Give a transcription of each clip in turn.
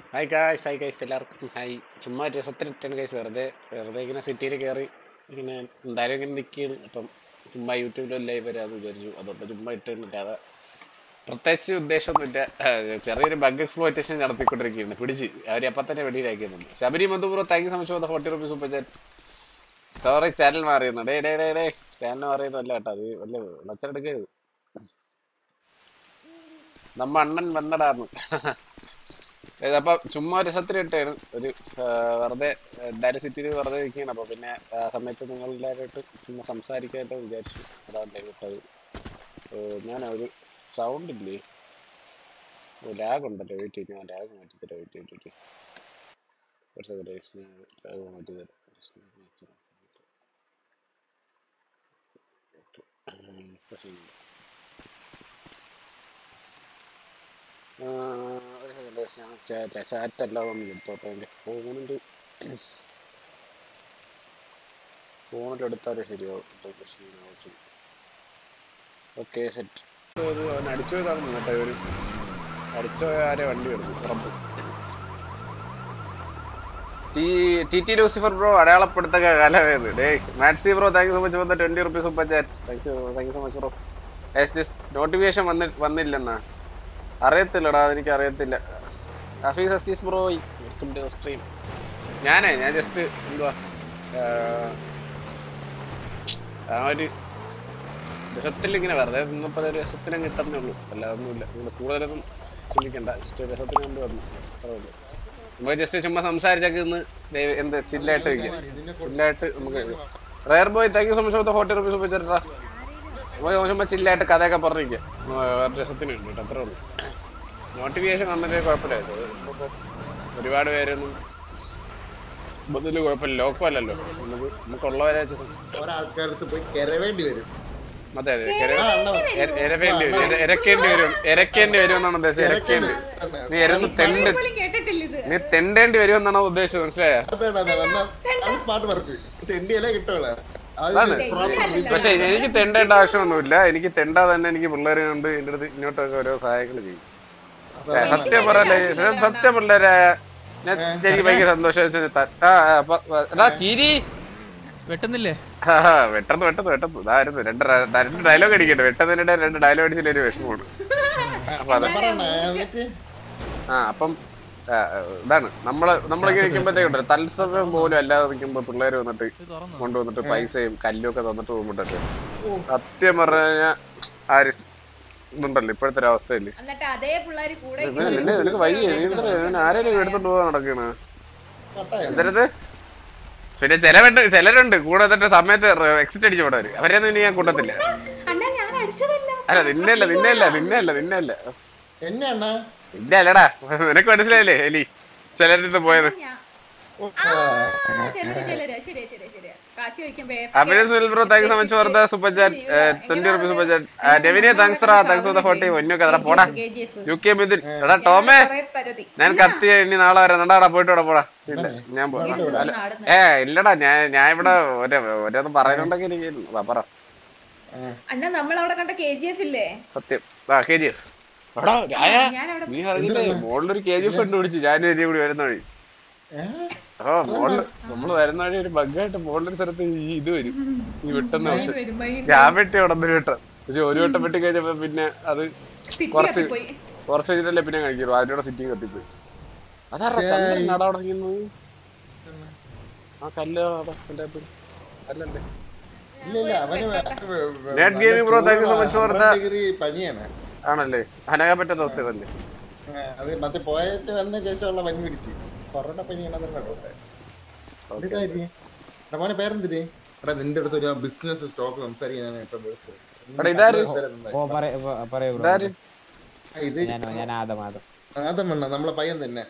Hi guys hi guys എല്ലാവർക്കും hi ചുമ്മാ രസത്തിനിട്ടാണ് ഗൈസ് വെറുതെ വെറുതെ ഇങ്ങനെ സിറ്റിയിൽ കയറി ഇങ്ങനെ എന്തായാലും ഇങ്ങനെ നിൽക്കുകയാണ് അപ്പം ചുമ്മാ യൂട്യൂബിൽ ലൈവ് വരാമെന്ന് വിചാരിച്ചു അതുകൊണ്ട് ചുമ്മാ ഇട്ടിട്ടില്ലാതെ പ്രത്യേകിച്ച് ഉദ്ദേശമൊന്നുമില്ല ഏഹ് ചെറിയൊരു ബഗ് എക്സ്പ്ലോയിറ്റേഷൻ നടത്തിക്കൊണ്ടിരിക്കുകയാണ് പിടിച്ച് അവർ അപ്പം തന്നെ വെളിയിലാക്കിയിരുന്നു ശബരി മധുപുറോ thank you so much forty rupees super chat sorry channel മാറിയുന്നു ഡേ ഡേ ഡേ ഡേ ചാനൽ മാറിയതല്ല കേട്ടോ അത് വലിയ ലച്ചെടുക്കരുത് നമ്മ അണ്ണൻ വന്നടാന്ന് ഏത് അപ്പൊ ചുമ്മാ ഒരു രസത്തിന് ഇട്ടാണ് ഒരു ആ, വെറുതെ എന്തായാലും സിറ്റിയിൽ വെറുതെ നിൽക്കുകയാണ് അപ്പൊ പിന്നെ ആ സമയത്ത് നിങ്ങളെല്ലാവരുമായിട്ട് ചുമ്മാ സംസാരിക്കാനായിട്ട് വിചാരിച്ചു അതാണ് ലൈവ് ഇട്ടത് ഞാൻ ഒരു സൗണ്ട് ഇല്ലേ ഓ ലാഗ് ഉണ്ടല്ലോ വെയിറ്റ് ചെയ്യും ഞാൻ ലാഗ് മാറ്റി തരാം വെയിറ്റ് ചെയ്തിട്ട് ഒരു സെക്കൻഡ് ലാഗ് മാറ്റി തരാം പ്രശ്നമില്ല ചാറ്റ് അല്ലാതെ ഒന്ന് എടുത്തോട്ടെ എൻ്റെ ഫോണിൽ ഫോണിൽ എടുത്താലേ ശരിയാവും പ്രശ്നം ഓക്കെ സെറ്റ് ഇത് അവൻ അടിച്ചു പോയതാണ് കേട്ടോ ഇവര് അടിച്ചു പോയ ആരെ വണ്ടി എടുക്കും ഉറപ്പ് ടി ടി ടി ലൂസിഫർ ബ്രോ അടയാളപ്പെടുത്തക്ക കാലവേത് ഡേ മാറ്റ്സി bro thank you so much വന്ന twenty rupees super chat thanks thank you so much bro yes just notification വന്നി വന്നില്ലെന്നാ അറിയത്തില്ലടാ എനിക്ക് അറിയത്തില്ല Hafeez Azeez bro welcome to stream ഞാനേ ഞാൻ ജസ്റ്റ് എന്തുവാ ആഹ്, ആ ഒരു രസത്തിൽ ഇങ്ങനെ വെറുതെ നിന്നപ്പോൾ ഒരു രസത്തിനെ കിട്ടുന്നേ ഉള്ളൂ അല്ലാതെ ഒന്നുമില്ല നിങ്ങൾ കൂടുതലൊന്നും ചിന്തിക്കണ്ട ജസ്റ്റ് രസത്തിന് കൊണ്ട് വന്നു അത്രേ ഉള്ളൂ നമുക്ക് ജസ്റ്റ് ചുമ്മാ സംസാരിച്ചൊക്കെ ഇന്ന് ദൈവം എന്ത് ചില്ലായിട്ട് വയ്ക്കാം ചില്ലായിട്ട് നമുക്ക് rare boy thank you so much forty rupees വെച്ചിട്ടാ നമുക്ക് ചുമ്മാ ചില്ലായിട്ട് കഥയൊക്കെ പറഞ്ഞിരിക്കാം വേറെ രസത്തിന് ഉണ്ട് കേട്ടോ അത്രേ ഉള്ളൂ നോട്ടിഫിക്കേഷൻ വന്നിട്ട് കുഴപ്പമില്ല ഇത് ഇപ്പൊ ഒരുപാട് പേരൊന്നും ഇതിൽ കുഴപ്പമില്ല ലോക്കമല്ലല്ലോ നമുക്ക് നമുക്കുള്ളവരെ വെച്ച് സംസാരിക്കാം ഒരാൾക്കാരടുത്ത് പോയി കരവേണ്ടി വരും അതെ അതെ എര- എര- എരവേണ്ടി വരും എര- എരക്കേണ്ടി വരും എരക്കേണ്ടി വരും എന്നാണ് ഉദ്ദേശിച്ചത് എരക്കേണ്ടി നീ എരന്ന് തെണ്ട് പോലും കേട്ടിട്ടില്ല ഇത് നീ തെണ്ടേണ്ടി വരും എന്നാണ് ഉദ്ദേശിച്ചത് മനസ്സിലായോ അതാണ് അതാണ് അതാണ് സ്മാർട്ട് വർക്ക് തെണ്ടിയല്ലേ കിട്ടുള്ളൂ അതാണ് പക്ഷെ എനിക്ക് തെണ്ടേണ്ട ആവശ്യമൊന്നുമില്ല എനിക്ക് തെണ്ടാ തന്നെ എനിക്ക് പിള്ളേരെ കൊണ്ട് എൻ്റെ അടുത്ത് ഇങ്ങോട്ടൊക്കെ ഓരോ സഹായങ്ങൾ ചെയ്യും ഏ, സത്യം പറയല്ലേ സ- സത്യം പിള്ളേരെ ഞാൻ എനിക്ക് ഭയങ്കര സന്തോഷം ആ ആ, പ- പ- എടാ കീരി വെട്ടുന്നില്ലേ ആ, ആ, വെട്ടുന്നു വെട്ടുന്നു വെട്ടുന്നു ഇതായിരുന്നു രണ്ട് ഡ- രണ്ട് ഡയലോഗ് അടിക്കട്ടെ വെട്ടുന്നതിനിടെ രണ്ട് ഡയലോഗ് അടിച്ചില്ല ഒരു വിഷമമാണ് അപ്പൊ അത് എന്നിട്ട് ആ അപ്പം ആ, ഇതാണ് നമ്മള് നമ്മളൊക്കെ നിൽക്കുമ്പോഴത്തേക്കുണ്ടല്ലോ തത്സമയം പോലും അല്ലാതെ നിൽക്കുമ്പോ പിള്ളേര് വന്നിട്ട് കൊണ്ടുവന്നിട്ട് പൈസയും കല്ലും ഒക്കെ തന്നിട്ട് പോകുമ്പോട്ടൊക്കെ സത്യം പറഞ്ഞാൽ ആര് ഇതുണ്ടല്ലോ ഇപ്പോഴത്തെ ഒരു അവസ്ഥയില് എന്നിട്ട് അതേ പിള്ളേര് കൂടെ ഇവന് നിന്നെ നിനക്ക് വഴി നീ എന്താ ഇവന് ആരെങ്കിലും എടുത്തോണ്ട് പോകാൻ നടക്കണ എന്തരത് പിന്നെ ചിലവുണ്ട് ചിലരുണ്ട് കൂടെ എന്നിട്ട് സമയത്ത് എക്സിറ്റ് അടിച്ചു വിടവര് അവരെയൊന്നും ഇനി ഞാൻ കൂട്ടത്തില്ല അണ്ണാ ഞാൻ അടിച്ചതല്ല അല്ല നിന്നെയല്ല നിന്നെയല്ല നിന്നെയല്ല നിന്നെയല്ല എന്നെ അണ്ണാ ഇല്ല അല്ലടാ നിനക്ക് മനസ്സിലായില്ലേ എലി ചിലരുടെ പോയത് ഞാൻ ആ, ചെല്ലര് ചെല്ലര് ശരിയാ ശരിയാ ശരിയാ കാശി വയ്ക്കുമ്പോ Abhinaya Sunil bro thank you so much for the super chat twenty rupees super chat രവിനെ താങ്ക്സ് റാ താങ്ക്സ് ഫോർ ദ ഫോർട്ടി ഒന്നൊക്കെ അതാ പോടാ യു കെ മിഥുൻ എടാ ടോമേ പരതി ഞാൻ കത്തി ഇനി നാളെ വരാം നടാടാ പോയിട്ട് ഇവിടെ പോടാ ഇല്ല ഞാൻ പോടാ അല്ല ഏ ഇല്ലടാ ഞാൻ ഞാൻ ഇവിടെ ഒരു ഓരോന്ന് പറയുന്നുണ്ടെങ്കിൽ എനിക്ക് വാ, പറ അണ്ണ നമ്മൾ അവിടെ കണ്ട കെ ജി എഫ് ഇല്ലേ സത്യം ആ കെ ജി എഫ് എടാ രായ ഞാനവിടെ നീ അറിഞ്ഞില്ലേ മോളിലൊരു കെ ജി എഫ് കണ്ടുപിടിച്ചു ഞാൻ ചേച്ചി കൂടി വരുന്ന വഴി ആ മോളില് നമ്മള് വരുന്ന വഴി ഒരു ബഗ്ഗായിട്ട് മോളിലൊരു സ്ഥലത്ത് ഈ ഇത് വരും ഈ വെട്ടുന്ന പക്ഷെ വരുമ്പോ ഞാൻ വെട്ടി ഉടനെ വെട്ടാം പക്ഷെ ഒരു വട്ടം വെട്ടി കഴിഞ്ഞപ്പോ പിന്നെ അത് കുറച്ച് പോയി കുറച്ച് കഴിഞ്ഞിട്ടല്ലേ പിന്നെ കഴിക്കുള്ളൂ അതിനോട് സിറ്റിങ് കത്തിപ്പോയി അതാ ചന്ദ്രൻ നട ഉടങ്ങുന്നത് ആ കല്ല് അവിടെ അതിന്റെ അകത്ത് അല്ലല്ലേ ഇല്ല ഇല്ല അവന് Net gaming bro, thank you so much for the- degree പനിയാണ് ആണല്ലേ അനങ്ങാൻ പറ്റാത്ത അവസ്ഥകളല്ലേ ആ, അത് മറ്റേ പോയിട്ട് വന്ന ശേഷമുള്ള പനി പിടിച്ച് കൊറോണ പനിയാണെന്നുള്ള മോനെ പേരെന്തിരി എടാ നിന്റെ അടുത്ത് ഒരു ബിസിനസ് സ്റ്റോക്ക് സംസാരിക്കാനാണ് ഇപ്പൊ വിളിച്ചത്. എടാ ഇതാര് ഓ പറയ പ- പറയൂ ബ്രോ ഇതാര് ആ, ഇത് ഞാൻ ഞാൻ ആദം ആദം ആദമണ്ണ നമ്മളെ പയ്യൻ തന്നെ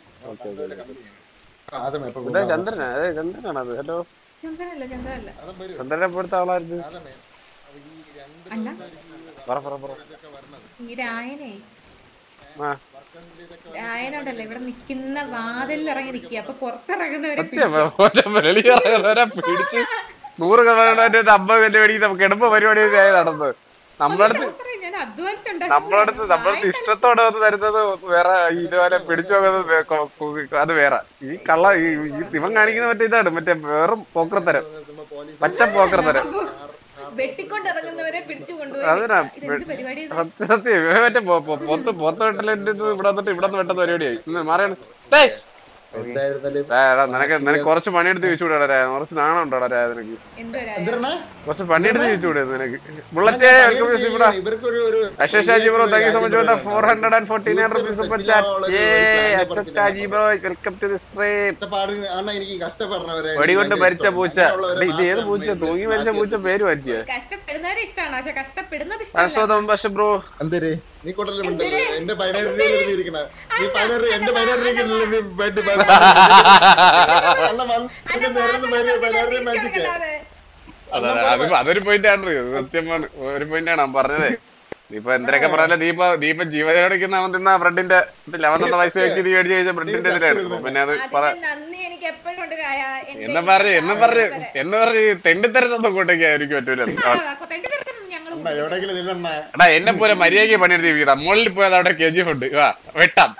ആദം എപ്പോ ഇതാ ചന്ദ്രനാ അതെ ചന്ദ്രനാണ് അത് ഹലോ ചന്ദ്രനല്ല ചന്ദ്രനല്ല ആദം വരും ചന്ദ്രനെ പോലത്തെ ആളായിരുന്നു ആദമേ ഈ രണ്ട് അണ്ണ പറ പറ പറ ഈ രായനെ ആ രായനുണ്ടല്ലോ ഇവിടെ നിക്കുന്ന വാതിലിൽ ഇറങ്ങി നിക്കുക അപ്പൊ പുറത്തിറങ്ങുന്നവരെ സത്യം മറ്റേ വെളിയിറങ്ങുന്നവരെ പിടിച്ച് നൂറ് കണക്കിന് അമ്പത് കല്ല് മേടിക്കുന്ന കിടമ്പ് പരിപാടിയൊക്കെ ആയി നടന്നത് നമ്മളടുത്ത് പുറത്തിറങ്ങി ഞാൻ അധ്വാനിച്ചുണ്ടാക്കി നമ്മളടുത്ത് നമ്മളടുത്ത് ഇഷ്ടത്തോടെ വന്ന് തരുന്നത് വേറെ ഇതുപോലെ പിടിച്ചു പോകുന്നത് വേ- കൊ- കു- അത് വേറെ ഈ കള്ള ഈ ഈ ഇവൻ കാണിക്കുന്ന മറ്റേ ഇതാണ് മറ്റേ വെറും പോക്കർത്തരം പച്ച പോക്കർത്തരം വെട്ടിക്കൊണ്ട് ഇറങ്ങുന്നവരെ പിടിച്ചു അതിനാ കൊണ്ടുപോയി ഇതെന്ത് പരിപാടി ഇത്? സത്യം സത്യം ഇവൻ മറ്റേ പൊ- പൊ- പൊത്ത് പൊത്ത് വെട്ടലിന്റെ ഇവിടെ വന്നിട്ട് ഇവിടെ നിന്ന് വെട്ടുന്ന പരിപാടിയായി ഇന്ന് മാറിയാണ് ഡേയ് എന്തായിരുന്നാലും ഏ, എടാ, നിനക്ക് നിനക്ക് കുറച്ച് പണിയെടുത്ത് ചോദിച്ചുകൂടാ കുറച്ച് നാണം ഉണ്ടോടാ രാ നിനക്ക് എന്തൊരാ എന്തിനാ കുറച്ച് പണിയെടുത്ത് ചോദിച്ചുകൂടെ നിനക്ക് ബുള്ളറ്റ് വെൽക്കം ടു ഇവിടെ ഇവർക്കൊരു ഒരു Ashwath Shaji bro thank you so much for the four hundred and forty nine rupees super chat ഏ Ashwath Shaji bro welcome to the stream കഷ്ടപ്പാട് ആണ് എനിക്ക് കഷ്ടപ്പെടുന്നവരെ വെടികൊണ്ട് മരിച്ച പൂച്ച ഡേ, ഇത് ഏത് പൂച്ച തൂങ്ങി മരിച്ച പൂച്ച പേര് മാറ്റിയ കഷ്ടപ്പെടുന്നവരെ ഇഷ്ടമാണ് പക്ഷെ കഷ്ടപ്പെടുന്നത് ഇഷ്ടമല്ല അൻസോദം പക്ഷെ ബ്രോ എന്തര് നീ കൊണ്ടല്ലേ എന്റെ പതിനായിരം രൂപ എഴുതിയിരിക്കണ നീ പതിനായിരം രൂപ എന്റെ പതിനായിരം രൂപ നീ ബെഡ് പതിനായിരം രൂപ മാറ്റിച്ചേ അതെ. അതെ അതെ, അത് അതൊരു പോയിന്റ് ആണ് സത്യമാണ് ഒരു പോയിന്റ് ആണ് അവൻ പറഞ്ഞത് നീയിപ്പൊ എന്തൊക്കെ പറയാലോ ദീപ ദീപ ജീവനോടിക്കുന്ന അവൻ തിന്ന ബ്രെഡിന്റെ ലെവൻ തന്ന പൈസ വെക്കി നീ മേടിച്ച് കഴിച്ച ബ്രെഡിന്റെ ഇതിലാണ് അപ്പൊ പിന്നെ അത് പറ അതിന് നന്ദി എനിക്ക് എപ്പോഴും ഉണ്ട് കായ എന്റെ എന്ന് പറഞ്ഞ് എന്ന് പറഞ്ഞ് എന്ന് പറഞ്ഞ് തെണ്ടിത്തരത്തൊന്നും കൂട്ടേക്ക് എനിക്ക് പറ്റൂല ഞങ്ങൾ അണ്ണാ, എവിടെയെങ്കിലും നില്ലണ്ണ എടാ എന്നെ പോലെ മര്യാദയ്ക്ക് പണിയെടുത്തിരിക്കടാ മുകളിൽ പോയത് അവിടെ കെ ജി എഫ് ഉണ്ട് വാ വെട്ടാം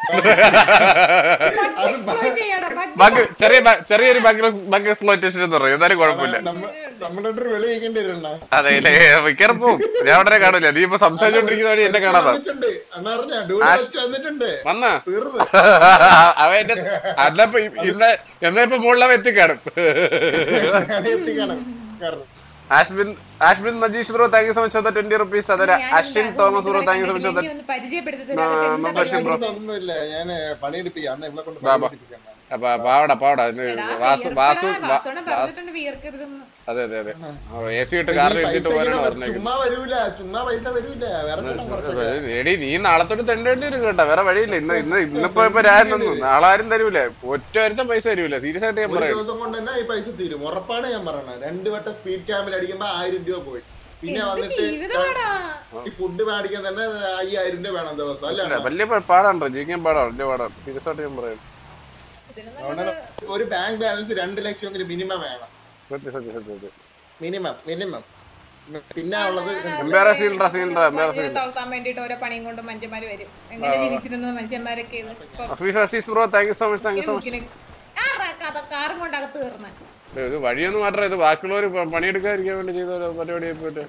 ബഗ് ചെറിയ ബ- ചെറിയൊരു ബഗ് ബഗ് എക്സ്പ്ലോയിറ്റേഷൻ എന്ന് പറയും എന്നാലും കുഴപ്പമില്ല നമ്മുടെ ഒരു വെളി വയ്ക്കേണ്ടി വരണ അതെ ഇല്ലേ മിക്കറും പോവും ഞാൻ ഉടനെ കാണില്ല നീ ഇപ്പൊ സംസാരിച്ചോണ്ടിരിക്കുന്ന വഴി എന്നെ കാണാതാ വന്നിട്ടുണ്ട് അണ്ണ അറിഞ്ഞ ഡൂഡ് വന്നിട്ടുണ്ട് വന്നാ തീർന്ന് അവ എന്റെ അതപ്പോ ഇന്ന് എന്നാ ഇപ്പൊ മുകളിലവ എത്തിക്കാണും എത്തിക്കണം കാരണം Ashbin Ashbin Majeesh bro thank you so much twenty rupees അതുപോലെ Ashwin Thomas bro thank you so much ഒന്ന് പരിചയപ്പെടുത്തി മെമ്പർഷിപ്പ് ബ്രോ ഒന്നുമില്ല ഞാൻ പണിയെടുപ്പിക്കാം അണ്ണ ഇവിടെ കൊണ്ട് ബാബാ. പണിയെടുപ്പിക്കാം അപ്പൊ പാവട പാവട ഇത് വാസു വാസു വാ- വാസു പറഞ്ഞിട്ടുണ്ട് വിയർക്കരുതെന്ന് അതെ അതെ അതെ എ സി ഇട്ട് കാറിൽ എടുത്തിട്ട് പോകാനാണ് പറഞ്ഞേക്കുന്നത് ചുമ്മാ വരൂല ചുമ്മാ പൈസ വരൂല വേറെ ചേട്ടൻ കുറച്ച് എടി നീ നാളെ തൊട്ട് തെണ്ടേണ്ടി വരും കേട്ടോ വേറെ വഴിയില്ല ഇന്ന് ഇന്ന് ഇന്നിപ്പോ ഇപ്പൊ രാജൻ തന്നു നാളെ ആരും തരൂല ഒറ്റ ഒരുത്തം പൈസ തരൂല സീരിയസ് ആയിട്ട് ഞാൻ ഒരു പറയാം ദിവസം കൊണ്ട് തന്നെ ഈ പൈസ തീരും ഉറപ്പാണ് ഞാൻ പറയണത് രണ്ട് വട്ടം സ്പീഡ് ക്യാമിൽ അടിക്കുമ്പോ ആയിരം രൂപ പോയി പിന്നെ വന്നിട്ട് ജീവിതമാടാ ഈ ഫുഡ് മേടിക്കാൻ തന്നെ അയ്യായിരം രൂപ വേണം ദിവസം അല്ല വലിയ പാടാണോ ജീവിക്കാൻ പാടാണ് വലിയ പാടാണ് സീരിയസ് ആയിട്ട് ഞാൻ പറയാം ഒരു ബാങ്ക് ബാലൻസ് രണ്ട് ലക്ഷം മിനിമം വേണം സത്യം സത്യം സത്യം സത്യം മിനിമം മിനിമം പിന്നെ ഉള്ളത് എംബാറ സീൽഡ്ര സീൽഡ്ര എംബാറ ജീവിതം തളർത്താൻ വേണ്ടിട്ട് ഓരോ പണിയും കൊണ്ട് മനുഷ്യന്മാര് വരും എങ്ങനെ ജീവിച്ചിരുന്ന മനുഷ്യന്മാരൊക്കെ ഇത് ഇപ്പൊ Afeef Azeez bro thank you so much thank you so much മുക്കിന് ആരാ കഥ കാറും കൊണ്ട് അകത്ത് കയറുന്നത് ഇത് വഴിയൊന്നും മാറ്റാ ഇത് ബാക്കിയുള്ളവർ പണിയെടുക്കാതിരിക്കാൻ വേണ്ടി ചെയ്ത ഒരു പരിപാടി പോയിട്ട്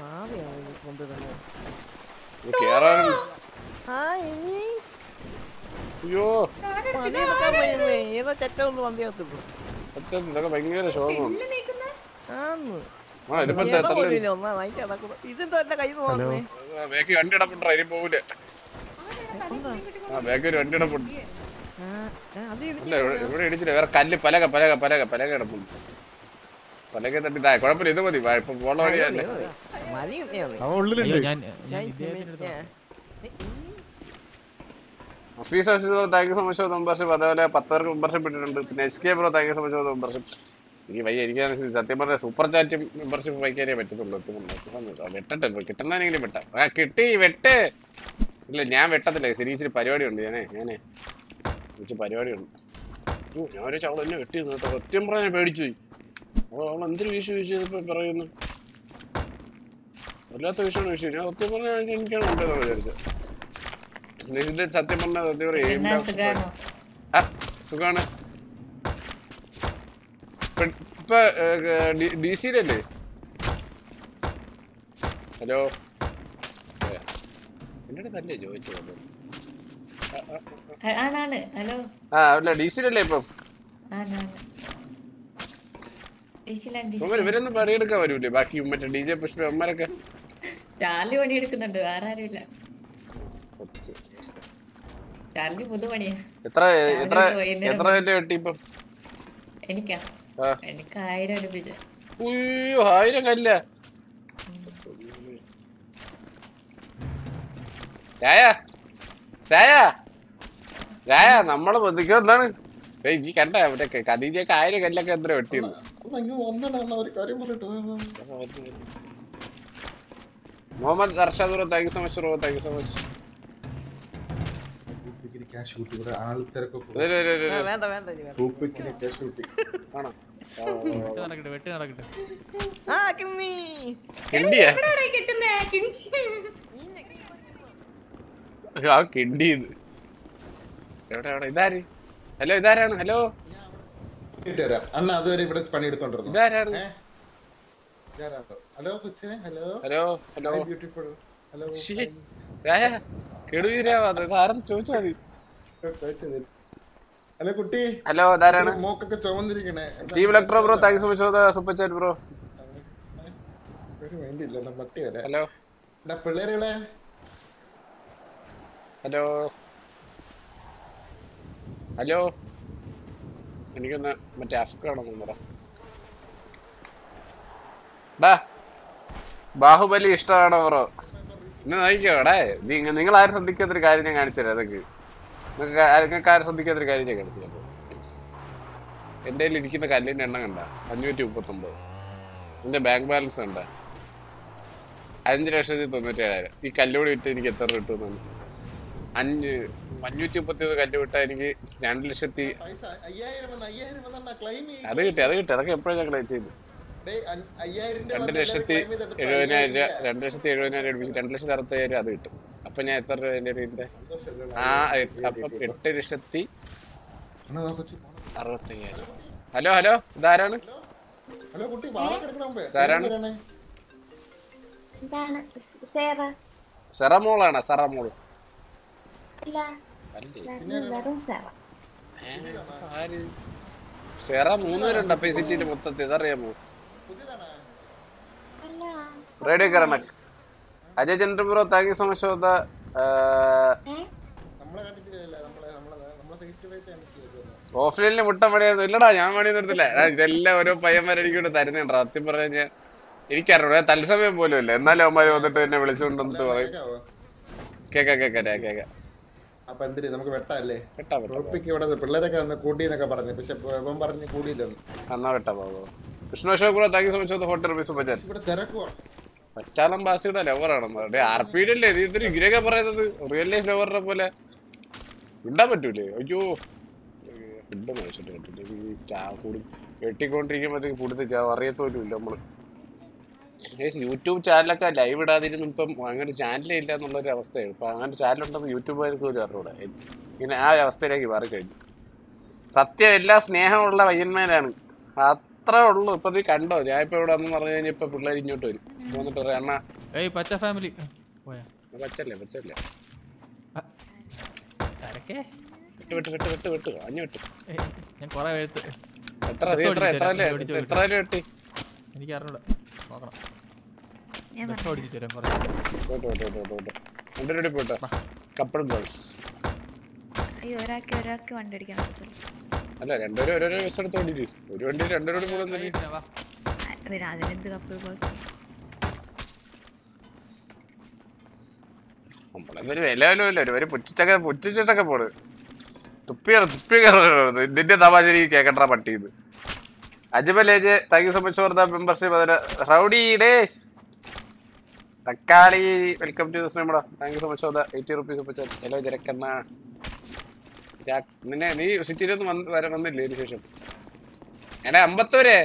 ഇത് കേറാനും അയ്യോ ഏതോ ചെറ്റ ഒന്ന് വണ്ടിയകത്തിട്ടു സത്യം ഇതൊക്കെ ഭയങ്കര ശോകമാണ് ഉള്ളിൽ നീക്കുന്ന ആന്ന് ആ ഇതിപ്പോ ഏതോ എത്ര പോലില്ല ഒന്നാ നയിച്ച് നടക്കുന്നു ഇതെന്തോ എന്റെ കയ്യിൽ നിന്ന് വന്നേ ബാക്കി വണ്ടി ഇടപെട്ടോ അതിന് പോകൂല ആ ബാക്കി ഒരു വണ്ടി ഇടപെട്ടു ആ, ആ, അത് ഇടി- അല്ല ഇവിടെ- ഇവിടെ ഇടിച്ചില്ല വേറെ കല്ല് പലക പലക പലക പലക കിടപ്പുണ്ട് പലക തട്ടി ഇതാ കുഴപ്പമില്ല ഇത് മതി വാ, ഇപ്പൊ പോണ വഴിയല്ലേ മതി കിട്ടിയത് അയ്യോ, ഞാൻ ഞാൻ ഇപ്പൊ- ഞാൻ- Afees Afees bro thank you so much membership അതേപോലെ പത്ത് പേർക്ക് മെമ്പർഷിപ്പ് ഇട്ടിട്ടുണ്ട് പിന്നെ H K bro thank you so much membership എനിക്ക് വയ്യ എനിക്ക് സത്യം പറഞ്ഞ സൂപ്പർ ചാറ്റും മെമ്പർഷിപ്പ് വയ്ക്കാനേ പറ്റത്തുള്ളൂ സത്യം പറഞ്ഞാൽ. വെട്ടട്ടെ ഇപ്പൊ കിട്ടുന്നതെങ്കിലും വെട്ടാം ആ കിട്ടി വെട്ട് ഇല്ല ഞാൻ വെട്ടത്തില്ല ശരി ഇച്ചിരി പരിപാടിയുണ്ട് ഞാനേ ഞാനേ ഇച്ചിരി പരിപാടിയുണ്ട് ഓ ഞാനൊരു ചവള എന്നെ വെട്ടി കേട്ടോ സത്യം പറഞ്ഞാൽ പേടിച്ചു പോയി അപ്പോൾ അവൾ എന്തൊരു വിഷു വിഷു ഇപ്പൊ പറയുന്നു വല്ലാത്ത വിഷയമാണ് വിഷു ഞാൻ സത്യം പറഞ്ഞാൽ എനിക്കാണ് ഉണ്ടെന്ന് വിചാരിച്ചത് ഇതിന്റെ സത്യം പറഞ്ഞ സത്യം പറയാം aim down. ആ സുഖാണ് ഇപ്പൊ- ഇപ്പൊ ഡി സിയിലല്ലേ ഹലോ എന്നോട് തന്നെ ചോദിച്ചത് ആണാണ് ഹലോ ആ അല്ല ഡി സിയിലല്ലേ ഇപ്പം ആണാണ് ഡീസിലാണ് ഇവര് ഇവരൊന്നും പണിയെടുക്കാൻ വരൂലേ ബാക്കി മറ്റേ ഡി ജെ പുഷ്പ അമ്മരൊക്കെ ചാർലി പണിയെടുക്കുന്നുണ്ട് വേറെ ആരുമില്ല ചാർലി പുതു പണിയാ എത്ര എത്ര എത്ര എന്റെ വെട്ടി ഇപ്പം എനിക്കാ ആ. എനിക്ക് ആയിരം അടുപ്പിച്ച് ഉയ്യോ ആയിരം കല്ല ചായ ചായ ചായ നമ്മള് പൊതിക്കോ എന്താണ് ഏയ് നീ കണ്ട മറ്റേ കദീജയൊക്കെ ആയിരം കല്ലൊക്കെ എത്ര വെട്ടിയെന്ന് അണ്ണാ, ഇങ്ങ് വന്നടാ ഒരു കാര്യം പറയട്ടെ വാ, വാ, വാ. Muhammad Arshad bro thank you so much bro thank you so much ഗ്രൂപ്പിക്കിന് cash കൂട്ടി ഇവിടെ ആൾ തിരക്കൊക്കെ ഒരു ഒരു ഒരു ആ, ഒരു വേണ്ട വേണ്ട ഇനി വേണ്ട. ഗ്രൂപ്പിക്കിന് cash കൂട്ടി ആണോ വെട്ട് നടക്കട്ടെ വെട്ട് നടക്കട്ടെ ആ കിമ്മി കിണ്ടിയാ എവിടെയാടാ ഈ കിട്ടുന്നേ കിണ്ടി. ആ കിണ്ടിയത് എവിടെ എവിടെ ഇതാര് ഹലോ ഇതാരാണ് ഹലോ ഇട്ട് തരാം അണ്ണ അതുവരെ ഇവിടെ പണിയെടുത്തോണ്ടിരുന്നു ഇതാരാണ് ഹലോ കൊച്ചിനെ hello hello hello beautiful hello കെടുവീരാവാ ആരും ചോദിച്ചാ മതി ഹലോ കുട്ടി ഹലോ ഇതാരാണ് മോക്കൊക്കെ ചുമന്നിരിക്കണേ team electro bro thanks so much super chat bro ഒരു വേണ്ടിയില്ല പട്ടി വരെ ഹലോ എടാ പിള്ളേരുകളെ ഹലോ ഹലോ എനിക്കൊന്ന് മറ്റേ അഫ്ഗാണെന്ന് പറ ഡാ ബാഹുബലി ഇഷ്ടമാണോ ബ്രോ ഇന്ന് നോക്കിക്കോടെ നിങ്ങൾ ആരും ശ്രദ്ധിക്കാത്തൊരു കാര്യം ഞാൻ കാണിച്ചുതരാം അതൊക്കെ നിങ്ങൾക്ക് ആ- നിങ്ങൾക്ക് ആരും ശ്രദ്ധിക്കാത്തൊരു കാര്യം ഞാൻ കാണിച്ചു തരാം എൻ്റെ കയ്യിൽ ഇരിക്കുന്ന കല്ലിൻ്റെ എണ്ണം കണ്ട അഞ്ഞൂറ്റി മുപ്പത്തൊമ്പത് എൻ്റെ ബാങ്ക് ബാലൻസ് കണ്ട അഞ്ച് ലക്ഷത്തി തൊണ്ണൂറ്റി ഏഴായിരം ഈ കല്ലുകൂടി വിറ്റ് എനിക്ക് എത്ര രൂപ കിട്ടുമെന്നാണ് അഞ്ച് അഞ്ഞൂറ്റി മുപ്പത്തി ഒന്ന് കല്ല് വിട്ടാൽ എനിക്ക് രണ്ട് ലക്ഷത്തി പൈസ അയ്യായിരം വന്ന് അയ്യായിരം വന്നാ ക്ലെയിം അത് കിട്ടി അത് കിട്ടി അതൊക്കെ എപ്പോഴും ഞങ്ങൾ ചെയ്തു അയ്യായിരം രൂപ രണ്ട് വന്ന് ലക്ഷത്തി എല്ലാവരും claim ചെയ്തെടുത്ത് എഴുപതിനായിരം രൂപ അയ്യായിരം രണ്ട് ലക്ഷത്തി എഴുപതിനായിരം എടുപ്പിച്ച് രണ്ട് ലക്ഷത്തി അറുപത്തയ്യായിരം അത് കിട്ടും അപ്പൊ ഞാൻ എത്ര രൂപ എൻ്റെ ഇതിന്റെ സന്തോഷമല്ലേ? ആ എ- അപ്പം എട്ട് ലക്ഷത്തി അണ്ണാ, ദാ കൊച്ചു പോണം. അറുപത്തയ്യായിരം ഹലോ ഹലോ ഇതാരാണ് ഹലോ കുട്ടി വാള കിടക്കണ മുമ്പേ ഇതാരാണ്? ഇതാരാണ്? എന്താണ് സ് സേറ സെറമോളാണ് സെറമോൾ അല്ല അല്ലേ വെറും വെറും സേറ ഏ, ഇതിപ്പോ ആര് സെറ മൂന്ന് പേരുണ്ട് അപ്പൊ ഈ സിറ്റിയിൽ മൊത്തത്തിൽ ഇതറിയാമോ അല്ല റേഡിയോ കരണക് Ajay Chandra bro thank you so much for the ഏ നമ്മളെ കണ്ടിട്ടില്ല നമ്മളെ നമ്മളെ നമ്മളെ ഫേസ് ടു ഫേസ് കണ്ടിട്ടില്ല ഓഫ്ലൈനിൽ മുട്ട പണിയൊന്നും ഇല്ലടാ ഞാൻ പണി നിർത്തില്ല എടാ, ഇതെല്ലാം ഓരോ പയ്യന്മാർ എനിക്കൊണ്ട് തരുന്നുണ്ട് സത്യം പറഞ്ഞു കഴിഞ്ഞാൽ എനിക്കറിയാം തത്സമയം പോലും ഇല്ല എന്നാലും അവന്മാർ വന്നിട്ട് എന്നെ വിളിച്ചുകൊണ്ട് വന്നിട്ട് പറയും കേക്കാവോ? കേക്ക കേക്ക കേക്ക അപ്പൊ എന്തിരി നമുക്ക് വെട്ടല്ലേ വെട്ടാ വെട്ടാ റോപ്പിക്ക് ഇവിടെ പിള്ളേരൊക്കെ വന്ന് കൂട്ടിന്നൊക്കെ പറഞ്ഞു പക്ഷെ ഇവൻ പറഞ്ഞ് കൂടിയില്ലെന്ന് എന്നാ വെട്ടാ പോകോ Krishna Ashok bro thank you so much forty rupees പറ്റാൻ ഇവിടെ തിരക്കുവാ പറ്റാളം ബാസിയുടെ ലവറാണെന്ന് ആർ പി ഡി അല്ലേ ഇത് ഇത്തിരി ഇങ്ങനെയൊക്കെ പറയുന്നത് റിയൽ ലൈഫ് ലവറിനെ പോലെ ഇണ്ടാൻ പറ്റൂലേ അയ്യോ ഫുഡ് മേടിച്ചിട്ട് പറ്റില്ല ഈ ചാ കൂടി വെട്ടിക്കൊണ്ടിരിക്കുമ്പോഴത്തേക്ക് കൂടുതൽ ചാവ് അറിയത്തോലും ഇല്ല നമ്മള് ഗൈസ്, യൂട്യൂബ് ചാനലൊക്കെ ലൈവ് ഇടാതിരുന്നു ഇപ്പം അങ്ങനെ ചാനലേ ഇല്ല എന്നുള്ളൊരു അവസ്ഥയാണ് ഇപ്പം അങ്ങനെ ചാനലുണ്ടെന്ന് യൂട്യൂബുകാർക്ക് പോലും അറിഞ്ഞൂടെ ഇങ്ങനെ ആ ഒരു അവസ്ഥയിലേക്ക് മാറി കഴിഞ്ഞു സത്യം എല്ലാ സ്നേഹമുള്ള പയ്യന്മാരാണ് അത്രേ ഉള്ളൂ ഇപ്പൊ നീ കണ്ടോ ഞാൻ ഇപ്പൊ ഇവിടെ വന്ന് പറഞ്ഞു കഴിഞ്ഞാൽ ഇപ്പൊ പിള്ളേർ ഇങ്ങോട്ട് വരും വന്നിട്ട് പറയാം അണ്ണാ ഏയ് പച്ച ഫാമിലി പോയാ പച്ചല്ലേ പച്ചല്ലേ തരക്കേ വിട്ട് വിട്ട് വിട്ട് വിട്ട് വിട്ട് അഞ്ഞു വിട്ട് ഏയ്, ഞാൻ കൊറേ എഴുത്ത് എത്ര നീ എത്ര എത്ര അല്ലേ എത്ര അല്ലേ വെട്ടി എനിക്ക് അറിഞ്ഞൂടാ നോക്കണം ഞാൻ ബസ് ഓടിച്ചു തരാം കുറേ പോട്ടെ പോട്ടെ പോട്ടെ പോട്ടെ രണ്ടുപേരുടെ പോട്ടെ കപ്പിൾ ഗേൾസ് അയ്യോ ഒരാൾക്ക് ഒരാൾക്ക് വണ്ടി അടിക്കാൻ പറ്റില്ല അല്ല രണ്ടുപേരും ഓരോരോ ബസ് എടുത്ത് ഓടിയിട്ട് ഒരു വണ്ടി രണ്ടുപേരോട് കൂടെ തന്നെ പിന്നെ വാ. അതിന് അതിനെന്ത് കപ്പിൾ കോഴ്സ് നമ്മളെന്തൊരു വില ഇല്ല ഒരു പുറ്റിച്ചൊക്കെ പുറ്റിച്ചിട്ടൊക്കെ പോണ് തുപ്പിയാണ് തുപ്പി കയറുന്നത് നിന്റെ തമാശ എനിക്ക് കേക്കട്ട പട്ടിയത് അജ്മലേജ് thank you so much for the membership അതിന് റൗഡി ഡേ തക്കാളി വെൽക്കം ടു നമ്മുടെ thank you so much for the eighty rupees വെച്ചാൽ ഹലോ ജരക്കണ്ണ രാ- നിന്നെ നീ സിറ്റിയിലൊന്നും വന്ന് വര വന്നില്ലേ ഇതിന് ശേഷം എടാ അമ്പത്തൂരെ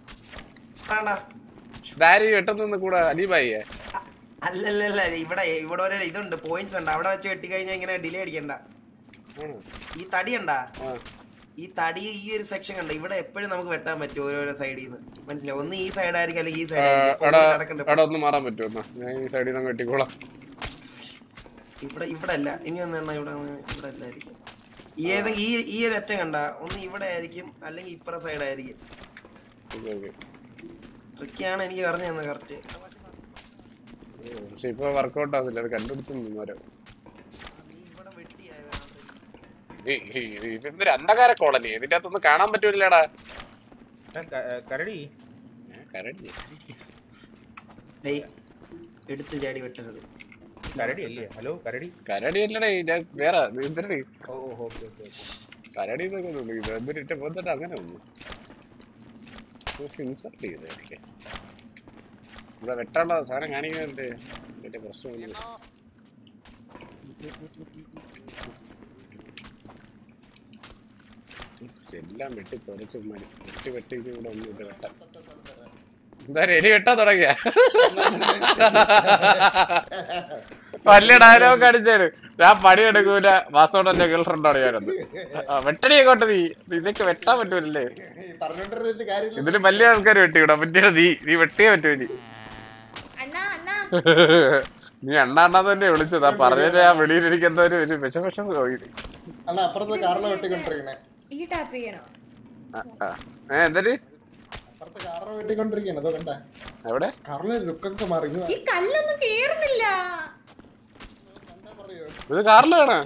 ദാരി വെട്ടത്തുനിന്ന് കൂടെ അലീബായിയെ അല്ലല്ലല്ല ഇവിടെ ഇവിടെ ഒരു ഇതുണ്ട് പോയിന്റ്സ് ഉണ്ട് അവിടെ വെച്ച് വെട്ടി കഴിഞ്ഞാൽ ഇങ്ങനെ ഡിലേ അടിക്കണ്ട ഈ തടി ഉണ്ടാ ആ ഈ തടി ഈ ഒരു സെക്ഷൻ കണ്ട ഇവിടെ എപ്പോഴും നമുക്ക് വെട്ടാൻ പറ്റും ഓരോരോ സൈഡിൽ നിന്ന് മനസ്സിലായി ഒന്ന് ഈ സൈഡ് ആയിരിക്കും അല്ലെങ്കിൽ ഈ സൈഡ് എടാ നടക്കണ്ട എടാ ഒന്ന് മാറാൻ പറ്റുമോ എന്നാ ഞാൻ ഈ സൈഡിൽ നിന്ന് വെട്ടിക്കോളാം ഇവിടെ ഇവിടെ അല്ല ഇനി ഒന്ന് എണ്ണ ഇവിടെ ഒന്ന് ഇവിടെ അല്ലായിരിക്കും ഈ ഏതെങ്കിലും ഈ ഈ ഒരു അറ്റം കണ്ട ഒന്ന് ഇവിടെ ആയിരിക്കും അല്ലെങ്കിൽ ഇപ്പുറ സൈഡ് ആയിരിക്കും ഓക്കെ ഓക്കെ ട്രിക്കാണ് എനിക്ക് പറഞ്ഞു തന്നെ കറക്റ്റ് പക്ഷെ ഇപ്പൊ വർക്കൗട്ട് ആവുന്നില്ല അത് കണ്ടുപിടിച്ചു നിന്നോരോ ഇവിടെ വെട്ടിയായ ഇതെന്തൊരു അന്ധകാര കോളനി ഇതിന്റെ അകത്തൊന്നും കാണാൻ പറ്റൂലടാ കരടി കരടി ഡേയ് എടുത്ത് ചാടി വെട്ടരുത് കരടി അല്ലേ ഹലോ കരടി കരടി അല്ലടേ ഞാൻ വേറെ എന്തിനടി ഓ ഓക്കെ ഓക്കെ കരടി എന്നൊക്കെ ഉള്ളൂ ഇത് എന്തിട്ട് പോന്നിട്ട് അങ്ങനെ ഒന്നും ഇൻസൾട്ട് ചെയ്ത് എനിക്ക് ഇവിടെ വെട്ടാനുള്ള സാധനം കാണിക്കുന്നുണ്ട് വലിയ പ്രശ്നമൊന്നും എല്ലാം വെട്ടി തുറച്ച് മതി വെട്ടി വെട്ടി ഇത് ഇവിടെ ഒന്നും ഇല്ല വെട്ടാൻ എന്താ എലി വെട്ടാൻ തുടങ്ങിയ വലിയ ഡയലോഗ് അടിച്ചാണ് ഞാൻ പണിയെടുക്കൂല വാസോടെ എന്റെ ഗേൾ ഫ്രണ്ടാണ് ഞാനത് ആ, വെട്ടടി അങ്ങോട്ട് നീ ഇതൊക്കെ വെട്ടാൻ പറ്റൂലല്ലേ പറഞ്ഞോണ്ടിരുന്നിട്ട് കാര്യമില്ല ഇതിലും വലിയ ആൾക്കാർ വെട്ടിവിടാ പറ്റിയ നീ നീ വെട്ടിയേ പറ്റൂ നീ അണ്ണാ അണ്ണാ നീ അണ്ണാണ്ണാ തന്നെ വിളിച്ചത് ആ പറഞ്ഞത് ആ വെളിയിലിരിക്കുന്ന ഒരു ഒരു വിഷം വിഷം പോയി അണ്ണാ അപ്പുറത്തെ കാറിലെ വെട്ടിക്കൊണ്ടിരിക്കണേ ഈ ടാപ്പ് ചെയ്യണോ ആ, ആ. ഏ എന്തൊരു അപ്പുറത്തെ കാറിലെ വെട്ടിക്കൊണ്ടിരിക്കണേ അതോ കണ്ട എവിടെ കാറിലെ ലുക്കൊക്കെ മാറി ഇങ്ങ് ഈ കല്ലൊന്നും കേറുന്നില്ല ഇത് കാറിലാണ്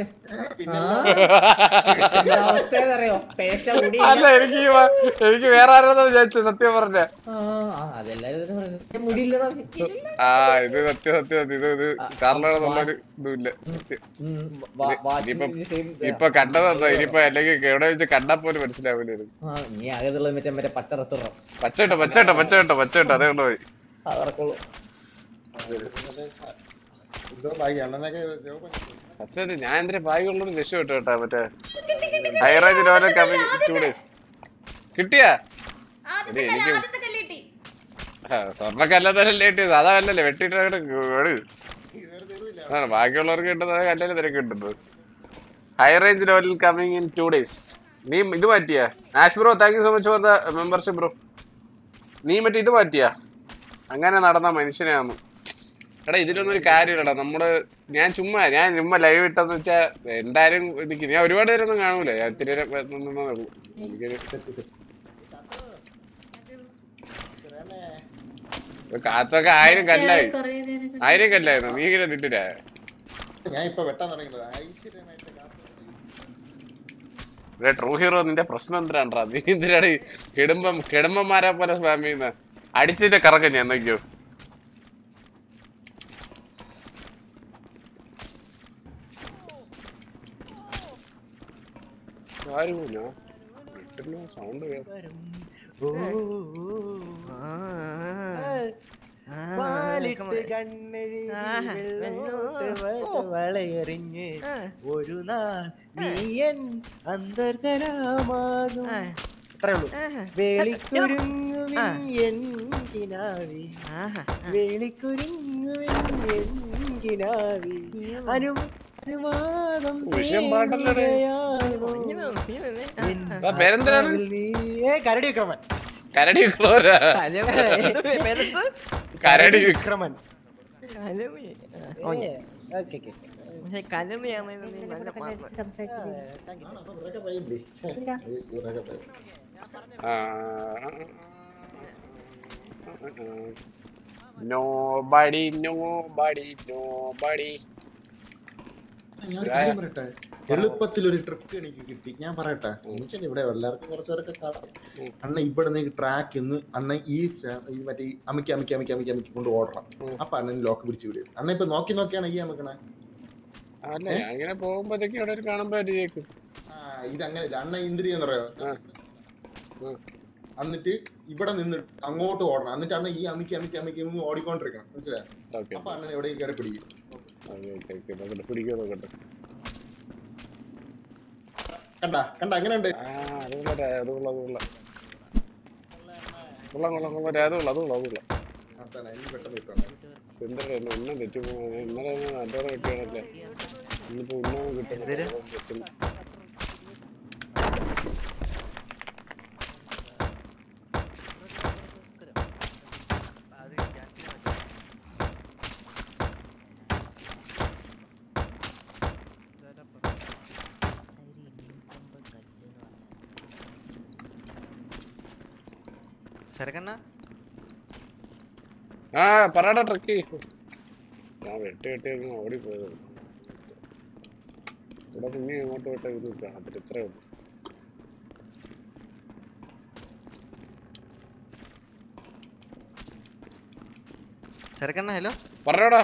അവസ്ഥ പേച്ച മുടി അല്ല എനിക്ക് ഈ വ- എനിക്ക് വേറെ ആരാന്ന് വിചാരിച്ചു സത്യം പറഞ്ഞ ആ, ആ, അതെല്ലാരും ഇതന്നെ പറയുന്നത്. മുടിയില്ലടാ ആ ഇത് സത്യം സത്യം സത്യം ഇത് ഇത് കാറിലാണെന്നുള്ളൊരു ഇതുമില്ല സത്യം ഉം, വാ- വാച്ചിന് ഇനിയിപ്പം ഇത് same ഇതാ. ഇപ്പൊ കണ്ടതെന്താ ഇനിയിപ്പൊ അല്ലെങ്കിൽ എവിടെ വെച്ച് കണ്ടാ പോലും മനസ്സിലാവില്ലായിരുന്നു ആ, നീ ആകെയുള്ളത് മറ്റേ മറ്റേ പച്ച റെസ്റ്റോറം പച്ചട്ടോ പച്ചട്ടോ പച്ചട്ടോ പച്ചട്ടോ അതേ കൊണ്ടുപോയി അവർക്കുള്ളൂ എന്തോ ഭാഗ്യം അണ്ണനൊക്കെ ജോബ് സത്യത്തിൽ ഞാൻ എന്തിനാ ഭാഗ്യമുള്ളൊരു രക്ഷപ്പെട്ടു കേട്ടാ മറ്റേ ഹൈറേഞ്ച് ലെവലിൽ കമ്മിങ് ടു ഡേയ്സ് കിട്ടിയാ ആദ്യത്തെ എടി, കല്ല് എനിക്ക് ആദ്യത്തെ കല്ല് കിട്ടി സ്വർണ്ണക്കല്ലല്ലേ കിട്ടിയത് അതാ കല്ലല്ലേ വെട്ടിട്ട് അങ്ങോട്ട് കേട് ആണ് ബാക്കിയുള്ളവർക്ക് കിട്ടുന്നത് കല്ലല്ലേ തിരക്ക് കിട്ടുന്നത് ഹൈ റേഞ്ച് ലെവലിൽ കമ്മിങ് ഇൻ ടു ഡേയ്സ് നീ ഇത് മാറ്റിയാ Ash bro thank you so much for the membership bro നീ മറ്റേ ഇത് മാറ്റിയാ അങ്ങനെ നടന്ന മനുഷ്യനാന്ന് എടാ ഇതിലൊന്നും ഒരു കാര്യമില്ലടാ നമ്മള് ഞാൻ ചുമ്മാ ഞാൻ ചുമ്മാ ലൈവ് ഇട്ടെന്ന് വെച്ചാ എന്തായാലും എനിക്ക് ഞാൻ ഒരുപാട് പേരൊന്നും കാണൂല ഞാൻ ഇത്തിരി നേരം നിന്നേ ഉള്ളൂ എനിക്കൊരു ഒരു കാത്തൊക്കെ ആയിരം കല്ലായി കുറേ നേരം ആയിരം കല്ലായിരുന്നു നീ ഇങ്ങനെ നിന്നില്ല ഞാൻ ഇപ്പൊ വെട്ടാൻ തുടങ്ങിയത് ഐശ്വര്യമായിട്ട് ട്രൂ ഹീറോ നിന്റെ പ്രശ്നം എന്തിനാണ്ടാ നീ എന്തിനാണ് ഈ കിടുമ്പം കിടുമ്പന്മാരെ പോലെ സ്പാം ചെയ്യുന്ന അടിച്ചിട്ട് കറക്കം ഞാൻ നോക്കിയോ ആരുമില്ല സൗണ്ട് കേൾക്കാം വളയെറിഞ്ഞ് ഒരു നാൾ നീയൻ അന്തർജനമാകും അത്രേ ഉള്ളൂ വേളിക്കുരുങ്ങുവിൻ എൻ കിനാവി വേളിക്കുരുങ്ങുവിൻ എൻ കിനാവി അനു അനുവാദം വിഷയം പാട്ടല്ലേ തേടുകയാണോ എൻ ആ പേരെന്തിനാണ് നീയേ കരടി വിക്രമൻ കരടി വിക്രമനാ കരടി വിക്രമൻ ഓക്കെ ഓക്കെ പക്ഷെ കലമയാണ് നല്ല പാട്ട് നോബടി നോബടി നോബടി ഞാൻ ഒരു കാര്യം പറയട്ടെ എളുപ്പത്തിൽ ഒരു ട്രിപ്പ് എനിക്ക് കിട്ടി ഞാൻ പറയട്ടെ എനിക്കല്ല ഇവിടെ എല്ലാവർക്കും കുറച്ചവരൊക്കെ കാണാം അണ്ണ ഇവിടെ നിന്ന് ട്രാക്ക് ഇന്ന് അണ്ണ ഈ സ്റ്റാ- ഈ മറ്റേ ഈ അമിക്കി അമിക്കി അമിക്കി അമിക്കി അമിക്കി കൊണ്ട് ഓടണം അപ്പൊ അണ്ണൻ ലോക്ക് പിടിച്ച് വിടും അണ്ണ ഇപ്പൊ നോക്കി നോക്കിയാണ് ഈ അമക്കണേ അല്ല ഞാൻ ഇങ്ങനെ പോകുമ്പോഴത്തേക്ക് ഇവിടെ ഒരു കാണുമ്പോ ഒരു കേക്കും ആ ഇത് അങ്ങനെയല്ല അണ്ണ ഇന്ദ്രിയ എന്ന് പറയാ ആ. ആ. എന്നിട്ട് ഇവിടെ നിന്ന് അങ്ങോട്ട് ഓടണം എന്നിട്ട് അണ്ണ ഈ അമിക്കി അമിക്കി അമിക്കി അമിക്കി ഓടിക്കൊണ്ടിരിക്കണം മനസ്സിലായോ ഓക്കെ അപ്പൊ അണ്ണൻ എവിടെ കയറി പിടിക്കും ഓക്കെ ഓക്കെ നോക്കട്ടെ പിടിക്കോ നോക്കട്ടെ കണ്ട കണ്ട എങ്ങനെയുണ്ട് ആ അത് കൊള്ളാം അത് കൊള്ളാം അത് കൊള്ളാം കൊള്ളാം കൊള്ളാം കൊള്ളാം അത് കൊള്ളാം അത് കൊള്ളാം അത് കൊള്ളാം അതാണ് എനിക്ക് പെട്ടെന്ന് കിട്ടണം എന്തൊരു ഒന്നും തെറ്റി പോകുന്നത് ഇന്നലെ ഒന്ന് നല്ലോണം കിട്ടിയാണല്ലേ ഇന്നിപ്പോ ഉന്നോണം കിട്ടുന്നു സരക്കണ്ണ ആ പറയടാ ട്രക്കി ഞാൻ വെട്ടി വെട്ടി അങ്ങ് ഓടിപ്പോയത് ഇവിടെ പിന്നെ ഇങ്ങോട്ട് വിട്ട ഇത് കാണത്തില്ല ഇത്രേ ഉള്ളൂ സരക്കണ്ണ ഹലോ പറഞ്ഞോടാ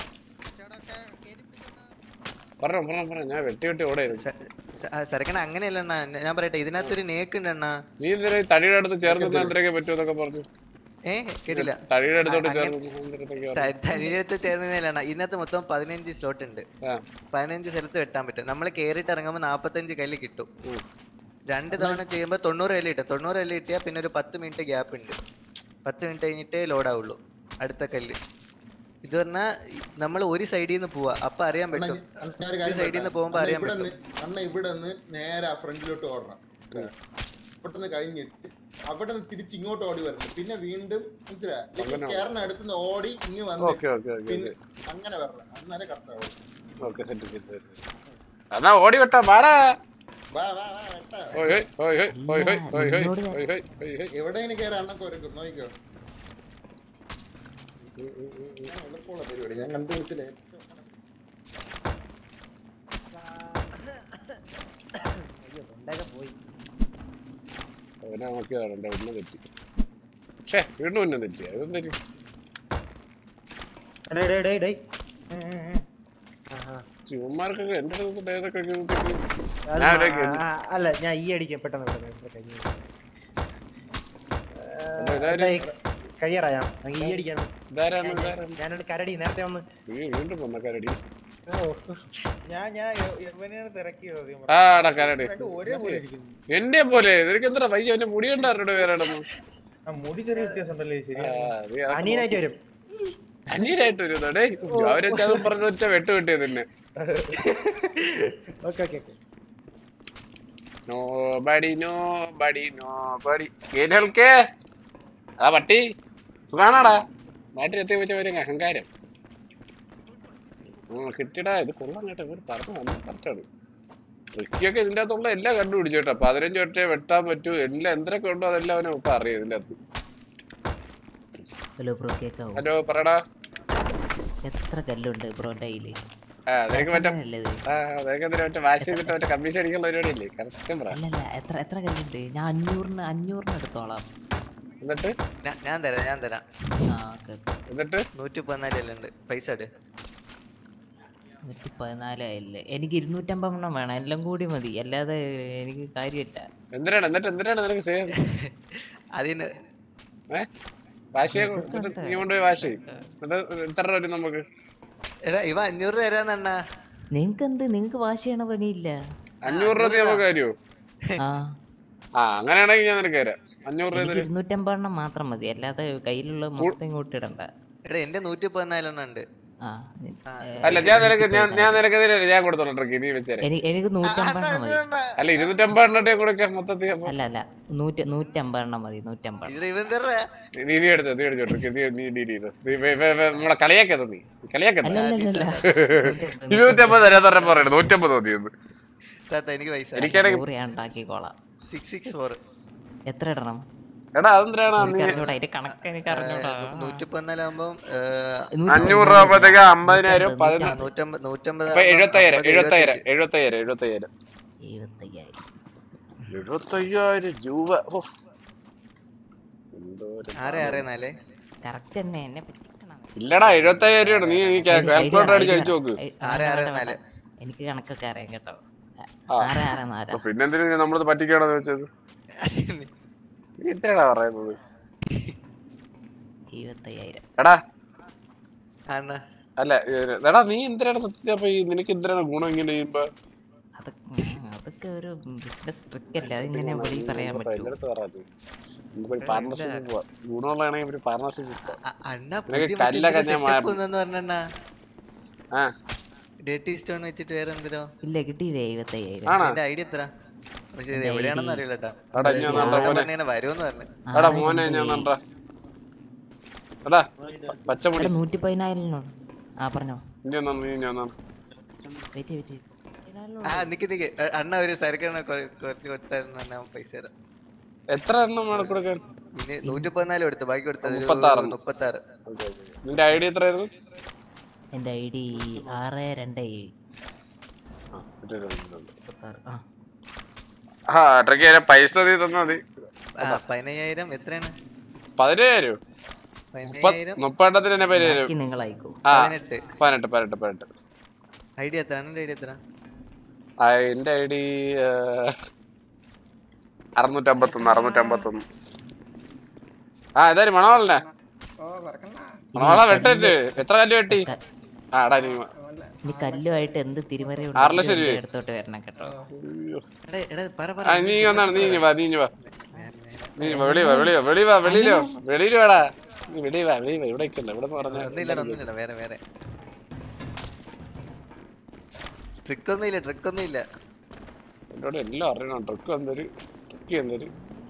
പറഞ്ഞോ പറഞ്ഞോ പറഞ്ഞോ ഞാൻ വെട്ടി വെട്ടി ഓടായിരുന്നു സരക്കണ്ണ അങ്ങനെയല്ല അണ്ണാ ഞാൻ പറയട്ടെ ഇതിനകത്തൊരു നേക്ക് ഉണ്ട് അണ്ണാ നീ എന്തിനാ ഈ തടിയുടെ അടുത്ത് ചേർന്ന് എന്തിനൊക്കെ പറ്റുമെന്നൊക്കെ പറഞ്ഞു ഏ കേട്ടില്ല തടിയുടെ അടുത്തോട്ട് അങ്ങനെ- ചേർന്ന് എന്തിനൊക്കെ ത- തടിയിലത്ത് ചേർന്നതിലാണ് ഇതിനകത്ത് മൊത്തം പതിനഞ്ച് സ്ലോട്ട് ഉണ്ട് ആ. പതിനഞ്ച് സ്ഥലത്ത് വെട്ടാൻ പറ്റും നമ്മൾ കേറിയിട്ട് ഇറങ്ങുമ്പോൾ നാപ്പത്തഞ്ച് കല്ല് കിട്ടും രണ്ട് തവണ ചെയ്യുമ്പോൾ തൊണ്ണൂറ് കല്ല് കിട്ടും തൊണ്ണൂറ് കല്ല് കിട്ടിയാൽ പിന്നെ ഒരു പത്ത് മിനിറ്റ് ഗ്യാപ്പ് ഉണ്ട് പത്ത് മിനിറ്റ് കഴിഞ്ഞിട്ടേ ലോഡ് ആവുള്ളൂ അടുത്ത കല്ല് ഇത് പറഞ്ഞാ നമ്മൾ ഒരു സൈഡിൽ നിന്ന് പോവാ അപ്പൊ അറിയാൻ അണ്ണാ, പറ്റും അണ്ണാ ഒരു ഈ കാര്യം സൈഡിൽ നിന്ന് പറയട്ടെ? പോകുമ്പോ അണ്ണാ അറിയാൻ ഇവിടെ പറ്റും നിന്ന് അണ്ണ ഇവിടെ നിന്ന് നേരെ ആ ഫ്രണ്ടിലോട്ട് ഓടണം പെട്ടെന്ന് കഴിഞ്ഞിട്ട് അവിടെ നിന്ന് തിരിച്ച് ഇങ്ങോട്ട് ഓടി വരണം പിന്നെ വീണ്ടും മനസ്സിലായി അങ്ങനെ കേരള അടുത്തുനിന്ന് ഓടി ഇങ്ങ് വന്ന് ഓക്കെ ഓക്കെ ഓക്കെ പിന്നെ അങ്ങനെ വരണം അന്നേരം correct okay set set set എന്നാ ഓടി വിട്ടാ വാടാ വാ വാ വാ വെട്ടാ. ഓയ് ഹോയ് ഓയ് ഹോയ് ഓയ് ഹോയ് ഓയ് ഹോയ് നിന്നോട് ഓയ് ഹോയ് ഓയ് ഹോയ് എവിടെയെങ്കിലും കയറി അണ്ണ കുറയ്ക്കും നോക്കിക്കോ ഞാൻ എളുപ്പമുള്ള പരിപാടി ഞാൻ കണ്ടുപിടിച്ചില്ലേ അയ്യോ തൊണ്ടൊക്കെ പോയി അവനെ നോക്കിയതാണ് എന്റെ ഉന്നം തെറ്റി ഷേ വീണ്ടും ഉന്നം തെറ്റി അതൊന്നും തെറ്റി ഡേയ് ഡേയ് ഡേയ് ഡേയ് ഉം, ഉം, ഉം. ആഹാ. ചുമ്മാർക്കൊക്കെ എന്റെ അടുത്ത് ഡേതൊക്കെ കഴിയുമ്പോഴത്തേക്ക് അത് ഞാൻ ഇവിടേക്ക് ആ, ആ, അല്ല ഞാൻ ഈ അടിക്കാം പെട്ടെന്ന് പെട്ടെന്ന് ഇവിടെ കഴിഞ്ഞു അപ്പൊ ഇതാര്? ഡേയ്, കഴിയറാ ഞാൻ നമുക്ക് ഈ അടിക്കാം ഇതാരാണ് ഇതാരാണ് ഞാനൊരു കരടി നേരത്തെ ഒന്ന് നീ വീണ്ടും വന്നക്കാരടി ഞാൻ ഞാൻ യവനെയാണ് തിരക്കിയത് സത്യം ആ പറഞ്ഞാ. എടാ കരടി രണ്ടും ഒരേപോലെ ഇരിക്കുന്നു. എന്നെ പോലെ നിനക്ക് എന്താ വയ്യ എന്റെ മുടി ഉണ്ടായിരുന്നു പേരാണെന്ന് ആ, മുടി ചെറിയ വ്യത്യാസം ഉണ്ടല്ലേ ശരി അനിയനായിട്ട് വരും അന്യനായിട്ട് വരുന്നോടേ അവരെ അതും പറഞ്ഞ ഒറ്റ വെട്ട് കിട്ടിയത് തന്നെ okay okay okay no buddy no buddy no buddy കേൾക്കേ ആ പട്ടി സുഖാണാടാ നാട്ടിലെത്തി വെച്ച ഒരു അഹങ്കാരം ഉം, കിട്ടിയടാ ഇത് കൊള്ളാം കേട്ടോ ഇവര് പറഞ്ഞു വന്നു കറക്റ്റാണ് റിക്കിയൊക്കെ ഇതിൻ്റെ അകത്തുള്ള എല്ലാം കണ്ടുപിടിച്ചു കേട്ടോ പതിനഞ്ച് ഒറ്റ വെട്ടാൻ പറ്റൂ എല്ലാം എന്തൊക്കെ ഉണ്ടോ അതെല്ലാം അവനെ ഇപ്പൊ അറിയാം ഇതിൻ്റെ അകത്ത് ഹലോ ബ്രോ കേക്കാവോ ഹലോ പറടാ എത്ര കല്ലുണ്ട് ബ്രോന്റെ കയ്യില് ആ നിനക്ക് മറ്റേ അല്ലേ ഇത്? ആ നിനക്ക് എന്തിനാ മറ്റേ വാശി ചെയ്തിട്ട് മറ്റേ കമ്മീഷൻ അടിക്കുന്ന പരിപാടിയില്ലേ കറക്റ്റ് പറ അല്ലല്ല എത്ര എത്ര കല്ലുണ്ട് ഞാൻ അഞ്ഞൂറിന് അഞ്ഞൂറിന് എടുത്തോളാം എന്നിട്ട് ഞാ- ഞാൻ തരാം ഞാൻ തരാം ആ ഓക്കെ ഓക്കെ എന്നിട്ട് നൂറ്റി പതിനാല് ഉണ്ട് പൈസ ഇട് നൂറ്റി പതിനാലായില്ലേ എനിക്ക് ഇരുന്നൂറ്റമ്പതെണ്ണം വേണം എല്ലാം കൂടി മതി അല്ലാതെ എനിക്ക് കാര്യമില്ല എന്തിനാണ് എന്നിട്ട് എന്തിനാണ് നിനക്ക് ചെയ്യാൻ അതിന് ഏ വാശിയെ എന്നിട്ട് നീ കൊണ്ടുപോയി വാശി എന്നിട്ട് എത്ര രൂപ വരും നമുക്ക് എടാ ഇവ അഞ്ഞൂറ് തരാന്നണ്ണാ നിങ്ങക്ക് എന്ത് നിങ്ങക്ക് വാശി ചെയ്യണ പണിയില്ല അഞ്ഞൂറ് രൂപ നമുക്ക് കാര്യമോ ആ ആ അങ്ങനെയാണെങ്കിൽ ഞാൻ നിനക്ക് തരാം അഞ്ഞൂറ് രൂപ എനിക്ക് തരും ഇരുന്നൂറ്റമ്പതെണ്ണം മാത്രം മതി അല്ലാതെ കയ്യിലുള്ള മൊത്തം ഇങ്ങോട്ട് ഇടണ്ട എടാ എന്റെ നൂറ്റി പതിനാലെണ്ണം ഉണ്ട് ആ നി- ആ, ഏ, അല്ല ഞാൻ നിനക്ക് ഞാൻ ഞാൻ നിനക്ക് ഇതില്ല ഞാൻ കൊടുത്തോളാം ട്രക്ക് നീ വെച്ചേരെ എനി- എനിക്ക് നൂറ്റമ്പതെണ്ണം മതി അല്ല ഇരുന്നൂറ്റമ്പത് എണ്ണട്ടെ കൊടുക്കാം മൊത്തത്തിൽ അപ്പൊ. അല്ല അല്ല നൂറ്റി നൂറ്റമ്പതെണ്ണം മതി നൂറ്റമ്പത് ഇവിടെ ഇവൻ തരാ നീ നീ എടുത്തോ നീ എടുത്തോ ട്രക്ക് നീ നീ ഡീൽ ചെയ്തോ നീ വേ- വേ- വേ- നമ്മളെ കളിയാക്കരുത് നീ കളിയാക്കരുത് അല്ല അല്ല അല്ല ഇരുന്നൂറ്റമ്പത് തരാൻ പറഞ്ഞ പറയണത് നൂറ്റമ്പത് മതി എന്ന് താത്ത എനിക്ക് പൈസ എനിക്കാണെങ്കിൽ നൂറ് ഞാൻ ഉണ്ടാക്കിക്കോളാം സിക്സ് സിക്സ് ഫോർ എത്ര ഇടണം എടാ അതെന്തിനാണ് നീ എനിക്ക് അറിഞ്ഞൂടാ അതിന്റെ കണക്ക് എനിക്ക് അറിഞ്ഞൂടാ നൂറ്റി പതിനാലാകുമ്പം നൂറ്റി അഞ്ഞൂറ് രൂപ ആകുമ്പോഴത്തേക്ക് അമ്പതിനായിരം പതിനായിരം നൂറ്റമ്പത് നൂറ്റമ്പത് ഇപ്പൊ എഴുപത്തയ്യായിരം എഴുപത്തയ്യായിരം എഴുപത്തയ്യായിരം എഴുപത്തയ്യായിരം എഴുപത്തയ്യായിരം എഴുപത്തയ്യായിരം രൂപ ഓ. എന്തോരം ആറ് ആറ് നാല് കറക്റ്റ് തന്നെ എന്നെ പറ്റിക്കണം ഇല്ലടാ എഴുപത്തയ്യായിരം രൂപ നീ നീ കാൽക്കുലേറ്റർ അടിച്ച് അടിച്ചു നോക്ക് ഐ- ആറ് വേണ്ട, ആറ് വേണ്ട, നാല്. വേണ്ട. എനിക്ക് കണക്കൊക്കെ അറിയാം കേട്ടോ ആ. ആറ് ആറ് നാല് അപ്പൊ പിന്നെന്തിനാ നമ്മളത് പറ്റിക്കണെന്ന് വെച്ചത് നീ എത്രയാടാ പറയുന്നത് എഴുപത്തയ്യായിരം എടാ അണ്ണാ അല്ല ഏ, എടാ നീ എന്തിനാണ് സത്യത്തിൽ അപ്പൊ ഈ നിനക്ക് എന്തിനാണ് ഗുണം ഇങ്ങനെ ചെയ്യുമ്പോ അതൊക്കെ ഉം, അതൊക്കെ ഒരു ബിസിനസ് ട്രിക്ക് അല്ല അതിങ്ങനെ വെളിയിൽ പറയാൻ എന്റെ പറ്റുമോ അടുത്ത് പറയാത് നമുക്കൊരു പാർട്ണർഷിപ്പ് പോവാം ഗുണമുള്ളതാണെങ്കിൽ ഒരു പാർട്ണർഷിപ്പ് പോവാം അ- അണ്ണ നിനക്ക് പുതിയ കല്ലൊക്കെ ഞാൻ മാ- പറഞ്ഞ ആ ഡേറ്റി സ്റ്റോൺ വെച്ചിട്ട് വേറെ എന്തിനോ ഇല്ല കിട്ടിയില്ലേ എഴുപത്തയ്യായിരം ആണോ എന്റെ ഐഡിയ എത്ര പക്ഷേ ഇത് എന്റെ എവിടെയാണെന്ന് ID. അറിയില്ല എടാ, ഇനി ഒന്ന് കണ്ടോ മോനെ. കേട്ടോ വരുമെന്ന് പറഞ്ഞു എടാ ആ, മോനെ എന്റെ ഞാൻ കയ്യിൽ. നണ്ടാ എടാ പച്ചമുടി എടാ, നൂറ്റി പതിനാലിനോട് ആ പറഞ്ഞോ ഇനി ഒന്നാണ് നീ ഞാൻ വെയിറ്റ് വെയിറ്റ് ആ നിക്ക് നിക്ക് എ, അണ്ണ ഒരു സരക്കണ്ണ കുറച്ച് കൊടുത്തായിരുന്നു അണ്ണ പൈസ തരാം എത്ര എണ്ണം വേണം കൊടുക്കാൻ ഇനി നൂറ്റി പതിനാല് കൊടുത്തു ബാക്കി കൊടുത്തത് ഒരു മുപ്പത്താറ്. മുപ്പത്താറ് നിന്റെ ഐ ഡി എത്രയായിരുന്നു എൻ്റെ ഐ ഡി ആറ് രണ്ട് ഏഴ് ആ, ഇട്ടിട്ടുണ്ട്. മുപ്പത്താറ് ആ ആ ട്രക്ക് ചെയ്യാൻ പൈസ നീ തന്നാ മതി ആ പതിനയ്യായിരം എത്രയാണ് പതിനയ്യായിരം പതിനയ്യായിരം മുപ്പതെണ്ണത്തിന് തന്നെ പതിനയ്യായിരം ബാക്കി നിങ്ങൾ അയക്കൂ ആ പതിനെട്ട് പതിനെട്ട് പതിനെട്ട് പതിനെട്ട് ഐഡിയ എത്ര അണ്ണൻ്റെ ഐഡിയ എത്ര ആ എന്റെ ഐ ഡി അറുന്നൂറ്റമ്പത്തൊന്ന് അറുന്നൂറ്റമ്പത്തൊന്ന് ആ ഇതാരും മണവാളനെ മണവാള വെട്ടിട്ട് എത്ര കല്ല് വെട്ടി ആ എടാ നീ മ- ഇനി കല്ലുമായിട്ട് എന്ത് തിരുമറി ആറ് ലക്ഷം രൂപ എടുത്തോട്ട് വരണം കേട്ടോ അയ്യോ. എടാ എടാ പറ പറ ആ നീ വന്നാണ് നീ ഇഞ്ഞ് വാ നീ ഇഞ്ഞ് വാ നീ ഇഞ്ഞ് വാ വെളി വാ വെളി വാ വെളി വാ വെളിയിലോ വെളിയിൽ വാടാ നീ വെളി വാ വെളി വാ ഇവിടെ നിൽക്കണ്ട ഇവിടെ ഒന്നുമില്ലടാ പറഞ്ഞ ഒന്നുമില്ലടാ വേറെ വേറെ ട്രിക്ക് ഒന്നും ഇല്ല ട്രിക്ക് ഒന്നും ഇല്ല എന്നോട് എല്ലാം അറിയണം ട്രക്ക് എന്തൊരു ട്രക്ക് എന്തൊരു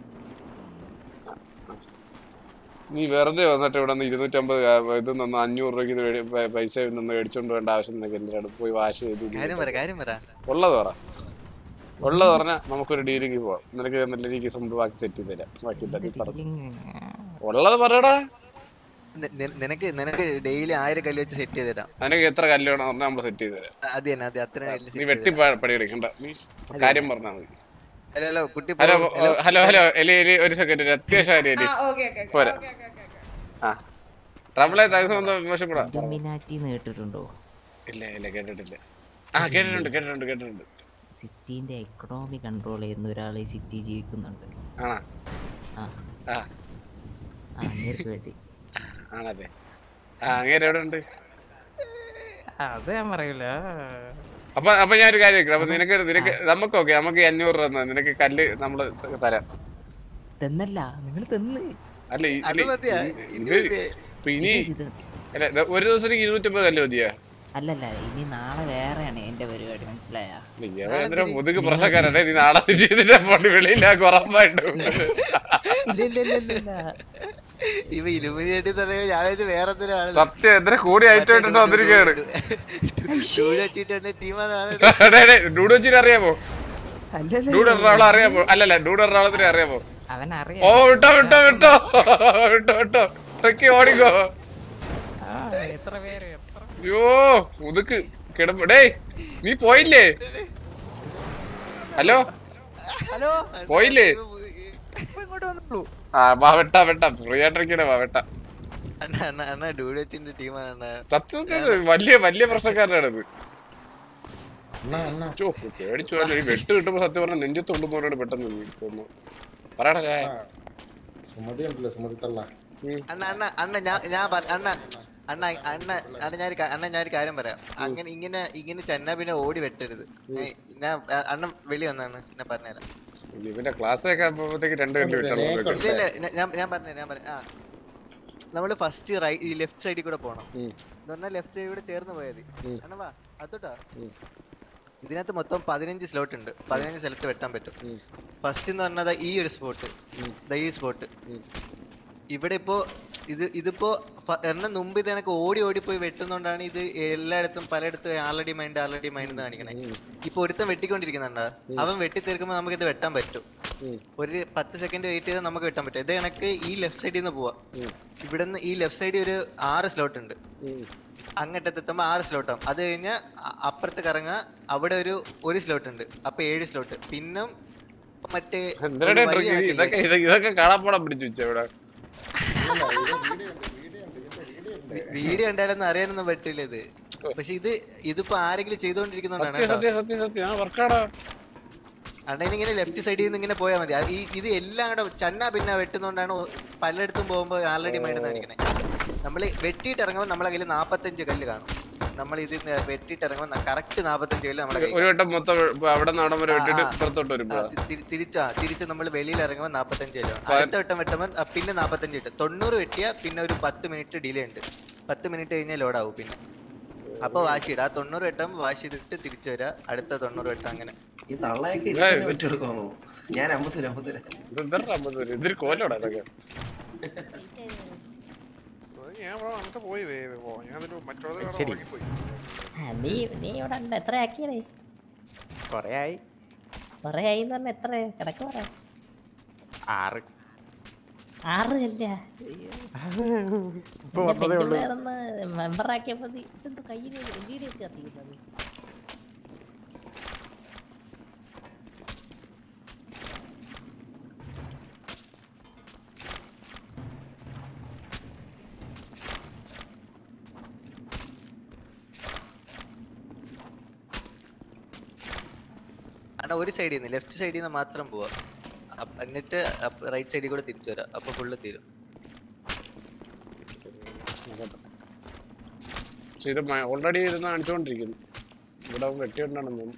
നീ വെറുതെ വന്നിട്ട് ഇവിടെ നിന്ന് ഇരുന്നൂറ്റമ്പത് കാ- ഇത് നിന്ന് അഞ്ഞൂറ് രൂപയ്ക്ക് ഇത് മേടി- പൈ- പൈസ നിന്ന് മേടിച്ചോണ്ട് വേണ്ട ആവശ്യം നിനക്ക് എന്തിനാണ് പോയി വാഷ് ചെയ്ത് ഇത് കാര്യം പറ കാര്യം പറ ഉള്ളത് പറ ഉള്ളത് പറഞ്ഞാൽ നമുക്കൊരു ഡീലിംഗ് പോവാം നിനക്ക് നല്ല രീതിക്ക് സംഭവം ബാക്കി സെറ്റ് ചെയ്ത് തരാം ബാക്കി ഇല്ല, നീ പറഞ്ഞു ഉള്ളത് പറയടാ നി- നി- നിനക്ക് നിനക്ക് ഡെയിലി ആയിരം കല്ല് വെച്ച് സെറ്റ് ചെയ്ത് തരാം നിനക്ക് എത്ര കല്ല് വേണം പറഞ്ഞാൽ നമ്മൾ സെറ്റ് ചെയ്ത് തരാം അത് തന്നെ അത് അത്ര കല്ല് നീ set വെട്ടി ചെയ്ത് തരാം. പ- പണിയെടുക്കണ്ട നീ കാര്യം പറഞ്ഞാൽ മതി ഹലോ ഹലോ കുട്ടി ഹലോ പോ- ഹലോ ഹലോ ഹലോ എലി എലി ഒരു സെക്കൻഡ് ഒരു അത്യാവശ്യം കാര്യം എലി ആ ഓക്കെ ഓക്കെ പോരാ ആ ട്രബിളെ തകർന്ന് വന്ന വിഷപ്പെടാ ഇലുമിനാറ്റിന്ന് കേട്ടിട്ടുണ്ടോ ഇല്ല ഇല്ല കേട്ടിട്ടില്ല ആ കേട്ടിട്ടുണ്ട് കേട്ടിട്ടുണ്ട് കേട്ടിട്ടുണ്ട് സിറ്റീന്റെ എക്കണോമി കൺട്രോൾ ചെയ്യുന്ന ഒരാൾ ഈ സിറ്റി ജീവിക്കുന്നുണ്ട് ആണാ ആ ആ ആ അങ്ങേർക്ക് വേണ്ടി ആണല്ലേ ആ അങ്ങേര് എവിടെ ഉണ്ട് അത് ഞാൻ പറയില്ല അപ്പൊ അപ്പൊ ഞാനൊരു കാര്യം ചോദിക്കാം. അപ്പൊ നിനക്ക് നിനക്ക് നമുക്ക് ഓക്കെ നമുക്ക് ഈ അഞ്ഞൂറ് രൂപ തന്നാ നിനക്ക് കല്ല് നമ്മള് തരാം തെന്നല്ല നിങ്ങൾ തെന്ന് അല്ല ഈ- അത് ഇല്ല, മതിയാ? ഇത് ഇനി ഇത് മതിയാ? ഇപ്പൊ ഇനി ഇത് അല്ല ഇത് ഒരു ദിവസത്തേക്ക് ഇരുന്നൂറ്റമ്പത് കല്ല് മതിയാ അല്ലല്ല ഇനി നാളെ വേറെയാണ് എന്റെ പരിപാടി മനസ്സിലായ എന്തിനാ മുതുക് പ്രശ്നക്കാരല്ലേ നീ നാളെ ചെയ്തിട്ട് പണി വെളിയിലാക്കും ഉറപ്പായിട്ടും ഇവ ഇലുമിനേറ്റി തന്നെ ഞാൻ വിചാരിച്ചു വേറെ എന്തിനാണ് സത്യം എന്തിനാ കൂടി ഐറ്റം ഇട്ടിട്ട് വന്നിരിക്കുകയാണ് ഡൂഡ് വെച്ചിട്ട് അറിയാമോ ഡൂഡ് എറണാകുളം അറിയാമോ അല്ലല്ല ഡൂഡ് എറണാകുളത്തിന് അറിയാമോ അവൻ ഓ അറിയാം വിട്ടോ വിട്ടോ വിട്ടോ വിട്ടോ വിട്ടോ ട്രക്കി ഓടിക്കോ ആ, എത്ര പേര് എത്ര അയ്യോ മുതുക്ക് കിടപ്പ് ഡേയ് നീ പോയില്ലേ ഹലോ ഹലോ പോയില്ലേ ഇപ്പൊ ഇങ്ങോട്ട് വന്നുള്ളൂ ആ വാ വെട്ട വെട്ട ഫ്രീ ആയിട്ടിരിക്കണേ വാ വെട്ട അണ്ണ അണ്ണ അണ്ണ ഡൂഡച്ചിന്റെ ടീമാണ് അണ്ണ സത്യത്തിൽ വലിയ വലിയ പ്രശ്നക്കാരനാണിത് അണ്ണാ അണ്ണാ ചോ പേടിച്ചു പോയല്ലോ. ഈ വെട്ട് കിട്ടുമ്പോ സത്യം പറഞ്ഞ നെഞ്ചത്തുണ്ടെന്നോട് പെട്ടെന്ന് എനിക്ക് തോന്നുന്നു പറയടാ ചായ. സുമതി ഉണ്ടല്ലോ സുമതി തള്ള അണ്ണ അണ്ണ അണ്ണ ഞാൻ ഞാൻ പറ- അണ്ണ അണ്ണ അണ്ണ അണ്ണ ഞാൻ അണ്ണ ഞാനൊരു കാര്യം പറയാം അങ്ങനെ ഇങ്ങനെ ഇങ്ങനെ ചെന്നാ പിന്നെ ഓടി വെട്ടരുത് ഏ, ഞാൻ അ- അണ്ണൻ വെളി വന്നാണ് ഞാൻ പറഞ്ഞുതരാം ഇവന്റെ ക്ലാസ് ഒക്കെ ആകുമ്പോഴത്തേക്ക് രണ്ട് കല്ല് ഇല്ല വെച്ചാൽ ഇല്ല ഞാൻ- ഞാൻ ഞാൻ പറഞ്ഞുതരാം ഞാൻ പറയാം ആ നമ്മള് ഫസ്റ്റ് റൈറ്റ് ഈ ലെഫ്റ്റ് സൈഡിൽ കൂടെ പോണം എന്ന് പറഞ്ഞാൽ ലെഫ്റ്റ് സൈഡിൽ കൂടെ ചേർന്ന് പോയാൽ മതി അണ്ണ വാ അതോട്ടാ ഇതിനകത്ത് മൊത്തം പതിനഞ്ച് സ്ലോട്ട് ഉണ്ട് പതിനഞ്ച് സ്ഥലത്ത് വെട്ടാൻ പറ്റും ഫസ്റ്റ് എന്ന് പറഞ്ഞാൽ ഈ ഒരു സ്പോട്ട് ഈ സ്പോട്ട് ഇവിടെ ഇപ്പോ ഇത് ഇതിപ്പോ ഫ- എണ്ണം മുമ്പ് ഇത് എനക്ക് ഓടി ഓടി പോയി വെട്ടുന്നോണ്ടാണ് ഇത് എല്ലായിടത്തും പലയിടത്തും ആൾറെഡി മൈൻഡ് ആൾറെഡി മൈൻഡ് എന്ന് കാണിക്കണേ ഇപ്പൊ ഒരുത്തൻ വെട്ടിക്കൊണ്ടിരിക്കുന്നുണ്ടാ അവൻ വെട്ടി തീർക്കുമ്പോൾ നമുക്ക് ഇത് വെട്ടാൻ പറ്റും ഒരു പത്ത് സെക്കൻഡ് വെയിറ്റ് ചെയ്താൽ നമുക്ക് വെട്ടാൻ പറ്റും ഇത് എനക്ക് ഈ ലെഫ്റ്റ് സൈഡിൽ നിന്ന് പോവാ ഇവിടുന്ന് ഈ ലെഫ്റ്റ് സൈഡിൽ ഒരു ആറ് സ്ലോട്ട് ഉണ്ട് അങ്ങോട്ടത്ത് എത്തുമ്പോ ആറ് സ്ലോട്ട് ആവും അത് കഴിഞ്ഞാൽ അപ്പുറത്ത് കറങ്ങാ അവിടെ ഒരു ഒരു സ്ലോട്ട് ഉണ്ട് അപ്പൊ ഏഴ് സ്ലോട്ട് പിന്നെ മറ്റേ ഒരു എന്തിനാ വഴി ട്രിക്ക് കണക്കില്ലേ? ഇതൊക്കെ ഇത് ഇതൊക്കെ കാണാപ്പാടാൻ പിടിച്ചു വെച്ച ഇവിടെ വീഡിയോ ഉണ്ടായാലൊന്നും അറിയാനൊന്നും പറ്റില്ല ഇത് പക്ഷെ ഇത് ഇതിപ്പോ ആരെങ്കിലും ചെയ്തോണ്ടിരിക്കുന്നോണ്ടാണ് സത്യം കേട്ടോ. സത്യം സത്യം സത്യം ആ വർക്കാടാ അണ്ണൻ ഇങ്ങനെ ലെഫ്റ്റ് സൈഡിൽ നിന്ന് ഇങ്ങനെ പോയാൽ മതി അത് ഈ ഇത് എല്ലാം കൂടെ ചന്ന പിന്നെ വെട്ടുന്നോണ്ടാണ് ഒ- പലയിടത്തും പോകുമ്പോൾ ആൾറെഡി മൈൻഡ് കാണിക്കണേ നമ്മൾ വെട്ടിയിട്ട് ഇറങ്ങുമ്പോൾ നമ്മളെ കയ്യിൽ നാപ്പത്തഞ്ച് കല്ല് കാണും നമ്മൾ ഇത് വെട്ടിയിട്ട് ഇറങ്ങുമ്പോൾ കറക്റ്റ് നാപ്പത്തഞ്ച് കല്ല് നമ്മളെ കയ്യിൽ ഒരു വട്ടം മൊത്തം ഇപ്പൊ അവിടെ നിന്ന് അവിടെ വരെ ആ, വിട്ടിട്ട് ആ. പുറത്തോട്ട് വരുമ്പോ തിരിച്ചാ തിരിച്ച് നമ്മൾ വെളിയിൽ ഇറങ്ങുമ്പോൾ നാപ്പത്തഞ്ച് കല്ല് കാണും. അടുത്ത വട്ടം വെട്ടുമ്പോൾ അ, പിന്നെ നാപ്പത്തഞ്ച് കിട്ടും തൊണ്ണൂറ് വെട്ടിയാ പിന്നെ ഒരു പത്ത് മിനിറ്റ് ഡിലേ ഉണ്ട് പത്ത് മിനിറ്റ് കഴിഞ്ഞാൽ ലോഡ് ആവും പിന്നെ അപ്പൊ വാശി ഇടും ആ തൊണ്ണൂറ് വെട്ടം വാശി ചെയ്തിട്ട് തിരിച്ചു വരാ അടുത്ത തൊണ്ണൂറ് വെട്ടം അങ്ങനെ ഈ തള്ളയൊക്കെ ഇതിനെ വെട്ടിയെടുക്കാമോ ഞാൻ അമ്പത് രൂപ അമ്പത് രൂപ ഇത് എന്തെടാ അമ്പത് പേര്? ഇതൊരു കോലോടാ ഇതൊക്കെ ഞാൻ ഇവിടെ നമുക്ക് പോയി വേ- വേ- പോ. ഞാൻ എന്നിട്ട് മറ്റുള്ളത് വേറെ ശരി. ഉറങ്ങിപ്പോയി. ആ, നീ നീ ഇവിടെ ഉണ്ട് എത്ര ആക്കിയതേ കൊറേ ആയി കൊറേ ആയി എന്ന് പറഞ്ഞ എത്ര കിടക്ക് പറ ആറ് ആറ് അല്ല ഇപ്പൊ വന്നതേ ഉള്ളൂ മെമ്പർ ആക്കിയപ്പോ നീ ഇതെന്ത് കയ്യിൽ വീഡിയോ ഒക്കെ കത്തിക്കുന്നത് അണ്ണാ ഒരു സൈഡിൽ നിന്ന് ലെഫ്റ്റ് സൈഡിൽ നിന്ന് മാത്രം പോവാ അപ്പ- എന്നിട്ട് റൈറ്റ് സൈഡിൽ കൂടെ തിരിച്ചു വരാം അപ്പൊ ഫുള്ള് തീരും പക്ഷെ ഇത് ഓൾറെഡി ഇരുന്ന് കാണിച്ചുകൊണ്ടിരിക്കുന്നു ഇവിടെ അവൻ വെട്ടിയുണ്ടാണെന്ന് തോന്നുന്നു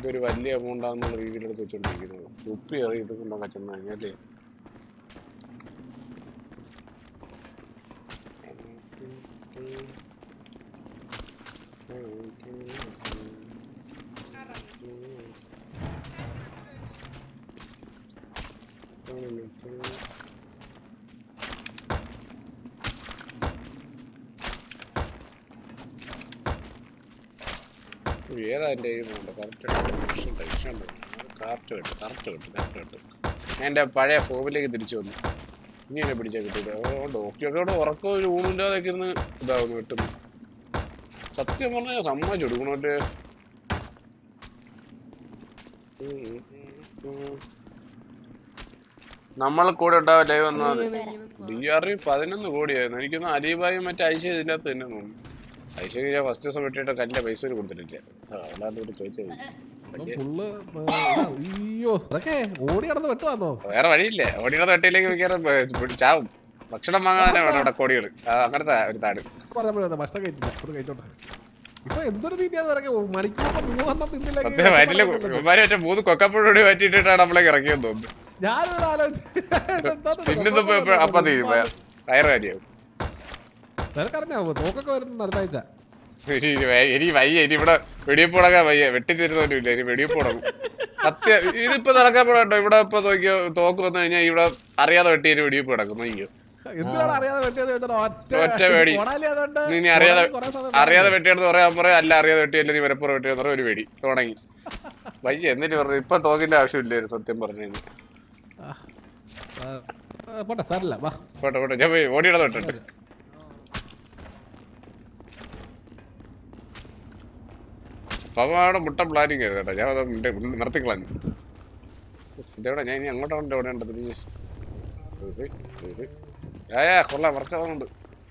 ഇതൊരു വലിയ എമൗണ്ട് ആണെന്നുള്ള രീതിയിൽ എടുത്ത് വെച്ചോണ്ടിരിക്കുന്നത് ഉപ്പി എറി ഇത് കൊണ്ടൊക്കെ ചെന്ന് കഴിഞ്ഞാലേ ഏതാ എൻ്റെ കറക്റ്റ് ടെൻഷൻ കറക്റ്റ് കിട്ടും കറക്റ്റ് കിട്ടും കറക്റ്റ് കിട്ടും ഞാൻ എൻ്റെ പഴയ ഫോമിലേക്ക് തിരിച്ചു വന്നു ഇനി എന്നെ പിടിച്ചാൽ കിട്ടില്ല ഡോക്ടറൊക്കെ ഇവിടെ ഉറക്കം ഒരു ഊണില്ലാതൊക്കെ ഇരുന്ന് ഇതാവുന്നു കിട്ടുന്നു സത്യം പറഞ്ഞാൽ സമ്മതിച്ചു കൊടുക്കണോന്റെ നമ്മൾ കൂടെ ഉണ്ടാവും ലൈവ് വന്നാൽ ഡി ആർ പതിനൊന്ന് കോടിയായിരുന്നു എനിക്കൊന്ന് അലീബായും മറ്റേ ഐശ്വര്യ ഇതിൻ്റെ അകത്ത് തന്നെ തോന്നുന്നു ഐശ്വര്യ ഞാൻ ഫസ്റ്റ് ദിവസം വെട്ടിയിട്ട് കല്ലിൻ്റെ പൈസ പോലും കൊടുത്തിട്ടില്ല ആ അല്ലാണ്ട് ഇവിടെ ചോദിച്ചത് ഫുള്ള് അയ്യോ അതൊക്കെ ഓടി നടന്ന് വെട്ടുവാന്നോ വേറെ വഴിയില്ല ഓടിയുടെ തട്ടിയിലേക്ക് മിക്കവാറും ചാവും ഭക്ഷണം വാങ്ങാൻ തന്നെ വേണം ഇവിടെ കോടികൾ അങ്ങനത്തെ ഒരു താട് പറഞ്ഞപ്പോഴേ ഭക്ഷണം കഴിച്ചില്ല അത് കഴിച്ചോട്ടെ ഇപ്പൊ എന്തൊരു തീറ്റയാന്ന് ഇറങ്ങി മണിക്കൂർ മൂന്നെണ്ണം സത്യം വയറ്റില് തിന്നില്ലെങ്കിൽ ഉമ്മാര് മറ്റേ മൂന്ന് കൊക്കപ്പുഴോട് പറ്റിയിട്ടാണ് നമ്മളെ ഇറക്കിയെന്ന് തോന്നുന്നു ഞാനൊരു ആലോചിച്ചു പിന്നെന്തോ അപ്പൊ തീരും വയറ് കാര്യമാവും നിനക്കറിഞ്ഞാവോ തോക്കൊക്കെ വരുന്ന അടുത്ത ആഴ്ച ഇനി ഇനി വയ്യ, ഇനി വയ്യ ഇനി ഇവിടെ വെടിയപ്പ് തുടങ്ങാൻ വയ്യ വെട്ടിത്തരുന്നൊന്നും ഇല്ല ഇനി വെടിയപ്പ് തുടങ്ങും സത്യ ഇതിപ്പോ നടക്കാൻ പോകണ്ടോ ഇവിടെ ഇപ്പൊ നോക്കിയോ തോക്ക് വന്നു കഴിഞ്ഞാൽ ഇവിടെ അറിയാതെ വെട്ടി ഒരു വെടിയപ്പ് കിടക്കും നോക്കിയോ എന്തിനാണ് അറിയാതെ വെട്ടിയത് ചോദിച്ചാൽ ഒറ്റ ഒറ്റ പേടി കൊടാലി അതുകൊണ്ട് നീ ഇനി അറിയാതെ കുറേ സമയം അറിയാതെ വെട്ടിയെടുത്ത് പറയാൻ പറയാം അല്ല അറിയാതെ വെട്ടിയല്ല നീ വരപ്പുറം വെട്ടിയെന്ന് പറയാം ഒരു വെടി തുടങ്ങി വയ്യ എന്നിട്ട് പറഞ്ഞു ഇപ്പൊ തോക്കിന്റെ ആവശ്യമില്ലായിരുന്നു സത്യം പറഞ്ഞു കഴിഞ്ഞാൽ ആ, പോട്ടെ സാറില്ല വാ പോട്ടെ പോട്ടെ ഞാൻ പോയി ഓടിയുടെ തൊട്ടിട്ട് പവയുടെ മുട്ട പ്ലാനിങ് ആയിരുന്നു കേട്ടോ ഞാൻ അത് മുണ്ട- നിർത്തിക്കളഞ്ഞു ഇതെവിടെ ഞാൻ ഇനി അങ്ങോട്ടാണ് എവിടെയുണ്ട് തിരിച്ച് ഏ കൊള്ളാം വർക്കാവുന്നുണ്ട്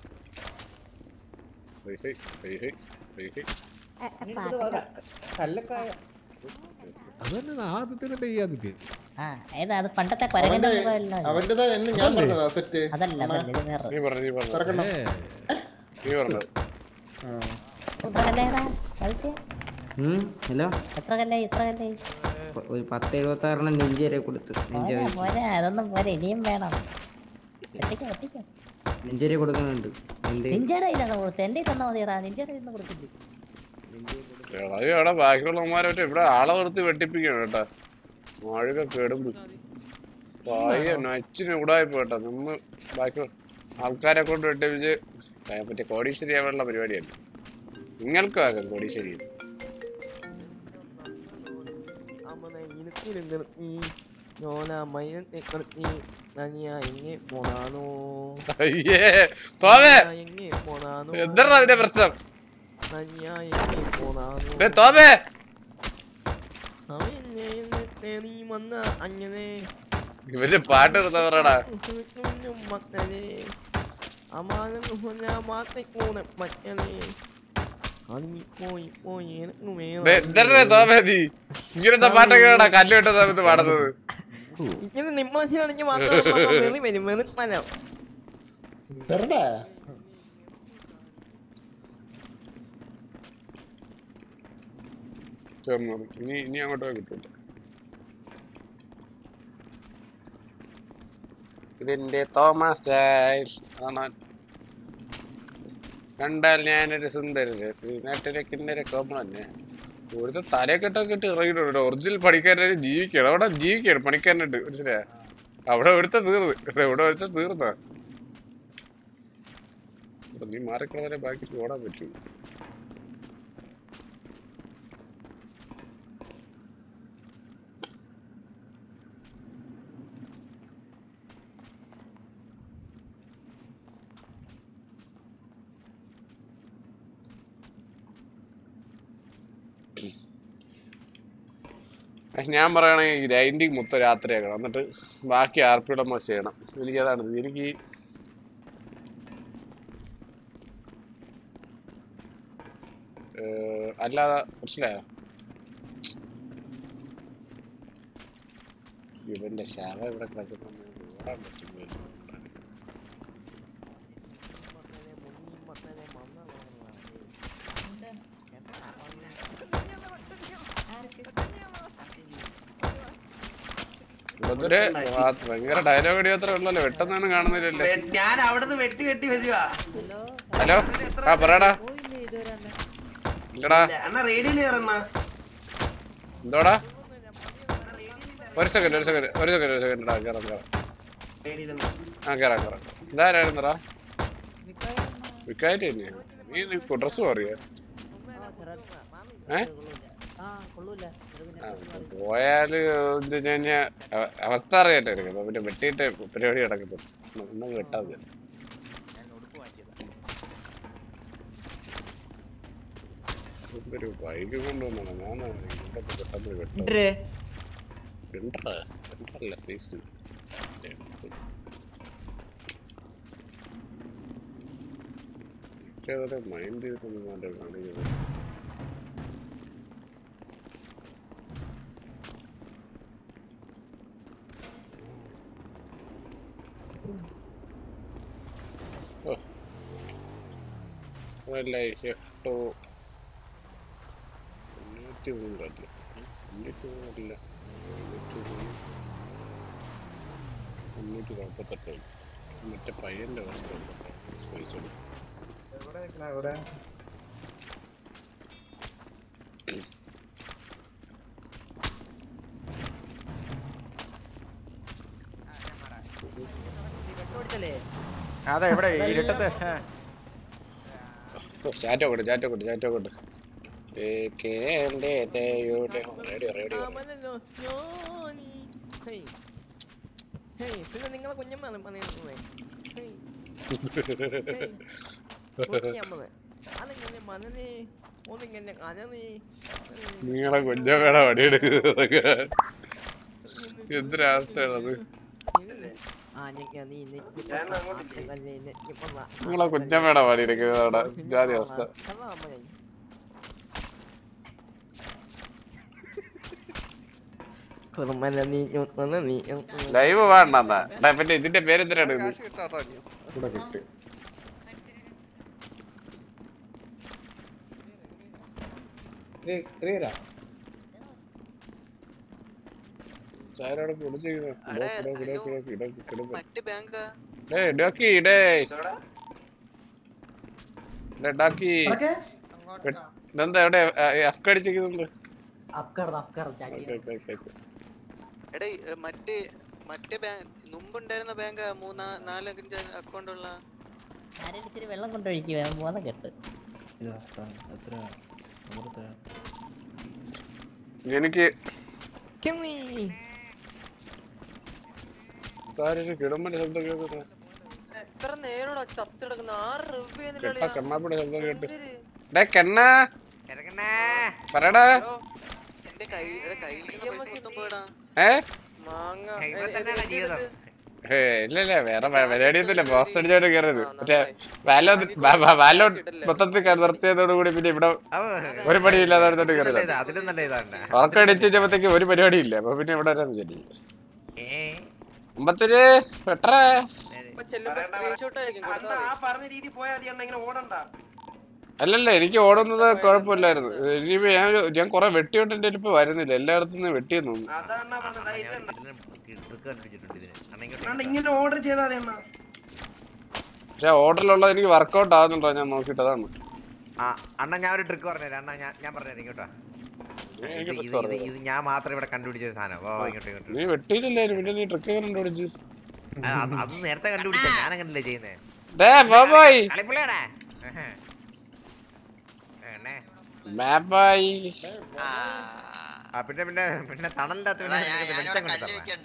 അത് തന്നെ ആദ്യത്തിന് ചെയ്യാതിട്ട് ആ ഏതാ അത് പണ്ടത്തെ കൊരകന്റെ അവന്റെ- മുഖമല്ല അവന്റേതാ എന്നെ ഞാൻ പറഞ്ഞതാ സെറ്റ് അതല്ല അതല്ല ഇത് വേറെ നീ പറഞ്ഞു നീ പറഞ്ഞു തുറക്കണ്ട നീ പറഞ്ഞത് എത്ര കല്ലേടാ കളിച്ചേ ഹലോ എത്ര കല്ലായി എത്ര കല്ലായി ഒരു പത്ത് എഴുപത്തി ആറെണ്ണം നെഞ്ച് വരെ കൊടുത്തു നെഞ്ച് പോരാ പോരാ അതൊന്നും പോരാ ഇനിയും വേണം എത്തിക്കോ എത്തിക്കോ നെഞ്ച് വരെ കൊടുക്കുന്നുണ്ട് എന്ത് നിഞ്ചയുടെ ഇല്ലാന്ന് കൊടുത്തു എന്റെ തന്നാ മതിയടാ നിഞ്ചയുടെ ഇന്ന് കൊടുത്തില്ല അത് അവിടെ ബാക്കിയുള്ളവന്മാരെ മറ്റേ ഇവിടെ ആളെ നിർത്തി വെട്ടിപ്പിക്കണം കേട്ടാ മഴക കെടുമ്പ് പായ നച്ചിന് ഉടായ്പ കേട്ടോ നമ്മ ബാക്കി ആൾക്കാരെ കൊണ്ട് വെട്ടിപ്പിച്ച് ഏ, മറ്റേ കോടീശ്വരി ആവാനുള്ള പരിപാടിയാണ് നിങ്ങൾക്കും ആകാം കോടീശ്വരി അയ്യേ തോമേ എന്താണ് അതിന്റെ പ്രശ്നം ഏ, തോമേ ഇവര് പാട്ട് നിർത്താൻ പറയടാ ദേ, എന്താണ് തോമേ നീ ഇങ്ങനത്തെ പാട്ടൊക്കെ ആണോ കല്ല് വിട്ട സമയത്ത് പാടുന്നത് ഇങ്ങനെ നിമ്മശിലാണെങ്കിൽ മാത്രം വരും വെറുത്തനം തരടാ ചേർന്നു വന്നു. ഇനി ഇനി അങ്ങോട്ട് പോയി കിട്ടൂല ഇതിന്റെ തോമസ് സ്റ്റൈൽ അതാണ് അവൻ. കണ്ടാൽ ഞാനൊരു സുന്ദരര് ഈ നാട്ടിലെ കിന്നര കോമൺ തന്നെ ഇവിടുത്തെ തലക്കെട്ടൊക്കെ ഇട്ട് ഇറങ്ങിയിട്ടുണ്ട് ഒറിജിനൽ പണിക്കാരനെ ജീവിക്കണം അവിടെ ജീവിക്കണം പണിക്കാരനായിട്ട് മനസ്സിലായ അവിടെ ഒരുത്ത തീർന്ന് ഇവിടെ ഒരുത്ത തീർന്ന നീ മാറിക്കളവരെ ബാക്കി ഓടാൻ പറ്റൂ പക്ഷെ ഞാൻ പറയണെങ്കിൽ ഗ്രൈൻഡിങ് മൊത്തം രാത്രിയാക്കണം എന്നിട്ട് ബാക്കി ആർ പിയുടെ മസ് ചെയ്യണം എനിക്കതാണ് ഇത്. എനിക്ക് ഈ ഏഹ്, അല്ലാതെ മനസ്സിലായോ ഇവന്റെ ശവം ഇവിടെ കിടക്കുന്ന ഓടാൻ പറ്റുന്നില്ല ആർക്ക് അതൊരു ആ, ഭയങ്കര ഡയലോഗ് അടി അത്ര ഉള്ളല്ലോ വെട്ടൊന്നും കാണുന്നില്ലല്ലേ വെ- ഞാൻ അവിടുന്ന് വെട്ടി വെട്ടി വരുവാ ഹലോ ആ പറയടാ ഇല്ലടാ അണ്ണ റേഡിയോയിൽ കയറണ്ണ എന്തോടാ ഒരു സെക്കൻഡ് ഒരു സെക്കൻഡ് ഒരു സെക്കൻഡ് ഒരു സെക്കൻഡ് കയറാം കയറാം റേഡിയോയിൽ ആ കയറാം കയറാം ഇതാരായിരുന്നടാ വിക്കായിട്ട് തന്നെയാ നീ ഡ്രസ് അറിയാ ഏ ആ, പോയാല് ഇത് കഴിഞ്ഞ അവസ്ഥ അറിയാട്ടെ എനിക്ക് അപ്പൊ പിന്നെ വെട്ടിയിട്ട് പരിപാടി നടക്കത്തുള്ളൂ ഒന്നും വെട്ടാ മതി എന്തൊരു ബൈക്ക് കൊണ്ടുവന്നാണ് ഞാൻ ഇവിടെ പെട്ടെന്ന് വെട്ടാ ഇണ്ടേ. പ്രിന്ററാ പ്രിന്ററല്ല സ്പേസ് മൈൻഡ് ചെയ്തിട്ടൊന്നും വേണ്ട കാണിക്കുന്നത് ഓ അതല്ല എഫ് ടു തൊണ്ണൂറ്റി മൂന്നല്ല തൊണ്ണൂറ്റി മൂന്നല്ല തൊണ്ണൂറ്റി മൂന്ന് മുന്നൂറ്റി നാൽപ്പത്തെട്ട് മറ്റേ പയ്യൻ്റെ സ്പേസ് അതെ ഇവിടെ ഇരുട്ടത്ത് ചാറ്റോ കൊണ്ട് ചാറ്റോ കൊണ്ട് ചാറ്റോ കൊണ്ട് റേഡിയോ റേഡിയോ അവനല്ലോ, ഞാനീ. ഹേയ്. ഹേയ്, പിന്നെ നിങ്ങളെ കുഞ്ഞമ്മ പറയുന്നത് ഹേയ്. ഹേയ്. കുഞ്ഞമ്മ. അതെങ്ങനെ മനനേ ഓനിങ്ങനെ അനനേ നിങ്ങളെ കുഞ്ഞമ്മയുടെ പണിയെടുക്കുന്നതൊക്കെ എന്തൊരവസ്ഥയാണത് ആ ഞെക്ക നീ നെക്കി നിങ്ങളെ കുഞ്ഞമ്മയുടെ പണിയെടുക്കുന്നത് അവിടെ ജാതി അവസ്ഥ കുറുമല നീ ഞൊത്തണ നീ ലൈവ് വേണ്ടെന്നാ പിന്നെ ഇതിന്റെ പേരെന്തിനാണ് ഇത് ഇവിടെ കിട്ടി ചാരോടെ പൊളിച്ചിരിക്കുന്നു മറ്റ് ബാങ്കാ ഡേയ് ഡോക്കി ഡേയ് ഡേ ഡോക്കി ഇതെന്താ എവിടെ അഫ്ക അടിച്ചിരിക്കുന്നുണ്ട് ഓക്കേ, ഓക്കേ, ഓക്കേ, ഓക്കേ. എടേ ഏ, മറ്റേ മറ്റേ ബാങ്ക് മുമ്പുണ്ടായിരുന്ന ബാങ്ക് മൂന്നാ നാലഞ്ച് അക്കൗണ്ട് ഉള്ള ഇച്ചിരി വെള്ളം കൊണ്ടൊഴിക്കുക ബോധം കെട്ട് എനിക്ക് ഇതാരൊരു കിടമ്പന്റെ ശബ്ദം കേൾക്കുന്നത് എത്ര നേരോടാ ചത്ത് കിടക്കുന്ന ആറ് റിവ്യൂ കെട്ടാ കണ്ണാപ്പിയുടെ ശബ്ദം കേട്ട് ഡേ കണ്ണ പറയടാ എന്റെ കൈ എടാ കയ്യിൽ പൈസ മൊത്തം പോയടാ ഏ മാങ്ങ ഏ ഇല്ല ഇല്ല വേറെ പ- പരിപാടിയൊന്നുമില്ല പോസ്റ്റ് അടിച്ചോണ്ട് കയറിയത് മറ്റേ വാലോ വാ- വാ- വാലോ മൊത്തത്തിൽ ക- നിർത്തിയതോട് കൂടി പിന്നെ ഇവിടെ ഒരു പണിയില്ലാതെ അടുത്തോട്ട് കയറിയത് അതിലും നല്ല ഇതാണ് ഉറക്കം അടിച്ചു വെച്ചപ്പോഴത്തേക്ക് ഒരു പരിപാടി ഇല്ല അപ്പൊ പിന്നെ ഇവിടെ വരാൻ വിചാരിച്ചു അമ്പത്തിര് വെട്ടറേ അണ്ണ ആ പറഞ്ഞ രീതി പോയാൽ മതി അണ്ണ ഇങ്ങനെ ഓടണ്ട അല്ലല്ല എനിക്ക് ഓടുന്നത് കുഴപ്പമില്ലായിരുന്നു ഇനിയിപ്പോ ഞാൻ ഒരു- ഞാൻ കുറെ വെട്ടിയോണ്ട് എന്റെ ഇപ്പൊ വരുന്നില്ല എല്ലായിടത്തും നിന്ന് വെട്ടിയെന്ന് തോന്നുന്നു അതാണ് പറഞ്ഞത് ഇല്ലണ്ട. ട്രിക്ക് കണ്ടുപിടിച്ചിട്ടുണ്ട് ഇതിന് അണ്ണ ഇങ്ങോട്ട് അണ്ണാ ഇങ്ങനെ ഓർഡർ ചെയ്താൽ മതി അണ്ണ പക്ഷെ ഓർഡറിലുള്ളത് എനിക്ക് വർക്കൗട്ട് ആവുന്നുണ്ടോ ഞാൻ നോക്കിയിട്ട് അതാണ് ആ അണ്ണ ഞാൻ ഒരു ട്രിക്ക് പറഞ്ഞുതരാം അണ്ണ ഞാൻ ഞാൻ പറഞ്ഞുതരാം ഇങ്ങോട്ടാ എനിക്ക് ഇത് trick ഇത് പറഞ്ഞുതരാം. ഇത് ഞാൻ മാത്രം ഇവിടെ കണ്ടുപിടിച്ച സാധനം ഓ ഇങ്ങോട്ട് ഇങ്ങോട്ട് നീ വെട്ടിയില്ലല്ലേ പിന്നെ നീ ട്രിക്ക് എങ്ങനെ കണ്ടുപിടിച്ച് ആ, അത് അത് നേരത്തെ കണ്ടുപിടിച്ച ഞാൻ അങ്ങനല്ലേ ചെയ്യുന്നേ ഡേ ബാബായ് കളിപ്പിള്ളേടാ എണ്ണേ ബാബായ് ആ പിന്നെ പിന്നെ പിന്നെ തണലിന്റെ അകത്ത് പിന്നെ നിനക്ക് വെളിച്ചം കൊണ്ട്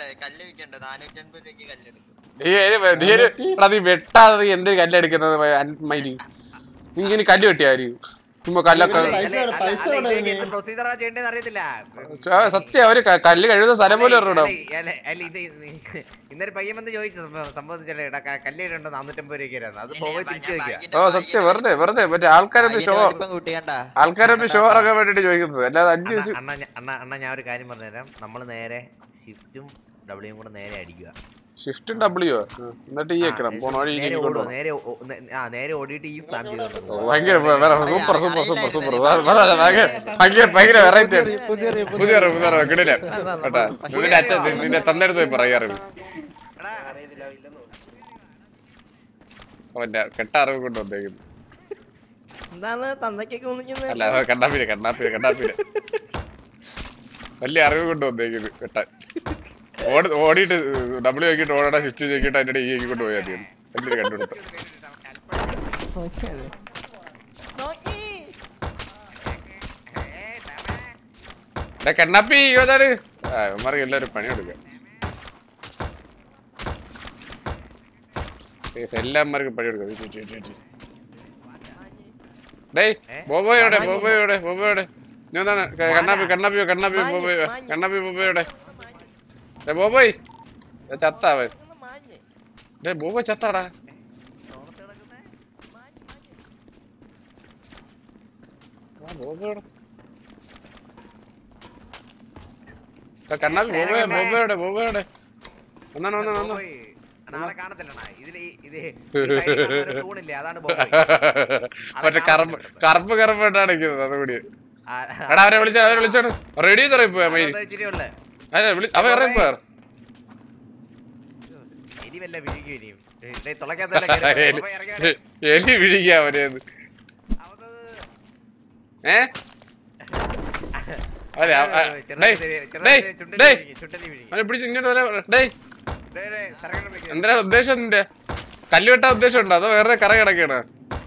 നീ ഒരു വെ- നീ ഒരു എടാ നീ വെട്ടാതെ നീ എന്തിനു കല്ലെടുക്കുന്നത് മൈലി നീ ഇങ്ങനെ കല്ല് വെട്ടിയാര് ചുമ്മാ കല്ലൊക്കെ പ്രൊസീജറാ ചെയ്യേണ്ടതെന്ന് അറിയത്തില്ല ആ, സത്യം അവര് ക- കല്ല് കഴുകുന്ന സ്ഥലം പോലും ഇറങ്ങണം അല്ല, അല്ല, അല്ല, ഇത് ഇന്നൊരു പയ്യൻ വന്ന് ചോദിച്ചു സംഭവം- സംഭവിച്ചല്ലേ എടാ കല്ലിടുണ്ടോ നാനൂറ്റമ്പത് രൂപയ്ക്ക് അത് പോയി തിരിച്ചു വെക്കുക ഓ സത്യം വെറുതെ വെറുതെ മറ്റേ ആൾക്കാരൊക്കെ ഷോ ആൾക്കാരൊക്കെ ഷോ ഇറങ്ങാൻ വേണ്ടിട്ട് ചോദിക്കുന്നത് അല്ലാതെ അഞ്ച് അണ്ണ ദിവസം അണ്ണ ഞ- അണ്ണ അണ്ണ ഞാൻ ഒരു കാര്യം പറഞ്ഞുതരാം നമ്മൾ നേരെ ഷിഫ്റ്റും ഡബ്ല്യൂയും കൂടെ നേരെ അടിക്കുക ഷിഫ്റ്റും ഡബ്ല്യു എന്നിട്ട് ഈ വെക്കണം പോണ വഴി നേരെ ഇങ്ങോട്ട് ഓടുക പോണം. നേരെ ഓ- നേ- ആ നേരെ ഓടിയിട്ട് ഈ സ്പാം ചെയ്തോണ്ട് ഓ, ഭയങ്കര സൂപ്പർ സൂപ്പർ സൂപ്പർ സൂപ്പർ ഭയങ്കര ഭയങ്കര ഭയങ്കര വെറൈറ്റി പുതിയ പുതിയ കിടില കേട്ടാ നിന്റെ അച്ഛൻ നി- നിന്റെ തന്നെടുത്ത് പോയി പറയാറ് അവന്റെ കെട്ട അറിവ് കൊണ്ട് വന്നേക്കുന്നു എന്താണ് തന്തയ്ക്കൊക്കെ ഒന്നിക്കുന്നത് അല്ല അത് കണ്ണാപ്പിന് കണ്ണാപ്പിന് കണ്ണാപ്പിന് വലിയ അറിവ് കൊണ്ട് വന്നേക്കുന്നു കെട്ടാൻ ഓടി ഓടിയിട്ട് ഡബ്ല്യു നോക്കിയിട്ട് ഓടണ ഷിഫ്റ്റ് നോക്കിയിട്ട് അതിന്റെ ഈ കൊണ്ട് പോയാൽ മതി എന്തിനു കണ്ടുപിടുത്തം ഡേ, കണ്ണാപ്പി ഇതാണ് ആ ഇവന്മാർക്ക് എല്ലാവരും പണി കൊടുക്കാം ഏസ് എല്ലാവന്മാർക്കും പണി കൊടുക്കാം ചു, ചു, ചു, ചു. ഡേയ് ബോബോയോടെ ബോബോയോടെ ബോബോയോടെ നീ എന്താണ് ക- കണ്ണാപ്പി കണ്ണാപ്പിയോ കണ്ണാപ്പിയോ ബോബോയോ കണ്ണാപ്പി ബോബോയോടെ ഡേ ബോബോയ് ദേ ചത്താവൻ ഡേ ബോബോയ് ചത്താടാ ആ, ബോബോയോടെ ദേ കണ്ണാപ്പി ബോബോയോ ബോബോയോടെ ബോബോയോടെ ഒന്നാണ് ഒന്നാണ് ഒന്നാ നാളെ കാണത്തില്ലണ ഇതിൽ ഇത് തൂണില്ലേ അതാണ് ബോബോയ്. മറ്റേ കറുപ്പ് കറുപ്പ് കറുപ്പായിട്ടാണ് നിൽക്കുന്നത് അതുകൂടി എടാ അവരെ വിളിച്ചാണ് അവരെ വിളിച്ചാണ് റെഡി ഇറങ്ങിപ്പോയാ മൈരി അതൊന്ന് ഇച്ചിരി ഉള്ളു. അതെ വിളി അവ ഇറങ്ങിപ്പോയാ ഇനി വല്ല വിഴുങ്ങി ഇനിയും ദേ തുളയ്ക്കാത്തതല്ലേ കേറി എലി ബോബോയ് ഇറങ്ങി വരാം. എലി വിഴിക്കാ അവരേന്ന് ഏ അതെ ആ- ആ- ഡേയ്, ഡേയ്, ഡേയ്, അവനെ പിടിച്ച് ഇങ്ങോട്ട് വരാ ഡേയ് ദേ, ദേ, സരകണ്ണ വിളിക്കുന്നു. എന്തിനാണ് ഉദ്ദേശം നിന്റെ കല്ല് വെട്ടാൻ ഉദ്ദേശം ഉണ്ടോ അതോ വേറെ കറ കിടക്കാണ്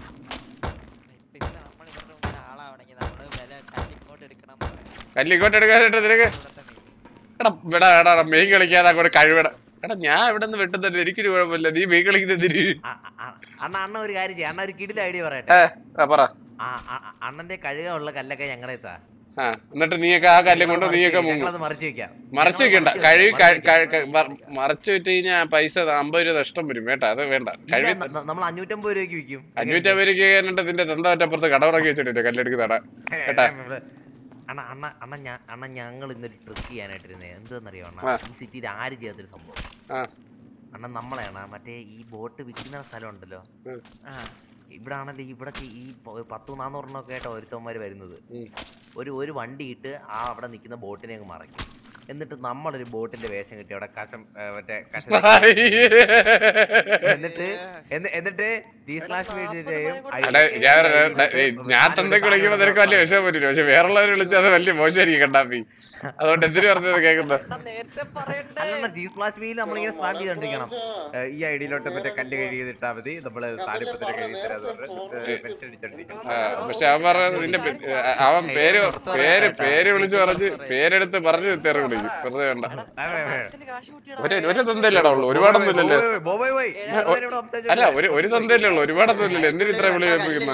കല്ല് ഇങ്ങോട്ട് എടുക്കാനായിട്ട് നിനക്ക് എടാ എടാ എടാ എടാ, മെയിൻ കളിക്കാതെ അങ്ങോട്ട് കഴിവിട എടാ ഞാൻ ഇവിടെ നിന്ന് വെട്ടുന്നുണ്ട് എനിക്കൊരു കുഴപ്പമില്ല നീ മെയിൻ കളിക്കുന്നതിന് അണ്ണ അണ്ണ ഒരു കാര്യം ചെയ്യാം അണ്ണ ഒരു കിടില ഐഡിയ പറയട്ടെ ഏ ആ പറ ആ, ആ, ആ, അണ്ണന്റെ കഴുകുള്ള കല്ലൊക്കെ ഞങ്ങളെ എത്താ ആ എന്നിട്ട് നീയൊക്കെ ആ കല്ലും കൊണ്ട് നീയൊക്കെ മുങ്ങും ഞങ്ങളത് മറിച്ച് വെക്കാം മറച്ചു വെക്കണ്ട കഴുകി കഴി- കഴി- കഴി- മറ- മറച്ചു വെച്ച് കഴിഞ്ഞാൽ പൈസ അമ്പത് രൂപ നഷ്ടം വരും കേട്ടോ അത് വേണ്ട കഴിവി ഇല്ല, ന- നമ്മൾ അഞ്ഞൂറ്റമ്പത് രൂപയ്ക്ക് വിൽക്കും അഞ്ഞൂറ്റമ്പത് രൂപയ്ക്ക് കഴിഞ്ഞിട്ട് നിന്റെ തന്തവറ്റപ്പുറത്ത് കടമുറക്കി വെച്ചിട്ടില്ല കല്ലെടുക്കുന്നതാ കേട്ടാ അണ്ണ അണ്ണ അണ്ണ ഞാ- അണ്ണ ഞങ്ങൾ ഇന്നൊരു ട്രിക്ക് ചെയ്യാനായിട്ടിരുന്നേ എന്താണെന്നറിയോ അണ്ണ ആ. ഈ സിറ്റിയിൽ ആര് ചെയ്യാത്തൊരു സംഭവം ആ അണ്ണ നമ്മളെയാണ് മറ്റേ ഈ ബോട്ട് വിൽക്കുന്ന സ്ഥലം ഉണ്ടല്ലോ ആ ഇവിടെ ആണല്ലോ ഇവിടെ ഈ പ- പത്ത് നാന്നൂറെണ്ണമൊക്കെ ആയിട്ട് ഒരുത്തന്മാര് വരുന്നത് ഒരു ഒരു വണ്ടി ഇട്ട് ആ അവിടെ നിൽക്കുന്ന ബോട്ടിനെ അങ്ങ് മറയ്ക്കും എന്നിട്ട് നമ്മളൊരു ബോട്ടിന്റെ വേഷം കിട്ടി അവിടെ കഷം ഏ, മറ്റേ കഷം എന്നിട്ട് എന്നി- എന്നിട്ട് ഡി സ്ലാഷ് മേടിച്ചിട്ട് എടാ, ഞാൻ ഒരു- ഡ- ഏയ്, ഞാൻ തന്തയ്ക്ക് വിളിക്കുമ്പോ നിനക്ക് വലിയ വിഷയം പറ്റില്ല പക്ഷെ വേറുള്ളവരെ വിളിച്ചാൽ അത് വലിയ മോശമായിരിക്കും കണ്ടാപ്പി അതുകൊണ്ട് എന്തിനു പറഞ്ഞത് കേൾക്കുന്നത് അല്ലണ്ട ജി സ്ലാഷ് വീൽ നമ്മളിങ്ങനെ സ്പാം ചെയ്തോണ്ടിരിക്കണം ഏ, ഈ ഐഡിയിലോട്ട് മറ്റേ കല്ല് കഴുകിയിട്ടാ മതി നമ്മള് താലിപ്പത്തിന് കഴുകി തരാന്ന് പറഞ്ഞ് പെൻഷൻ അടിച്ചോണ്ടിരിക്കണം ആ, പക്ഷെ അവൻ പറഞ്ഞത് നിന്റെ പേ- ഏ, അവൻ പേര് പേര് പേര് വിളിച്ച് പറഞ്ഞ് പേരെടുത്ത് പറഞ്ഞു തെറി വിളിക്കും വെറുതെ വേണ്ട ഒരു ഒരു തന്തയില്ലടാ ഉള്ളു ഒരുപാടൊന്നും ഇല്ലല്ലേ ബോബോയ് പോയി അല്ല ഒരു ഒരു തന്തയല്ലേ ഉള്ളു ഒരുപാടൊന്നും ഇല്ലല്ലോ എന്തിനു ഇത്ര വിളി കേൾപ്പിക്കുന്ന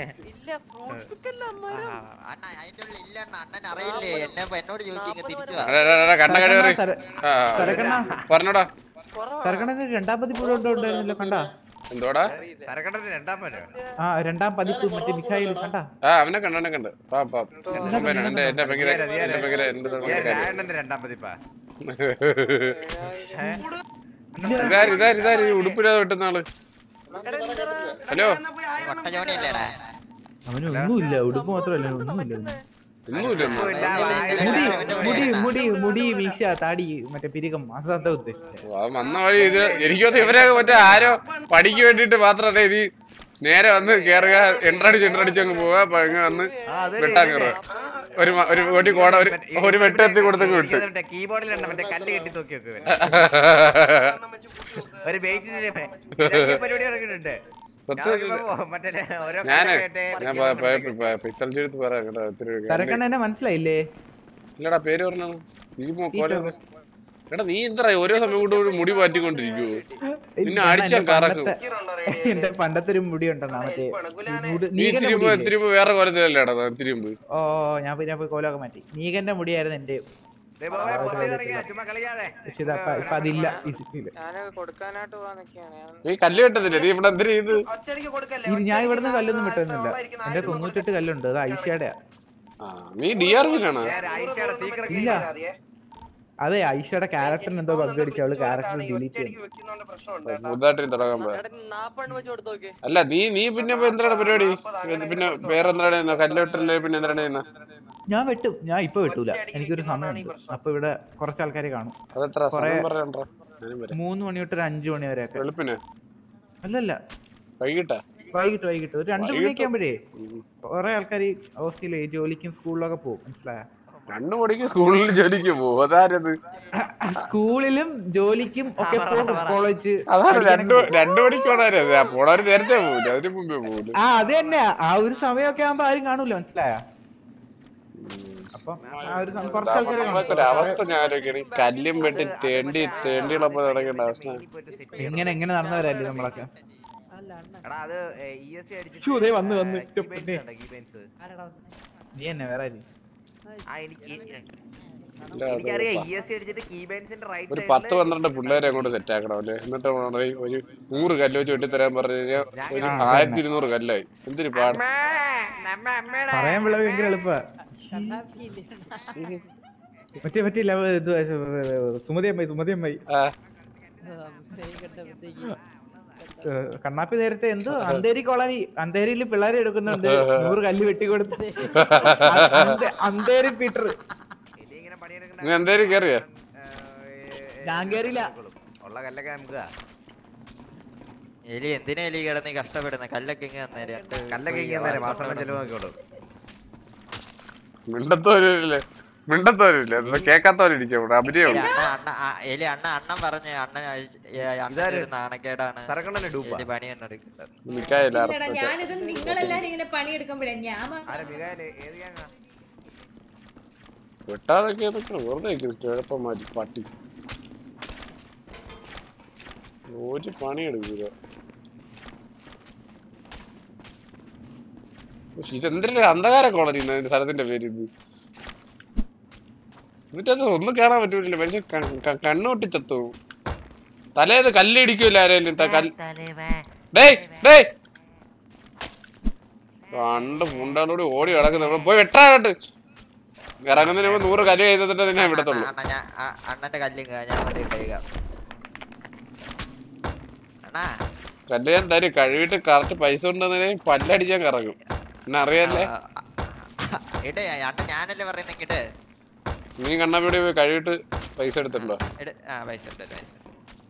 അറിയില്ലേ എന്നെ എന്നോട് ചോദിക്കുക തിരിച്ചു വാ. കണ്ണ കഴിവറി പറഞ്ഞോടാ സരക്കണന് രണ്ടാം പതിപ്പ് ഇവിടെ ഉണ്ടോ ഉണ്ടായിരുന്നല്ലോ കണ്ടാ എന്തോടാ സരക്കടത്തിന് രണ്ടാം പേര് ആ രണ്ടാം പതിപ്പ് മറ്റേ മിഖായിൽ കണ്ടാ ആ അവനെ കണ്ടവനെ കണ്ട് പാ പാ എന്റെ എന്റെ ഭയങ്കര എന്റെ ഭയങ്കര എന്റെ രായണ്ണന്റെ രണ്ടാം പതിപ്പാ ഇതാര് ഇതാര് ഇതാര് ഈ ഉടുപ്പില്ലാതെ വെട്ടുന്ന ആള് ഹലോ ഒട്ടജോണിയല്ലേടാ അവനൊന്നുമില്ല ഉടുപ്പ് മാത്രമല്ല ഒന്നുമില്ല ഒന്നുമില്ല മുടി മുടി മുടി വീശ താടി മറ്റേ പിരികം അതാ ഉദ്ദേശിച്ചത് അവൻ വന്ന വഴി ഇത് എനിക്ക് തോന്നുന്നു ഇവരെ മറ്റേ ആരോ പണിക്ക് വേണ്ടിട്ട് മാത്രമേ ഇത് നേരെ വന്ന് കേറുക എണ്ണടിച്ച് എണ്ണടിച്ച് അങ്ങ് പോവുക അപ്പൊ അങ്ങ് വന്ന് വെട്ടാൻ കയറുക ഒരു മ- ഒരു കോടി കോട ഒരു ഒരു വെട്ടെത്തി കൊടുത്തങ്ങ് വിട്ട് മറ്റേ കീബോർഡിലുണ്ട് മറ്റേ കല്ല് കെട്ടി തൂക്കി വെക്കും ഇവൻ. ഒരു ബേസിന്റെ പരിപാടി ഇറങ്ങിയിട്ടുണ്ട് സത്യത്തിൽ ഞാനിപ്പോ മറ്റേ ഓരോ ഞാന് കല്ല് ഞാൻ കേട്ട് പിത്തൽ ചെടുത്ത് പറയാം കേട്ടോ ഒത്തിരി സരക്കണ്ണനെ മനസ്സിലായില്ലേ ഇല്ലടാ പേര് പറഞ്ഞു ഈ മോക്കോലെ എടാ നീ എന്താ ഓരോ സമയം കൊണ്ട് ഒരു മുടി മാറ്റിക്കൊണ്ടിരിക്കുവോ നിന്നെ അടിച്ചാൻ കറക്കും എന്റെ പണ്ടത്തെ ഒരു മുടി ഉണ്ടെന്നാ മറ്റേ മുടി- നീ നീകന്റെ ഇത്തിരി മുമ്പ് മുടിയില്ലേ? ഇത്തിരി മുമ്പ് വേറെ കൊലത്തിലല്ലേ ഇടാ ഇത്തിരി മുമ്പ് ഓ ഞാൻ പോയി ഞാൻ പോയി കോലൊക്കെ മാറ്റി നീകന്റെ മുടിയായിരുന്നു എന്റെ ദേ ബോബേ, പുറത്തേക്ക് ഇറങ്ങിയാ, ചുമ്മാ കളിക്കാതെ പക്ഷെ ഇത് അപ്പൊ ഇപ്പൊ അതില്ല ഈ സിറ്റിയില്. ഞാനൊക്കെ കൊടുക്കാനായിട്ട് പോവാൻ നിൽക്കുകയാണ് നീ കല്ല് കെട്ടത്തില്ലേ നീ ഇവിടെ എന്തിനാ ഇത് ഇത് ഞാൻ ഇവിടുന്ന് കല്ലൊന്നും വിട്ടുന്നില്ല എന്റെ തൊണ്ണൂറ്റെട്ട് കല്ലുണ്ട് അത് ഐഷയുടെയാ ആ നീ ഡി ആർ പിന്നാണോ ഇല്ല അതെ ഐഷയുടെ ക്യാരക്ടറിന് എന്തോ ബഗ് അടിച്ചു അവള് ക്യാരക്ടർ ഡിലീറ്റ് ചെയ്തു പുതുതായിട്ട് തുടങ്ങാൻ പോയ നാപ്പണ്ണം വെച്ച് കൊടുത്തു നോക്കി അല്ല നീ നീ പിന്നെ ഇപ്പൊ എന്താണ് പരിപാടി ഇത് പിന്നെ വേറെ എന്താണ് ചെയ്യുന്നത് കല്ലോട്ടല്ലേ പിന്നെ എന്താണ് ചെയ്യുന്നത് ഞാൻ വെട്ടും ഞാൻ ഇപ്പൊ വെട്ടൂല എനിക്കൊരു സമയമുണ്ട് അപ്പൊ ഇവിടെ കുറച്ച് ആൾക്കാരെ കാണും അതെത്ര കൊറേ- സമയം പറയണ്ടാ ഞാനും വരാം മൂന്ന് മണി തൊട്ട് ഒരു അഞ്ചു മണി വരെ ഒക്കെ വെളുപ്പിന് അല്ലല്ല വൈകിട്ടാ വൈകിട്ട് വൈകിട്ട് ഒരു രണ്ട് വൈകിട്ട്? മണിയൊക്കെ ആകുമ്പോഴേ കുറെ ആൾക്കാർ ഹോസ്റ്റലിൽ ജോലിക്കും സ്കൂളിലൊക്കെ പോകും മനസ്സിലായ രണ്ടു മണിക്ക് സ്കൂളിൽ ജോലിക്ക് പോകും അതാരത് സ്കൂളിലും ജോലിക്കും ഒക്കെ പോകും കോളേജ് അതാണ് രണ്ടു രണ്ടു മണിക്ക് പോണവരത് ആ പോണവര് നേരത്തെ പോകില്ല അതിന് മുമ്പേ പോകില്ല ആ അത് തന്നെ ആ ഒരു സമയമൊക്കെ ആകുമ്പോ ആരും കാണൂല മനസ്സിലായ അപ്പം ആ ഒരു സം- കുറച്ച് ആൾക്കാരെ നമ്മളൊക്കെ ഒരു അവസ്ഥ ഞാൻ ആലോചിക്കണേ ഈ കല്ലും വെട്ടി തേണ്ടി തേണ്ടിയുള്ളപ്പോ തുടങ്ങേണ്ട അവസ്ഥ എങ്ങനെ എങ്ങനെ നടന്നവരല്ലേ നമ്മളൊക്കെ എടാ അത് ഇ എസ് സി അടിച്ചിട്ട് ശ്ശോ, ദേ വന്ന് വന്ന്. key beans ഉണ്ടോ, key beans? നീ തന്നെ വേറെ ആര്? ആ എനിക്ക് ഇല്ല, അത് എനിക്കറിയാം പ- ഇ എസ് സി അടിച്ചിട്ട് കീ ബെൻസിന്റെ റൈറ്റ് ഒരു പത്ത് പന്ത്രണ്ട് പിള്ളേരെ അങ്ങോട്ട് സെറ്റ് ആക്കണം അല്ലേ എന്നിട്ട് വേണം ഈ ഒരു നൂറ് കല്ല് വെച്ച് വെട്ടിത്തരാൻ പറഞ്ഞു കഴിഞ്ഞാൽ ഒരു ആ, ആയിരത്തി ഇരുന്നൂറ് കല്ലായി എന്തിനു പാട് പറയാൻ വിളവ് ഭയങ്കര എളുപ്പ മറ്റേ മറ്റേ ലവ് ഇത് സുമതി അമ്മായി സുമതി അമ്മായി ഏഹ് കണ്ണാപ്പി നേരത്തെ എന്തോ അന്തേരി കോളനി അന്തേരിയിൽ പിള്ളേരെ എടുക്കുന്നുണ്ട് നൂറ് കല്ല് വെട്ടിക്കൊടുത്ത് അന്ത- അന്തേരി പീറ്റർ നീ എന്തേലും കേറിയ ഞാൻ കേറിയില്ല ഉള്ള കല്ലൊക്കെ നമുക്ക് എലി എന്തിനാ എലി കിടന്ന് കഷ്ടപ്പെടുന്നത് കല്ലൊക്കെ ഇങ്ങ് തന്നെ രണ്ട് കല്ലൊക്കെ ഇങ്ങനെ തരാം മാസം ചെലവാക്കിക്കോളൂ മിണ്ടത്തോരില്ലേ മിണ്ടത്തോരില്ല എന്താ കേക്കാത്തവരിക്കും ഇവിടെ എലി അഭിനയമുണ്ട് അണ്ണ അണ്ണ ആ, എലി അണ്ണ അണ്ണൻ പറഞ്ഞ് അണ്ണൻ അണ്ണൻ നാണക്കേടാണ് എലി പണി തന്നെ എടുക്കുന്നത് മിക്കായില്ല ഇല്ലടാ ഞാനിത് നിങ്ങളെല്ലാരും ഇങ്ങനെ പണിയെടുക്കുമ്പോഴേ ഞാൻ മാത്രം ആരെ മികായല് ഏത് ഗ്യാങ്ങാ വെട്ടാതൊക്കെ നിൽക്കണം വെറുതെ നിൽക്കുന്നു കുഴപ്പമാരി പട്ടി ഒരു പണിയെടുക്കുക ഇതെന്തിനാ അന്ധകാര കോളനി എന്നാ ഇതിന്റെ സ്ഥലത്തിന്റെ പേര് ഇത് എന്നിട്ടത് ഒന്നും കാണാൻ പറ്റൂല മനുഷ്യൻ ക- ക- കണ്ണുകൊട്ടി ചത്തു തലേത് കല്ലിടിക്കൂല ആരേലും ത- കല്ല് ഡേയ് ഡേയ് രണ്ട് പുണ്ടാളോട് ഓടി കിടക്കുന്നു ഇവിടെ പോയി വെട്ടാകട്ട് ഇറങ്ങുന്നതിന് മുമ്പ് നൂറ് കല്ല് ചെയ്തിട്ട് നിന്നെ വിടത്തുള്ളൂ അണ്ണ ഞാൻ ആ, അണ്ണന്റെ കല്ലിങ് ഞാൻ കൊണ്ട് ഇട്ടേക്കാം അണ്ണാ കല്ല് ഞാൻ തരും കഴുകിട്ട് കറക്റ്റ് പൈസ ഉണ്ടെന്നതിന് പല്ലടിച്ചാൻ കറങ്ങും എന്നെ അറിയാല്ലേ ഇടേ അണ്ണ ഞാനല്ലേ പറയുന്നത് ഇങ്ങോട്ട് നീ കണ്ണാപ്പിയുടെ പോയി കഴുകിട്ട് പൈസ എടുത്തിട്ടുണ്ടോ ഇട് ആ പൈസ ഉണ്ട് പൈസ ഉണ്ട്.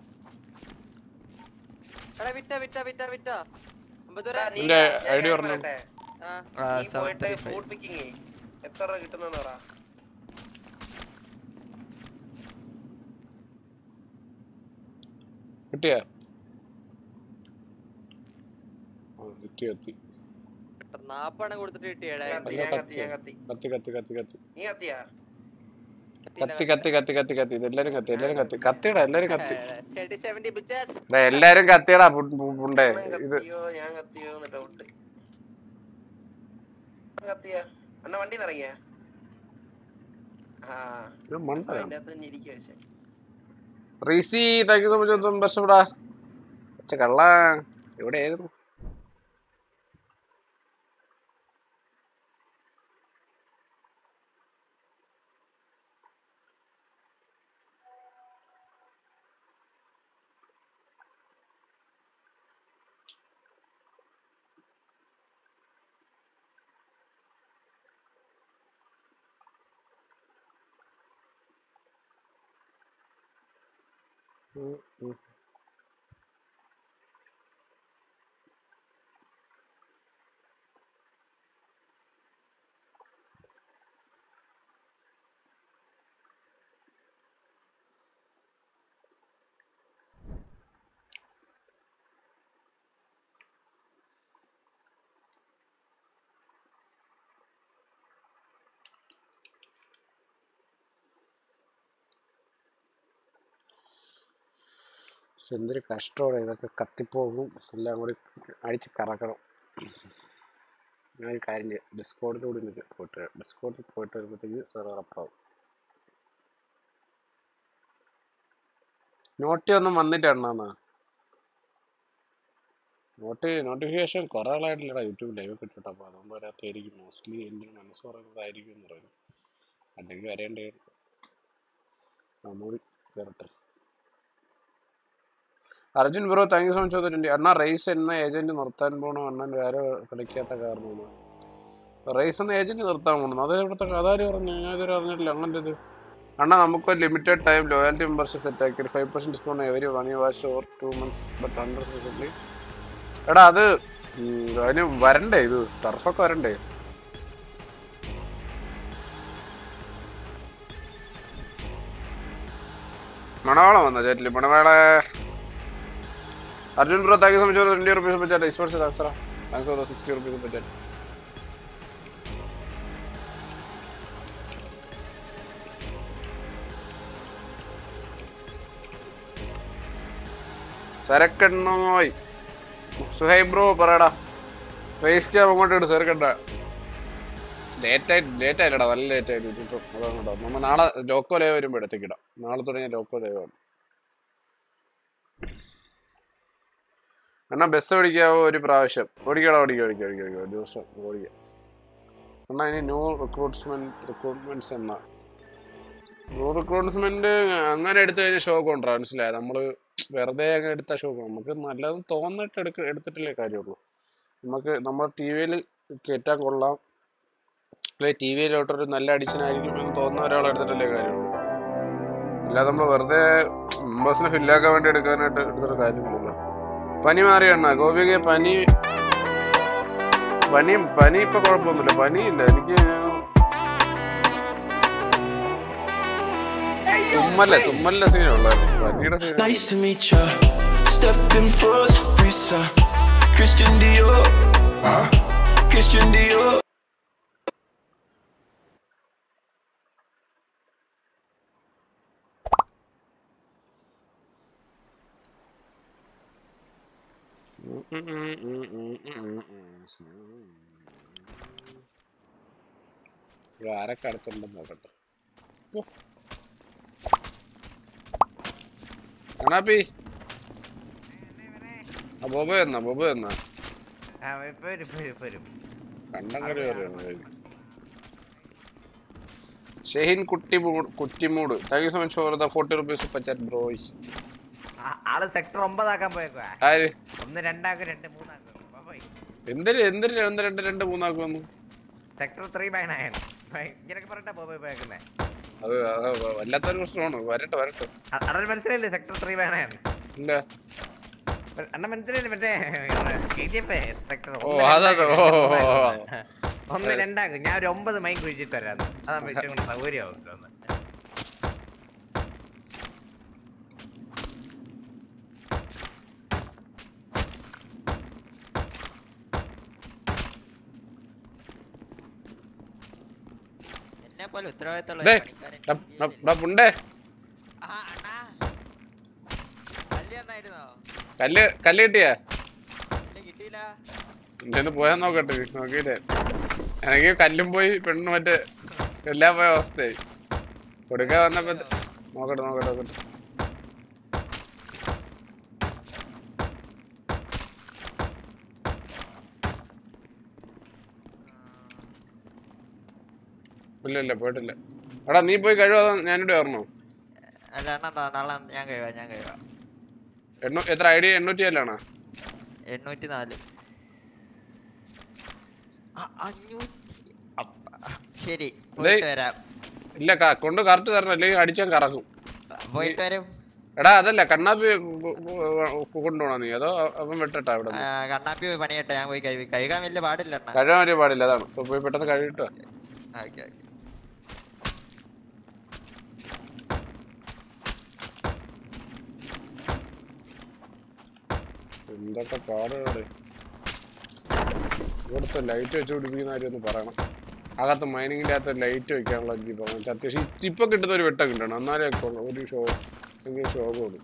എടാ വിറ്റ വിറ്റ വിറ്റ വിറ്റ അമ്പത് നിന്റെ ഐ ഡി പറഞ്ഞു ആ, നീ seven പോയിട്ട് three five. ഫുഡ് പിക്കിങ് എത്ര രൂപ കിട്ടുന്നെന്ന് പറ കിട്ടിയാ ആ കിട്ടി കത്തി നാപ്പണം കൊടുത്തിട്ട് കിട്ടിയടാ കത്തി, അല്ല ഞാൻ കത്തി, കത്തി ഞാൻ കത്തി. കത്തി കത്തി കത്തി കത്തി നീ കത്തിയാ കത്തി കത്തി കത്തി കത്തി കത്തി ഇത് എല്ലാരും കത്തി എല്ലാരും കത്തി കത്തിയടാ എല്ലാരും കത്തി സെവന്റി ബിച്ചസ് എടാ, എല്ലാരും കത്തിയടാ പു- പു- പുണ്ടേ ഇത് കത്തിയോ ഞാൻ കത്തിയോ എന്ന് ഡൗട്ട് കത്തിയാ അണ്ണ വണ്ടി ഇറങ്ങിയ ആ ഇത് മണ്ടനാണ്. അതിന്റെ അകത്ത് തന്നെ ഇരിക്കുക പക്ഷെ റീസി താങ്ക് യു സോ മച്ച് ഒന്നും ബെസ്റ്റപ്പെടാ അച്ഛ കള്ള എവിടെയായിരുന്നു ഉം, ഉം. എന്തൊരു കഷ്ടമാണ് ഇതൊക്കെ കത്തിപ്പോകും എല്ലാം കൂടി അടിച്ച് കറക്കണം ഞാൻ ഒരു കാര്യം ചെയ്യാം ഡിസ്കോഡിലൂടെ നിൽക്കുക പോയിട്ട് ഡിസ്കോഡിൽ പോയിട്ട് വരുമ്പോഴത്തേക്ക് സെർവർ അപ്പാവും നോട്ടി ഒന്നും വന്നിട്ടാണെന്നാ നോട്ടി നോട്ടിഫിക്കേഷൻ കുറേ ആളായിട്ടില്ലടാ യൂട്യൂബ് ലൈവ് ഒക്കെ ഇട്ടിട്ട് അപ്പോൾ അതുകൊണ്ട് വരാത്തായിരിക്കും മോസ്റ്റ്ലി എൻ്റെ മനസ്സ് പറയുന്നതായിരിക്കും എന്ന് പറയുന്നു അല്ലെങ്കിൽ വരേണ്ടേ ആ മൂടി കയറട്ടെ Arjun bro thank you so much ചോദിച്ചിട്ടുണ്ട് അണ്ണാ റേസ് എന്ന ഏജന്റ് നിർത്താൻ പോണോ അണ്ണൻ വേറെ കളിക്കാത്ത കാരണമാണ് റേസ് എന്ന ഏജന്റ് നിർത്താൻ പോകണം അത് ഇവിടുത്തെ അതാര് പറഞ്ഞു ഞാൻ ഇതുവരെ അറിഞ്ഞിട്ടില്ല അങ്ങനത്തെ ഇത് അണ്ണാ നമുക്ക് limited time loyalty membership set ആക്കി five percent discount every one you watch or two months but under specially എടാ അത് ഉം, അതിന് വരണ്ടേ ഇത് ടർഫൊക്കെ വരണ്ടേ മണവാളം വന്ന ചേട്ടില് മണവാളെ Arjun bro thank you so much twenty rupees പറ്റാ esports thanks thanks for sixty rupees പറ്റാ സരക്കെണ്ണോയ് സുഹൈബ് ബ്രോ പറയടാ ഫേസ് ക്യാം അങ്ങോട്ട് ഇട് സരക്കണ്ട ലേറ്റ് ആയിട്ട് ലേറ്റ് ആയില്ലടാ നല്ല ലേറ്റ് ആയിട്ട് ഇപ്പം അതാണ് കേട്ടോ നമ്മ നാളെ ലോക്കോ ലൈവ് വരുമ്പോൾ എടുത്തേക്കിടാം നാളെ തുടങ്ങിയ ലോക്കോ ലൈവ് ആണ് എന്നാ ബസ് ഓടിക്കാവോ ഒരു പ്രാവശ്യം ഓടിക്കടാ ഓടിക്കുക ഓടിക്കുക ഓടിക്കുക ഓടിക്കുക ഒരു ദിവസം ഓടിക്കുക എന്നാ ഇനി ന്യൂ റിക്രൂട്ട്മെന്റ് റിക്രൂട്ട്മെന്റ്സ് എന്നാ ന്യൂ റിക്രൂട്ട്മെന്റ് അങ്ങനെ എടുത്തു കഴിഞ്ഞാൽ ഷോക്ക് ഉണ്ടാ മനസ്സിലായത് നമ്മള് വെറുതെ അങ്ങ് എടുത്ത ഷോക്ക് നമുക്ക് നല്ലതും തോന്നിട്ട് എടുക്ക എടുത്തിട്ടില്ലേ കാര്യമുള്ളൂ നമുക്ക് നമ്മുടെ ടി വിയിൽ കയറ്റാൻ കൊള്ളാം അല്ലെ ടി വിയിലോട്ടൊരു നല്ല അഡിഷൻ ആയിരിക്കും എന്ന് തോന്നുന്ന ഒരാളെ എടുത്തിട്ടല്ലേ കാര്യമുള്ളൂ അല്ലാതെ നമ്മൾ വെറുതെ മെമ്പേഴ്സിനെ ഫില്ലാക്കാൻ വേണ്ടി എടുക്കാനായിട്ട് എടുത്തിട്ട് കാര്യമില്ലല്ലോ പനി മാറിയണ്ണ ഗോപിക പനി പനി പനി ഇപ്പൊ കുഴപ്പമൊന്നുമില്ല പനിയില്ല എനിക്ക് തുമ്മല്ലേ തുമ്മലിന്റെ സീനുള്ളായിരുന്നു പനിയുടെ scene Nice to meet ya. Stepped in froze, Risa. Christian Dior. Christian Dior. ആരൊക്കെ അടുത്തുണ്ടെന്ന് നോക്കട്ടെ ഓ. കണാപ്പി ആ ബോബ എന്നാ ബോബ എന്നാ കണ്ടങ്ങടി പറയുന്നത് ഷെഹിൻ കുട്ടിമൂട് കുറ്റിമൂട് thank you so much for the forty rupees പച്ചാറ്റ് ബ്രോയ് ആള് സെക്ടർ ഒമ്പതാക്കാൻ പോയേക്കുവാ ആര് ഒന്ന് രണ്ടാക്കും രണ്ട് മൂന്നാക്കും ബൈ എന്തിന് എന്തിന് രണ്ട് രണ്ട് രണ്ട് മൂന്നാക്ക് വന്നു സെക്ടർ ത്രീ ബൈനായാണ് ഇങ്ങനൊക്കെ പറഞ്ഞിട്ടാ പോയി പോയേക്കുന്നേ അത് അത് വല്ലാത്തൊരു പ്രശ്നമാണ് വരട്ടെ വരട്ടെ അണ്ണൻ മനസ്സിലായില്ലേ സെക്ടർ ത്രീ ബൈനായാണ് ഇല്ല അണ്ണൻ മനസ്സിലായില്ലേ മറ്റേ KGF സെക്ടർ ഓ, അതാ അത്. ഓ, ഓ, ഓ, ഓ. ഒന്ന് രണ്ടാക്കും ഞാൻ ഒരു ഒമ്പത് മൈൻ കുഴിച്ചിട്ട് തരാം അതാകുമ്പോ ഏറ്റവും കൂടുതൽ സൗകര്യമാവും ഒന്ന്. എന്നെ പോലെ ഉത്തരവാദിത്തമുള്ള ദേ, ഒരു പണിക്കാരൻ ഡാ, ഡാ, ഡാ, പുണ്ടേ ആ അണ്ണാ കല്ല് എന്നായിരുന്നോ കല്ല് കല്ല് കിട്ടിയാ ഇല്ല കിട്ടിയില്ല എന്റെ പോയാ നോക്കട്ടെ നോക്കിയില്ലേ എനിക്ക് കല്ലും പോയി പെണ്ണും മറ്റേ എല്ലാം പോയ അവസ്ഥയായി കൊടുക്കാൻ വന്നപ്പോ നോക്കട്ടെ നോക്കട്ടെ നോക്കട്ടെ ഇല്ല ഇല്ല പോയിട്ടില്ല എടാ നീ പോയി കഴിവാ ഞാനിവിടെ വരണോ അല്ല അണ്ണാ ദാ നാളെ ഞാൻ കഴിവാ ഞാൻ കഴിവാ എണ്ണൂ എത്ര ഐ ഡി എണ്ണൂറ്റി അല്ലാണോ എണ്ണൂറ്റി നാല് അ- അഞ്ഞൂറ്റി അപ്പ- ശരി പോയിട്ട് വരാം ഇല്ല ക- കൊണ്ട് കറക്റ്റ് തരണം അല്ലെങ്കിൽ അടിച്ചാൻ കറക്കും പോയിട്ട് വരും എടാ അതല്ല കണ്ണാപ്പി കൊണ്ടുപോണോ നീ അതോ അവൻ വെട്ടട്ടാ ഇവിടെ ആ, കണ്ണാപ്പി പോയി പണിയട്ടെ ഞാൻ പോയി കഴുകി കഴുകാൻ വലിയ പാടില്ല അണ്ണാ കഴിയാൻ വലിയ പാടില്ല അതാണ് ഇപ്പൊ പോയി പെട്ടെന്ന് കഴിയിട്ടോ ഓക്കെ ഓക്കെ എന്തൊക്കെ പാടുകള് ഇവിടുത്തെ ലൈറ്റ് വെച്ച് പിടിപ്പിക്കുന്ന കാര്യം ഒന്ന് പറയണം അകത്ത് മൈനിങ്ങിന്റെ അകത്ത് ലൈറ്റ് വെക്കാനുള്ള എനിക്ക് പറഞ്ഞിട്ട് അത്യാവശ്യം ഇ- ഇപ്പൊ കിട്ടുന്ന ഒരു വെട്ടം കിട്ടണം എന്നാലേ കൊള്ളൂ. ഒരു ഷോ എനിക്ക് ഷോക്ക് കൊടുക്കും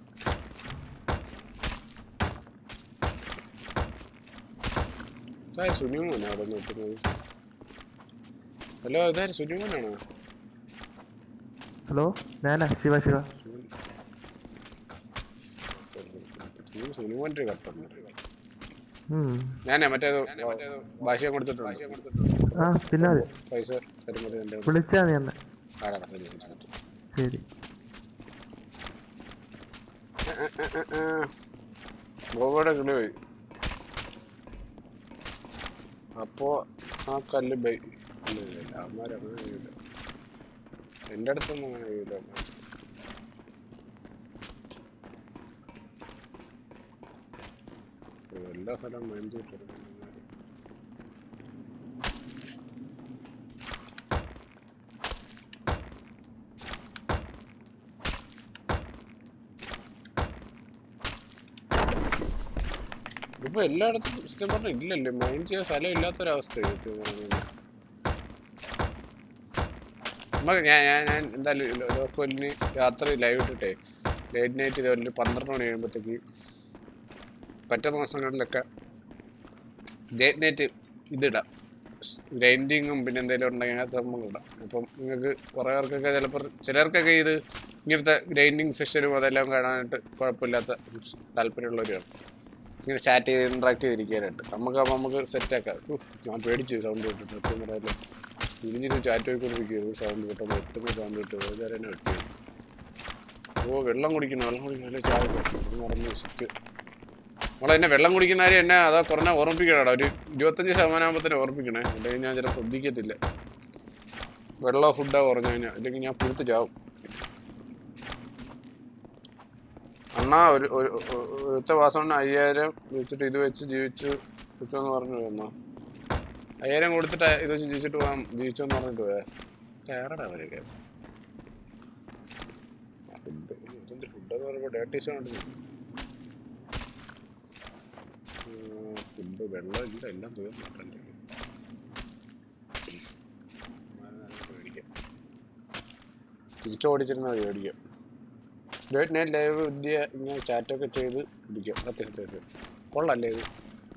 സുനിമോനാ അവിടെ നിൽക്കുന്നത് ഹലോ ഇതാര് സുനിമോനാണോ ഹലോ ഞാനാ ശിവ ശിവ സുനിമോൻ്റെ ഒരു കട്ടുണ്ട് ഉം. ഞാനേ മറ്റേത് ഭാഷ കൊടുത്തിട്ടുണ്ട് ആ പിന്നെ മതി പൈസ തരുമ്പോൾ എൻ്റെ വിളിച്ചാ നീ എന്നെ ആടാ ശരി ശരി ശരി ശരി ഗോവയുടെ കിളി പോയി അപ്പോ ആ കല്ല് ബൈ ഇല്ല ഇല്ല ഇല്ല അമ്മമാരങ്ങനെ ചെയ്യില്ല എൻ്റെ അടുത്തൊന്നും അങ്ങനെ ചെയ്യില്ല അമ്മ എല്ലാ സ്ഥലവും മൈൻഡ് ചെയ്തിട്ടുണ്ട് ഇപ്പൊ എല്ലായിടത്തും സത്യം പറഞ്ഞ ഇല്ലല്ലേ മൈൻഡ് ചെയ്യാൻ സ്ഥലം ഇല്ലാത്തൊരവസ്ഥ സത്യം പറഞ്ഞാൽ നമുക്ക് ഞാൻ ഞാൻ ഞാൻ എന്തായാലും ലോക്കലിന് രാത്രി ലൈവ് ഇട്ടിട്ടേ ലേറ്റ് നൈറ്റ് ഇതേപോലെ പന്ത്രണ്ട് മണി കഴിയുമ്പോഴത്തേക്ക് പറ്റുന്ന ദിവസങ്ങളിലൊക്കെ ലേറ്റ് നൈറ്റ് ഇതിടാം ഗ്രൈൻഡിങ്ങും പിന്നെ എന്തെങ്കിലും ഉണ്ടെങ്കിൽ അതിനകത്ത് നമ്മളിടാം അപ്പം നിങ്ങൾക്ക് കുറേ പേർക്കൊക്കെ ചിലപ്പോൾ ചിലർക്കൊക്കെ ഇത് ഇങ്ങനത്തെ ഗ്രൈൻഡിങ് സെഷനും അതെല്ലാം കാണാനായിട്ട് കുഴപ്പമില്ലാത്ത താല്പര്യമുള്ളവരാണ് ഇങ്ങനെ ചാറ്റ് ചെയ്ത് ഇൻട്രാക്ട് ചെയ്തിരിക്കാനായിട്ട് നമുക്ക് അപ്പോൾ നമുക്ക് സെറ്റാക്കാം ഞാൻ പേടിച്ചു സൗണ്ട് കേട്ടിട്ട് സത്യം പറയാമല്ലോ ഇനിഞ്ഞിട്ട് ചാറ്റ് പോയിക്കൊണ്ടിരിക്കുകയായിരുന്നു സൗണ്ട് കിട്ടുമ്പോൾ എട്ടുന്ന സൗണ്ട് കിട്ടും വേറെ തന്നെ വെട്ടി ഓ വെള്ളം കുടിക്കണം വെള്ളം കുടിക്കണം അല്ലേ ചായ കുടിക്കണം. മറന്നു സെറ്റ് നമ്മളെ എന്നെ വെള്ളം കുടിക്കുന്ന കാര്യം എന്നെ അതാ കുറഞ്ഞ ഓർമ്മിപ്പിക്കണടാ ഒരു ഇരുപത്തഞ്ച് ശതമാനം ആകുമ്പോൾ ഓർമ്മിക്കണേ അല്ലെങ്കിൽ ഞാൻ ചിലപ്പോൾ ശ്രദ്ധിക്കത്തില്ല വെള്ളമോ ഫുഡോ കുറഞ്ഞു കഴിഞ്ഞാൽ അല്ലെങ്കിൽ ഞാൻ പുഴുത്ത് ചാവും അണ്ണാ ഒരു ഒരു ഒരു- ഒരുത്ത മാസം അയ്യായിരം വെച്ചിട്ട് ഇത് വെച്ച് ജീവിച്ചു വെച്ചോന്ന് പറഞ്ഞു എന്നാ അയ്യായിരം കൊടുത്തിട്ട് ഇത് വെച്ച് ജീവിച്ചിട്ട് പോകാം ജീവിച്ചോന്ന് പറഞ്ഞിട്ട് പോയാ കയറടാ അവരൊക്കെ ഫുഡ് എന്ത് ഫുഡ് എന്ന് പറയുമ്പോൾ ഡേറ്റ് ഇഷ്ടമാണ് ഫുഡ് വെള്ളം ഇല്ല എല്ലാം തീർന്നിട്ടുണ്ട് മേടിക്കാം തിരിച്ചോടിച്ചിരുന്ന മേടിക്കാം ലേറ്റ് നൈറ്റ് ലൈവ് വിദ്യ ഇങ്ങനെ ചാറ്റൊക്കെ ചെയ്ത് ഇരിക്കും സത്യം സത്യം സത്യം കൊള്ളല്ലേ ഇത്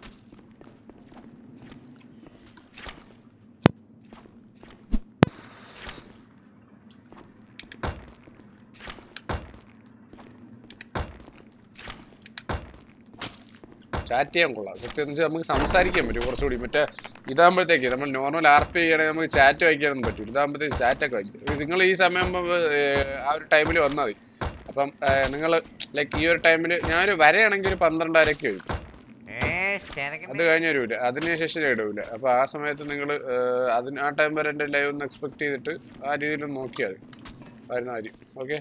ചാറ്റ് ചെയ്യാൻ കൊള്ളാം സത്യം എന്ന് വെച്ചാൽ നമുക്ക് സംസാരിക്കാൻ പറ്റും കുറച്ചുകൂടി മറ്റേ ഇതാകുമ്പോഴത്തേക്ക് നമ്മൾ നോർമൽ ആർ പി ചെയ്യണമെങ്കിൽ നമുക്ക് ചാറ്റ് വായിക്കാനൊന്നും പറ്റും ഇതാകുമ്പോഴത്തേക്ക് ചാറ്റൊക്കെ വായിക്കും നിങ്ങൾ ഈ സമയം ആ ഒരു ടൈമിൽ വന്നാൽ മതി അപ്പം നിങ്ങൾ ലൈക്ക് ഈ ഒരു ടൈമിൽ ഞാനൊരു വരെയാണെങ്കിൽ ഒരു പന്ത്രണ്ടരയ്ക്ക് വരും അത് കഴിഞ്ഞ വരൂല അതിന് ശേഷം ഇടൂല അപ്പോൾ ആ സമയത്ത് നിങ്ങൾ അതിന് ആ ടൈം വരെ എൻ്റെ ലൈവ് ഒന്ന് എക്സ്പെക്ട് ചെയ്തിട്ട് ആ രീതിയിൽ നോക്കിയാൽ മതി വരുന്ന കാര്യം ഓക്കെ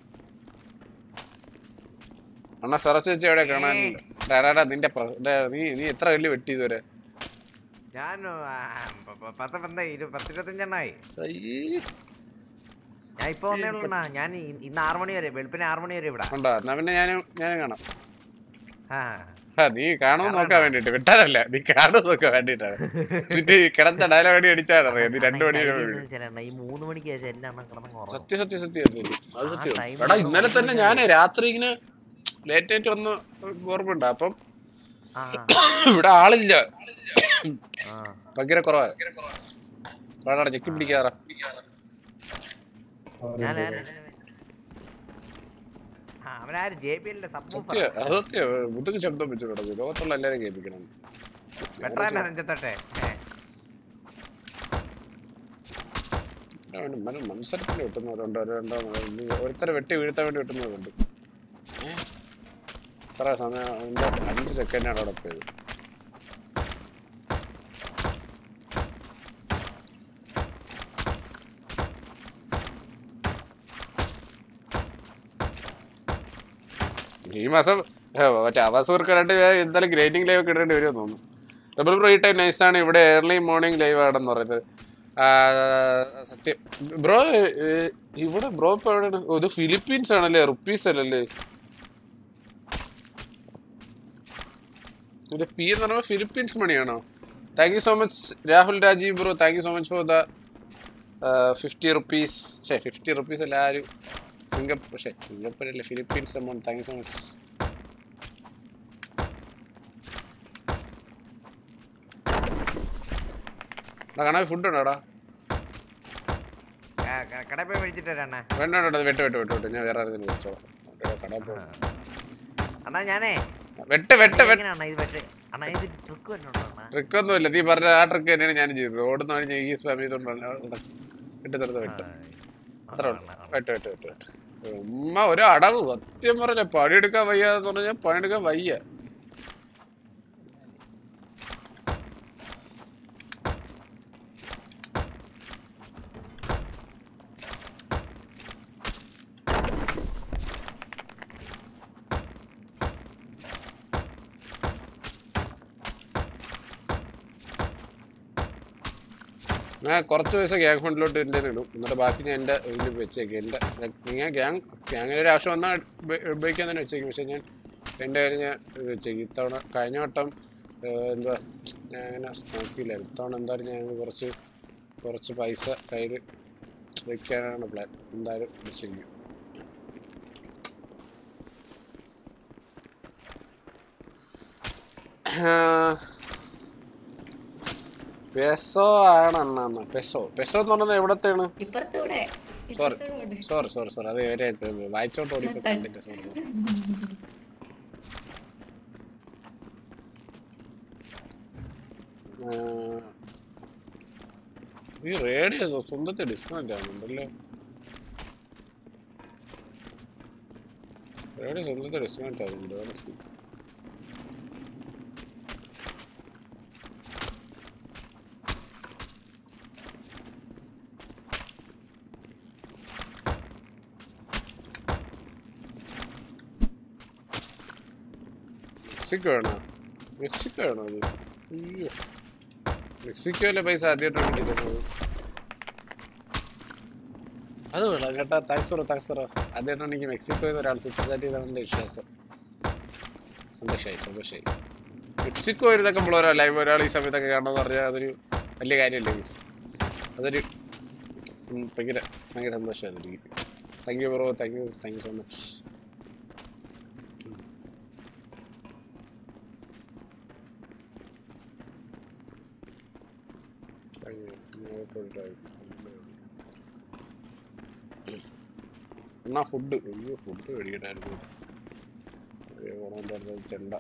അണ്ണ സെറച്ച് വെച്ച് എവിടെ കാണാനില്ല ഡാടാ നിന്റെ പ്ര- ഡാ, നീ നീ എത്ര കല്ല് വെട്ടി ഇതുവരെ ഞാൻ ആ, പ- പ- പത്ത് പന്ത് ഇരു പത്ത് ഇരുപത്തഞ്ചെണ്ണായി ഞാൻ ഇപ്പൊ വന്നേ ഉള്ളൂ ഞാൻ ഇ- ഇന്ന് ആറ് മണി വരെ വെളുപ്പിന് ആറ് മണി വരെ ഇവിടെ ഉണ്ടോ എന്നാ പിന്നെ ഞാൻ ഞാനും കാണാം ആ ആ നീ കാണുമെന്ന് നോക്കാൻ വേണ്ടിട്ട് വിട്ടാലല്ല നീ കാണുമെന്ന് നോക്കാൻ വേണ്ടിട്ടാണ് നിന്റെ ഈ കിടന്ന ഡയലോഗ് അടി അടിച്ചാലറിയാം നീ രണ്ടു മണി കാര്യം എന്ന് വെച്ചാലെണ്ണ, ഈ മൂന്ന് മണിക്ക് ശേഷം എന്റെ അണ്ണൻ കിടന്നു ഉറങ്ങും സത്യം സത്യം സത്യം സത്യം. അത് ആ സത്യം time എടാ ല് ഇന്നലെ തന്നെ ഞാൻ രാത്രി ഇങ്ങനെ ലേറ്റ് നൈറ്റ് വന്ന് ഓർമ്മയുണ്ട് അപ്പം ഇവിടെ ആളില്ല ഭയങ്കര കുറവാ വേടാ ചെക്കി പിടിക്കാറ ഞാൻ ആ, അവനാര് ജെ പി എല്ലിന്റെ സബ് സത്യം അത് സത്യം മുതുക്ക് ശബ്ദം വെച്ചു കിടക്കും ലോകത്തുള്ള എല്ലാവരും കേൾപ്പിക്കണം വെട്ടറാന്റെ നെഞ്ചത്തോട്ടെ അവന് മന- മത്സരത്തിന് വെട്ടുന്നവരുണ്ട് ഒരു രണ്ടോ മൂന്നോ. ഒരുത്തരെ വെട്ടി വീഴ്ത്താൻ വേണ്ടി വെട്ടുന്നവരുണ്ട് എത്ര സമയം അതിന്റെ അഞ്ച് സെക്കൻഡാണ് അവിടെ പോയത് ഈ മാസം ഏ, മറ്റേ അവസൂർക്കായിട്ട് എന്തായാലും ഗ്രേറ്റിംഗ് ലൈവ് ഒക്കെ ഇടേണ്ടി വരുമെന്ന് തോന്നുന്നു ഡബിൾ ബ്രോ ഈ ടൈം നൈസാണ് ഇവിടെ ഏർലി മോർണിംഗ് ലൈവ് ആണെന്ന് പറയുന്നത് ആ, സത്യം ബ്രോ ഇവിടെ ബ്രോ ഇപ്പൊ എവിടെയാണ് ഓ, ഇത് ഫിലിപ്പീൻസ് ആണല്ലേ റുപ്പീസ് അല്ലല്ലേ ഇത് പി എന്ന് പറയുമ്പോൾ ഫിലിപ്പീൻസ് മണിയാണോ thank you so much Rahul Rajeev bro thank you so much for the fifty rupees ഛേ ഫിഫ്റ്റി റുപ്പീസ് അല്ല ആ ഒരു സിംഗപ്പൂർ പക്ഷേ സിംഗപ്പൂർ അല്ലേ Philippines amount thank you so much കാണാൻ ഫുഡ് ഉണ്ടോടാ കടയിൽ പോയി മേടിച്ചിട്ട് വരാണ്ണ വേണ്ട വേണ്ട വെട്ട് വെട്ട് വെട്ട് വെട്ട് ഞാൻ വേറെ ആരെങ്കിലും വിളിച്ചോളാം ഇവിടെ കടയിൽ പോകാം അണ്ണാ ഞാനേ വെട്ട് വെട്ട് വെട്ട് എങ്ങനെയാണ്ണ ഇത് വെട്ട് അണ്ണാ ഇത് ട്രിക്ക് വല്ലതും അണ്ണാ ട്രിക്ക് ഒന്നുമില്ല നീ പറഞ്ഞ ആ ട്രിക്ക് തന്നെയാണ് ഞാൻ ചെയ്തത് ഓടുന്ന വഴി ഞാൻ ഈ സ്പാം ചെയ്തോണ്ടാണ് വെട്ടി തീർത്ത് വെട്ട് അത്ര വെട്ട് വെട്ട് വെട്ട് വെട്ട് ഉമ്മ ഒരു അടവ് സത്യം പറഞ്ഞ പണിയെടുക്കാൻ വയ്യ എന്ന് പറഞ്ഞാൽ പണിയെടുക്കാൻ വയ്യ ഞാൻ കുറച്ച് പൈസ ഗ്യാങ് ഫണ്ടിലോട്ട് എൻ്റെ ഇടും എന്നിട്ട് ബാക്കി ഞാൻ എൻ്റെ ഇതിൽ വെച്ചേക്കും എൻ്റെ ഞാൻ ഗ്യാങ് ഗ്യാങ്ങിന് ഒരു ആവശ്യം വന്നാൽ ഉപയോഗിക്കാൻ തന്നെ വെച്ചേക്കും പക്ഷേ ഞാൻ എൻ്റെ കാര്യം ഞാൻ ഇത് വെച്ചേക്കും ഇത്തവണ കഴിഞ്ഞ വട്ടം ഏഹ്, എന്താ ഞാൻ അങ്ങനെ നോക്കിയില്ലായിരുന്നു ഇത്തവണ എന്തായാലും ഞാൻ കുറച്ച് കുറച്ച് പൈസ കയ്യിൽ വെക്കാനാണ് പ്ലാൻ എന്തായാലും വെച്ചേക്കും പെസോ ആണ് അണ്ണാന്ന് പെസോ പെസോ എന്ന് പറയുന്നത് എവിടത്തെയാണ് ഇപ്പുറത്തൂടെ സോറി സോറി സോറി സോറി അത് വരെ വായിച്ചോട്ട് ഓടി കണ്ടില്ല സോറി ഈ റേഡിയോ സ്വന്തത്തെ ഡിസ്കൗണ്ട് ആണെന്നുണ്ടല്ലേ റേഡിയോ സ്വന്തത്തെ ഡിസ്കൗണ്ട് ആകുന്നുണ്ട് honestly. മെക്സിക്കോ ആണോ മെക്സിക്കോ ആണോ അത് അയ്യോ മെക്സിക്കോയിലെ പൈസ ആദ്യമായിട്ടാണ് കിട്ടുന്നത് അത് കൊള്ളാം കേട്ടാ താങ്ക്സ് പറ താങ്ക്സ് പറ ആദ്യമായിട്ടാണ് എനിക്ക് മെക്സിക്കോയിൽ നിന്ന് ഒരാൾ സൂപ്പർ ചാറ്റ് ചെയ്താണ് എൻ്റെ വിശ്വാസം സന്തോഷമായി സന്തോഷമായി മെക്സിക്കോ ഇരുന്നൊക്കെ നമ്മൾ ഒരാൾ ലൈവ് ഒരാൾ ഈ സമയത്തൊക്കെ കാണണമെന്ന് പറഞ്ഞാൽ അതൊരു വലിയ കാര്യമല്ലേ മീസ് അതൊരു ഉം, ഭയങ്കര ഭയങ്കര സന്തോഷമായിരുന്നു എനിക്ക് thank you bro thank you thank you so much എന്നാ ഫുഡ് അയ്യോ ഫുഡ് മേടിക്കണമായിരുന്നു ഓണൻ്റെ അടുത്ത് ചെണ്ട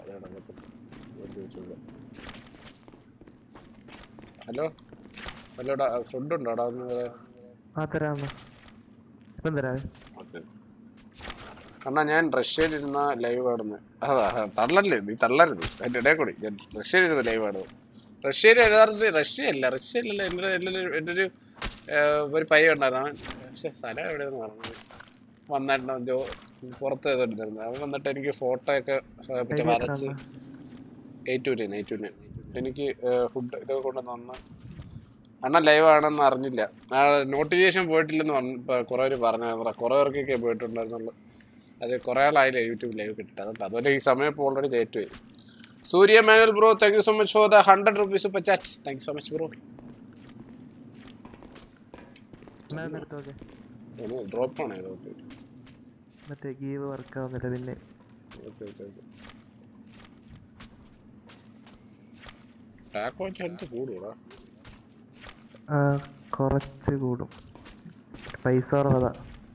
ഹലോ ഹലോടാ ഫുഡ് ഉണ്ടോ അവിടെ ഒന്ന് പറയാം ആ തരാന്ന് ഇപ്പം തരാവേ അണ്ണാ ഞാൻ റഷ്യയിലിരുന്ന ലൈവ് ആടുന്നു അതാ ആ, തള്ളല്ലേ നീ തള്ളരുത് എൻ്റെ ഇടയിൽ കൂടി ഞാൻ റഷ്യയിലിരുന്ന ലൈവ് ആടുന്നു റഷ്യയിൽ യഥാർത്ഥത്തിൽ റഷ്യയല്ല റഷ്യയിലല്ല എൻ്റെ എൻ്റെ ഒരു- എൻ്റെ ഒരു ഏർ, ഒരു പയ്യ ഉണ്ടായിരുന്നു അവൻ പക്ഷേ സ്ഥലം എവിടെയെന്ന് പറഞ്ഞത് വന്നിട്ട് ജോ പുറത്ത് ചെയ്തെടുത്തിരുന്നു അവൻ വന്നിട്ട് എനിക്ക് ഫോട്ടോ ഒക്കെ ഏർ, മറ്റേ വരച്ച് eight to ten eight to ten എനിക്ക് ഫുഡ് ഇതൊക്കെ കൊണ്ട് തന്ന് അണ്ണ ലൈവ് ആണെന്ന് അറിഞ്ഞില്ല നോട്ടിഫിക്കേഷൻ പോയിട്ടില്ലെന്ന് പറഞ്ഞ കുറേ പേര് പറഞ്ഞായിരുന്നു കുറേ പേർക്കൊക്കെ പോയിട്ടുണ്ടായിരുന്നുള്ളൂ അത് കുറേ ആളായില്ലേ യൂട്യൂബ് ലൈവ് കിട്ടിട്ട് അതുകൊണ്ട് അതുപോലെ ഈ സമയം ഇപ്പോൾ ഓൾറെഡി ലേറ്റ് ആയി Surya Manuel bro thank you so much for the hundred rupees super chat thank you so much bro എടുത്തോക്കെ ഡ്രോപ്പ് ആണ് ഇത് ഓക്കെ മറ്റേ ഗീവ് വർക്ക് ആവുന്നില്ല പിന്നെ ഓക്കെ ഓക്കെ ഓക്കെ ടാക്കോ ചാറ്റ് കൂടുകൂടാ ആ കുറച്ച് കൂടും പൈസ കുറവതാ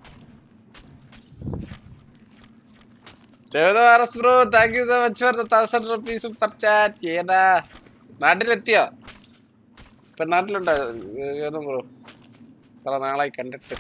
Devadas bro thank you so much for the thousand rupees super chat ഏതാ നാട്ടിലെത്തിയോ ഇപ്പൊ നാട്ടിലുണ്ടോ ഏതും ബ്രോ ഇത്ര നാളായി കണ്ടിട്ട്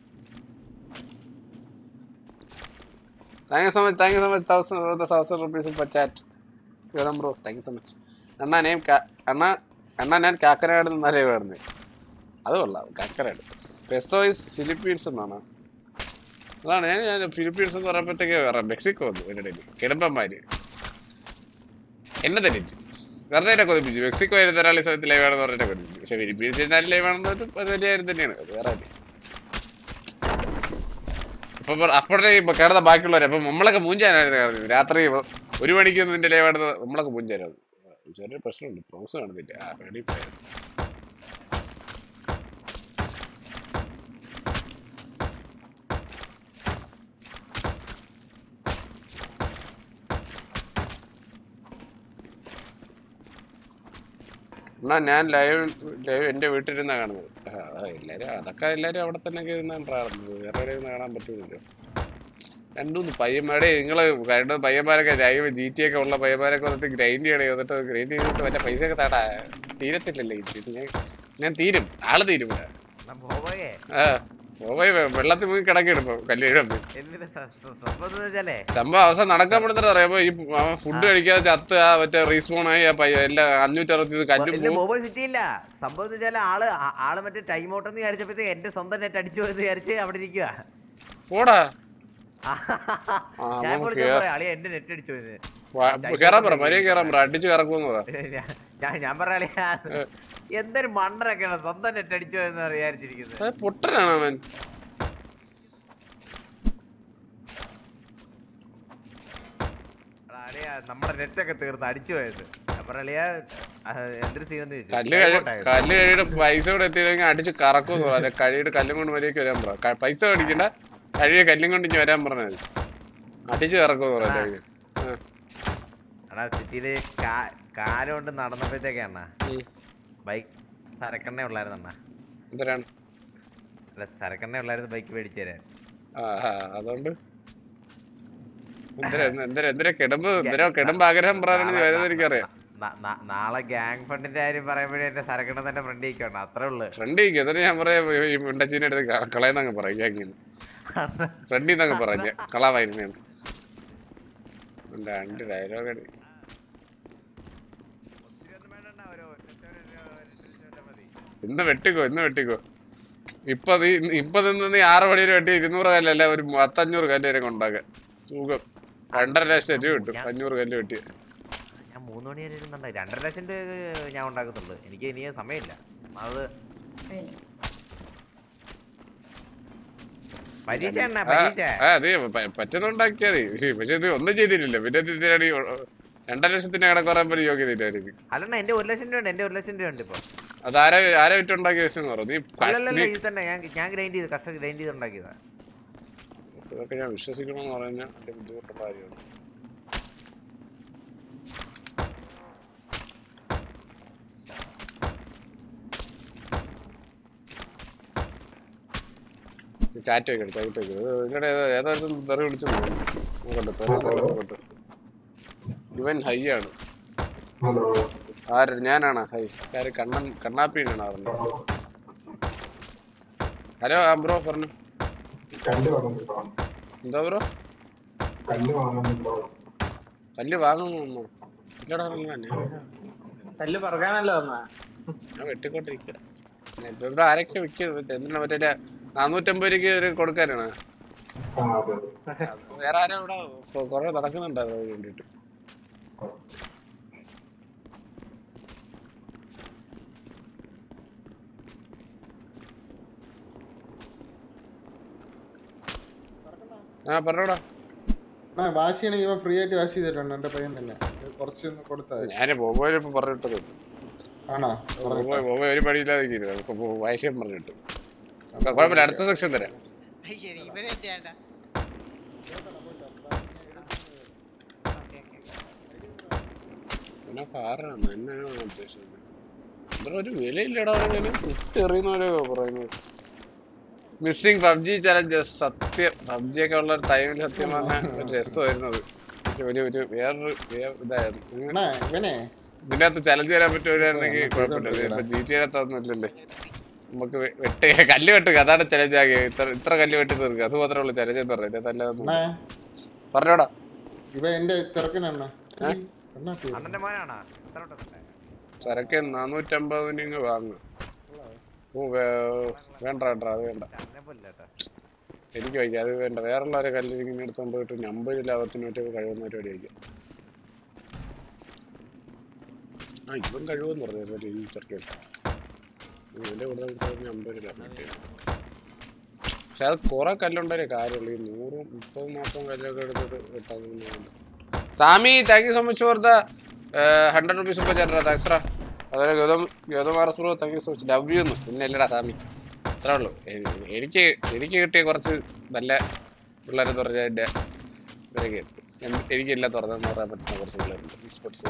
thank you so much thank you so much thousand thousand rupees super chat ഏതും bro thank you so much അണ്ണാ നെയിം അണ്ണ അണ്ണ ഞാൻ കാക്കനാട് നിന്നാലേ വരുന്നത് അത് കൊള്ളാം കാക്കനാട് പെസോ ഇസ് ഫിലിപ്പീൻസ് എന്നാണ് അതാണ് ഞാൻ ഞാൻ ഫിലിപ്പീൻസ് എന്ന് പറയുമ്പോഴത്തേക്ക് വേറെ മെക്സിക്കോ വന്നു എൻ്റെ ഇടയിൽ കിടമ്പന്മാര് എന്നെ തെറ്റിച്ച് വെറുതെ എന്നെ കൊതിപ്പിച്ചു മെക്സിക്കോ ആയിരുന്നു ഒരാൾ ഈ സമയത്ത് ലൈവ് ആണെന്ന് പറഞ്ഞിട്ട് കൊതിപ്പിച്ചു പക്ഷെ ഫിലിപ്പീൻസ് ഇരുന്നാലും ലൈവ് ആണെന്ന് ഒരു അത് വലിയ കാര്യം തന്നെയാണ് അത് വേറെ കാര്യം അപ്പൊ അപ്പോഴേ കിടന്ന ബാക്കിയുള്ളവർ അപ്പൊ നമ്മളൊക്കെ മൂഞ്ചാനായിരുന്നു കാണുന്നത് രാത്രി ഒരു മണിക്കൊന്നും നിന്റെ ലൈവ് ആണെന്ന് നമ്മളൊക്കെ മൂഞ്ചാനായിരുന്നു ചെറിയൊരു പ്രശ്നമുണ്ട് പ്രോസ് കാണുന്നില്ല ആ പേടി പോയായിരുന്നു എന്നാ ഞാൻ ലൈവ് ലൈവ് എൻ്റെ വീട്ടിലിരുന്നാ കാണുന്നത് ആ, അതാ എല്ലാവരും അതൊക്കെ എല്ലാവരും അവിടെ തന്നെ ഇരുന്നാണ് കാണുന്നത് വേറെ എവിടെ ഇരുന്ന് കാണാൻ പറ്റുന്നില്ല രണ്ടുമൂന്ന് പയ്യന്മാരെ നിങ്ങൾ രണ്ട് പയ്യന്മാരൊക്കെ ലൈവ് ജി ടി ഒക്കെ ഉള്ള പയ്യന്മാരൊക്കെ വന്നിട്ട് ഗ്രൈൻഡ് ചെയ്യണേ എന്നിട്ട് ഗ്രൈൻഡ് ചെയ്തിട്ട് മറ്റേ പൈസ ഒക്കെ താടാ തീരത്തില്ലല്ലേ ഇത് ഞാൻ ഞാൻ തീരും ആള് തീരും ഇവിടെ. ബോബോയെ ആ പോയി വെള്ളത്തിൽ പോയി കിടക്കിടുമ്പോ കല്ലിഴപ്പ് എന്തിനാ സ- സ- സംഭവം എന്ന് വെച്ചാലേ സംഭവം അവസാനം നടക്കാൻ പറ്റുന്ന അറിയാമോ ഈ അവൻ ഫുഡ് കഴിക്കാതെ ചത്ത് ആ മറ്റേ റീസ്പോൺ ആയി ആ പയ്യ എല്ലാം അഞ്ഞൂറ്റി അറുപത്തി കല്ലും ഇല്ല പോകും ബോബോ സിറ്റി ഇല്ല സംഭവം എന്ന് വെച്ചാൽ ആള് ആ- ആള് മറ്റേ ടൈം ഔട്ട് എന്ന് വിചാരിച്ചപ്പോഴത്തേക്ക് എന്റെ സ്വന്തം നെറ്റ് അടിച്ചു പോയെന്ന് വിചാരിച്ച് അവിടെ ഇരിക്കുക പോടാ ഞാൻ അവൻ വിളിച്ചപ്പോ കേറാ- പറയാം, അളിയാ എന്റെ നെറ്റ് അടിച്ചു പോയെന്ന്. വാ- Time കേറാൻ out പറ എന്ന് മര്യാദ കേറാൻ പറ അടിച്ച് കറക്കുമെന്ന് പറ ഞാൻ- ഞാൻ ഞാൻ പറയാ എന്തൊരു മണ്ണറൊക്കെയാണ് സ്വന്തം നെറ്റ് അടിച്ചു എന്ന് വിചാരിച്ചിരിക്കുന്നത് അത് പൊട്ടനാണ് അവൻ എടാ, അളിയാ നമ്മുടെ നെറ്റ് ഒക്കെ തീർന്ന് അടിച്ചു പോയത് ഞാൻ പറയാ എന്തൊരു സീനെന്ന് കല്ല് കഴി കല്ല് കഴിയുടെ പൈസ കൂടെ എത്തിയില്ലെങ്കിൽ അടിച്ച് കറക്കുമെന്ന് പറ അല്ലെ കഴിയുടെ കല്ലും കൊണ്ട് മര്യാദയ്ക്ക് വരാൻ പറ ക- പൈസ മേടിക്കണ്ട കഴിയെ കല്ലും കൊണ്ട് ഇനി വരാൻ പറഞ്ഞാൽ മതി അടിച്ച് കറക്കുമെന്ന് പറ അല്ലെങ്കിൽ എടാ സിറ്റിയില് കാലം കൊണ്ട് നടന്നപ്പോഴത്തേക്കാണ് ബൈക്ക് സരക്കെണ്ണ ഉള്ളായിരുന്നു എന്തിനാണ് അല്ല സരക്കെണ്ണ ഉള്ളായിരുന്നു ബൈക്ക് മേടിച്ചു തരാൻ ആ ആ, അതുകൊണ്ട് എന്തിനാ എന്തിനാ എന്തിനാ കിടമ്പ് എന്തിനാ കിടമ്പ് ആഗ്രഹം പറയാനാണ് വരുന്നത് എനിക്കറിയാം ന- ന- നാളെ ഗ്യാങ് ഫണ്ടിന്റെ കാര്യം പറയുമ്പോഴേ എന്റെ സരക്കെണ്ണ തന്നെ ഫ്രണ്ട് ഇരിക്കണം അത്രേ ഉള്ളു ഫ്രണ്ട് ഇരിക്കും എന്നിട്ട് ഞാൻ പറയാം ഈ മുണ്ടച്ചീനെ അടുത്ത് ക- കളയെന്നങ്ങ് പറയാം ഇങ്ങനെ ഫ്രണ്ടിൽ നിന്നങ്ങ് പറഞ്ഞ കളവായിരുന്നു രണ്ട് ഡയലോഗ് ഇന്ന് വെട്ടിക്കോ ഇന്ന് വെട്ടിക്കോ ഇപ്പൊ നീ ഇപ്പൊ നിന്ന് നീ ആറ് മണി വരെ വെട്ടി ഇരുന്നൂറ് കല്ലല്ല ഒരു പത്തഞ്ഞൂറ് കല്ല് വരെ ഉണ്ടാക്കാൻ സുഖം രണ്ടര ലക്ഷം രൂപ കിട്ടും അഞ്ഞൂറ് കല്ല് വെട്ടി ഞാൻ മൂന്ന് മണി വരെ ഇരുന്നുണ്ടായി രണ്ടര ലക്ഷം രൂപ ഞാൻ ഉണ്ടാക്കത്തുള്ളൂ എനിക്ക് ഇനി സമയമില്ല അത് പരീക്ഷ എണ്ണ പരീക്ഷ ആ അതെ പറ്റുന്നുണ്ടാക്കിയാ മതി പക്ഷെ ഇത് ഒന്നും ചെയ്തിട്ടില്ല പിന്നെ ഇത് എന്തിനാണ് ഈ രണ്ടര ലക്ഷത്തിന്റെ കട കുറെ പേര് യോഗ്യത ഇല്ലായിരിക്കും അല്ലണ്ണ എന്റെ ഒരു ലക്ഷം രൂപ ഉണ്ട് എന്റെ ഒരു ലക്ഷം രൂപ ഉണ്ട് ഇപ്പൊ അത് ആരെ ആരെ വിറ്റുണ്ടാക്കിയ ദിവസം പറഞ്ഞു നീ ക- അല്ലല്ല നീ- ഇത് തന്നെ ഞാൻ ഞാൻ ഗ്രൈൻഡ് ചെയ്ത് കഷ്ട ഗ്രൈൻഡ് ചെയ്ത് ഉണ്ടാക്കിയതാ ഇതൊക്കെ ഞാൻ വിശ്വസിക്കണമെന്ന് പറഞ്ഞാൽ വലിയ ബുദ്ധിമുട്ടുള്ള കാര്യമാണ് ചാറ്റ് വെക്കണം ചാറ്റ് വെക്കണം ഇതിനിടെ ഏതോ ഏതോ ഒരുത്തൻ തെറി വിളിച്ചു നോക്കട്ടെ തെറി നോക്കട്ടെ ഇവൻ ഹൈ ആണ് ആര് ഞാനാണ് ഹൈ ആര് കണ്ണൻ കണ്ണാപ്പീനാണ് പറഞ്ഞത് ഹലോ ആ ബ്രോ പറഞ്ഞു എന്താ ബ്രോ കല്ല് വാങ്ങുന്നു ഇല്ലടാ ഞാൻ കല്ല് പറക്കാനല്ലോ വന്നാ ഞാൻ വെട്ടിക്കൊണ്ടിരിക്കുക ഇപ്പൊ ഇവിടെ ആരൊക്കെ വിൽക്കുന്നത് എന്തിനാ മറ്റേ നാനൂറ്റമ്പത് രൂപയ്ക്ക് ഒരു കൊടുക്കാനാണ് വേറെ ആരും ഇവിടെ കൊ- കുറെ നടക്കുന്നുണ്ട് അതിന് വേണ്ടിട്ട് ആ പറഞ്ഞോടാ ആ വാശിയാണെങ്കിൽ ഇവ ഫ്രീ ആയിട്ട് വാശ് ചെയ്തിട്ടുണ്ട് എന്റെ പയ്യൻ തന്നെ ഇത് കുറച്ചൊന്ന് കൊടുത്താൽ മതി. ഞാൻ ബോബോയിൽ ഇപ്പൊ പറഞ്ഞിട്ടത് ആണോ ബോബോ ബോബോ ഒരു പണിയില്ലാതെ ഇരിക്കരുത് നമുക്ക് വയസ്സം പറഞ്ഞിട്ട് കുഴപ്പമില്ല അടുത്ത സെക്ഷൻ തരാം ശരി ഇവരെ എന്തിനാ പിന്നെ കാറാണ് എന്നാണ് ഉദ്ദേശിച്ചത് ഇത്ര ഒരു വിലയില്ലടാ അങ്ങനെ എറിയുന്ന പറയുന്നത് മിസ്സിംഗ് പബ്ജി ചലഞ്ചസ് സത്യം പബ്ജി ഒക്കെ ഉള്ള ടൈമിൽ സത്യം പറഞ്ഞാൽ ഒരു രസമായിരുന്നു അത് ഒരു ഒരു വേറൊരു വേറെ ഇതായിരുന്നു ഇവനെ ഇതിനകത്ത് ചലഞ്ച് വരാൻ പറ്റുമായിരുന്നെങ്കിൽ കുഴപ്പമില്ല ഇപ്പൊ ജി ടി അകത്തൊന്നും ഇല്ലല്ലേ നമുക്ക് വെ- വെട്ട് കല്ല് വെട്ടുക അതാണ് ചലഞ്ച് ആകെ ഇത്ര ഇത്ര കല്ല് വെട്ടി തീർക്കുക അത് മാത്രമേ ഉള്ളൂ ചലഞ്ച് എന്ന് പറയുന്നത് അതല്ലാതൊന്നും അണ്ണാ. പറഞ്ഞോടാ ഇവ എന്റെ ചെറുക്കനാണ് അണ്ണന്റെ മോനാണോ എത്ര ഉണ്ടെന്നുണ്ടെ? ചരക്ക് നാനൂറ്റമ്പതിന് ഇങ്ങ് വാങ്ങുക ഓ വേ- വേണ്ട വേണ്ട അത് വേണ്ട അണ്ണനെ പോലെ കേട്ടോ എനിക്ക് വയ്ക്കാം അത് വേണ്ട വേറുള്ളവരെ കല്ല് ഇങ്ങനെ എടുത്തോണ്ട് പോയിട്ട് അമ്പത് ലാഭത്തിന് പറ്റി കഴിവുന്ന പരിപാടി വയ്ക്കാം ആ ഇവൻ കഴിവെന്ന് പറഞ്ഞു ഈ ചെറുക്കൻ ഇവന്റെ കൂടുതൽ കിട്ടുന്ന അമ്പത് ലാഭം കിട്ടിയത് പക്ഷെ അത് കുറെ കല്ലുണ്ടായാലേ കാര്യമുള്ളൂ ഈ നൂറും മുപ്പതും നാൽപ്പതും കല്ലൊക്കെ എടുത്തിട്ട് കിട്ടാൻ Sami thank you so much for the hundred rupees super chatter thanks റാ അതുപോലെ Gautham Gautham R S bro thank you so much love you എന്ന് പിന്നെ അല്ലടാ സാമി അത്രേ ഉള്ളൂ എ- എനിക്ക് എനിക്ക് കിട്ടിയ കുറച്ച് നല്ല പിള്ളേരെന്ന് പറഞ്ഞാൽ എൻ്റെ ഇവരൊക്കെ ഉണ്ട് എൻ- എനിക്കെല്ലാം തുറന്നെന്ന് പറയാൻ പറ്റുന്ന കുറച്ച് പിള്ളേരുണ്ട് ഈ സ്പോർട്സ്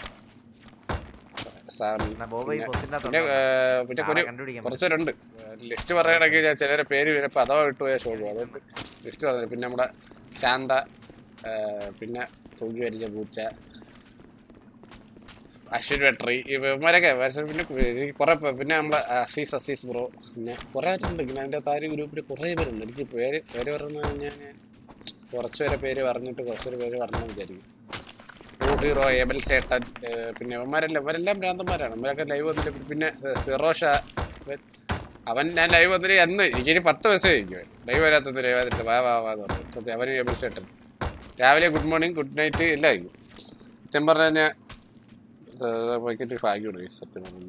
ബോബ ഈ പൊത്തിന്റെ പിന്നെ അകത്തുണ്ടോ? ഏർ, പിന്നെ ആളെ ഒരു കണ്ടുപിടിക്കാൻ കുറച്ചുപേരുണ്ട് ലിസ്റ്റ് പറയുകയാണെങ്കിൽ ഞാൻ ചിലരെ പേര് ചിലപ്പോൾ അഥവാ വിട്ടുപോയ ഷോക്കും അതുകൊണ്ട് ലിസ്റ്റ് പറഞ്ഞു പിന്നെ നമ്മുടെ ശാന്ത ഏർ, പിന്നെ തൂങ്ങി വരിച്ച പൂച്ച അശ്വിൻ വെട്ടറി ഇവന്മാരൊക്കെ പക്ഷേ പിന്നെ എനിക്ക് കുറെ പേ- പിന്നെ നമ്മളെ അസീസ് അസീസ് ബ്രോ പിന്നെ കുറെ ഉണ്ട് ഇങ്ങനെ അതിൻ്റെ താരി ഗ്രൂപ്പിൽ കുറേ പേരുണ്ട് എനിക്ക് പേര് പേര് പറഞ്ഞു കഴിഞ്ഞാൽ കുറച്ച് പേരെ പേര് പറഞ്ഞിട്ട് കുറച്ചൊരു പേര് പറഞ്ഞു വിചാരിക്കും ടൂ ഹീറോ എബൽ സേട്ടൻ ഏർ പിന്നെ ഇവന്മാരെല്ലാം ഇവരെല്ലാം ഭ്രാന്തന്മാരാണ് ഇവരൊക്കെ ലൈവ് വന്നിട്ട് പിന്നെ സെ- സിറോഷ ഇവൻ- അവൻ ഞാൻ ലൈവ് വന്നിട്ട് അന്ന് എനിക്കൊരു പത്ത് മെസ്സേജ് അയക്കും ലൈവ് വരാത്തത് ലൈവ് വന്നിട്ട് വാ വാ വാ എന്ന് പറഞ്ഞു സത്യം, അവന് എബൽ സേട്ടൻ രാവിലെ ഗുഡ് മോർണിംഗ് ഗുഡ് നൈറ്റ് എല്ലാം അയക്കും സത്യം പറഞ്ഞു കഴിഞ്ഞാൽ വൈകിട്ട് ഭാഗ്യമുണ്ട് ഈ സത്യം പറഞ്ഞ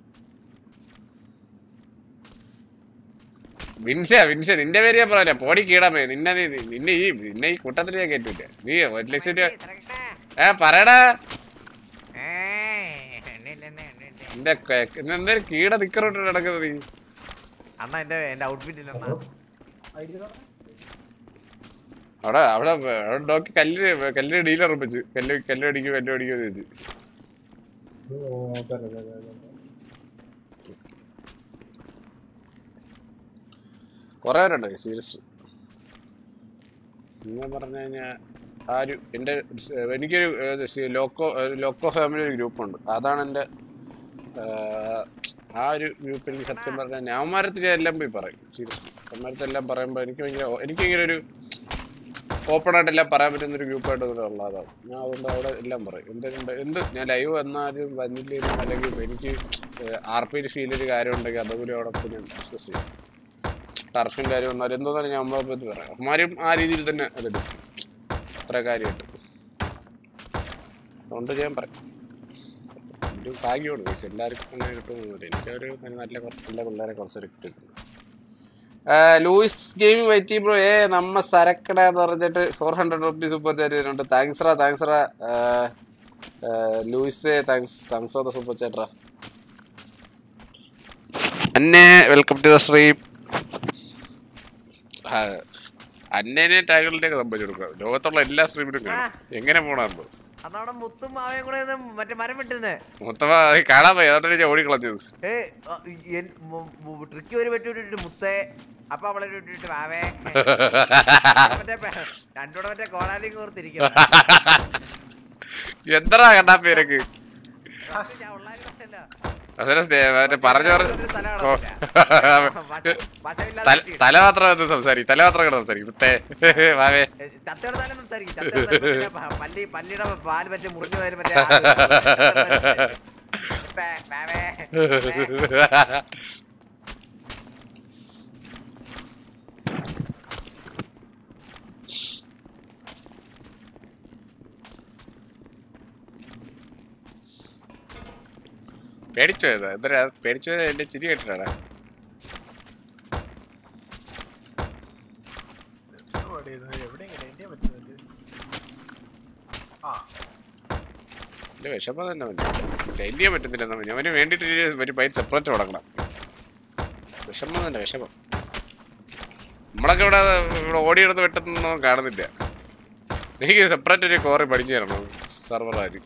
വിൻസ വിൻസ നിന്റെ പേര് ഞാൻ പറയല പോടി കീടാമേ നിന്നെ നീ- നിന്നെ ഈ നിന്നെ ഈ കൂട്ടത്തിൽ ഞാൻ കേട്ടില്ല നീ ഒരു ലക്ഷം രൂപ ഏ പറയടാ എന്റെ എന്തൊരു കീട നിക്കറോട്ട് നടക്കുന്നത് നീ അണ്ണ എന്റെ എന്റെ ഔട്ട്ഫിറ്റ് ഇല്ല അണ്ണാ അവിടെ അവിടെ അവിടെ ഡോക്കി കല്ല് കല്ല് ഡീലർ വെച്ച് കല്ല് കല്ല് അടിക്കും കല്ല് അടിക്കും ചോദിച്ചു കുറേ പേരുണ്ട് സീരിയസ് ഞാൻ പറഞ്ഞു കഴിഞ്ഞാൽ ആ ഒരു എൻ്റെ സ് എനിക്കൊരു ഏത് സി- ലോക്കോ ഒരു ലോക്കോ ഫാമിലി ഒരു ഗ്രൂപ്പുണ്ട് അതാണ് എൻ്റെ ആ ഒരു ഗ്രൂപ്പിൽ എനിക്ക് സത്യം പറഞ്ഞാൽ ഞാന്മാരത്തിൽ എല്ലാം പോയി പറയും സീരിയസ് അമ്മരത്തെല്ലാം പറയുമ്പോൾ എനിക്ക് ഭയങ്കര എനിക്ക് ഭയങ്കര ഒരു ഓപ്പൺ ആയിട്ട് എല്ലാം പറയാൻ പറ്റുന്ന ഒരു ഗ്രൂപ്പായിട്ട് ഉള്ളതാണ് ഞാൻ അതുകൊണ്ട് അവിടെ എല്ലാം പറയും എന്തുകൊണ്ട് എന്ത് ഞാൻ ലൈവ് വന്നാലും വന്നില്ലെങ്കിലും അല്ലെങ്കിൽ എനിക്ക് ആർ പിയിൽ ഫീൽ ഒരു കാര്യം ഉണ്ടെങ്കിൽ അതുകൂടി അവിടെ ഞാൻ ഡിസ്കസ് ചെയ്യും ടർഫും കാര്യം വന്നാലും എന്തോന്നാലും ഞാൻ നമ്മളെ പറ്റി പറയാം അമ്മമാരും ആ രീതിയിൽ തന്നെ അതെടുക്കും അത്ര കാര്യമായിട്ട് അതുകൊണ്ട് ഞാൻ പറയും ഒരു ഭാഗ്യമാണ് പക്ഷെ എല്ലാവർക്കും അങ്ങനെ കിട്ടുമെന്നില്ല എനിക്കൊരു നല്ല കുറച്ച് നല്ല പിള്ളേരെ കുറച്ചൊരു കിട്ടിയിട്ടുണ്ട് ആ, ലൂയിസ് ഗെയിമിംഗ് വൈറ്റി ബ്രോ ഏ നമ്മ സരക്കട എന്ന് പറഞ്ഞിട്ട് four hundred rupees super chat ചെയ്തിട്ടുണ്ട് താങ്ക്സ് റാ താങ്ക്സ് റാ ആ, ആ, ലൂയിസേ thanks thanks for the super chat റാ അന്നെ വെൽക്കം ടു ദ സ്ട്രീം അന്നേനെ ടാഗുകളുടെ ഒക്കെ സംഭവിച്ചു കൊടുക്കുക ലോകത്തുള്ള എല്ലാ സ്ട്രീമിലും കാണും എങ്ങനെ പോണെന്ന് അന്നവിടെ മുത്തും മാവയും കൂടെ ഇരുന്ന് മറ്റേ മരം വെട്ടുന്നേ മൊത്തം കാണാൻ പോയി അതുകൊണ്ട് ഞാൻ ഓടിക്കളഞ്ഞത് ഏ ട്രിക്കി ഒരു വെട്ടി വിട്ടിട്ട് മുത്തേ അപ്പൊ അവളെ വിട്ടിട്ട് വാവേ മറ്റേ പെ- രണ്ടൂടെ മറ്റേ കോടാലി കോർത്തിരിക്കുന്നു എന്തറാ കണ്ടാ പേരക്ക് അസല മറ്റേ പറഞ്ഞു പറഞ്ഞു തല തല മാത്രം ഒന്ന് സംസാരിക്കും തല മാത്രം കിടന്ന് സംസാരിക്കും മുത്തേ വാവേ ചത്തോടത്താലും സംസാരിക്കും ചത്തോടത്താലും മറ്റേ പല്ലി പല്ലിയുടെ പാല് മറ്റേ മുറിഞ്ഞു വരും മറ്റേ ആ- മുത്തേ, വാവേ, മുത്തേ. പേടിച്ചു പോയതാ എന്താ പേടിച്ചു പോയത് എന്റെ ചിരി കേട്ടിട്ടാടാ എന്റെ വിഷമം തന്നെ അവന് ഡെയിലി ചെയ്യാൻ പറ്റുന്നില്ല നമ്മൾ അവന് വേണ്ടിട്ട് ഒരു- ഒരു ബൈറ്റ് സെപ്പറേറ്റ് കൊടുക്കണം വിഷമം തന്നെ വിഷമം നമ്മളൊക്കെ ഇവിടെ ഇവിടെ ഓടിയെടുത്ത് വെട്ടുന്നൊന്നും കാണുന്നില്ല എനിക്ക് സെപ്പറേറ്റ് ഒരു കോറി പഠിച്ചു തരണം സർവറാര്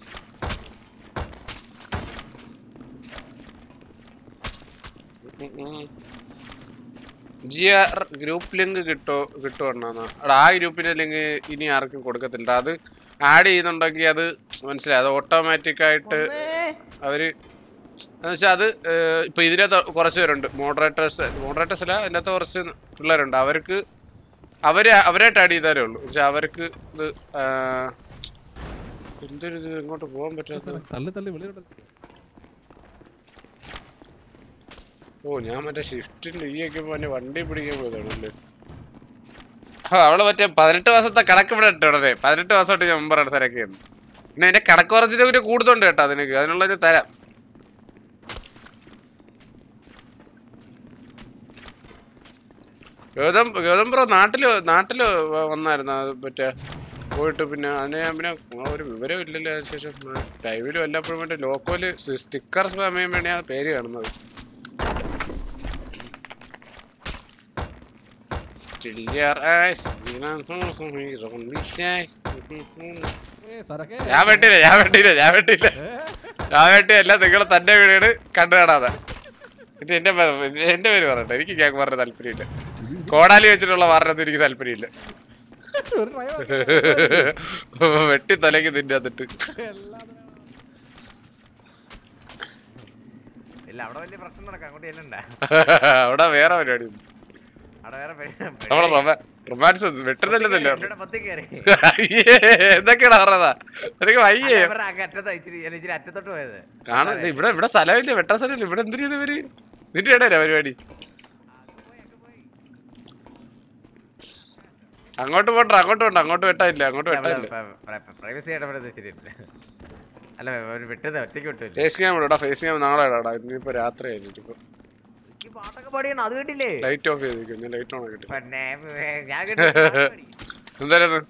ജി ആർ ഗ്രൂപ്പ് ലിങ്ക് കിട്ടോ കിട്ടുമോ എന്നാ അവിടെ ആ ഗ്രൂപ്പിന്റെ ലിങ്ക് ഇനി ആർക്കും കൊടുക്കത്തില്ല അത് ആഡ് ചെയ്യുന്നുണ്ടെങ്കിൽ അത് മനസ്സിലായി അത് ഓട്ടോമാറ്റിക് ആയിട്ട് അവര് എന്ന് വെച്ചാൽ അത് ഏഹ്, ഇപ്പൊ ഇതിനകത്ത് കുറച്ച് പേരുണ്ട് മോഡറേറ്റേഴ്സ് മോഡറേറ്റേഴ്സ് അല്ല അതിനകത്ത് കുറച്ച് പിള്ളേരുണ്ട് അവർക്ക് അവര് അവരായിട്ട് ആഡ് ചെയ്താലേ ഉള്ളൂ പക്ഷെ അവർക്ക് ഇത് ആഹ്, എന്തൊരു ഇത് ഇങ്ങോട്ട് പോകാൻ പറ്റാത്ത തള്ളി തള്ളി വെളിയിലോട്ട് ഓ ഞാൻ മറ്റേ ഷിഫ്റ്റിന്റെ ഈ ഒക്കെ പോലെ വണ്ടി പിടിക്കാൻ പോയതാണല്ലേ ആ അവള് മറ്റേ പതിനെട്ട് മാസത്തെ കണക്ക് ഇവിടെ ഇട്ട് ഉടനെ പതിനെട്ട് മാസമായിട്ട് ഞാൻ മെമ്പറാണ് സരക്കായിരുന്നു പിന്നെ എന്റെ കണക്ക് കുറച്ചിട്ട് ഒരു കൂടുതലുണ്ട് കേട്ടോ അതിനൊക്കെ അതിനുള്ള ഞാൻ തരാം ഗൗതം ഗൗതം ബ്രോ നാട്ടില് നാട്ടില് വ- വന്നായിരുന്നു അത് മറ്റേ പോയിട്ട് പിന്നെ അതിന് ഞാൻ പിന്നെ ആ ഒരു വിവരം ഇല്ലല്ലോ അതിന് ശേഷം ലൈവിലും എല്ലാപ്പോഴും മറ്റേ ലോക്കോല് സ്റ്റിക്കർ സമയം വേണേ പേര് കാണുന്നത് Till your eyes, you know, he's only shy. ഞാൻ വെട്ടില്ല ഞാൻ വെട്ടില്ല ഞാൻ വെട്ടില്ല ഞാൻ വെട്ടി എല്ലാം നിങ്ങൾ തന്റെ വീടാണ് കണ്ടു കാണാതെ ഇത് എന്റെ പേ- എന്റെ പേര് പറയട്ടെ എനിക്ക് കേക്ക് പറഞ്ഞ താല്പര്യമില്ല കോടാലി വെച്ചിട്ടുള്ള വാറിനൊന്നും എനിക്ക് താല്പര്യമില്ല വെട്ടി തലയ്ക്ക് നിന്റെ എന്നിട്ട് ഇല്ല അവിടെ വലിയ പ്രശ്നം നടക്കാം അങ്ങോട്ട് ചെല്ലണ്ട അവിടെ വേറെ പരിപാടി ഉണ്ട്. അവിടെ വേറെ പരി- നമ്മളെ റൊമാ- റൊമാൻസ് വെട്ടുന്നില്ലെന്നല്ലേ എന്നോട് പത്തി കയറി എന്തൊക്കെയാണ് പറഞ്ഞതാ എനിക്ക് വയ്യേ അവരുടെ അങ്ങ് അറ്റത്താ ഇച്ചിരി അല്ല, ഇച്ചിരി അറ്റത്തോട്ട് പോയത് കാണാൻ ദേ ഇവിടെ ഇവിടെ സ്ഥലമില്ല വെട്ടാൻ സ്ഥലമില്ല ഇവിടെ എന്തിനു ചെയ്ത് ഇവര് നിന്റെ ഇടയില്ല പരിപാടി അങ്ങോട്ട് പോണ്ട അങ്ങോട്ട് പോണ്ട അങ്ങോട്ട് വെട്ടാനില്ല അങ്ങോട്ട് വെട്ടാനില്ല പ്രൈവസി ഇടപെടുന്നത് ശരിയല്ല അല്ല ഒരു വെട്ടുന്നത് ഒറ്റയ്ക്ക് വിട്ടില്ല ഫേസ് ക്യാം ഇടാ ഫേസ് ക്യാം നാളെ ഇടാടാ ഇന്നിപ്പോ രാത്രി ആയിരിക്കും ഈ പാട്ടൊക്കെ പാടിയാണ് അത് കേട്ടില്ലേ ലൈറ്റ് ഓഫ് ചെയ്തിരിക്കും ഞാൻ ലൈറ്റ് ഓൺ ആക്കിട്ട് പിന്നെ ഏ, ഞാൻ കേട്ടു പാട്ട് പാടി. എന്തായിരുന്നു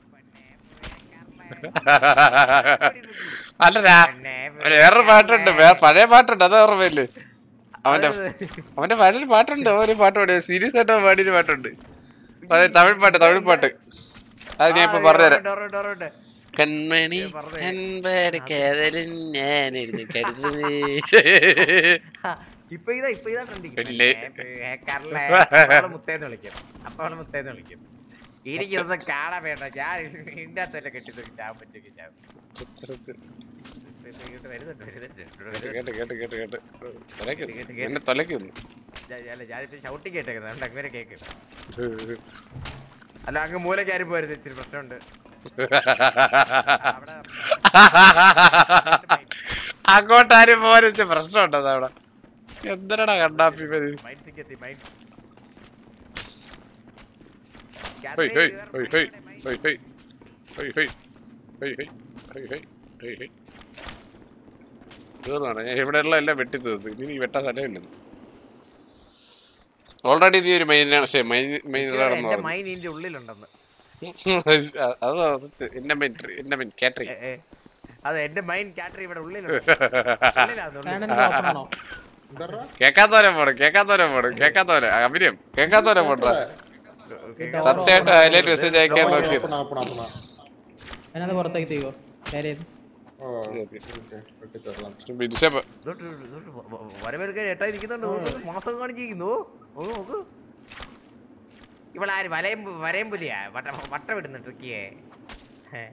അല്ല രാ- വേറൊരു പാട്ടുണ്ട് വേ- പഴയ പാട്ടുണ്ട് അത് ഓർമ്മയില്ലേ അവന്റെ അവന്റെ പഴയൊരു പാട്ടുണ്ട് അവൻ ഒരു പാട്ട് പാടിയ സീരിയസ് ആയിട്ട് അവൻ പാടിയൊരു പാട്ടുണ്ട് അതെ തമിഴ് പാട്ട് തമിഴ് പാട്ട് അത് ഞാൻ ഇപ്പൊ പറഞ്ഞുതരാം ഓർമ്മയുണ്ട്, ഓർമ്മയുണ്ട്, ഓർമ്മയുണ്ട്. കൺമണി പറഞ്ഞേ. അൻപാട് കാതലും ഞാൻ എഴുതി കരുതുന്നേ ഇപ്പൊ ഇതാ ഇപ്പൊ ഇതാ ട്രെൻഡിങ് ഇല്ലേ? മുത്തേന്ന് വിളിക്കും അപ്പൊ അവളെ മുത്തേന്ന് വിളിക്കും എനിക്കിതൊന്നും കാണാൻ വേണ്ട ഞാൻ ഇതിന്റെ അകത്തല്ലേ കെട്ടി തൂക്കി ചാൻ പറ്റുമെങ്കിൽ ചാവും സത്യം സത്യം ഇപ്പൊ ഇങ്ങോട്ട് വരുന്നുണ്ട് വരുന്നുണ്ട് ഇവിടെ കേട്ട് വരുന്നുണ്ട്. കേട്ട് കേട്ട് കേട്ട് തൊലക്കുന്നു കേട്ട് കേട്ട്. എന്നെ തൊലക്കുന്നു ഞാൻ- അല്ല ഞാനിപ്പോ ഷൗട്ടിങ് കേട്ടേക്കുന്നത് അതുകൊണ്ട് അങ്ങനെ കേക്ക് അല്ല അങ്ങ് മൂല കയറി പോരുത് ഇച്ചിരി പ്രശ്നമുണ്ട് അങ്ങോട്ടാരും പോരെ പ്രശ്നമുണ്ടോ അവിടെ എന്തിനടാ കണ്ടാപ്പി ഇവര് മൈൻഡ് സിക്കെത്തി മൈൻഡ് ഹൊയ് ഹൊയ് ഹൊയ് ഹൊയ് ഹൊയ് ഹൊയ് ഹൊയ് ഹൊയ് ഹൊയ് ഹൊയ് ഹൊയ് ഹൊയ് ഹൊയ് ഹൊയ് തീർന്നാണ് ഞാൻ ഇവിടെയുള്ള എല്ലാം വെട്ടി തീർന്നു ഇനി വെട്ടാൻ സ്ഥലമില്ല ഓൾറെഡി നീ ഒരു മെയിനാണ് ശരി മെയിൻ മെയിനാണെന്ന് എന്റെ പറഞ്ഞു മൈൻഡ് ഇതിന്റെ ഉള്ളിലുണ്ടെന്ന് അത് എന്റെ മെയിൻ എന്റെ മെയിൻ കാറ്ററിംഗ് ഏ, ഏ. അതെ എന്റെ മൈൻഡ് കാറ്ററി ഇവിടെ ഉള്ളിലുണ്ട് കേക്കാത്തവരെ പോണം കേക്കാത്തവരെ പോണം കേക്കാത്തവരെ അഭിനയം കേക്കാത്തവരെ പോണ്ട സത്യമായിട്ട് ഹൈലൈറ്റ് മെസ്സേജ് അയക്കാൻ നോക്കിയത് അതിനകത്ത് പുറത്തേക്ക് തീവോ നേരെ ബിൻഷപ്പ് വരവേൽക്കാൻ ഏട്ടായി നിൽക്കുന്നുണ്ട് നോക്ക്, മാസം കാണിച്ചിരിക്കുന്നു ഓ നോക്ക് ഇവളാര് വലയം വരയം പുലിയാ വട്ട വട്ടം ഇടുന്നു ട്രിക്കിയെ ഹേ.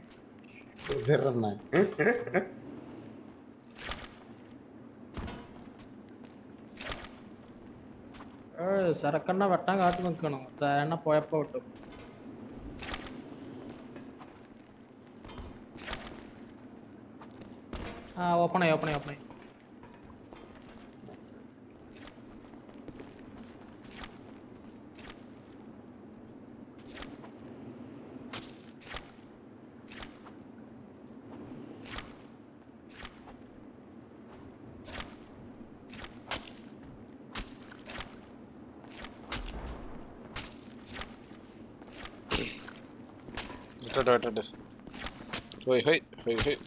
സരക്കണ്ണ വെട്ടാൻ കാത്തു നിൽക്കണം ധാരണ പോയപ്പോ വിട്ടു ആ ഓപ്പണായി ഓപ്പണായി ഓപ്പണായി വിട്ടോട്ടെ വിട്ടോട്ടെ ഹോയ് ഹോയ് ഹോയ് ഹോയ്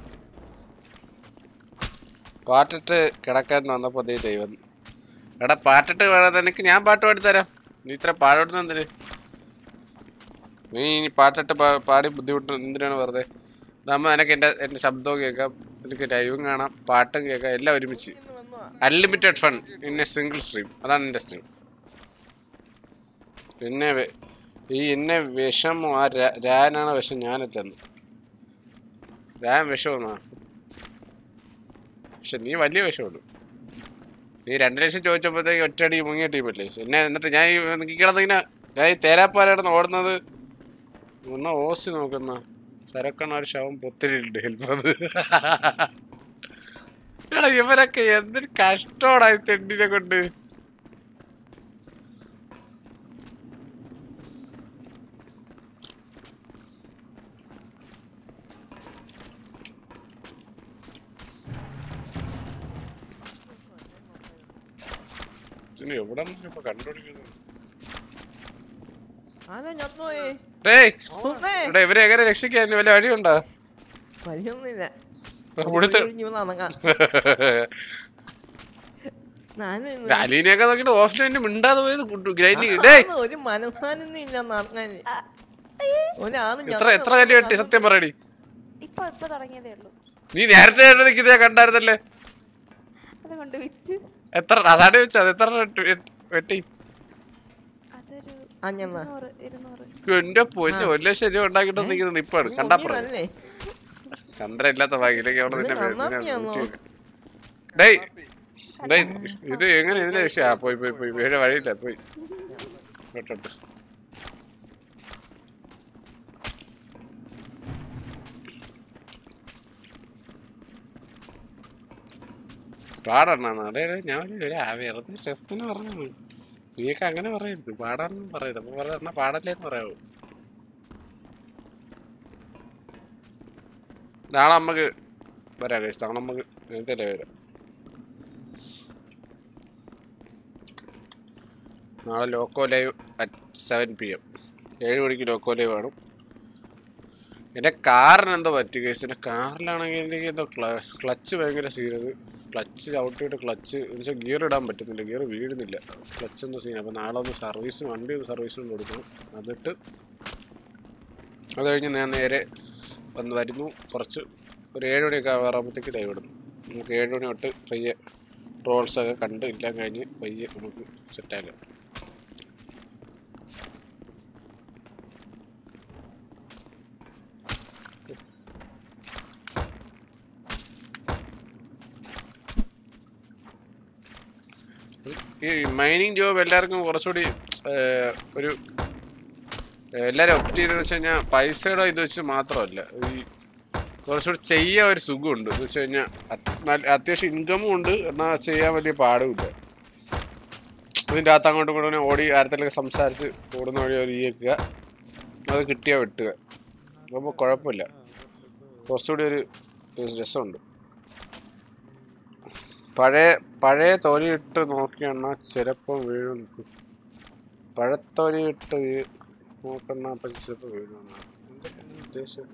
പാട്ടിട്ട് കിടക്കാൻ വന്നപ്പോ ദേ ദൈവം എടാ പാട്ടിട്ട് വേണം നിനക്ക് ഞാൻ പാട്ട് പാടിത്തരാം നീ ഇത്ര പാടുന്ന എന്തിന് നീ ഇനി പാട്ടിട്ട് പാ- പാടി ബുദ്ധിമുട്ട് എന്തിനാണ് വെറുതെ നമ്മ എനിക്ക് എൻ്റെ എൻ്റെ ശബ്ദവും കേൾക്കാം എനിക്ക് ലൈവും കാണാം പാട്ടും കേൾക്കാം എല്ലാം ഒരുമിച്ച് unlimited fun in a single stream അതാണ് എൻ്റെ സ്ട്രീം പിന്നെ വെ- ഈ എന്നെ വിഷം ആ രാ- രാനാണ് വിഷം ഞാനല്ലെന്ന് രാൻ വിഷമെന്നാ പക്ഷെ നീ വലിയ വിഷമുള്ളൂ നീ രണ്ട് ലക്ഷം ചോദിച്ചപ്പോഴത്തേക്ക് ഒറ്റയടി മുങ്ങിയ ടീമല്ലേ എന്നെ എന്നിട്ട് ഞാൻ ഈ കിടന്നിങ്ങനെ ഞാൻ ഈ തേരാപ്പാലായിരുന്നു ഓടുന്നത് ഒന്ന് ഓസി നോക്കുന്ന സരക്കണ ഒരു ശവം പൊത്തിരിണ്ട് ഹെൽപ്പത് എടാ ഇവരൊക്കെ എന്തൊരു കഷ്ടോടാ ഈ തെണ്ടിനെ കൊണ്ട് ഇതിന് എവിടെ ഇപ്പൊ കണ്ടുപിടിക്കുന്നത് ആരാ ഞൊന്നോയേ ഡേയ് സുഹൃത്തേ. ഇവിടെ ഇവരെ എങ്ങനെ രക്ഷിക്കാൻ ഇതിന് വല്ല വഴിയുണ്ടോ വഴിയൊന്നുമില്ല മുഴുത്ത ഒഴിഞ്ഞ് ഇവിടെ നടക്കാം. ഞാന് ഇന്ന് അലീനെയൊക്കെ നോക്കിട്ട് ഓഫ്ലൈനിൽ മിണ്ടാതെ പോയത് ഗ്രൈൻഡിങ് ഡേയ് ആന്ന് ഒരു മനസ്സാനൊന്നും ഇല്ല നടക്കാന് ഒരാള് എത്ര എത്ര കല്ല് വെട്ടി സത്യം പറയടി ഇപ്പൊ ഇപ്പൊ തുടങ്ങിയതേ ഉള്ളൂ നീ നേരത്തെ നിൽക്കുന്നേ കണ്ടായിരുന്നല്ലേ അതുകൊണ്ട് വിറ്റ് എത്ര അതാണ് ചോദിച്ചത് എത്ര വെട്ടി- വെട്ടി- വെട്ടി അതൊരു അഞ്ഞെന്നാ ഇരുന്നൂറ് ഇരുന്നൂറ് എന്റെ പൊന്നെ ഒരു ലക്ഷം രൂപ ഉണ്ടാക്കിട്ട് നിൽക്കുന്നത് ഇപ്പാണ് കണ്ടാ പറഞ്ഞു നല്ലേ ചന്ദ്ര ഇല്ലാത്ത ഭാഗ്യത്തിലേക്ക് അവിടെ നിന്നെ ഇത് നിന്നെ നന്നാക്കിയാന്നോ? ഊറ്റി വെക്കും. ഡേയ് ഡേയ്, ഇത് എങ്ങനെ ഇതിന്റെ വിഷയ പോയി പോയി പോയി വീട് വഴിയില്ല പോയി വിട്ടോട്ട് പാടണം അതെ ഞാൻ ഒരു ഒരു ആ വെറുതെ രസത്തിന് പറഞ്ഞു നീയൊക്കെ അങ്ങനെ പറയരുത് പാടാണെന്ന് പറയരുത് അപ്പൊ പറഞ്ഞ പാടല്ലേന്ന് പറയാവൂ നാളെ നമുക്ക് വരാം കഴിച്ചു നാളെ നമുക്ക് നേരത്തെ അല്ലേ വരാം നാളെ Loco live at seven P M ഏഴ് മണിക്ക് ലോക്കോ ലൈവ് ആണ് എൻ്റെ കാറിന് എന്തോ പറ്റി കേസ് എൻ്റെ കാറിലാണെങ്കിൽ എനിക്ക് എന്തോ ക്ലച്ച് ഭയങ്കര സീനത് ക്ലച്ച് ചവിട്ടിയിട്ട് ക്ലച്ച് എന്ന് വെച്ചാൽ ഗിയർ ഇടാൻ പറ്റുന്നില്ല ഗിയർ വീഴുന്നില്ല ക്ലച്ച് എന്തോ സീൻ അപ്പോൾ നാളെ ഒന്ന് സർവീസ് വണ്ടി ഒന്ന് സർവീസിന് കൊടുക്കണം എന്നിട്ട് അത് കഴിഞ്ഞ് ഞാൻ നേരെ വന്ന് വരുന്നു കുറച്ച് ഒരു ഏഴ് മണിയൊക്കെ ആവാറാകുമ്പോഴത്തേക്ക് ലൈവ് ഇടുന്നു നമുക്ക് ഏഴ് മണി തൊട്ട് പയ്യെ ട്രോൾസൊക്കെ കണ്ട് എല്ലാം കഴിഞ്ഞ് പയ്യെ നമുക്ക് സെറ്റാക്കാം ഈ മൈനിങ് ജോബ് എല്ലാവർക്കും കുറച്ചുകൂടി ഏർ, ഒരു ഏർ, എല്ലാവരും ഒപ്റ്റ് ചെയ്തെന്ന് വെച്ച് കഴിഞ്ഞാൽ പൈസയുടെ ഇത് വെച്ച് മാത്രമല്ല ഈ കുറച്ചുകൂടി ചെയ്യാൻ ഒരു സുഖമുണ്ട് എന്ന് വെച്ച് കഴിഞ്ഞാൽ അത്യാവശ്യം ഇൻകമും ഉണ്ട് എന്നാൽ ചെയ്യാൻ വലിയ പാടുമില്ല ഇതിൻ്റെ അകത്ത് അങ്ങോട്ടും ഇങ്ങോട്ടും ഓടി ആരത്തിലൊക്കെ സംസാരിച്ച് ഓടുന്ന വഴി ഒരു ഈക്കുക അത് കിട്ടിയാൽ വെട്ടുക അപ്പോൾ കുഴപ്പമില്ല കുറച്ചുകൂടി ഒരു ഒരു രസമുണ്ട് പഴയ പഴയ തൊലിയിട്ട് നോക്കിയണ്ണ ചിലപ്പം വീഴും നിൽക്കും പഴത്തൊലിയിട്ട് വീ നോക്കണ്ണ അപ്പം ചിലപ്പോൾ വീഴും എന്തൊക്കെയാണ് ഉദ്ദേശം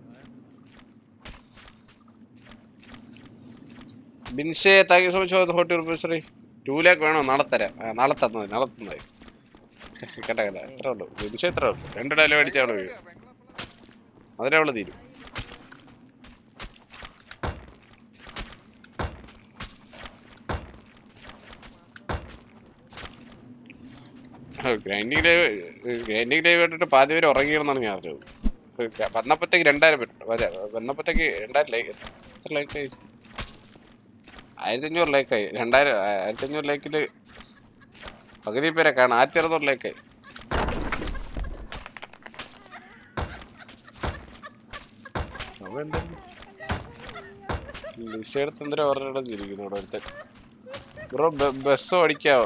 ബിൻഷേ thank you so much for forty rupees Sree two lakh വേണോ നാളെ തരാം ആ, നാളെ തന്നത് നാളെ തന്നത് കേട്ട കേട്ട എത്ര ഉള്ളൂ ബിൻഷേ എത്ര ഉള്ളൂ രണ്ട് ഡയലോഗ് അടിച്ചാൽ അവള് വീഴും അതിനെ അവള് തീരും ഗ്രൈൻഡിങ് ലൈവ് ഗ്രൈൻഡിങ് ലൈവ് കണ്ടിട്ട് പാതി പേര് ഉറങ്ങിയിരുന്നാണ് ഞാൻ അറിഞ്ഞത് ഇപ്പൊ വന്നപ്പോഴത്തേക്ക് രണ്ടായിരം പേര് അതെ വന്നപ്പോഴത്തേക്ക് രണ്ടായിരം ലൈക്ക് എത്ര ലൈക്ക് ആയി ആയിരത്തി അഞ്ഞൂറ് ലൈക്കായി രണ്ടായിരം ആയിരത്തി അഞ്ഞൂറ് ലൈക്കിൽ പകുതി പേരെ കാണാം ആയിരത്തി അറുന്നൂറ് ലൈക്കായി അവൻ എന്തായാലും ലിസയെടുത്ത് എന്തിനാ പറഞ്ഞിടം ചിരിക്കുന്നു ഇവിടെ ഒരുത്തൻ ബ്രോ ബസ് ഓടിക്കാവോ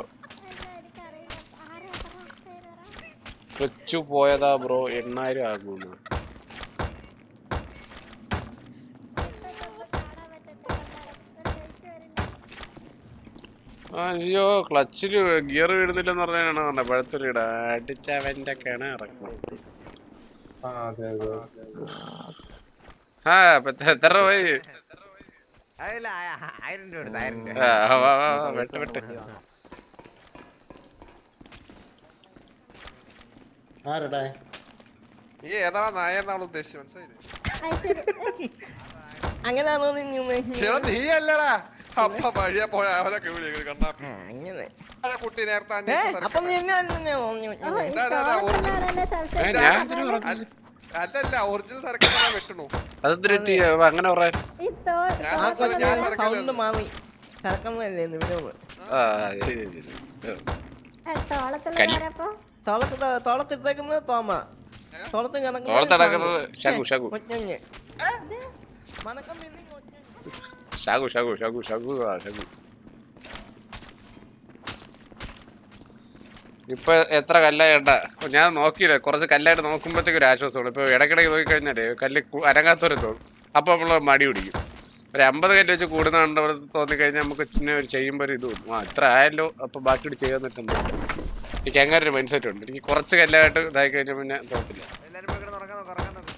ക്ലച്ചു പോയതാ ബ്രോ എണ്ണായിരം ആകുന്നു അയ്യോ ക്ലച്ചിൽ ഗിയർ വീടുന്നില്ലെന്ന് പറഞ്ഞാണ് പറഞ്ഞത് പഴത്തൊലിട അടിച്ചവന്റെ കിണ ഇറക്കണം ആ അതെ അതെ ആ ഇപ്പൊ എത്ര- എത്ര രൂപ പോയി അതല്ല ആ- ആയിരം രൂപ എടുത്ത് ആയിരം രൂപ ആ, വാ, വാ, വാ, വെട്ട്, വെട്ട്. ആരടാ നീ ഏതാണ് നായെന്നാണ് ഉദ്ദേശിച്ചത് മനസ്സിലായില്ലേ അങ്ങനെയാണോ നീ ഉദ്ദേശിച്ചത്? ചേട്ടാ നീ അല്ലടാ അപ്പ വഴിയെ പോയ അവനൊക്കെ വിളിക്കുന്നത് കണ്ടാ അങ്ങനെ ആ കുട്ടി നേരത്തെ ഏ, അന്വേഷിച്ച അപ്പൊ നീ എന്നെ തന്നെയാണോ നീ പറഞ്ഞത്? ദാ, ദാ, ദാ, original- ഏ, ഞാൻ എന്തിനു പറഞ്ഞു? അല്ല- അല്ലല്ല ഒറിജിനൽ സരക്ക് വെട്ടണു അതെന്തിനു പറ്റി? അപ്പൊ അങ്ങനെ പറയാൻ ഞാൻ ആ കൊച്ചു ഞാൻ സൗണ്ട് സരക്കല്ല മാറി സരക്കൊന്നുമല്ലേ ഇന്ന് വിനോദ് ആ, ശരി, ശരി. കല്ല്. തോളത്ത് തോളത്തിട്ടേക്കുന്നത് തോമ തോളത്ത് തോളത്ത് കിടക്കുന്നത് ശകു, ശകു. കൊച്ചഞ്ഞ് മനക്കം പിന്നെ ഷാഗു ഷാഗു ഷാഗു ഷാഗു ആ ഷാഗു ഇപ്പൊ എത്ര കല്ലായിട്ട ഞാൻ നോക്കിയില്ല കുറച്ച് കല്ലായിട്ട് നോക്കുമ്പോഴത്തേക്ക് ഒരു ആശ്വാസമാണ് ഇപ്പൊ ഇടയ്ക്കിടയ്ക്ക് നോക്കിക്കഴിഞ്ഞാലേ കല്ല് കു- അരങ്ങാത്തൊരു തോന്നും അപ്പൊ നമ്മൾ മടി പിടിക്കും ഒരു അമ്പത് കല്ല് വെച്ച് കൂടുന്ന കണ്ടവർ തോന്നിക്കഴിഞ്ഞാൽ നമുക്ക് പിന്നെ ഒരു ചെയ്യുമ്പോൾ ഒരു ഇത് തോന്നും ആ ഇത്ര ആയല്ലോ അപ്പൊ ബാക്കി ചെയ്യാന്നൊരു സംഭവം എനിക്ക് അങ്ങനെ ഒരു മൈൻഡ് സെറ്റ് ഉണ്ട് എനിക്ക് കുറച്ച് കല്ലായിട്ട് ഇതായി കഴിഞ്ഞാൽ പിന്നെ തോന്നത്തില്ല എല്ലാരും പോയി കിടന്ന് ഉറങ്ങാൻ നോക്ക്, ഉറങ്ങാൻ നോക്ക്.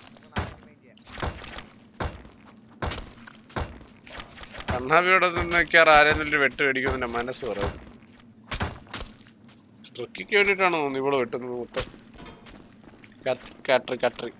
കണ്ണാബിയോടെ നിന്നൊക്കെയാറ് ആരെങ്കിലും ഒരു വെട്ട് മേടിക്കും എന്റെ മനസ്സ് പറയും ട്രിക്കിക്ക് വേണ്ടിയിട്ടാണ് തോന്നുന്നു ഇവിടെ വെട്ടുന്നത് മൊത്തം കത്ത്- കട്രി കട്രി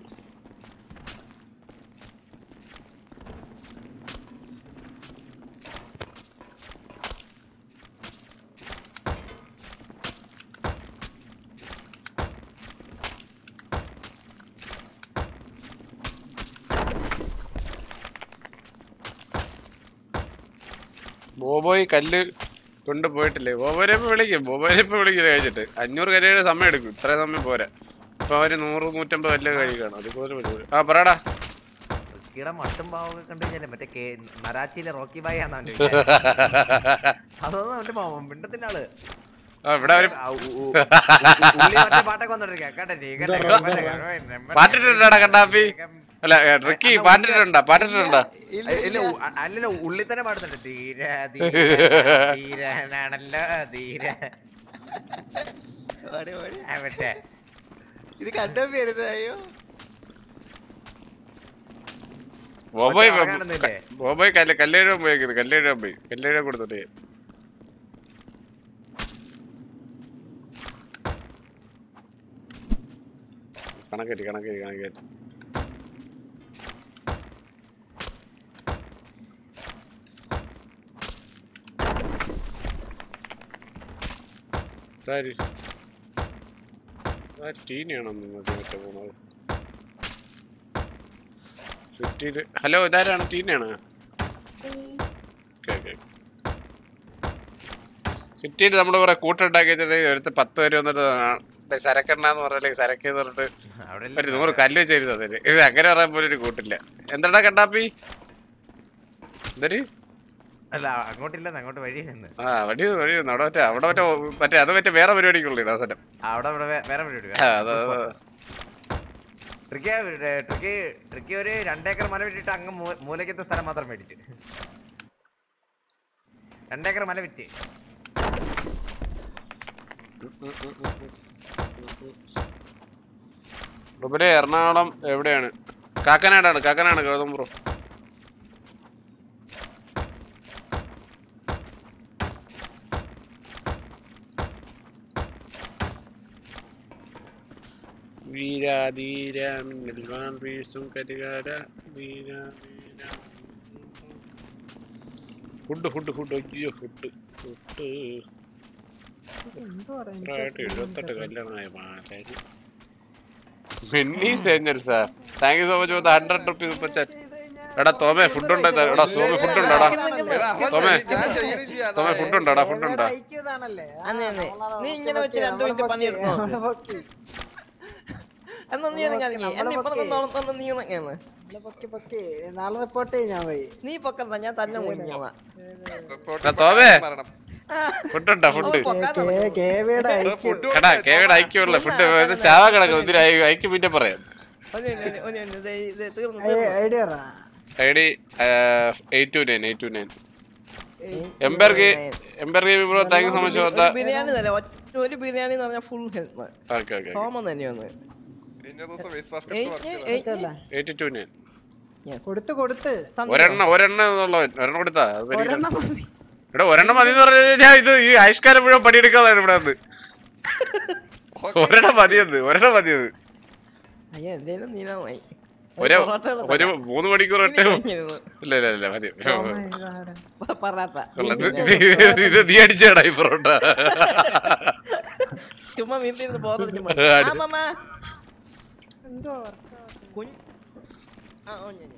ബോബോയ് കല്ല് കൊണ്ടുപോയിട്ടില്ലേ ബോബോനെ ഇപ്പൊ വിളിക്കും ബോബോനെ ഇപ്പൊ വിളിക്കും ഇത് കഴിച്ചിട്ട് അഞ്ഞൂറ് കരയുടെ സമയം എടുക്കും ഇത്ര സമയം പോരാ ഇപ്പൊ അവര് നൂറ് നൂറ്റമ്പത് വല്ല കഴിക്കണം അതുപോലെ പരിപാടി. ആ പറയടാ റിക്കിയുടെ മട്ടും പാവൊക്കെ കണ്ടു കഴിഞ്ഞാലേ മറ്റേ കേ മറാച്ചിയിലെ റോക്കി ബായി ആണെന്നാണ് അതൊന്നും അവന്റെ പാവം മിണ്ടത്തിന്റെ ആള് ആ ഇവിടെ അവര് ആ, ഉ- ഉ- ഉ- ഉള്ളി മറ്റേ പാട്ടൊക്കെ വന്നോണ്ടിരിക്കുക കേട്ടെ നീ കേട്ടെ പാട്ടിട്ടുണ്ടാ കണ്ടാപ്പി അല്ല ഏ, ട്രിക്കി പാട്ടിട്ടുണ്ടാ പാട്ടിട്ടുണ്ടാ ഇല്ല ഉ- അ- അല്ലല്ല ഉള്ളി തന്നെ പാടുന്നുണ്ട് തീര തീരാണല്ലോ തീര ആ, മറ്റേ ഇത് കണ്ടോ പേരുന്നത് അയ്യോ ബോബോയ് മറ്റേ ഉറങ്ങാനൊന്നുമില്ലേ? ബോബോയ് കല്ല് കല്ലേഴുവാൻ പോയേക്കുന്നത് കല്ലേഴുവാൻ പോയി കല്ലേഴുവാൻ കൊടുത്തിട്ട് കണക്കേറ്റി കണക്കേറ്റി കണക്കേറ്റി ഇതാര്? ഇതാര് ടീനയാണോ നിങ്ങൾക്ക് മറ്റേ പോണത് സിറ്റിയില് ഹലോ ഇതാരാണ് ടീനയാണ് ഓക്കെ ഓക്കെ സിറ്റിയിൽ നമ്മൾ കുറെ കൂട്ടുണ്ടാക്കി വെച്ചത് ഒരുത്ത് പത്ത് പേര് വന്നിട്ട് ആ, ദേ സരക്കെണ്ണാന്ന് പറഞ്ഞാലേ സരക്ക് എന്ന് പറഞ്ഞിട്ട് ഒരു നൂറ് കല്ല് വെച്ചിരുന്നു അതില് ഇത് അങ്ങനെ പറയാൻ പോലും ഒരു കൂട്ടില്ല എന്താടാ കണ്ടാപ്പി എന്തൊരു അല്ല അങ്ങോട്ടില്ലെന്ന് അങ്ങോട്ട് വഴി നിന്ന് ആ വടി വഴി വന്നു. അവിടെ മറ്റേ അവിടെ മറ്റേ മറ്റേ അത് മറ്റേ വേറെ പരിപാടിക്കുള്ളൂ ആ സ്ഥലം അവിടെ ഇവിടെ വേ- വേറെ പരിപാടി ആ, അത് അത് ട്രിക്കി ട്രിക്കി ട്രിക്കി ഒരു രണ്ടേക്കർ മല വിട്ടിട്ട് അങ്ങ് മൂ- മൂലക്കത്തെ സ്ഥലം മാത്രം മേടിച്ച് രണ്ടേക്കർ മല വിറ്റ് ഇവിടെ എറണാകുളം എവിടെയാണ് കാക്കനാടാണ് കാക്കനാട് ഗൗതം ബ്രോ വീരാധീര മിന്നൽവാൻ വീശും കരികാര വീര വീര ഫുഡ് ഫുഡ് ഫുഡ് അയ്യോ ഫുഡ് ഫുഡ് പ്രായമായിട്ട് എഴുപത്തെട്ട് കല്യാണമായ മാലാരി മെന്നി സേഞ്ചൽ sir thank you so much for hundred rupees super chat എടാ തോമേ ഫുഡ് ഉണ്ടോ എടാ തോമേ ഫുഡ് ഉണ്ടോടാ തോമേ തോമേ ഫുഡ് ഉണ്ടോടാ ഫുഡ് ഉണ്ടോ അതെ, അതെ. നീ ഇങ്ങനെ വെച്ച് രണ്ടു മിനിറ്റ് പണിയെടുക്കണോ എന്നാ നീ ഒന്ന് കാണിക്കേ എന്നെ ഇപ്പൊ ഒന്ന് നീ ഒന്ന് ഇങ്ങനെ. നാളെ റിപ്പോർട്ട് ചെയ്യാൻ പോയി നീ പൊക്കണ്ട ഞാൻ തന്നെ മുങ്ങിയതാ എടാ തോമേ ഫുഡ് ഉണ്ടോ ഫുഡ് കേവിയുടെ എടാ കേവിടെ ഐക്യമുള്ള ഫുഡ് ഇത് ചാവ കിടക്കുന്നു ഇതിന് ഐ- ഐക്യം പിന്നെ പറയാം ഒന്ന് ഒന്ന് ഒന്ന് ഒന്ന് ഒന്ന് ദേ ഇത് തീർന്നു idea I D eight two nine eight two nine എംബർഗ് എംബർഗ് bro thank you so much for the ഒരു ബിരിയാണി തന്നെ ഒറ്റ ഒരു ബിരിയാണി എന്ന് പറഞ്ഞാൽ full health okay okay Soman തന്നെയാണ് എയ്റ്റ് ടു നയൻ കൊടുത്ത് കൊടുത്ത് ഒരെണ്ണം ഒരെണ്ണം എന്നുള്ളവൻ ഒരെണ്ണം കൊടുത്താ അത് പരിഗണന. ഒരെണ്ണം മതി. ഇവിടെ ഒരെണ്ണം മതി എന്ന് പറഞ്ഞു കഴിഞ്ഞാൽ ഇത് ഈ ആയുഷ്കാലം മുഴുവൻ പണിയെടുക്കാതാണ് ഇവിടെ വന്ന് ഒരെണ്ണം മതിയത് ഒരെണ്ണം മതിയത് അയ്യോ എന്തേലും നീലമായി ഒരു ഒരു മൂന്ന് മണിക്കൂർ ഒറ്റ ഇല്ല ഇല്ല ഇല്ല മതി പറാട്ട കൊള്ളാം. ഇത് ഇത് ഇത് നീ അടിച്ചേടാ ഈ പൊറോട്ട ചുമ്മാ വീട്ടിൽ ബോധം ചുമ്മാ അടി. ആ മാമ എന്തോ കുഞ്ഞ് ആ ഓ ഞാൻ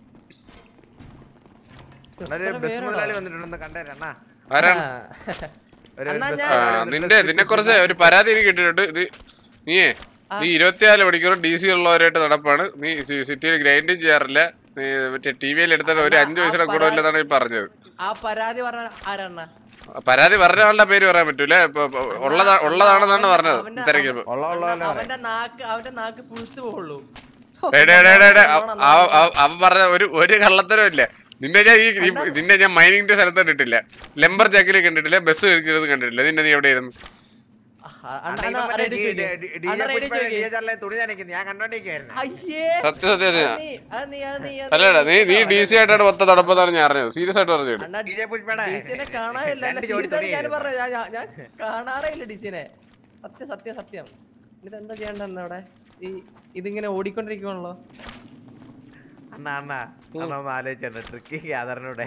ഒരു ബസ് മുതലാളി വന്നിട്ടുണ്ടെന്ന് കണ്ടേരണ്ണാ ആരാണ് ഒരു അണ്ണാ ബസ് ഞാൻ- ആ, നിന്റെ നിന്നെ കുറിച്ച് ഒരു പരാതി എനിക്ക് കിട്ടിയിട്ടുണ്ട് ഇത് നീയേ നീ ഇരുപത്തിനാല് മണിക്കൂർ ഡി സി ഉള്ളവരായിട്ട് നടപ്പാണ് നീ സി- സിറ്റിയിൽ ഗ്രൈൻഡും ചെയ്യാറില്ല നീ മറ്റേ ടി വിയിൽ എടുത്തിട്ട് ഒരു അഞ്ചു വയസ്സിനെ കൂടെ ഇല്ലെന്നാണ് ഈ പറഞ്ഞത് ആ പരാതി പറഞ്ഞ ആരാണ്ണ പരാതി പറഞ്ഞ ആളുടെ പേര് പറയാൻ പറ്റൂല ഇപ്പൊ ഇപ്പൊ ഉള്ളതാ ഉള്ളതാണെന്നാണ് പറഞ്ഞത് തിരക്കിയപ്പോ അവന്റെ നാക്ക് അവന്റെ നാക്ക് പുഴുത്തു പോകുള്ളൂ എടേ, എടേ, എടേ, എടേ, അവ- അവ- അവ- അവൻ പറഞ്ഞ ഒരു ഒരു കള്ളത്തരവും ഇല്ല നിന്നെ ഞാൻ ഈ ഈ- നിന്നെ ഞാൻ മൈനിങ്ങിന്റെ സ്ഥലത്ത് കണ്ടിട്ടില്ല ലെമ്പർ ജാക്കിൽ കണ്ടിട്ടില്ല ബസ് കഴിക്കുന്നത് കണ്ടിട്ടില്ല നിന്നെ നീ എവിടെയായിരുന്നു തുണി നനയ്ക്കുന്നു ഞാൻ കണ്ടോണ്ടിരിക്കുന്നു അയ്യേ സത്യം സത്യം സത്യം അത് നീ- അത് നീ- അത് നീ- അത് അല്ലടാ നീ നീ ഡി സി ആയിട്ടാണ് മൊത്തം നടപ്പതാണ് ഞാൻ അറിഞ്ഞത് സീരിയസ് ആയിട്ട് പറഞ്ഞത് അണ്ണാ ഡിസിനെ കാണാറില്ല അല്ല, serious ആയിട്ട് ഞാൻ പറഞ്ഞ ഞാൻ ഞാൻ- ഞാൻ കാണാറേ ഇല്ല ഡിസിനെ സത്യം സത്യം സത്യം ഇത് എന്താ ചെയ്യണ്ടെന്ന് അവിടെ ഈ ഇതിങ്ങനെ ഓടിക്കൊണ്ടിരിക്കുവാണല്ലോ അണ്ണാ അണ്ണാ അണ്ണാ ഒന്ന് ആലോചിച്ചോ ട്രിക്കി ഗ്യാദറിനൂടെ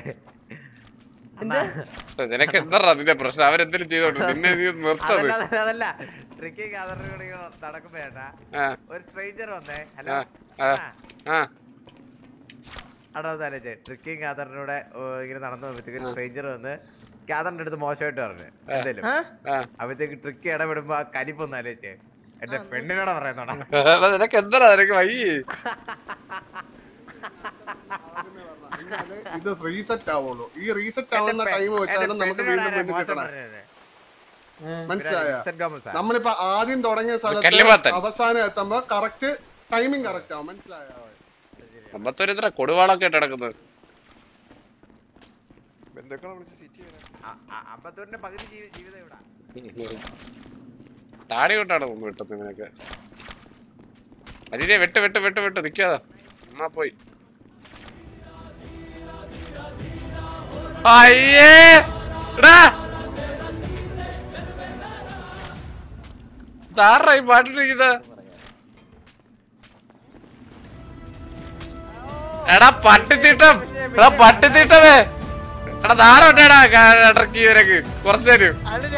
നിനക്ക് എന്താ നിന്റെ പ്രശ്നം അവരെന്തെങ്കിലും ചെയ്തോട്ടെ നിന്നെ നീ നിർത്തത് അതല്ല അതല്ല, അതല്ല ട്രിക്കി ഗ്യാദറിനൂടെ നടക്കുമ്പോ ചേട്ടാ ആ. ഒരു സ്ട്രേഞ്ചർ വന്നേ ഹലോ ആ, ആ, ആ. അവിടെ ഒന്ന് ആലോചിച്ചേ ട്രിക്കി ഗ്യാദറിനൂടെ ഇങ്ങനെ നടന്നു പോകുമ്പോഴത്തേക്ക് ഒരു സ്ട്രേഞ്ചർ വന്ന് ക്യാതറിന്റെ അടുത്ത് മോശമായിട്ട് പറഞ്ഞു എന്തേലും അപ്പഴത്തേക്ക് ട്രിക്ക് ഇടപെടുമ്പോ ആ കലിപ്പൊന്നും ആലോചിച്ചേ എന്റെ പെണ്ണിനോടാ പറയുന്നോടാ എടാ, നിനക്ക് എന്താ നിനക്ക് വയ്യേ ഇത് റീസെറ്റ് ആവുള്ളൂ ഈ റീസെറ്റ് ആവുന്ന ടൈം വെച്ചാണ് നമുക്ക് വീണ്ടും വീണ്ടും കിട്ടണേ മനസ്സിലായ നമ്മളിപ്പോ ആദ്യം തുടങ്ങിയ സ്ഥലത്ത് കല്ലുമാത്തൻ. അവസാനം എത്തുമ്പോ കറക്റ്റ് ടൈമിംഗ് കറക്റ്റ് ആവും മനസ്സിലായോ അമ്പത്തൊരു ഇത്ര കൊടുവാളൊക്കെ ഇട്ട് കിടക്കുന്നത് ബന്ധുക്കളെ വിളിച്ച് സിറ്റി വരാം അമ്പത്തൂരിന്റെ പകുതി ജീവി- ജീവിതം ഇവിടെ താടി കൊണ്ടാണ് മുമ്പ് കിട്ടുന്നത് ഇവനൊക്കെ അതിനെ വെട്ട് വെട്ട് വെട്ട് വെട്ട് നിക്കാതാ എന്നാ പോയി അയ്യേ എടാ ഇതാരാ ഈ പാട്ടിട്ടിരിക്കുന്നത് എടാ പട്ടിത്തീട്ടം എടാ പട്ടിത്തീട്ടമേ എടാ ധാരോട്ടേടാ ഇടക്കി ഇവരക്ക് കുറച്ചു തരും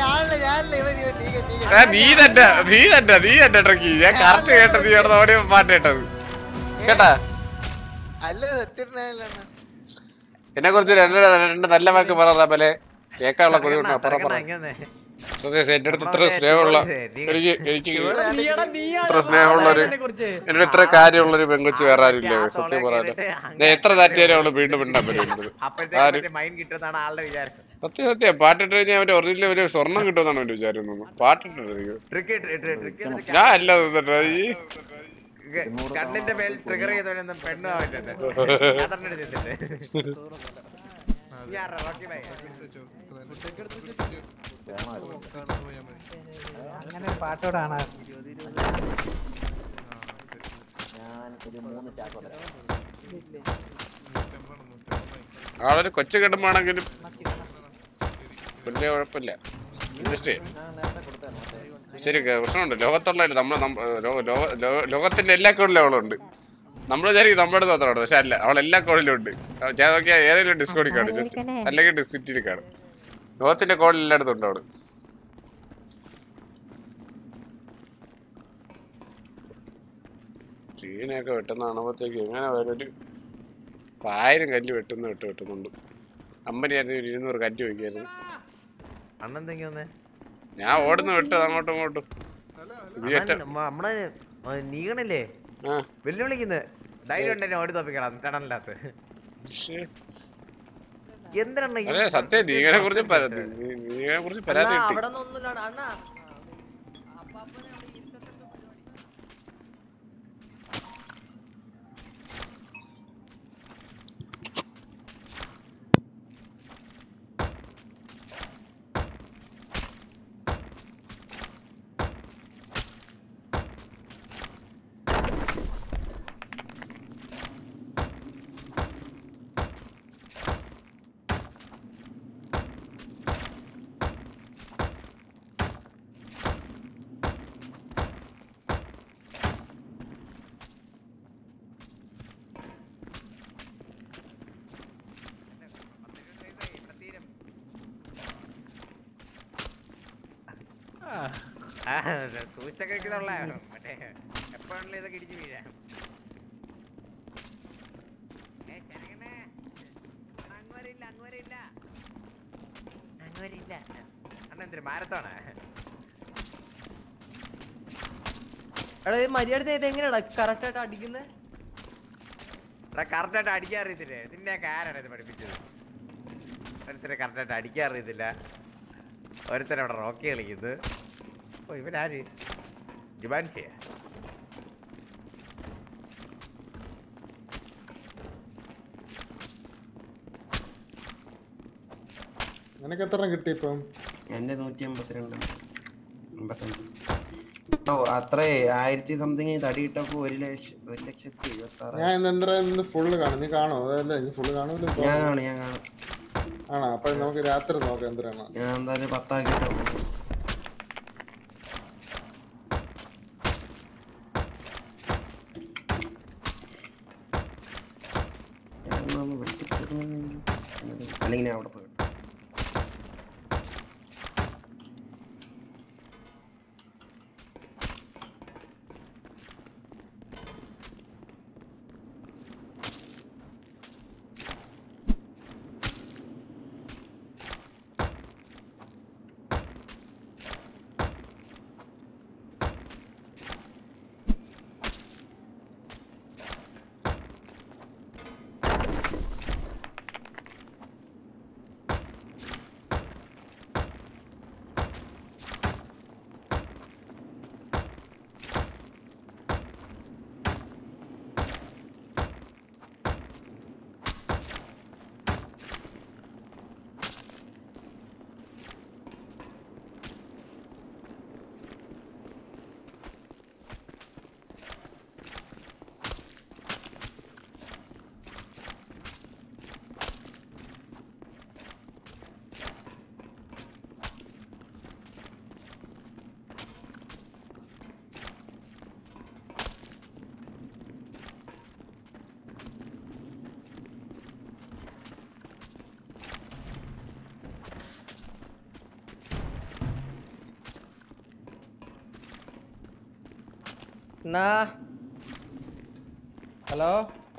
എടാ, നീ തന്നെ നീ തന്നെ നീ തന്നെ ഇടക്കി ഞാൻ കറക്റ്റ് കേട്ടത് നീ അവിടെ ഓടിയ പാട്ട് കേട്ടത് കേട്ടാ അല്ല സത്യം എന്നെ കുറിച്ച് രണ്ട് രണ്ട് നല്ല വാക്ക് പറ പോലെ കേൾക്കാനുള്ള കൊതി കൊണ്ട് അപ്പുറം പറ സത്യത്തിൽ എന്റെ അടുത്ത് ഇത്ര സ്നേഹമുള്ള എനിക്ക് എനിക്ക് ഇത്ര സ്നേഹമുള്ള ഒരു എന്നോട് ഇത്ര കാര്യമുള്ള ഒരു പെങ്കൊച്ച് വേറെ ആരും ഇല്ല സത്യം പറയാലോ ഞാൻ എത്ര താറ്റിയാലും അവള് വീണ്ടും മിണ്ടാൻ പറ്റുന്നത് അപ്പോഴത്തേക്ക് മൈൻഡ് കിട്ടുന്നതാണ് ആളുടെ വിചാരം സത്യം സത്യം പാട്ടിട്ട് കഴിഞ്ഞാൽ അവന്റെ ഒറിജിനൽ ഒരു സ്വർണം കിട്ടുമെന്നാണ് എന്റെ വിചാരം പാട്ടിട്ട് ട്രിക്ക് ട്രിക്ക് ഞാൻ അല്ല നിന്നിട്ട് ഈ കണ്ണിന്റെ മേൽ ട്രിഗർ ചെയ്തവനൊന്നും പെണ്ണു ആവില്ലത് അങ്ങനെ ഒരു പാട്ടോടാണ് ആളൊരു കൊച്ചു കിടുമ്പാണെങ്കിലും വലിയ കുഴപ്പമില്ല ഇൻഡസ്ട്രി ശരി പ്രശ്നമുണ്ട് ലോകത്തുള്ള നമ്മൾ ലോകത്തിന്റെ എല്ലാ കോണിലും അവളുണ്ട് നമ്മൾ വിചാരിക്കും നമ്മുടെ അടുത്ത് മാത്രമാണ് പക്ഷെ അല്ല അവൾ എല്ലാ കോണിലും ഉണ്ട് ഞാൻ നോക്കിയാൽ ഏതെങ്കിലും ഡിസ്കോഡിൽ കാണും അല്ലെങ്കിൽ ഡിസിറ്റിയിൽ കാണും ലോകത്തിന്റെ കോണിൽ എല്ലായിടത്തും ഉണ്ട് അവള് ചീനയൊക്കെ വെട്ടുന്ന കാണുമ്പോഴത്തേക്ക് എങ്ങനെ ഒരു ആയിരം കല്ല് വെട്ടുന്ന വെട്ട് വെട്ടുന്നുണ്ട് അമ്പതിനായിരുന്നു ഒരു ഇരുന്നൂറ് കല്ല് വയ്ക്കായിരുന്നു അന്നെന്തെങ്കി വന്നേ ഞാൻ ഓടുന്ന വെട്ടത് അങ്ങോട്ടും ഇങ്ങോട്ടും ഈ ഒറ്റ- അണ്ണൻ മ- നമ്മളെ ആ, നീങ്ങണില്ലേ വെല്ലുവിളിക്കുന്നത് ധൈര്യം ഉണ്ടെങ്കിൽ ഓടി തോപ്പിക്കണം ടണലിനകത്ത് എന്തിനാണ് അതെ സത്യം നീങ്ങനെ കുറിച്ച് പരാതി നീങ്ങനെ കുറിച്ച് പരാതി കിട്ടി അവിടെ ഒന്നുമില്ലാണ് അണ്ണാ സൂച്ചൊക്കെ വെക്കുന്നുള്ള മറ്റേ എപ്പോഴാണല്ലോ ഇതൊക്കെ ഇടിച്ചു വീഴാ അണ്ണ എന്തിനു മാരത്തോണ എടാ ഇത് മര്യാദ ഇത് എങ്ങനെയാടാ കറക്റ്റ് ആയിട്ട് അടിക്കുന്നത് എടാ കറക്റ്റായിട്ട് അടിക്കാൻ അറിയത്തില്ലേ നിന്നെ ആരാണ് ഇത് പഠിപ്പിച്ചത് ഒരുത്തരെ കറക്റ്റായിട്ട് അടിക്കാൻ അറിയത്തില്ല ഒരുത്തരെ അവിടെ റോക്കി കളിക്കുന്നത് ഓ ഇവനാര് ജുബാൻസിയാ നിനക്ക് എത്ര കിട്ടി ഇപ്പം എന്റെ നൂറ്റി അമ്പത്തിരണ്ട് അമ്പത്തഞ്ച് ഓ അത്രേ ആയിരത്തി സംതിങ് തടി കിട്ടപ്പോ ഒരു ലക്ഷം ഒരു ലക്ഷത്തി എഴുപത്തി ആറ് ഞാൻ ഇന്ന് എന്താ ഇന്ന് ഫുള്ള് കാണും നീ കാണോ അതല്ല ഇനി ഫുള്ള് കാണുമല്ലോ ഞാൻ കാണും ഞാൻ കാണും ആണോ അപ്പൊ നമുക്ക് രാത്രി നോക്കാം എന്തിനാണ് ഞാൻ എന്തായാലും പത്താക്കിട്ടോ അല്ലെങ്കിൽ ഞാൻ അവിടെ പോയി അണ്ണാ ഹലോ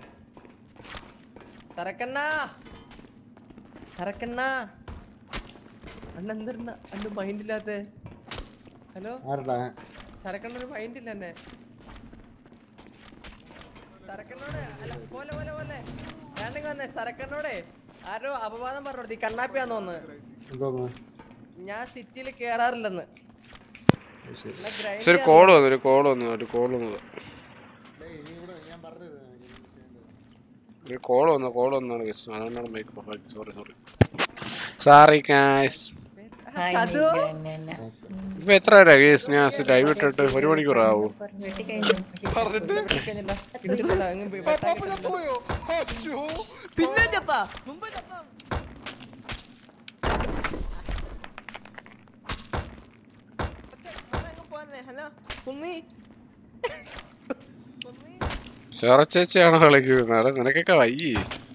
സരക്കണ്ണ സരക്കണ്ണ അണ്ണ എന്തിരുന്ന അന്ന് മൈൻഡ് ഇല്ലാത്ത ഹലോ ആരടാ സരക്കണ്ണ ഒരു മൈൻഡ് ഇല്ല എന്നെ സരക്കണ്ണോട് അല്ല പോലെ പോലെ പോലെ വേണ്ടെങ്കിൽ വന്നേ സരക്കണ്ണോടെ ആരോ അപവാദം പറഞ്ഞു ഈ കണ്ണാപ്പിയാന്ന് തോന്നുന്നു എന്തോന്ന് ഞാൻ സിറ്റിയിൽ കേറാറില്ലെന്ന് ശരി. എന്നാ grind ഒരു കോൾ വന്നു ഒരു കോൾ വന്നു ഒരു കോൾ വന്നത് ഒരു കോൾ വന്നു കോൾ വന്നാണ് guys. അതുകൊണ്ടാണ് mic sorry sorry sorry guys അതോ ഇപ്പൊ എത്ര വരാ കേസ് ഞാൻ ലൈവ് ഇട്ടിട്ട് ഒരു മണിക്കൂറാവൂ കഴിഞ്ഞില്ല. കിട്ടുന്നില്ല. അങ്ങ് പോയി വെട്ടാൻ കിട്ടുന്നില്ല. പിന്നെ ചത്താ മുമ്പ് ചത്താ ഹലോ കുന്നി ചെറച്ചേച്ചിയാണോ കളിക്കുന്നത് എടാ, നിനക്കൊക്കെ വയ്യേ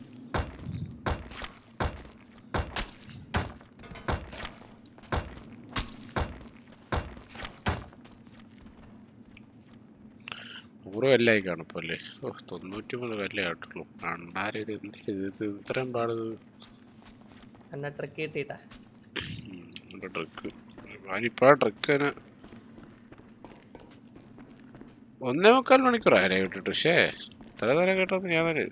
നൂറ് കല്ലായി കാണും ഇപ്പൊ അല്ലേ ഓ തൊണ്ണൂറ്റി മൂന്ന് കല്ലേ ആയിട്ടുള്ളൂ രണ്ടായിരം ഇത് എന്ത് ഇത് ഇത് ഇത്രയും പാടത് എന്നെ ട്രിക്ക് കിട്ടിട്ടാ ട്രിക്ക് ഞാനിപ്പോ ട്രിക്കിന് ഒന്നേ മുക്കാൽ മണിക്കൂർ ആരെ കിട്ടിട്ട് പക്ഷേ ഇത്ര നേരം കേട്ടത് ഞാൻ തന്നെ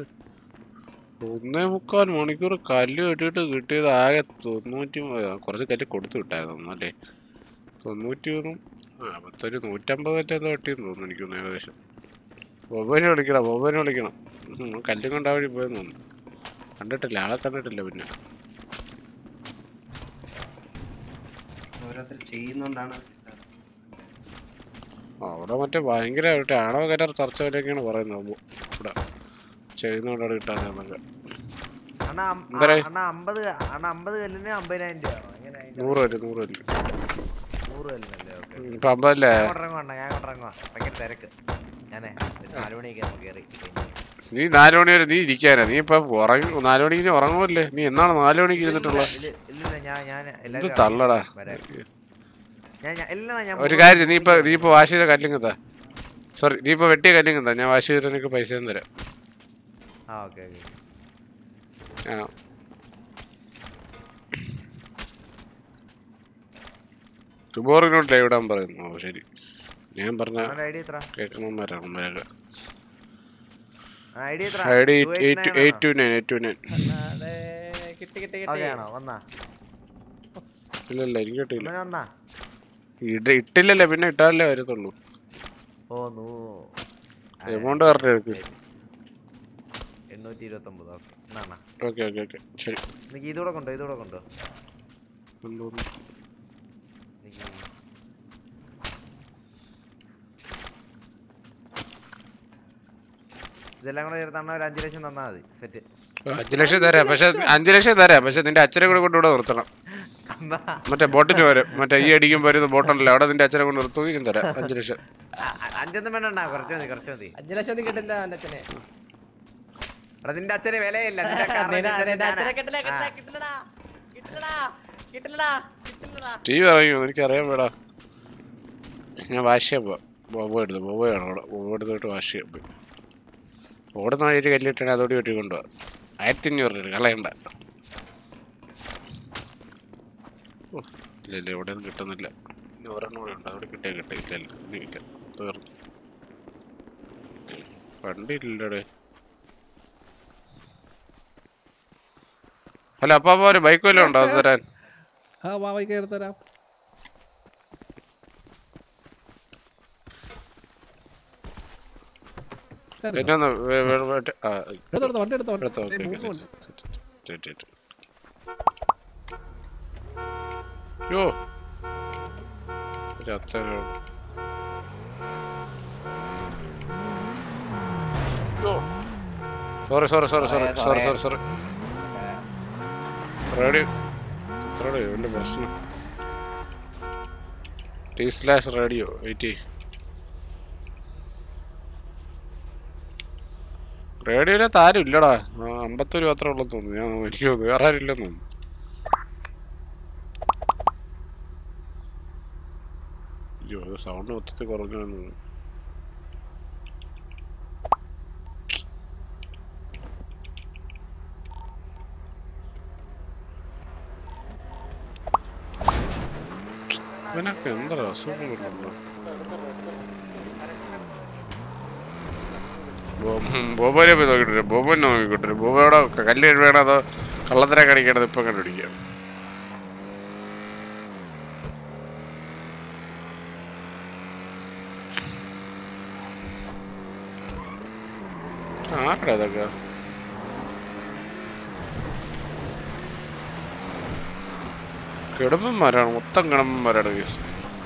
ഒന്നേ മുക്കാൽ മണിക്കൂർ കല്ല് കെട്ടിയിട്ട് കിട്ടിയത് ആകെ തൊണ്ണൂറ്റി മൂ- ആ, കുറച്ച് കല്ല് കൊടുത്തു വിട്ടായിരുന്നു അല്ലേ തൊണ്ണൂറ്റി മൂന്നും ആ പത്തൊരു നൂറ്റമ്പത് കല്ല് എന്തോ കിട്ടിയെന്ന് തോന്നുന്നു എനിക്ക് തോന്നുന്നു ഏകദേശം ബൊബനെ വിളിക്കണം ബൊബനെ വിളിക്കണം ഉം, കല്ലും കൊണ്ട് ആ വഴി പോയെന്ന് തോന്നുന്നു കണ്ടിട്ടില്ല ആളെ കണ്ടിട്ടില്ല പിന്നെ ഓരോരുത്തർ ചെയ്യുന്നോണ്ടാണ് അവിടെ മറ്റേ ഭയങ്കര മറ്റേ ആണവ കരാർ ചർച്ച വരെയൊക്കെയാണ് പറയുന്നത് മു- ഇവിടെ ചെയ്യുന്നോണ്ടാണ് കിട്ടാന്നൊക്കെ അണ്ണാ അം- ആ, എന്തരേ? അണ്ണാ അമ്പത് അണ്ണാ അമ്പത് കല്ലിന് അമ്പതിനായിരം രൂപയാണോ എങ്ങനെ അതിന്റെ നൂറ് കല്ല് നൂറ് കല്ല് നൂറ് കല്ലിനല്ലേ ഓക്കെ ഉം, ഇപ്പൊ അമ്പതല്ലേ ഞാൻ കൊണ്ടിറങ്ങുവാ അണ്ണാ ഞാൻ കൊണ്ടിറങ്ങുവാ ഭയങ്കര തിരക്ക് ഞാനേ ഒരു നാല് മണിയൊക്കെ ആകുമ്പോൾ കയറി നീ നാല് മണി വരെ നീ ഇരിക്കാനാ നീ ഇപ്പൊ ഉറങ്ങി നാല് മണിക്ക് നീ ഉറങ്ങുമല്ലേ നീ എന്നാണ് നാല് മണിക്ക് ഇരുന്നിട്ടുള്ള ഇല്ല ഇല്ല ഞാൻ ഞാൻ എന്ത് എല്ലാവരും തള്ളടാ വരാം. ഞാൻ ഞാൻ എല്ലാം ഞാൻ ഒരു കാര്യം ചെയ്യ്, നീ ഇപ്പൊ നീ ഇപ്പൊ വാശ് ചെയ്ത കല്ലിങ്ങത്താ സോറി നീ ഇപ്പൊ വെട്ടിയ കല്ലിങ്ങത്താ ഞാൻ വാശ് ചെയ്തിട്ട് നിനക്ക് പൈസ ഒന്നും തരാം ആ ഓക്കെ ഓക്കെ ആ ടുബോറിനോട് ലൈവ് ഇടാൻ പറയുന്നു ഓ ശരി ഞാൻ പറഞ്ഞ അവന്റെ ID എത്ര? കേൾക്കണമാരാണ് അമ്മയൊക്കെ ഐ ഡി എത്ര I D 289 eight two nine eight two nine അതെ കിട്ടി കിട്ടി കിട്ടി ഓക്കെ ആണോ വന്നാ ഇല്ല ഇല്ല എനിക്ക് കിട്ടിയില്ല ഇവന് വന്നാ ഇട ഇട്ടില്ലല്ലേ പിന്നെ ഇട്ടാലല്ലേ വരത്തുള്ളൂ ഓ നൂ എമൗണ്ട് കറക്റ്റ് എടുക്ക് എണ്ണൂറ്റി ഇരുപത്തൊമ്പത് ഓക്കെ എന്നാ ഓക്കെ ഓക്കെ ഓക്കെ ശരി എനിക്ക് ഇതൂടെ കൊണ്ടോ ഇതൂടെ കൊണ്ടോ കൊണ്ടുവന്നു എനിക്ക് ഇതെല്ലാം കൂടെ ചേർത്ത് അണ്ണ ഒരു അഞ്ച് ലക്ഷം തന്നാ മതി സെറ്റ് അഞ്ചു ലക്ഷം തരാം പക്ഷെ അഞ്ചു ലക്ഷം തരാം പക്ഷെ നിന്റെ അച്ഛനെ കൂടെ കൊണ്ട് ഇവിടെ നിർത്തണം മറ്റേ ബോട്ടിന് വരും മറ്റേ ഈ അടിക്കും വരുന്ന ബോട്ടുണ്ടല്ലോ അവിടെ നിന്റെ അച്ഛനെ കൊണ്ട് നിർത്തുകയും തരാം അഞ്ചു ലക്ഷം അഞ്ചൊന്നും വേണ്ട കുറച്ച് മതി കുറച്ച് മതി അഞ്ചു ലക്ഷം ഒന്നും കിട്ടില്ല എന്റെ അച്ഛനെ എടാ നിന്റെ അച്ഛന് വിലയില്ല നിന്റെ കാരണം നിന്റെ- നിന്റെ നിന്റെ അച്ഛന് അച്ഛനെ കിട്ടില്ല കിട്ടില്ല ആ. കിട്ടില്ലടാ കിട്ടില്ലടാ കിട്ടില്ലടാ കിട്ടില്ലടാ സ്റ്റീവ് ഇറങ്ങിയോ എനിക്ക് അറിയാൻ വേടാ ഞാൻ വാശ് ചെയ്യാൻ പോവാം ബോബോ എടുത്തു ബോബോയാണ് അവിടെ ബോബോ എടുത്തിട്ട് വാശ് ചെയ്യാൻ പോയി ഓടുന്ന വഴിയിട്ട് കല്ലിട്ടാണ് അതോടെ വെട്ടി കൊണ്ടുപോവാം ആയിരത്തി അഞ്ഞൂറ് രൂപ കളയണ്ട ഓ, ഇല്ല ഇല്ല ഇവിടെ ഒന്നും കിട്ടുന്നില്ല ഇനി ഒരെണ്ണം കൂടെ ഉണ്ട് അവിടെ കിട്ടിയ കിട്ടിയ ഇല്ല ഇല്ല ഇനി ഇല്ല തീർന്നു വണ്ടിയില്ലടേ അല്ല അപ്പൊ അപ്പൊ ഒരു ബൈക്ക് വല്ലതും ഉണ്ടോ അത് തരാൻ ആ വാ വൈകി കയറി തരാം എന്നെ ഒന്ന് വേ- വേ- വേ- ആ, എടുത്തോ, എടുത്തോ, വണ്ടി എടുത്തോ, വണ്ടി. എടുത്തോ, ഓക്കേ, ഏയ്, ഓക്കേ, മൂന്ന് ശരി, ശരി, ശരി, ശരി. യ്യോ. ഒരു അത്തരം. യ്യോ. Sorry sorry sorry sorry sorry sorry sorry radio radio വലിയ പ്രശ്നം ടി സ്ലാഷ് റേഡിയോ വെയിറ്റ് റേഡിയോയിലകത്ത് ആരും ഇല്ലടാ ആ, അമ്പത്തൊരു മാത്രമേ ഉള്ളൂ തോന്നുന്നു ഞാൻ എനിക്ക് തോന്നുന്നു വേറെ ആരും ഇല്ലെന്ന് തോന്നുന്നു അയ്യോ സൗണ്ട് മൊത്തത്തിൽ കുറഞ്ഞു തോന്നുന്നു ഇവർക്ക് എന്താ അസുഖം വരുന്നുണ്ടോ ബോബോനെ പോയി നോക്കിട്ടില്ല ബോബോനെ നോക്കിക്കൊണ്ടില്ല ബോബോയുടെ കല്ല് കഴിവേണോ അതോ കള്ളത്തര കാണിക്കണത് ഇപ്പൊ കണ്ടുപിടിക്കാം ആരുടെ അതൊക്കെ കിടമ്പന്മാരാണ് മൊത്തം കിടമ്പന്മാരാണ് case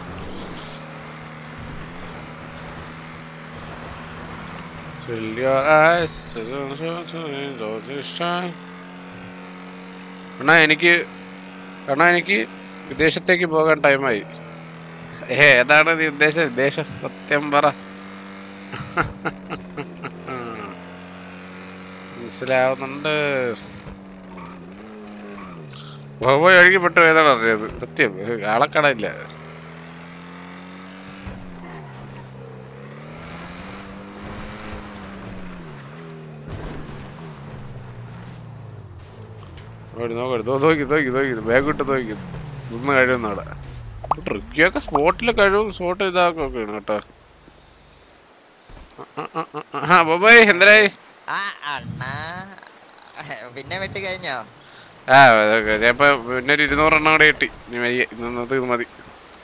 Fill your eyes shine. അണ്ണാ എനിക്ക് അണ്ണാ എനിക്ക് വിദേശത്തേക്ക് പോകാൻ ടൈമായി ഏ ഏതാണ് നീ ഉദ്ദേശം ഉദ്ദേശം സത്യം പറ മനസ്സിലാവുന്നുണ്ട് ബോബോയ് ഒഴുകിപ്പെട്ടു ഏതാണ് അറിയത് സത്യം ആളക്കടയില്ല നോക്കി നോക്കി നോക്കി നോക്കി നോക്കി ബാഗ് ഇട്ട് നോക്കി നിന്ന് കഴിയുന്നവിടെ ട്രിക്കിയൊക്കെ സ്പോട്ടിൽ കഴിവും സ്പോട്ട് ഇതാക്കൊക്കെയാണ് കേട്ടോ ആ, ആ, ആ, ആ, ആ ബോബോയ് എന്തരായി ആ അണ്ണാ പിന്നെ വെട്ടി കഴിഞ്ഞോ ആ അതൊക്കെ ചിലപ്പോ പിന്നെ ഒരു ഇരുന്നൂറെണ്ണം കൂടെ കിട്ടി ഇനി വയ്യ ഇന്നത്തെ ഇത് മതി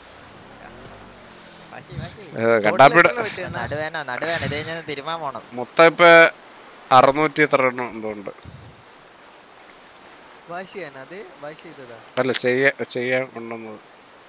ഏ, കട്ടാപ്പിട നടുവേന നടുവേന ഇത് കഴിഞ്ഞാൽ തിരുമാൻ പോണം മൊത്തം ഇപ്പൊ അറുന്നൂറ്റി എത്ര എണ്ണം എന്തോ ഉണ്ട് വാശിയാണ് അത് വാശി ചെയ്തതാ അല്ല ചെയ്യാ ചെയ്യാൻ ഉണ്ടെന്നത്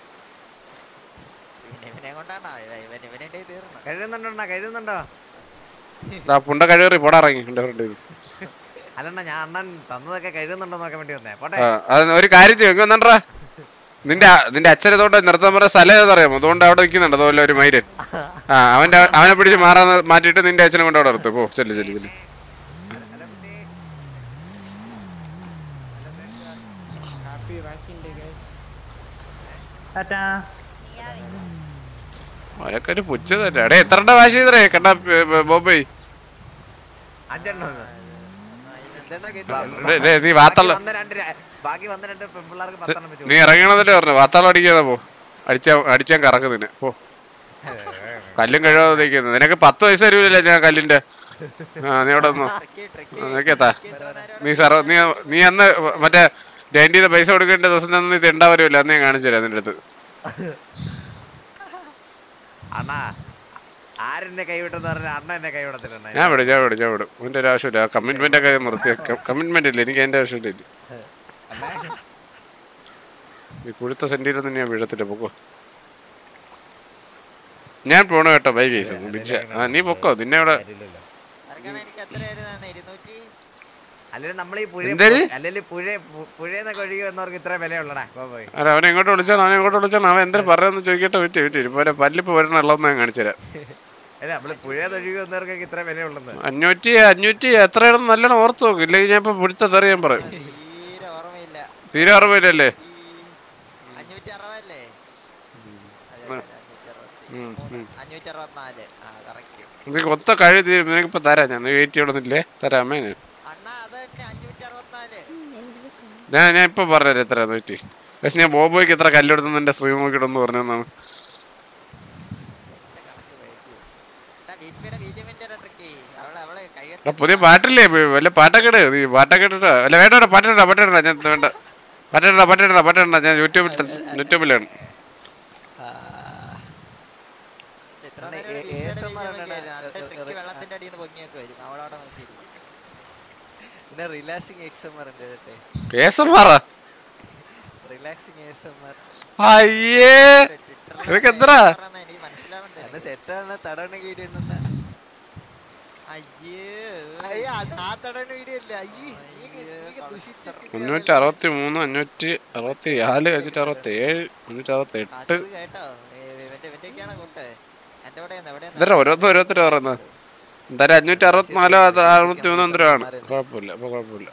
ഇവനെ ഇവനെ കൊണ്ടാണോ ഇവൻ ഇവൻ ഇവനെ തീർന്നു കഴുകുന്നുണ്ടോ കഴുകുന്നുണ്ടോ ആ പുണ്ട കഴിവേറി പോടാ ഇറങ്ങി എന്റെ ഫ്രണ്ട് അല്ലണ്ണ ഞാൻ അണ്ണൻ തന്നതൊക്കെ കഴുകുന്നുണ്ടോ നോക്കാൻ വേണ്ടി വന്നേ പോട്ടെ അത് ഒരു കാര്യം ചെയ്യും വന്നണ്ടാ നിന്റെ അ- നിന്റെ അച്ഛൻ ഇതുകൊണ്ട് നിർത്താൻ പറഞ്ഞ സ്ഥലം ഏതറിയാമോ അതുകൊണ്ട് അവിടെ നിൽക്കുന്നുണ്ട് അതുപോലെ ഒരു മൈരൻ ആ അവന്റെ അവനെ പിടിച്ച് മാറാൻ മാറ്റിയിട്ട് നിന്റെ അച്ഛനെ കൊണ്ട് അവിടെ നിർത്തും പോ ചെല്ലു ചെല്ലു ചെല്ലു ടാറ്റാ അവനൊക്കെ ഒരു പുച്ഛ തന്നെ എടേ എത്ര വാശി ചെയ്തേ കണ്ടാ ബോബോയ് അഞ്ചെണ്ണം ഡേ, ഡേ, നീ വാത്തള്ള വന്ന രണ്ട് ര- ബാക്കി വന്ന രണ്ട് പെൺപിള്ളേർക്ക് പത്തെണ്ണം വെച്ചു നീ ഇറങ്ങണമെന്നല്ലേ പറഞ്ഞു വാത്താളം അടിക്കാതെ പോ അടിച്ചാ അടിച്ചാൻ കറക്ക് നിന്നെ പോ കല്ലും കഴിവാതെ നിൽക്കുന്നു നിനക്ക് പത്ത് വയസ്സ് തരൂലല്ലേ ഞാൻ കല്ലിന്റെ ആ നീ അവിടെ നിന്നോ നോക്കിയത്താ നീ സാറ നീ നീ അന്ന് മറ്റേ ജയന്റ് ചെയ്ത പൈസ കൊടുക്കേണ്ട ദിവസം തന്നെ നീ തിണ്ടാ വരുമല്ലോ അന്ന് ഞാൻ കാണിച്ചു തരാം നിന്റെ അടുത്ത് അണ്ണാ ആരെന്നെ കൈവിട്ടെന്ന് പറഞ്ഞാൽ അണ്ണ എന്നെ കൈവിടത്തില്ല ഞാൻ വിടും ഞാൻ വിടും ഞാൻ വിടും എൻ്റെ ഒരു ആവശ്യമില്ല കമ്മിറ്റ്മെന്റ് ഒക്കെ നിർത്തി കമ്മിറ്റ്മെന്റ് ഇല്ല എനിക്ക് എൻ്റെ ആവശ്യമില്ല ഇനി. നീ കുഴുത്ത സെന്റിയിലൊന്നും ഞാൻ വീഴത്തില്ല പൊക്കോ ഞാൻ പോണു കേട്ടോ ബൈ കേസ് ബിൻഷ ആ നീ പൊക്കോ നിന്നെ ഇവിടെ അല്ലെങ്കിൽ നമ്മൾ ഈ പുഴ എന്തേര്? അല്ലെങ്കിൽ പുഴ പുഴയെന്നൊക്കെ ഒഴുകി വന്നവർക്ക് ഇത്ര വിലയുള്ളടാ പോയി അല്ല അവനെ ഇങ്ങോട്ട് വിളിച്ചാൽ അവനെ ഇങ്ങോട്ട് വിളിച്ചാൽ അവൻ എന്തിനു പറയുന്നു ചോദിക്കട്ടെ വിറ്റ് വിറ്റ് ഇപ്പൊ പല്ലിപ്പ് വരണ ഉള്ളതെന്ന് ഞാൻ കാണിച്ചു തരാം അല്ല നമ്മള് പുഴയെന്ന് ഒഴുകി വന്നവർക്കൊക്കെ ഇത്ര വിലയുള്ളെന്ന് അഞ്ഞൂറ്റി അഞ്ഞൂറ്റി എത്രയാണെന്ന് നല്ലോണം ഓർത്ത് നോക്കും ഇല്ലെങ്കിൽ ഞാൻ ഇപ്പൊ പിടിച്ചതറിയാൻ പറയും തീരെ ഓർമ്മയില്ലല്ലേ ഉം, ഉം. അഞ്ഞൂറ്റി അറുപത്തിനാല് ആ കറക്റ്റ് ഇത് കൊത്ത കഴി തീ- നിനക്കിപ്പോ തരാം ഞാൻ നീ വെയിറ്റ് ചെയ്യണമെന്നില്ലേ തരാമേ ഞാൻ അണ്ണാ അതൊക്കെ അഞ്ഞൂറ്റി അറുപത്തിനാല് ഞാൻ ഞാൻ ഇപ്പൊ പറഞ്ഞുതരാം എത്ര നൂറ്റി പക്ഷെ ഞാൻ ബോബോയ്ക്ക് എത്ര കല്ലെടുത്തെന്ന് എന്റെ സ്ത്രീ നോക്കിയിടന്ന് പറഞ്ഞതാണ് ഭീഷ്മയുടെ ബീജമിന്റെ ട്രിക്കി അവളെ അവളെ കഴിയട്ടെ എടാ, പുതിയ പാട്ടില്ലേ ഇപ്പൊ വല്ല പാട്ടൊക്കെ ഇട് നീ പാട്ടൊക്കെ ഇട്ടോ അല്ല വേണ്ട വേണ്ട പാട്ടിട പാട്ടിട ഞാൻ വേണ്ട പാട്ടിട പാട്ടിട പാട്ടിട ഞാൻ യൂട്യൂബിൽ ടെസ്- യൂട്യൂബിലാണ് ട്രിക്കി വെള്ളത്തിന്റെ അടിയിൽ നിന്ന് പൊങ്ങിയൊക്കെ വരും അവളവിടെ നോക്കിയിരിക്കും പിന്നെ റിലാക്സിങ് എക്സമർ ഉണ്ട് കേട്ടെ കേസമാറ റിലാക്സിങ് എക്സമർ അയ്യേ ഇതൊക്കെ എന്തരാ അത് സെറ്റാണ് തടവണ വീഡിയോ ഉണ്ടെന്ന അയ്യേ അയ്യോ അത് ആ തടവണ വീഡിയോ അല്ല അയ്യേ ദുഷിച്ച അഞ്ഞൂറ്റി അറുപത്തി മൂന്ന് അഞ്ഞൂറ്റി അറുപത്തി നാല് അഞ്ഞൂറ്റി അറുപത്തി ഏഴ് അഞ്ഞൂറ്റി അറുപത്തി എട്ട് കേട്ടോ ഇവന്റെ ഇവന്റെയൊക്കെയാണ് കൂട്ട് എന്റെ ഇവിടെ എവിടെ ഇതര ഓരോരുത്തർ ഓരോരുത്തർ പറയുന്നത് എന്തായാലും അഞ്ഞൂറ്റി അറുപത്തിനാലോ അത് അറുപത്തി മൂന്ന് എന്തരമാണ് കുഴപ്പമില്ല അപ്പൊ കുഴപ്പമില്ല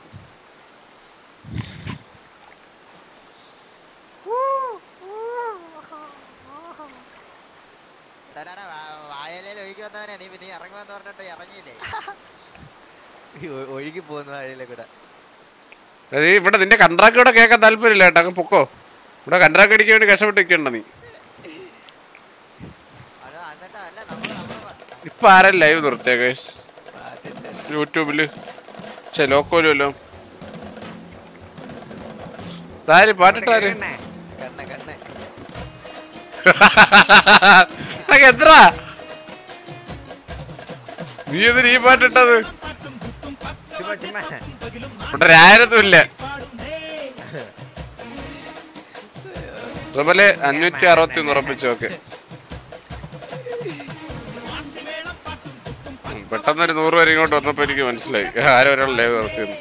വായലയിൽ ഒഴുകി വന്നവനെ നീ നീ ഇറങ്ങുമെന്ന് പറഞ്ഞിട്ട് ഇറങ്ങിയില്ലേ ഒഴുകി പോകുന്ന വഴിയിലെ കൂടെ അത് ഈ ഇവിടെ നിന്റെ കൺട്രാക്ട് ഇവിടെ കേൾക്കാൻ താല്പര്യമില്ല കേട്ടോ അങ്ങ് പൊക്കോ ഇവിടെ കൺട്രാക്ട് അടിക്കാൻ വേണ്ടി കഷ്ടപ്പെട്ട് നിൽക്കണ്ട നീ ഇപ്പൊ ആരാ ലൈവ് നിർത്തിയ ഗൈസ് യൂട്യൂബില് ചെ ലോക്കോലുമല്ലോ താരി പാട്ടിട്ടാര് കണ്ണ കണ്ണ നിനക്ക് എത്ര നീ എന്തിനാ ഈ പാട്ടിട്ടത് ചുമ്മാ ചുമ്മാ ഇവിടെ ആയിരത്തും ഇല്ല റിബല് അഞ്ഞൂറ്റി അറുപത്തി ഒന്ന് ഉറപ്പിച്ചു ഓക്കെ പെട്ടെന്നൊരു നൂറ് പേര് ഇങ്ങോട്ട് വന്നപ്പോ എനിക്ക് മനസ്സിലായി ആരോ ഒരാൾ ലൈവ് നടത്തിയെന്ന്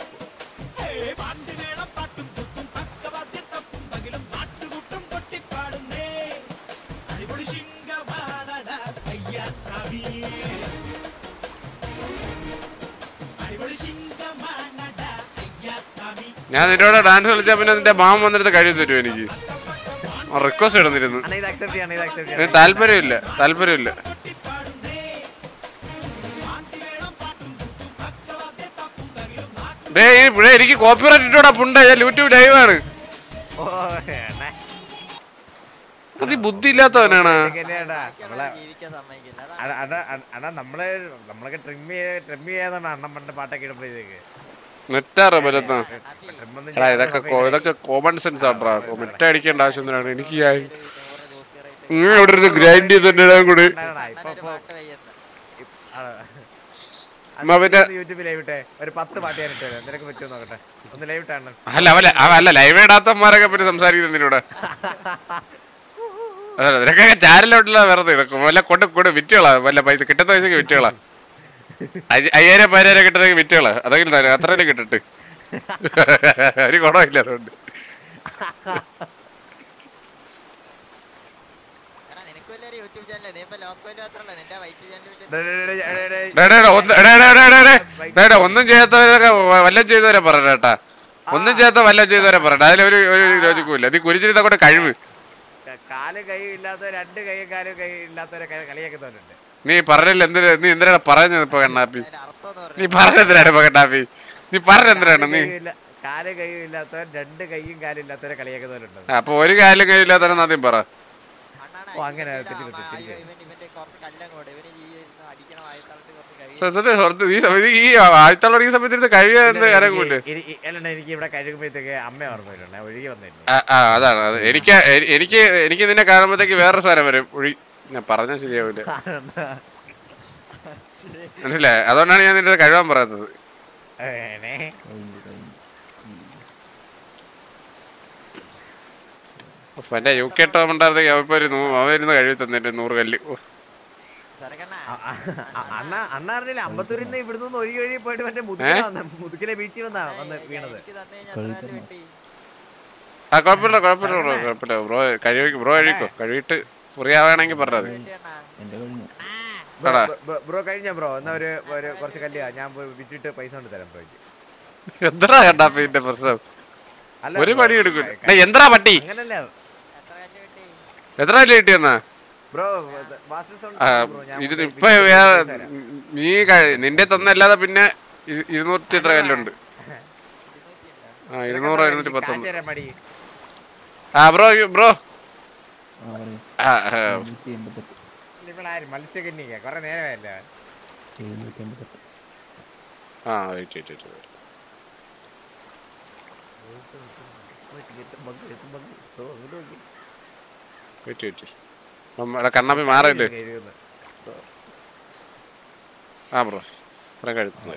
ഞാൻ നിന്നോട് ഡാൻസ് കളിച്ചാ പിന്നെ നിന്റെ മാമ വന്നിട്ട് കഴിവ് തരും എനിക്ക് റിക്വസ്റ്റ് ഇടുന്നിരുന്നു അണ്ണാ ഇത് അക്സെപ്റ്റ് ചെയ്യണം ഇത് അക്സെപ്റ്റ് എനിക്ക് ചെയ്യണം താല്പര്യമില്ല താല്പര്യമില്ല ഡേ ഈ ഇവിടെ എനിക്ക് കോപ്പിറൈറ്റ് ഇട്ടോടാ പുണ്ട ഞാൻ യൂട്യൂബ് ലൈവാണ് ഓ അണ്ണാ അത് ഈ ബുദ്ധി ഇല്ലാത്തവനാണ് ഇതൊക്കെയല്ലേടാ, നമ്മളെ ജീവിക്കാൻ സമ്മതിക്കില്ല അതാ അട- അട- അട- അടാ നമ്മള് നമ്മളൊക്കെ ട്രിം ട്രിം ചെയ്യാതാണ് അണ്ണൻ പണ്ട് പാട്ടൊക്കെ ഇടുമ്പോഴത്തേക്ക് നെറ്റാറ് ബലത്താ എടാ ഇതൊക്കെ കോ- ഇതൊക്കെ കോമൺ സെൻസ് ആട്ടാ മെറ്റ അടിക്കേണ്ട ആവശ്യം എന്തിനാണ് എനിക്ക് ഞാൻ- ഇങ്ങനെ ഇവിടെ ഇരുന്ന് ഗ്രൈൻഡ് ചെയ്തിട്ട് കൂടി ഇപ്പൊ ഇപ്പൊ ഉമ്മ പിന്നെ യൂട്യൂബിൽ ലൈവ് ഇട്ടെ ഒരു പത്ത് പാട്ട് ഞാൻ ഇട്ടു നിനക്ക് പറ്റുമോ നോക്കട്ടെ ഒന്ന് ലൈവ് ഇട്ടാണ് അല്ല അവല്ല അവ- അല്ല ലൈവ് ഇടാത്തമാരൊക്കെ പറ്റി സംസാരിക്കുന്നതിനൂടെ അതല്ല നിനക്കൊക്കെ ചാനലോട്ടുള്ള വെറുതെ ഇടക്കും വല്ല കൊണ്ട് കൊണ്ട് വിറ്റുകളാ വല്ല പൈസ കിട്ടുന്ന പൈസക്ക് വിറ്റുകളാ അയ്യ- അയ്യായിരം പതിനായിരം കിട്ടുന്നെങ്കിൽ വിറ്റുകളാ അതെങ്കിലും തരാം അത്രയും കിട്ടട്ട് ഒരു ഗുണമില്ല അതുകൊണ്ട് എടാ നിനക്ക് വല്ലൊരു യൂട്യൂബ് ചാനൽ നീ ഇപ്പൊ ലോക്കോയിൽ മാത്രമല്ല നിന്റെ വൈറ്റ് ചാനൽ ഡേ, ഡേ, ഡേ, ഒന്ന് ഡേ, ഡേ, ഡേ, ഡേ, ഡേ, ഡേ, ഡേ, ഒന്നും ചെയ്യാത്തവരൊക്കെ വല്ലതും ചെയ്തവരെ പറയട്ടെ കേട്ടാ ഒന്നും ചെയ്യാത്ത വല്ലതും ചെയ്തവരെ പറയട്ടെ അതിലൊരു ഒരു ലോജിക്കും നീ കുരിച്ചിരുന്ന കൂടെ കഴിവ് കാല് കൈ ഇല്ലാത്ത രണ്ട് കൈയും കാലും കൈ ഇല്ലാത്തവരെ ക- കളിയാക്കുന്നവരുണ്ട് നീ പറഞ്ഞില്ല എന്തിനാ നീ എന്തിനാണ് പറഞ്ഞത് ഇപ്പൊ കണ്ണാപ്പി നീ പറഞ്ഞെന്തിനാണ് ഇപ്പൊ കണ്ണാപ്പി നീ പറഞ്ഞെന്തിനാണ് നീ കൈയും ഇല്ല- കാല് കൈയും ഇല്ലാത്തവർ രണ്ട് കൈയും കാലും ഇല്ലാത്തവരെ കളിയാക്കുന്നവരുണ്ട് ആ, അപ്പൊ ഒരു കാലും കഴിയില്ലാത്തവരെന്ന് ആദ്യം പറ ഓ അങ്ങനെ തെറ്റി തെറ്റി തെറ്റി ഇവന്റെ കുറച്ച് കല്ലങ്ങോട്ട് ഇവന് ഈ ഇരുന്ന് അടിക്കണം ആയത്താളത്ത് കുറച്ച് കഴിയും സത്യത്തിൽ സുഹൃത്ത് ഈ സമയത്ത് ഈ ആഴ്ചയുള്ള ഈ സമയത്ത് ഇരുന്ന് കഴിയാൻ എന്ത് കാര്യമില്ലേ അല്ലണ്ട എനിക്ക് ഇവിടെ കഴുകുമ്പോഴത്തേക്ക് അമ്മ ഓർമ്മ വരുന്നുണ്ട് ഒഴുകി വന്നിരുന്നു ആ ആ, അതാണ് അത് എനിക്ക് എ- എനിക്ക് എനിക്ക് നിന്നെ കാണുമ്പോഴത്തേക്ക് വേറെ സാധനം വരും ഒഴി ഞാൻ പറഞ്ഞാൽ ശരിയാവില്ല മനസ്സിലായി അതുകൊണ്ടാണ് ഞാൻ നിന്റെ കഴിവാൻ പറയാത്തത് ഏനെ. ഉഫ്, എന്റെ യു കെ ടോം ഉണ്ടായിരുന്നെങ്കിൽ അവൻ ഒരു നൂ- അവൻ ഇരുന്ന് കഴിവ് തന്നിട്ട് നൂറ് കല്ല് ഉഫ്. അ- അ- അണ്ണ അണ്ണ അറിഞ്ഞില്ല അമ്പത്തൂരിൽ നിന്ന് ഇവിടുന്ന് ഒന്ന് ഒഴുകി ഒഴുകി പോയിട്ട് മറ്റേ മുതുകിലെ വന്ന മുതുകിലെ ബീച്ചിൽ വന്നാ വന്ന് വീണത് ആ കുഴപ്പമില്ല കുഴപ്പമില്ല ബ്രോ കുഴപ്പമില്ല ബ്രോ കഴിവ് ബ്രോ കഴിക്കോ കഴിവിട്ട് ഫ്രീ ആവുകയാണെങ്കിൽ പറഞ്ഞത് എടാ ബ്രോ കഴിഞ്ഞ ബ്രോ എന്നാ ഒരു ഒരു കുറച്ച് കല്ലിയാ ഞാൻ പോയി വിറ്റിട്ട് പൈസ കൊണ്ട് തരാം ബ്രോയ്ക്ക് എന്താ കണ്ടാ ഇതിന്റെ പ്രശ്നം അല്ല ഒരു ബ്രോ, പണി എടുക്കും എന്താ പട്ടി അങ്ങനല്ല എത്ര കല്ല് കിട്ടിയെന്നാ ബ്രോ വാസ്റ്റർ സൗണ്ട് ആ, ബ്രോ ഞാൻ ഇത് പോയി ഇപ്പൊ വിറ്റിട്ട് വേറെ പൈസ തരാം. നീ കഴി- നിന്റെ തന്നല്ലാതെ പിന്നെ ഇ- ഇരുന്നൂറ്റി എത്ര കല്ലുണ്ട് ആ ഇരുന്നൂറ് ഇരുന്നൂറ്റി കാറ്റ് പത്തൊമ്പത് തരാൻ മടി ആ ബ്രോ ബ്രോ ആ ആ, ഇവളാരും മത്സ്യകന്യക കൊറേ നേരമല്ല ആ wait wait wait wait wait നമ്മുടെ കണ്ണാപ്പി മാറില്ലേ ആ ബ്രോ ഇത്ര കഴുത്തുന്നത്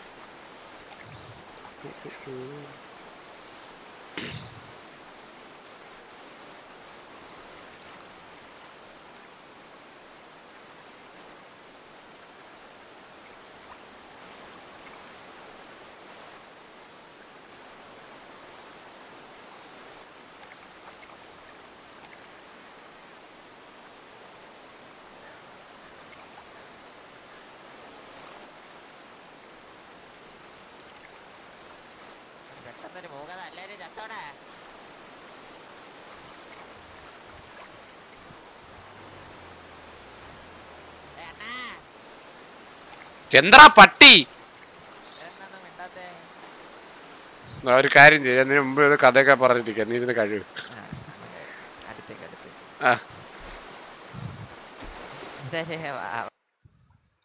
പെട്ടെന്നൊരു മൂകത എല്ലാരും ചത്തോടെ എന്താ പട്ടി ആ, ഒരു കാര്യം ചെയ്യാം നീ മുമ്പ് ഇത് കഥയൊക്കെ പറഞ്ഞിരിക്കാം നീ ഇരുന്ന് കഴിവ് അടുത്തേക്ക് അടുത്തേക്ക് ആ ഇതേ വാ-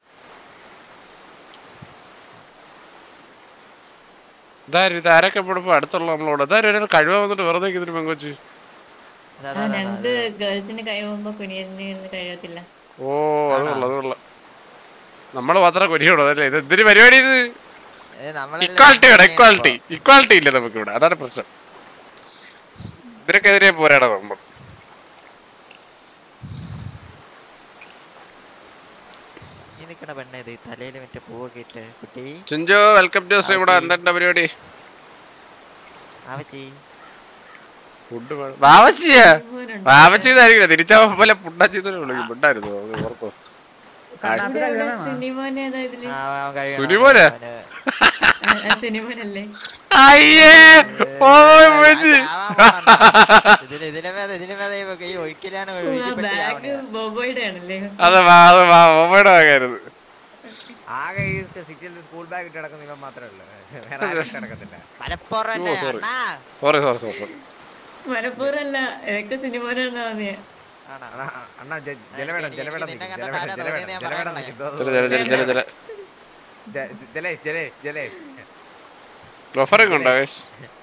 ഇതാരും ഇത് ആരൊക്കെ ഇപ്പൊ അടുത്തുള്ള നമ്മളോട് ഇതാരും ഒരാൾ കഴിവ് വന്നിട്ട് വെറുതെ ഇതിന് പെങ്കൊച്ച് ആ ഞങ്ങക്ക് ഗേൾസിന് കഴിയുമ്പോ കുനിയിരുന്ന് കഴിയത്തില്ല ഓ അത് കൊള്ളാം അത് കൊള്ളാം നമ്മള് മാത്രം കൊരിയോടോ അല്ലേ ഇത് എന്തൊരു പരിപാടി ഇത് ഇക്വാളിറ്റി വേണം ഇക്വാളിറ്റി ഇക്വാളിറ്റി ഇല്ല നമുക്ക് ഇവിടെ അതാണ് പ്രശ്നം ഇതിനൊക്കെതിരെ പോരാടാ നമ്മൾ ഈ നിക്കണ പെണ്ണേത് തലയിൽ മറ്റേ പൂവൊക്കെ ഇട്ട് കുട്ടി ചുഞ്ചോ വെൽക്കം ടു ശ്രീ ഇവിടെ എന്തുണ്ട് പരിപാടി ആവച്ചി ഫുഡ് വാവച്ചിയാ വാവച്ചി ഇതായിരിക്കില്ല തിരിച്ചാ പോലെ പുണ്ടാച്ചിന്നെ വിളിക്കും പുണ്ടായിരുന്നു അത് ഓർത്തോ ഇവിടെ ഇവിടെ സുനിമോൻ ഏതാ ഇതില് സുനിമോനെ ആ, സുനിമോനല്ലേ അയ്യേ ഓ ഉമ്മച്ചി. ഇതില് ഇതിലെ മേത ഇതിലെ മേത ഈ ഈ ഒഴുക്കിലാണ് ബാഗ് ബോബോയുടെ ആണല്ലേ അത് വാ അത് വാ ഓമ്മയുടെ വാങ്ങായിരുന്നു ആകെ ഈ സിറ്റിയിൽ സ്കൂൾ ബാഗ് ഇട്ട് കിടക്കുന്ന ഇവൻ മാത്രമേ ഉള്ളൂ വേറെ ആരും ഇട്ട് കിടക്കത്തില്ല മലപ്പുറം ഓ സോറി സോറി സോറി സോറി മലപ്പൂറല്ല എനിക്ക് സുനിമോനാണെന്നാ തോന്നിയ അണ്ണാ, അണ്ണാ ജ- ജലവേടം ജലവേടം നിൽക്കും ജലവേടം ജലവേടം ജലവേടം നിൽക്കും ജല ജല ജല ജല ജല ജ- ജലേഷ് ജലേഷ് ജലേഷ് ബഫറിംഗ് ഉണ്ടോ guys?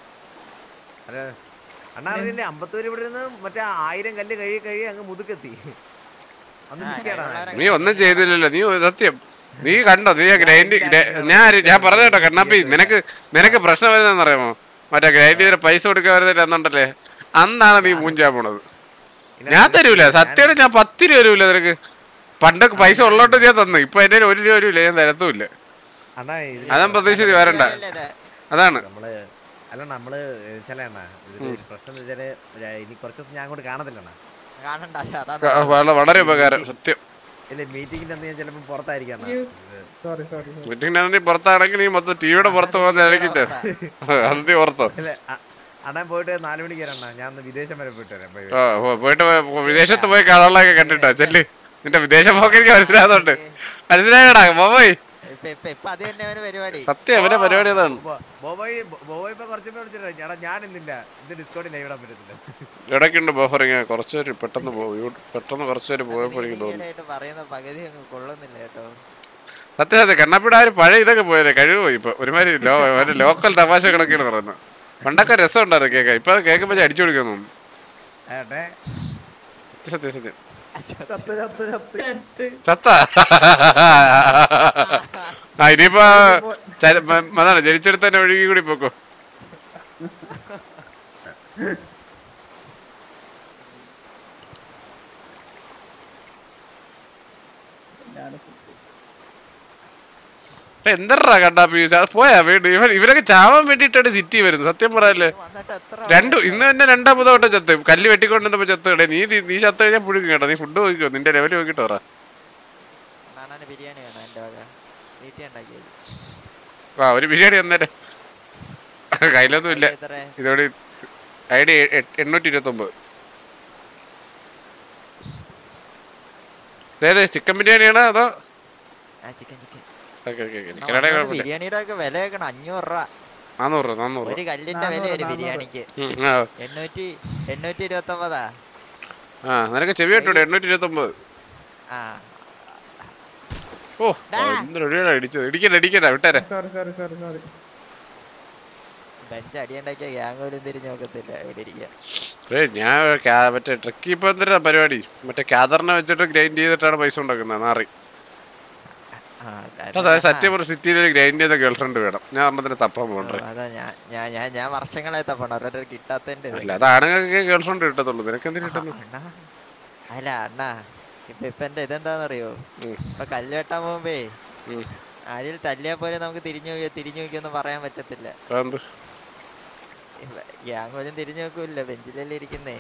അത് അണ്ണാ അറിയില്ലേ അമ്പത്തൂര് ഇവിടെ ഇരുന്ന് മറ്റേ ആയിരം കല്ല് കഴി കഴി അങ്ങ് മുതുക്കെത്തി അന്ന് നിൽക്കാടാ നീ ഒന്നും ചെയ്തില്ലല്ലോ നീ സത്യം നീ കണ്ടോ നീ ഗ്രൈൻഡ് ഞാൻ ആര്- ഞാൻ പറഞ്ഞ കേട്ടോ കണ്ണാപ്പി നിനക്ക് നിനക്ക് പ്രശ്നം വരുന്നതെന്ന് അറിയാമോ മറ്റേ ഗ്രൈൻഡ് ചെയ്ത പൈസ കൊടുക്കാൻ വരുന്നില്ല എന്നുണ്ടല്ലേ അന്നാണ് നീ മൂഞ്ചാൻ പോണത് ഞാൻ തരൂല സത്യമായിട്ട് ഞാൻ പത്ത് രൂപ തരൂല നിനക്ക് പണ്ടൊക്കെ പൈസ ഉള്ളോട്ട് ഞാൻ തന്നു ഇപ്പൊ എന്റെ കയ്യിൽ ഒരു രൂപ വരൂല ഞാൻ തരത്തുമില്ല അണ്ണാ ഇത് അതാൻ പ്രതീക്ഷിച്ച് വരണ്ട അതാണ് നമ്മള് അല്ല നമ്മള് ചില അണ്ണാ ഇതില് പ്രശ്നം എന്ന് വെച്ചാല് ര- ഇനി കുറച്ച് ദിവസം ഞാൻ അങ്ങോട്ട് കാണത്തില്ല അണ്ണാ കാണണ്ട അതാ ക- വളരെ വളരെ ഉപകാരം സത്യം ഇല്ല മീറ്റിംഗിന്റെ അന്ന് ഞാൻ ചിലപ്പോ പുറത്തായിരിക്കാം അണ്ണാ. ഇത് സോറി സോറി മീറ്റിംഗ് നീ പുറത്താണെങ്കിൽ നീ മൊത്തം ടിവിയുടെ പുറത്ത് പോകുന്ന ഇടയ്ക്കിട്ട് അത് നീ ഓർത്തോ ഇല്ല, അ- അണ്ണൻ പോയിട്ട് നാല് മണിക്ക് വരാം അണ്ണാ ഞാൻ ഒന്ന് വിദേശം വരെ പോയിട്ട് വരാം ബൈ ബൈ. ആ, പോ- പോയിട്ട് പോ- വിദേശത്ത് പോയി കാണാനൊക്കെ കണ്ടിട്ടോ ചെല്ല് നിന്റെ വിദേശ പോക്ക് എനിക്ക് മനസ്സിലാകുന്നുണ്ട് മനസ്സിലായടാ ബോബോയ് ഇപ്പൊ ഇപ്പൊ ഇപ്പൊ അത് തന്നെ അവന് പരിപാടി സത്യം അവന്റെ പരിപാടി അതാണ് ബോ- ബോബോയ് ബോ- ബോബോയ് ഇപ്പൊ കുറച്ച് വിളിച്ചിട്ട് ചേട്ടാ ഞാൻ ഇന്നില്ല ഇത് ഡിസ്കൗണ്ട് ലൈവ് ഇടാൻ പറ്റത്തില്ല ഇടയ്ക്കുണ്ട് ബഫറിങ് കുറച്ച് പേര് പെട്ടെന്ന് പോകും പെട്ടെന്ന് കുറച്ച് പേര് പോയപ്പോൾ എനിക്ക് തോന്നുന്നു ഈയിടെയായിട്ട് പറയുന്ന പകുതി അങ്ങ് കൊള്ളുന്നില്ല കേട്ടോ സത്യം സത്യം കണ്ണപ്പിടെ ആ ഒരു പഴയ ഇതൊക്കെ പോയല്ലേ കഴിവ് പോയി ഇപ്പൊ ഒരുമാതിരി ലോ ഒരു ലോക്കൽ തമാശ കണക്കിന് പറയുന്നത് പണ്ടൊക്കെ രസം ഉണ്ടായിരുന്നു കേൾക്കാൻ ഇപ്പൊ അത് കേൾക്കുമ്പോ അടിച്ചു കൊടുക്കാൻ തോന്നുന്നു ഏട്ടെ സത്യം സത്യം ചത്ത് ചത്ത് ചത്ത് ചത്ത ആ ഇനിയിപ്പോ ചര- മ- അതാണ് ജനിച്ചെടുത്ത് തന്നെ ഒഴുകി കൂടി പോക്കോ എന്തറാ കണ്ടാപ്പി പോയാ വീട് ഇവർ ഇവരൊക്കെ ചാവാൻ വേണ്ടിയിട്ടാണ് സിറ്റി വരുന്നത് സത്യം പറയാല്ലേ രണ്ടു ഇന്ന് തന്നെ രണ്ടാമത് വട്ടം ചത്ത് കല്ല് വെട്ടിക്കൊണ്ടിരുന്നപ്പോ ചത്ത് കേട്ടെ നീ നീ- നീ ചത്ത് കഴിഞ്ഞാൽ പുഴുക്കും കേട്ടോ നീ ഫുഡ് നോക്കിക്കോ നിന്റെ ലെവൽ നോക്കിട്ട് പറ നാണാന് ബിരിയാണി വേണം എന്റെ വക വീട്ടിൽ ഉണ്ടാക്കിയത് ആ ഒരു ബിരിയാണി തന്നേരെ കയ്യിലൊന്നും ഇല്ല എത്രയാ? ഇതോടെ ഐ ഡി എണ്ണൂറ്റി ഇരുപത്തി ഒമ്പത് അതെ ചിക്കൻ ബിരിയാണിയാണോ അതോ ആ chicken chicken okay okay okay ചിക്കനാണെ കുഴപ്പമില്ല ബിരിയാണിയുടെ ഒക്കെ വില വെക്കണം അഞ്ഞൂറ് രൂപ നാന്നൂറ് രൂപ നാന്നൂറ് ഒരു രൂപ കല്ലിന്റെ വില ഒരു ബിരിയാണിക്ക് ഉം, ആ. എണ്ണൂറ്റി എണ്ണൂറ്റി ഇരുപത്തി ഒമ്പതാ ആ നിനക്ക് ചെവി കേട്ടൂടെ എണ്ണൂറ്റി ഇരുപത്തി ഒമ്പത് ആ ഓ എന്തൊരു ഇടിച്ചത് ഇടിക്കണ്ട ഇടിക്കണ്ട വിട്ടേരെ sorry sorry sorry sorry bench അടിയുണ്ടാക്കിയ ഗ്യാങ് പോലും തിരിഞ്ഞു നോക്കത്തില്ല ഇവിടെ ഇരിക്കാൻ ഏയ് ഞാൻ ക്യാ- മറ്റേ ട്രക്കി ഇപ്പൊ എന്തിനാ പരിപാടി മറ്റേ ക്യാദറിനെ വെച്ചിട്ട് ഗ്രൈൻഡ് ചെയ്തിട്ടാണ് പൈസ ഉണ്ടാക്കുന്നത് നാറി ആ, അതായത് സത്യം ഒരു സിറ്റിയിൽ ഗ്രൈൻഡ് ചെയ്ത ഗേൾഫ്രണ്ട് വേണം ഞാൻ പറഞ്ഞതിന് തപ്പാൻ പോകണ്ടേ അതാ ഞാൻ ഞാൻ ഞാൻ ഞാൻ വർഷങ്ങളെ തപ്പണം ഓരോരുത്തർ കിട്ടാത്തതിന്റെ ഇത്. അല്ല അത് ആണുങ്ങൾക്ക് ഗേൾഫ്രണ്ട് കിട്ടത്തുള്ളൂ നിനക്ക് എന്തിനു കിട്ടുന്നു അണ്ണാ അല്ല അണ്ണാ ഇപ്പൊ ഇപ്പൊ എന്റെ ഇതെന്താന്നറിയോ ഇപ്പൊ കല്ല് വെട്ടാൻ പോകുമ്പേ ആരിൽ തല്ലിയാ പോലെ നമുക്ക് തിരിഞ്ഞു നോക്കിയോ തിരിഞ്ഞു നോക്കിയൊന്നും പറയാൻ പറ്റത്തില്ല എന്ത് ഗ്യാങ് പോലും തിരിഞ്ഞു നോക്കൂല്ല ബെഞ്ചിലല്ലേ ഇരിക്കുന്നേ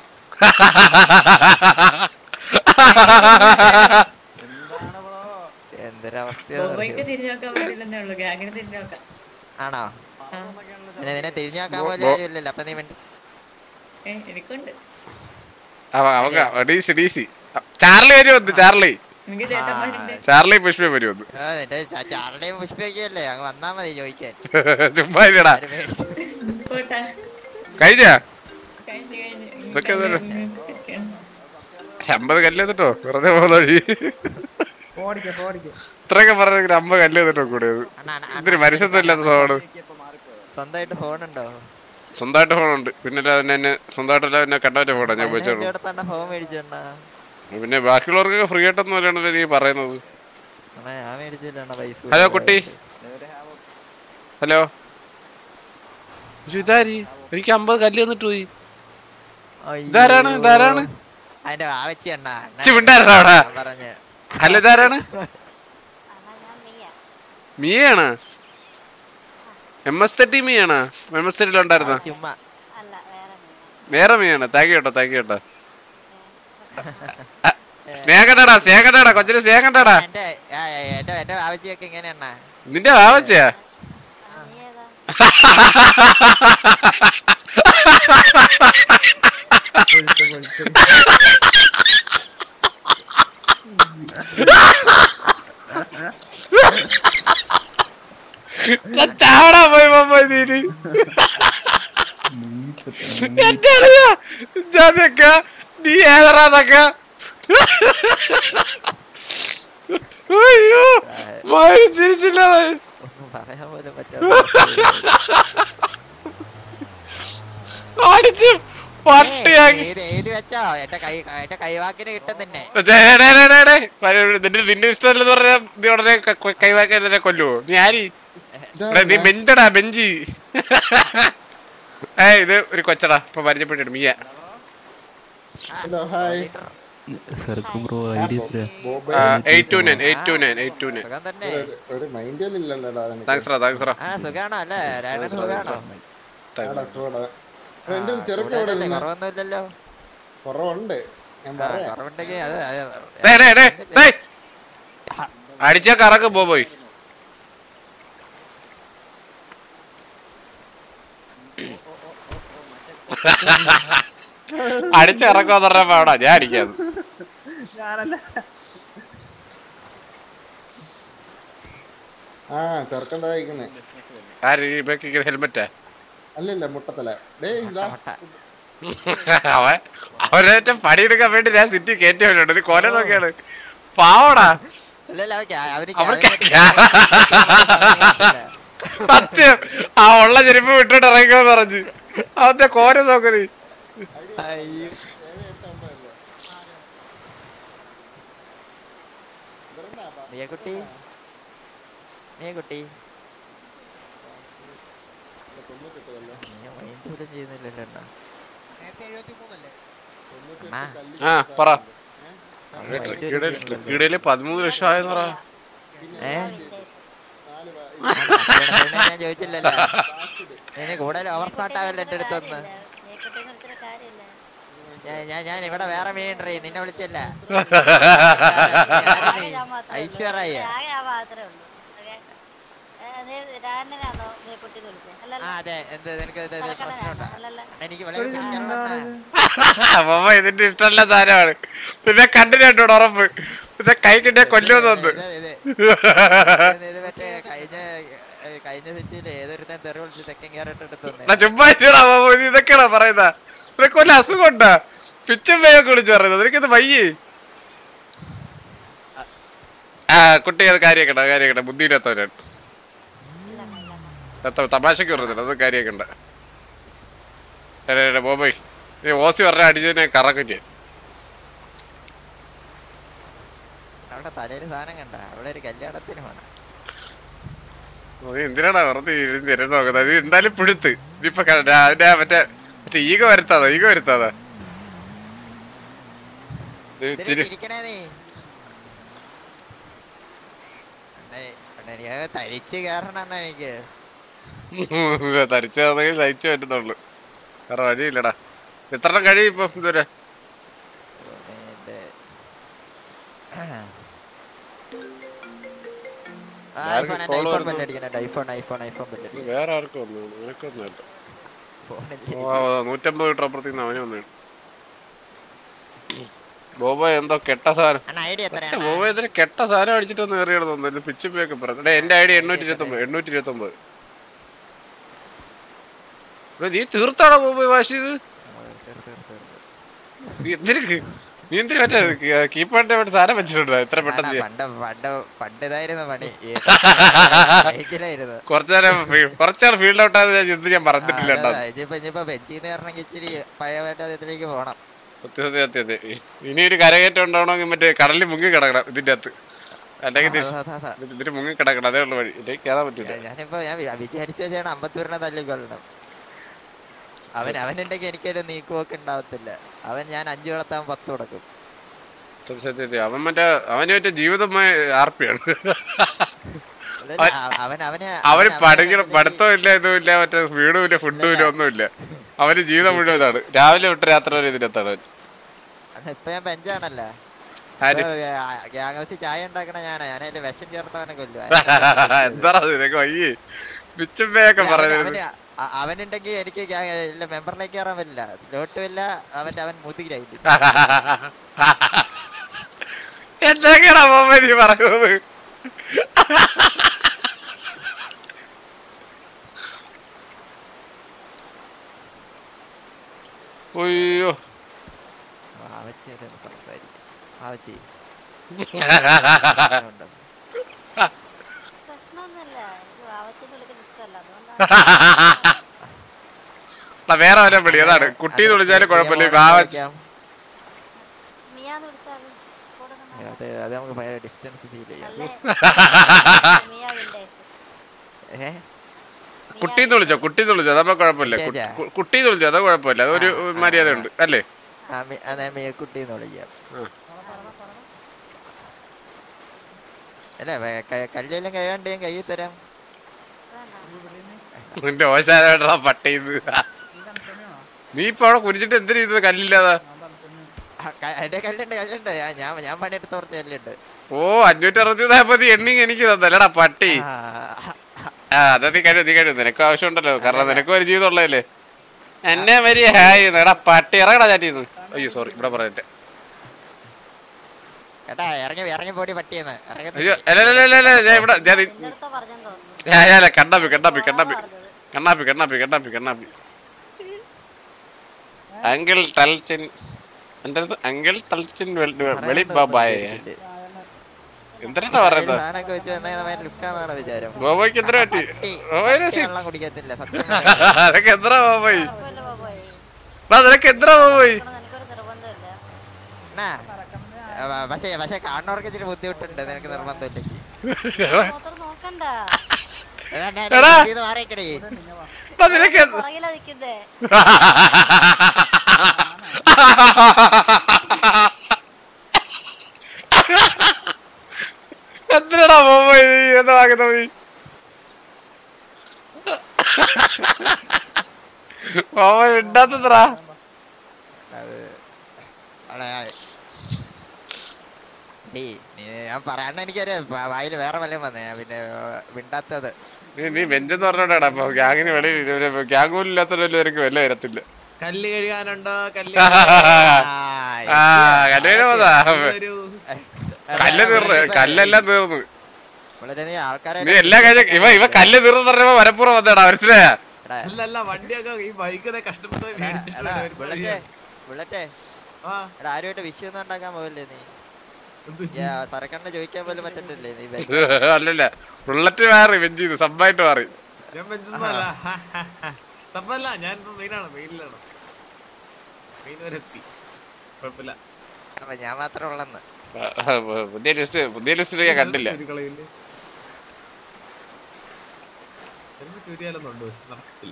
എന്തൊരവസ്ഥയാ ബോബോയ്ക്ക് തിരിഞ്ഞു നോക്കാൻ പറ്റില്ലെന്നേ ഉള്ളൂ ഗാഗിന് തിരിഞ്ഞു നോക്കാം ആണോ ആ. പിന്നെ നിന്നെ തിരിഞ്ഞു നോക്കാൻ ബോ- പോലും ബോ- ആരുമില്ലല്ലോ അപ്പൊ നീ മിണ്ട- ഏ, എനിക്കുണ്ട് അവക്ക ഡീസി ഡീസി ചാർലി വരും വന്ന് ചാർലി എനിക്ക് ചേട്ടന്മാരുണ്ട് ചാർലി പുഷ്പ വരും വന്ന് ആ, നിന്റെ ചാ- ചാരുടെയും പുഷ്പയൊക്കെയല്ലേ അങ്ങ് വന്നാ മതി ചോദിക്കാൻ ചുമ്മാ ഇല്ലടാ ആര് പേടിച്ചു? പോട്ടെ കഴിഞ്ഞാ കഴിഞ്ഞു കഴിഞ്ഞു ഇതൊക്കെ തന്നെ. അമ്പത് കല്ല് തന്നിട്ടോ വെറുതെ പോകുന്ന വഴി പോടിക്ക പോടിക്ക ഇത്രയൊക്കെ പറഞ്ഞെങ്കിൽ അമ്പത് കല്ല് തന്നിട്ടോ കൂടെ ഇതിന് മനുഷ്യത്വം ഇല്ലാത്ത സ്വഭാവം സ്വന്തമായിട്ട് ഫോൺ ഉണ്ടോ സ്വന്തമായിട്ട് ഫോണുണ്ട് പിന്നെ തന്നെ എന്നെ സ്വന്തമായിട്ടല്ല എന്നെ കണ്ടവറ്റ ഫോണാണ് ഞാൻ ഉപയോഗിച്ചോളൂ അടുത്തണ്ണ ഫോൺ മേടിച്ചണ്ണ പിന്നെ ബാക്കിയുള്ളവർക്കൊക്കെ ഫ്രീ ആയിട്ടൊന്നും അല്ലാണല്ലോ നീ പറയുന്നത് അണ്ണാ ഞാൻ മേടിച്ചില്ല പൈസ ഹലോ കുട്ടി ഹലോ ഇതാരി എനിക്ക് അമ്പത് കല്ല് തന്നിട്ട് പോയി ഇതാരാണ് ഇതാരാണ് അതിന്റെ വാവച്ചി അണ്ണ ഇച്ചി മിണ്ടാതിരുടാ അവിടെ. പറഞ്ഞ അല്ല ഇതാരാണ് മിയാണ് എം എസ് തെറ്റി മിയാണ് എം എസ് തെറ്റിലുണ്ടായിരുന്ന ചുമ്മാ വേറെ മിയാണ് താങ്ക് കേട്ടോ താങ്ക് കേട്ടോ സ്നേഹം കണ്ടാടാ സ്നേഹം കണ്ടാടാ കൊച്ചിന് സ്നേഹം കണ്ടാടാ എന്റെ ആ, ആ, എന്റെ എന്റെ വാവച്ചിയൊക്കെ ഇങ്ങനെയണ്ണ നിന്റെ ആവച്ചയാ ഞാൻ ചാടാ പോയി പോയി നീന് എന്റെ അറിയാ ഞാനൊക്കെ നീ ഏതറാന്നൊക്കെ അയ്യോ മോന് ചിരിച്ചില്ല ഒന്നും പറയാൻ പോലും അടിച്ച് പട്ടിയാക്കി എഴുതി വെച്ചോ എന്റെ കൈ എന്റെ കൈവാക്കിന് കിട്ടും തന്നെ ഡേ, ഡേ, ഡേ, ഡേ, ഡേ. വര- നിന്റെ നിന്റെ ഇഷ്ടമല്ലെന്ന് പറഞ്ഞാൽ നീ ഉടനെ ക- കൊ- കൈവാക്കാൻ തന്നെ കൊല്ലുവോ നീ ആരി എടാ, നീ ബെഞ്ചടാ ബെഞ്ചി ഏ ഇത് ഒരു കൊച്ചടാ ഇപ്പൊ പരിചയപ്പെട്ടിട്ട് മിയ ഹലോ ഹായ് സർക്കും bro I D eight two nine eight two nine eight two nine സുഖം തന്നെ ഒരു മൈൻഡിലില്ലല്ലോടാ താങ്ക്സ് റാ താങ്ക്സ് റാ ആ സുഖാണോ അല്ലേ രാണ സുഖാണോ എന്റെ ചെറുപ്പം എവിടെ സുഖല്ലേ? ഇരുന്നെ? കുറവൊന്നുമില്ലല്ലോ കുറവുണ്ട് ഞാൻ ആ, പറയാം കുറവുണ്ടെങ്കിൽ അത് അത് ഡേ, ഡേ, ഡേ, ഡേ. അടിച്ച കറക്ക് പോ പോയി അടിച്ച ഇറക്കുമെന്ന് പറഞ്ഞപ്പോ അവിടെ ഞാൻ അടിക്കാന്ന് ഞാനല്ല ആ ചെറുക്കൻ്റെ കഴിക്കുന്നേ ആര് ഈ ബാക്കി ഹെൽമെറ്റാ അല്ലല്ല മുട്ടത്തല ഡേ ഇതാ അവൻ അവരേറ്റ പണിയെടുക്കാൻ വേണ്ടി ഞാൻ സിറ്റി കയറ്റി വേണ്ടി നീ കൊല നോക്കിയാണ് പാവടാ അല്ലല്ല അവർക്ക് അവർക്ക് അവർക്ക് സത്യം ആ ഉള്ള ചെരുപ്പ് വിട്ടിട്ട് ഇറങ്ങിക്കോന്ന് പറഞ്ഞു അവന്റെ കോര നോക്ക് നീ അയ്യോ മിയക്കുട്ടി മിയക്കുട്ടി നീ mind പോലും ചെയ്യുന്നില്ലല്ലോ അണ്ണാ. അണ്ണാ, ആ പറ ട്രിക്കിടയില് പതിമൂന്ന് ലക്ഷം ആയെന്ന് പറ ഏ? അതിനെ ഞാൻ ചോദിച്ചില്ലല്ലോ ഇനി കൂടുതൽ ഓവർ സ്മാർട്ട് ആവല്ലോ എന്റെ അടുത്തൊന്ന് ഞാൻ ഞാൻ ഞാൻ ഇവിടെ വേറെ മീനുണ്ടേ നിന്നെ വിളിച്ചല്ല ഐശ്വര്യ ആ അതെ എന്ത് നിനക്ക് ഇത് ഇത് പ്രശ്നമുണ്ടോ എനിക്ക് ഇവിടെ പിടിക്കണമെന്നാ അമ്മ ഇതിന്റെ ഇഷ്ടമല്ല സാധനമാണ് പിന്നെ കണ്ടിട്ടുണ്ടോ ഉറപ്പ് പിന്നെ കൈ കിട്ടിയ കൊല്ലുമെന്ന് തോന്നുന്നു ഇത് ഇത് മറ്റേ കഴിഞ്ഞ ഏ, കഴിഞ്ഞ സെറ്റില് ഏതൊരുത്തൻ തെറി വിളിച്ച് തെക്കൻ കയറിട്ട് എടുത്തു എടാ, ചുമ്മാ ഇരിയെടാ മാമ, ഇത് ഇതൊക്കെയാണോ പറയുന്ന നിനക്ക് വല്ല അസുഖം ഉണ്ടാ പിച്ചും പേയൊക്കെ വിളിച്ചു പറയുന്നത് നിനക്കിത് വയ്യേ ആ കുട്ടി അത് കാര്യാക്കണ്ട കാര്യാക്കണ്ട ബുദ്ധിയില്ലാത്തവരാണ് എത്ര തമാശക്ക് പറയുന്നില്ല അത് കാര്യാക്കണ്ട എടാ ബോബോയ് നീ ഓസി പറഞ്ഞ അടിച്ചതിനെ കറക്കും ചെയ്യാൻ അവിടെ തലയിൽ സാധനം കണ്ട അവിടെ ഒരു കല്യാണത്തിന് വേണം നീ എന്തിനാടാ വെറുതെ ഇരുന്ന് ഇരുന്ന് നോക്കുന്നത് നീ എന്തായാലും പിടുത്ത് ഇനിയിപ്പൊ ക- ഞാൻ അതിന്റെ ആ മറ്റേ മറ്റേ ഈഗ വരുത്താതാ ഈഗ വരുത്താതാ ഇത് ഇതിന് തിരി- ചിരിക്കണേ നീ അണ്ണേ, അണ്ണേ, എനിക്ക് തരിച്ച് കയറണം എനിക്ക് തരിച്ചു തന്നെങ്കിൽ സഹിച്ചു പറ്റുന്നുള്ളു വേറെ വഴിയില്ലടാ എത്ര കഴിയും ഇപ്പൊ ഇതുവരെ ആർക്കും ഐഫോൺ call ഐഫോൺ വരുന്നു? ബെല്ലടിക്കണേ ഐഫോൺ ഐഫോൺ ഐഫോൺ ബെല്ലടിക്കണം വേറെ ആർക്കും വന്നു നിനക്കൊന്നുമില്ല ഫോണിൽ ഓ, ആ, നൂറ്റമ്പത് മീറ്റർ അപ്പുറത്തേക്ക് അവന് വന്നു ബോബ എന്തോ കെട്ട സാധനം അണ്ണ ഐഡിയ പക്ഷേ എത്രയാണ് ബോബ ഇതിന് കെട്ട സാധനം അടിച്ചിട്ട് ഒന്ന് കയറിയാണ് തോന്നുന്നു പിച്ച് പേയൊക്കെ പറഞ്ഞു എന്റെ ഐ ഡി എണ്ണൂറ്റി ഇരുപത്തി ഒമ്പത് എണ്ണൂറ്റി ഇരുപത്തി ഒമ്പത് നീ തീർത്താണോ ബോബ വാശി ഇത് നീ എന്തിനക്ക് നീ എന്തിനു മറ്റേ കീപ്പാടിന്റെ വേണ്ടി സാധനം വെച്ചിട്ടുണ്ടോ എത്ര പെട്ടെന്ന് ചെയ്യാൻ? പണ്ട് പണ്ട് പണ്ട് ഇതായിരുന്നു പണി ഈ ബേക്കിലായിരുന്നു. കുറച്ചേരം ഫീ- കുറച്ചേരം ഫീൽഡ് ഔട്ട് ആയത് ഞാൻ ഇത് ഞാൻ പറഞ്ഞിട്ടില്ല ആ, കേട്ടോ അതാ, ഇനിയിപ്പോ ഇനിയിപ്പോ ബെഞ്ചിന്ന് പറഞ്ഞെങ്കിൽ ഇച്ചിരി പഴയമായിട്ട് അതിലേക്ക് പോണം സത്യം സത്യം സത്യം സത്യം. ഇനി ഒരു കരകയറ്റം ഉണ്ടാവണമെങ്കിൽ മറ്റേ കടലിൽ മുങ്ങി കിടക്കണം ഇതിന്റെ അകത്ത് അല്ലെങ്കിൽ ആ, ഇത് അതാ, അതാ. ഇത് ഇതിന് മുങ്ങി കിടക്കണം അതേ ഉള്ളു വഴി ഇതിലേക്ക് കയറാൻ പറ്റൂല ഞാനിപ്പോ ഞാൻ വി- വിചാരിച്ചു വെച്ചാണ് അമ്പത്തൂരിനെ തല്ലിക്കൊള്ളണം അവൻ അവനുണ്ടെങ്കിൽ എനിക്കൊരു നീക്കുപോക്ക് ഉണ്ടാവത്തില്ല അവൻ ഞാൻ അഞ്ചു വളർത്താൻ പത്ത് കൊടുക്കും സത്യം സത്യം സത്യം. അവൻ മറ്റേ അവന് മറ്റേ ജീവിതമായ ആർപ്പിയാണ് അല്ലല്ല, അവൻ അവന് അവന് അവന് പഠിക്കണം പഠിത്തവും ഇല്ല ഇതും ഇല്ല മറ്റേ വീടും ഇല്ല ഫുഡും ഇല്ല ഒന്നുമില്ല അവന് ജീവിതം മുഴുവൻ ഇതാണ് രാവിലെ തൊട്ട് രാത്രി വരെ ഇതിനകത്താണ് അവൻ അല്ല, ഇപ്പൊ ഞാൻ ബെഞ്ചാണല്ലോ ആര്? ഗ്യാങ് ഹൗസിൽ ചായ ഉണ്ടാക്കണ ഞാനാ ഞാൻ അതിന്റെ വിഷം ചേർത്തവനെ കൊല്ലും എന്താ നിനക്ക് വയ്യേ പിച്ചുമ്പയൊക്കെ പറയുന്നത് അവന് അ- അവനുണ്ടെങ്കിൽ എനിക്ക് ഗ്യാങ് മെമ്പറിലേക്ക് കയറാൻ പറ്റില്ല സ്ലോട്ടും ഇല്ല അവന്റെ അവൻ മുതുകിലായിട്ട് എന്തൊക്കെയാടാ മോമ നീ പറയുന്നത് അയ്യോ ആവച്ചി സംസാരിക്കും ആവച്ചി പ്രശ്നമൊന്നുമില്ല എനിക്ക് വാവച്ചെന്ന് വിളിക്കുന്ന ഇഷ്ടമല്ല അതുകൊണ്ടാണ് എടാ, വേറെ വല്ല വിളി അതാണ് കുട്ടി എന്ന് വിളിച്ചാലും കുഴപ്പമില്ല ബാവച്ച് മിയാന്ന് വിളിച്ചാൽ കൂടെ നിന്നാ അത് അത് നമുക്ക് ഭയങ്കര ഡിസ്റ്റൻസ് ഫീൽ ചെയ്യാം നല്ല മിയ വിൻഡേഴ്സ് ഏ കുട്ടി എന്ന് വിളിച്ചോ കുട്ടി എന്ന് വിളിച്ചോ അതപ്പോ കുഴപ്പമില്ല കു- കേറ്റാ. കു- കുട്ടി എന്ന് വിളിച്ചോ അതോ കുഴപ്പമില്ല അതൊരു മര്യാദ ഉണ്ട് അല്ലേ ആ, മി- അതെ മേൽക്കുട്ടി എന്ന് വിളിക്കാം അല്ല വേ- ക- കല്ലെല്ലാം കഴിയാണ്ട് ഞാൻ കയ്യിൽ തരാം നിന്റെ ഓശാരാ പട്ടീന്ന് നീ ഇപ്പൊ അവിടെ കുരിച്ചിട്ട് എന്തിനു ചെയ്തത് കല്ലില്ലാതാ ആ, ക- എന്റെ കല്ലുണ്ട് കല്ലുണ്ട് ഞാൻ ഞാൻ- ഞാൻ പണിയെടുത്ത കുറച്ച് കല്ലുണ്ട് ഓ അഞ്ഞൂറ്റി അറുപത്തി എണ്ണി എനിക്ക് തന്നല്ലടാ പട്ടി ആ അതാ നീ കഴിയും നീ കഴിയും നിനക്ക് ആവശ്യമുണ്ടല്ലോ കാരണം നിനക്ക് ഒരു ജീവിതം ഉള്ളതല്ലേ എന്നെ വരി ഹായ് എടാ പട്ടി ഇറങ്ങടാ ചാറ്റിന്ന് അയ്യോ സോറി ഇവിടെ പറയട്ടെ കേട്ടാ ഇറങ്ങി ഇറങ്ങി പോടി പട്ടിയെന്ന് ഇറങ്ങി അയ്യോ അല്ല അല്ല അല്ല അല്ല ഞാൻ ഇവിടെ ഞാൻ നി- അടുത്ത പറഞ്ഞെന്ന് തോന്നുന്നു ഞാൻ ഞാൻ കണ്ണാപ്പി കണ്ണാപ്പി കണ്ണാപ്പി കണ്ണാപ്പി കണ്ണാപ്പി കണ്ണാപ്പി കണ്ണാപ്പി അങ്കിൾ തൽച്ചിൻ എന്താ അങ്കിൾ തൽച്ചിൻ വെളി ബാബായ എന്തിനാ പറയുന്നത് സാധനമൊക്കെ വെച്ച് വന്നാൽ ലുക്കാന്നാണ് വിചാരം ബോബോയ്ക്ക് എത്ര പറ്റി പട്ടി ബോബോയിന് പട്ടി സി- വെള്ളം കുടിക്കത്തില്ല സത്യം നിനക്ക് എത്ര ബോബോയി എടാ, നിനക്ക് എത്ര ബോബോയി എനിക്കൊരു നിർബന്ധമില്ല എന്നാ ആ, പക്ഷേ പക്ഷെ കാണുന്നവർക്ക് ഇച്ചിരി ബുദ്ധിമുട്ടുണ്ട് നിനക്ക് നിർബന്ധമില്ലെങ്കിൽ മാത്രം നോക്കണ്ട എടാ. മാറിക്കടേ എടാ, നിനക്ക് എന്ത്- പുറകിലാ നിക്കുന്നേ എന്തിനാടാ ബോബോയ് നീ എന്താ വാങ്ങുന്ന നീ ബോബോയ് ഇണ്ടാത്തത്രടാ അത് അടാ, ഡേയ്, നീ ഞാൻ പറയാന്ന് എനിക്കറിയാം വ- വായില് വേറെ വല്ലതും വന്നേ ഞാൻ പിന്നെ ഏർ, മിണ്ടാത്തത് നീ നീ ബെഞ്ചെന്ന് പറഞ്ഞോടാ അപ്പൊ ഗ്യാങ്ങിന് വെളിയിൽ ഗ്യാങ് പോലും ഇല്ലാത്തവരല്ലോ എനിക്ക് വല്ല വരത്തില്ല കല്ല് കഴുകാനുണ്ടോ കല്ല് ആ കല്ലേനെ പോതാ കല്ല് തീർന്ന് കല്ലെല്ലാം തീർന്നു വളരെ നീ ആൾക്കാരെ നീ എല്ലാ കാര്യം ഇവ ഇവ കല്ല് തീർന്ന് പറഞ്ഞപ്പോ വരപ്പുറം വന്നേടാ മനസ്സിലായ അല്ല അല്ല വണ്ടിയൊക്കെ ഈ ബൈക്കൊക്കെ കഷ്ടപ്പെട്ട് മേടിച്ചിട്ടുള്ള ഒരു ബുള്ളറ്റേ പരിപാടിയാണ്. ബുള്ളറ്റേ ആ. എടാ ആരുമായിട്ട് വിഷയൊന്നും ഉണ്ടാക്കാൻ പോകല്ലേ നീ സരക്കണ്ണ ചോദിക്കാൻ പോലും പറ്റത്തില്ലേ നീ ബൈ- അല്ലല്ല ബുള്ളറ്റ് മാറി ബെഞ്ച് ചെയ്തു സബ്ബായിട്ട് മാറി ഞാൻ ബെഞ്ചൊന്നുമല്ല സബ്ബല്ല ഞാൻ ഇപ്പൊ മെയിനാണ് മെയിനിലാണ് മെയിൻ വരെ എത്തി കുഴപ്പമില്ല അപ്പൊ ഞാൻ മാത്രം ഉള്ളെന്ന് ആ, ആ, പുതിയ ലിസ്റ്റ് പുതിയ ലിസ്റ്റ് ഞാൻ കണ്ടില്ല ഒരു കളയില് എന്ന് ചുരിയാലൊന്നുണ്ട് പക്ഷെ നടക്കത്തില്ല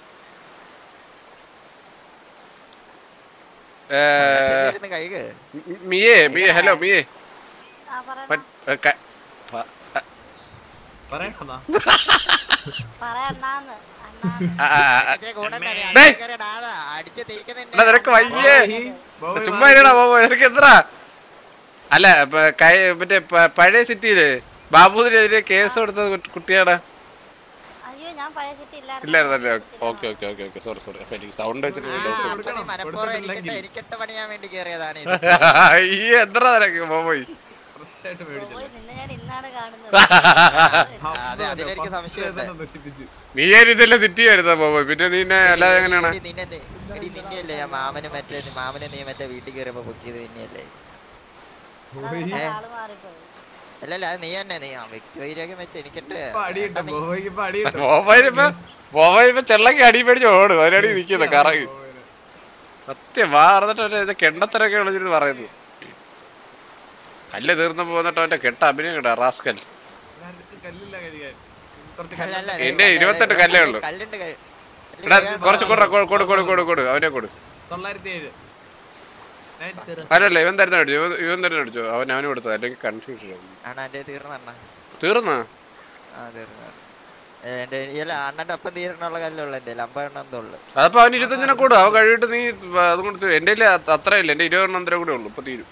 ഏ, ഇരുന്ന് കഴുക് മി- മിയേ മിയേ ഹലോ മിയേ ആ പറയണ മറ്റ്- ഏ, ക- പ- ആ, പറയണ പറയണ്ടാന്ന് ആ, ആ, ആ. ഇച്ചിരി കൂടെ തന്നെ, ഡേയ്, അടുത്ത കയറി ഇടാതെ, അടിച്ച് തിരിക്കുന്നുണ്ട്. എടാ, നിനക്ക് വയ്യേ ചുമ്മാ ഇരടാ ബോബോ നിനക്ക് എത്ര അല്ല ഇപ്പൊ കൈ- മറ്റേ പ- പഴയ സിറ്റിയില് ബാബുവിനെതിരെ കേസ് കൊടുത്തത് കുട്ടി- കുട്ടിയാടാ അയ്യോ ഞാൻ പഴയ സിറ്റി ഇല്ലായിരുന്നു ഇല്ലായിരുന്നല്ലേ okay okay okay okay sorry sorry അപ്പൊ എനിക്ക് സൗണ്ട് വെച്ചിട്ട് ആ, അപ്പൊ നീ മനപ്പൂർവ്വം എനിക്കിട്ട് എനിക്കിട്ട് പണിയാൻ വേണ്ടി കയറിയതാണ് ഇത്. ഈ എത്ര നിനക്ക് ബോബോയ് ഫ്രഷ് ആയിട്ട് മേടിച്ചല്ലേ നിന്നെ ഞാൻ ഇന്നാണ് കാണുന്നത് അതെ അതിലെനിക്ക് സംശയമുണ്ട് നീ ഞാൻ ഇതെല്ലാം സിറ്റി വരുത്താ പോവോ പിന്നെ നീ എന്നെ അല്ലാതെ എങ്ങനെയാണ് എടി, നിന്നെ നീ- എടി നിന്നെയല്ലേ ഞാൻ മാമന് മറ്റേ മാമനെ നീ മറ്റേ വീട്ടിൽ കയറിയപ്പോ പൊക്കിയത് നിന്നെയല്ലേ ഏ? അല്ലല്ല അത് നീ തന്നെ നീ ആ വ്യക്തി വൈരാഗ്യം വെച്ച് എനിക്കിട്ട് ഇപ്പൊ അടിയുണ്ട് ബോബോയ്ക്ക് ഇപ്പൊ അടിയുണ്ട് പോവാനിപ്പോ പോവാനിപ്പോ ചെള്ളക്ക് അടി പേടിച്ച് ഓടും അതിനടി നിക്കുന്ന കറങ്ങി സത്യം വാർന്നിട്ട് ഇത് കെണ്ടത്തരൊക്കെ വിളിച്ചിട്ട് പറയുന്നു കല്ല് തീർന്നപ്പോ വന്നിട്ട് അവന്റെ കെട്ട അഭിനയം കേട്ടോ റാസ്കൽ കല്ലില്ല കഴിയാൻ കുറച്ച് അല്ലല്ല, കല്ല് എന്റെ ഇരുപത്തെട്ട് കല്ലേ ഉള്ളു കല്ലുണ്ട് കഴി- എടാ കുറച്ച് കൊടു കൊടു കൊടു കൊടു കൊടു അവനെ കൊടു തൊള്ളായിരത്തി ഏഴ് നയൻ സീറോ അല്ലല്ല ഇവൻ തരുന്ന അടിച്ചു ഇവൻ ഇവൻ തരുന്ന അടിച്ചു അവൻ അവന് കൊടുത്തത് അല്ലെങ്കിൽ കൺഫ്യൂഷൻ ആവും ആണ് എന്റെ തീർന്നെണ്ണ തീർന്നാ ആ തീർന്നു ഏ, എന്റെ അല്ല അണ്ണന്റെ ഒപ്പം തീരണുള്ള കല്ലുള്ള എന്റെ അമ്പതെണ്ണം എന്തോ ഉള്ളു അതപ്പോ അവൻ ഇരുപത്തഞ്ചിനെ കൂടും അവൻ കഴിയിട്ട് നീ അതും കൊടുത്ത് എന്റെ അത്ര ഇല്ല എന്റെ ഇരുപതെണ്ണം അന്തരം കൂടെ ഉള്ളു ഇപ്പൊ തീരും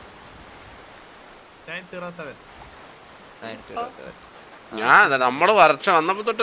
നയൻ സീറോ സെവൻ ഞാൻ ദാ നമ്മള് വരച്ച വന്നപ്പോ തൊട്ട്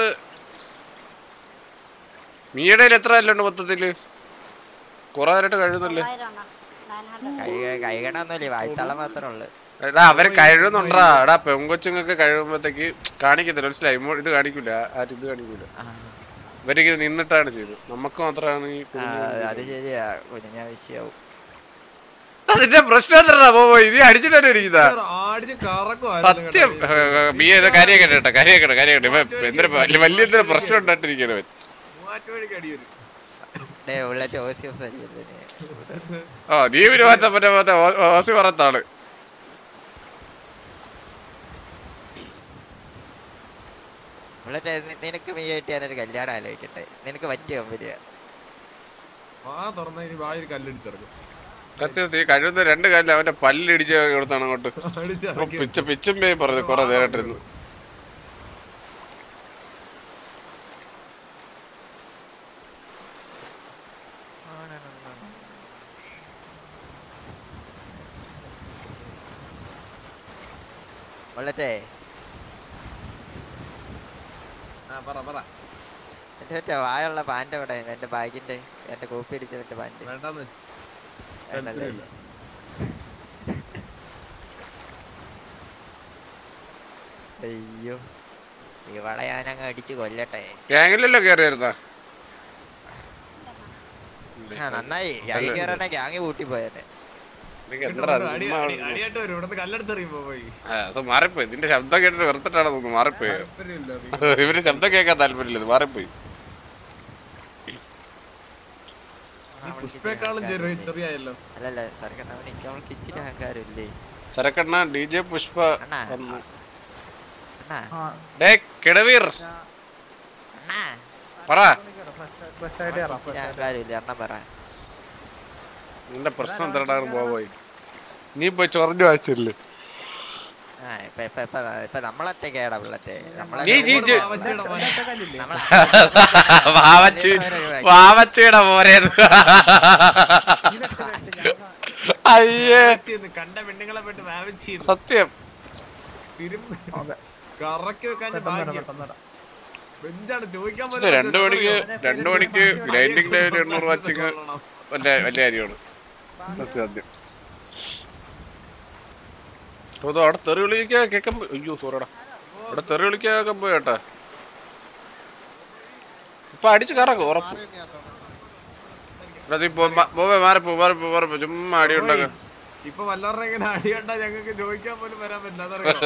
നീയുടെ എത്ര അല്ലുണ്ട് മൊത്തത്തില് കുറെ നേരമായിട്ട് കഴിയുന്നല്ലേ കഴുകണൊന്നുമില്ല വായ്ത്തളം മാത്രമേ ഉള്ളു എടാ അവര് കഴിയുന്നുണ്ടാ എടാ പെങ്കൊച്ചുങ്ങൾക്ക് കഴിയുമ്പോഴത്തേക്ക് കാണിക്കത്തില്ല മനസ്സിലായി ഇമോ- ഇത് കാണിക്കൂല ആരും ഇത് കാണിക്കൂല ഇവരിങ്ങനെ നിന്നിട്ടാണ് ചെയ്തത് നമുക്ക് മാത്രമാണ് ഈ ആ, കുഞ്ഞു അത് ശരിയാ കുഞ്ഞാ വിഷയാവും അതിന്റെ പ്രശ്നം എന്താ പോവോ ഇത് അടിച്ചിട്ടല്ലേ ഇരിക്കുന്നതാ ആടിച്ച് കറക്കും സത്യം ബി ചെയ്ത കാര്യം കേട്ടോ കാര്യം കേട്ടോ കാര്യം കേട്ടോ ഇപ്പൊ എന്തൊരു വലിയ വലിയ എന്തൊരു പ്രശ്നം ഉണ്ടായിട്ടിരിക്കണവൻ മാറ്റുവഴിക്ക് അടി വരും ഡേ ഉള്ളറ്റ് ഓസിയോസ് അടിയല്ലേ നീ. ഓ നീ ഒരു മറ്റേ മറ്റേ മറ്റേ ഓ- ഓസി പറത്താണ് ഉള്ളറ്റ് നി- നിനക്ക് മെയ്യായിട്ട് ഞാനൊരു കല്യാണം ആലോചിക്കട്ടെ നിനക്ക് പറ്റിയ വരിക ആ തുറന്ന ഇനി വായൊരു കല്ലടിച്ചിറക്കും സത്യം നീ കഴിയുന്ന രണ്ട് കാലിൽ അവന്റെ പല്ലിടിച്ച് കൊടുത്താണ് അങ്ങോട്ട് അടിച്ചിറക്കി. അപ്പൊ പിച്ച പിച്ചും പേ പറഞ്ഞു കുറെ നേരമായിട്ടിരുന്നു ഉള്ളറ്റേ ആ പറ പറ എന്റെ മറ്റേ വായുള്ള പാന്റ് എവിടെ എന്റെ ബാഗിന്റെ എന്റെ കോപ്പി അടിച്ച മറ്റേ പാന്റ് വേണ്ടാന്ന് വെച്ച് വേണ്ടല്ലേ? താല്പര്യമില്ല. അയ്യോ ഇവളെ ഞാനങ്ങ് അടിച്ച് കൊല്ലട്ടെ ഗ്യാങ്ങിലല്ലോ കയറിയായിരുന്നാ ആ നന്നായി ഗ്യാങ് കയറാനെ ഗ്യാങ് കൂട്ടി പോയനെ നിനക്ക് ഇങ്ങോട്ട് എന്താ കൊണ്ട് അടി- അടി- അടിയായിട്ട് വരും ഇവിടുന്ന് കല്ലെടുത്തെറിയുമ്പോ പോയി ആ, അത് മാറിപ്പോയി നിന്റെ ശബ്ദം കേട്ടിട്ട് വെറുത്തിട്ടാണ് തോന്നുന്നു മാറിപ്പോയി താല്പര്യമില്ല ഇവര് ശബ്ദം കേൾക്കാൻ താല്പര്യമില്ല ഇത് മാറിപ്പോയി ഈ പുഷ്പേക്കാളും ചെറിയ ചെറിയായല്ലോ അല്ലല്ല സർക്കണ്ണ അവന് അവൾക്ക് ഇച്ചിരി അഹങ്കാരമില്ലേ ചരക്കണ്ണ ഡി ജെ പുഷ്പ അണ്ണാ. വന്നു അണ്ണാ ഡേ കിടവീർ അണ്ണാ പറ ഇച്ചിരി അഹങ്കാരമില്ലേ അണ്ണൻ പറ നിന്റെ പ്രശ്നം എന്താണ് പോയി നീ പോയി ചൊറഞ്ഞു വായിച്ചില്ലേ ആ ഇപ്പൊ ഇപ്പൊ ഇപ്പൊ ഇപ്പൊ നമ്മളൊറ്റക്കേടാ പിള്ളറ്റെ നമ്മളെ നീ നീ ജെ- നമ്മളെ വാവച്ചി വാവച്ചിയുടെ പോരേന്ന് അയ്യേ ചെയ്യുന്നു. കണ്ട പെണ്ണുങ്ങളെ പോയിട്ട് വാവച്ച് ചെയ്യുന്നു. സത്യം തിരുമ്പ് കറക്കി വെക്കാൻ പെട്ടെന്ന് വരാം, ഭാഗ്യം. പെട്ടെന്ന് വരാം. ബെഞ്ചാണ് ചോദിക്കാൻ ഇത് രണ്ടു മണിക്ക് രണ്ടു മണിക്ക് ഗ്രൈൻഡിങ് ലെവൽ എണ്ണൂറ് വാച്ചിങ് വലിയ വലിയ കാര്യമാണ് സത്യം സത്യം ഓ, ദോ അവിടെ തെറി വിളിക്കാൻ കേൾക്കാൻ പോയി അയ്യോ സോറിടാ അവിടെ തെറി വിളിക്കാനൊക്കെ പോയി കേട്ടാ ഇപ്പൊ അടിച്ച് കറക്കും ഉറപ്പ് എടാ നീ പോ- മ- പോവേ മാറിപ്പോ മാറിപ്പോ മാറിപ്പോ ചുമ്മാ അടി ഉണ്ടാക്കാം ഇപ്പൊ വല്ലവരുടെ ഇങ്ങനെ അടി കണ്ടാ ഞങ്ങൾക്ക് ചോദിക്കാൻ പോലും വരാൻ പറ്റില്ല അതറിയോ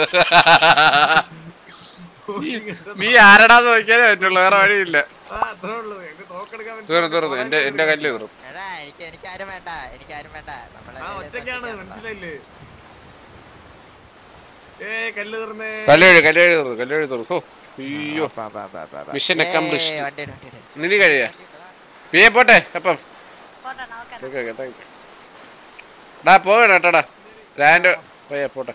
നീ ആരടാന്ന് നോക്കിയാലേ പറ്റുള്ളൂ വേറെ വഴിയില്ല ആ അത്രേ ഉള്ളൂ ഞങ്ങൾക്ക് തോക്കെടുക്കാൻ തീർന്നു തീർന്നു എന്റെ എന്റെ കല്ല് തീർന്നു എടാ എനിക്ക് എനിക്കാരും വേണ്ട എനിക്കാരും വേണ്ട നമ്മളെ ആ ഒറ്റയ്ക്കാണ് മനസ്സിലായില്ലേ ഏ കല്ല് തീർന്നേ കല്ലേഴ് കല്ലേഴ് തീർന്നു കല്ലേഴ് തീർന്നു ഓ അയ്യോ മിഷൻ ഏയ്, അക്കംപ്ലിഷ്ഡ് വണ്ടിയിട്, വണ്ടിയിട്. നിനി കഴിയാ പിയെ പോട്ടെ അപ്പം ഓക്കെ ഓക്കെ താങ്ക് യു ഡാ പോവേണ കേട്ടോടാ ലാൻഡ് പോയാ പോട്ടെ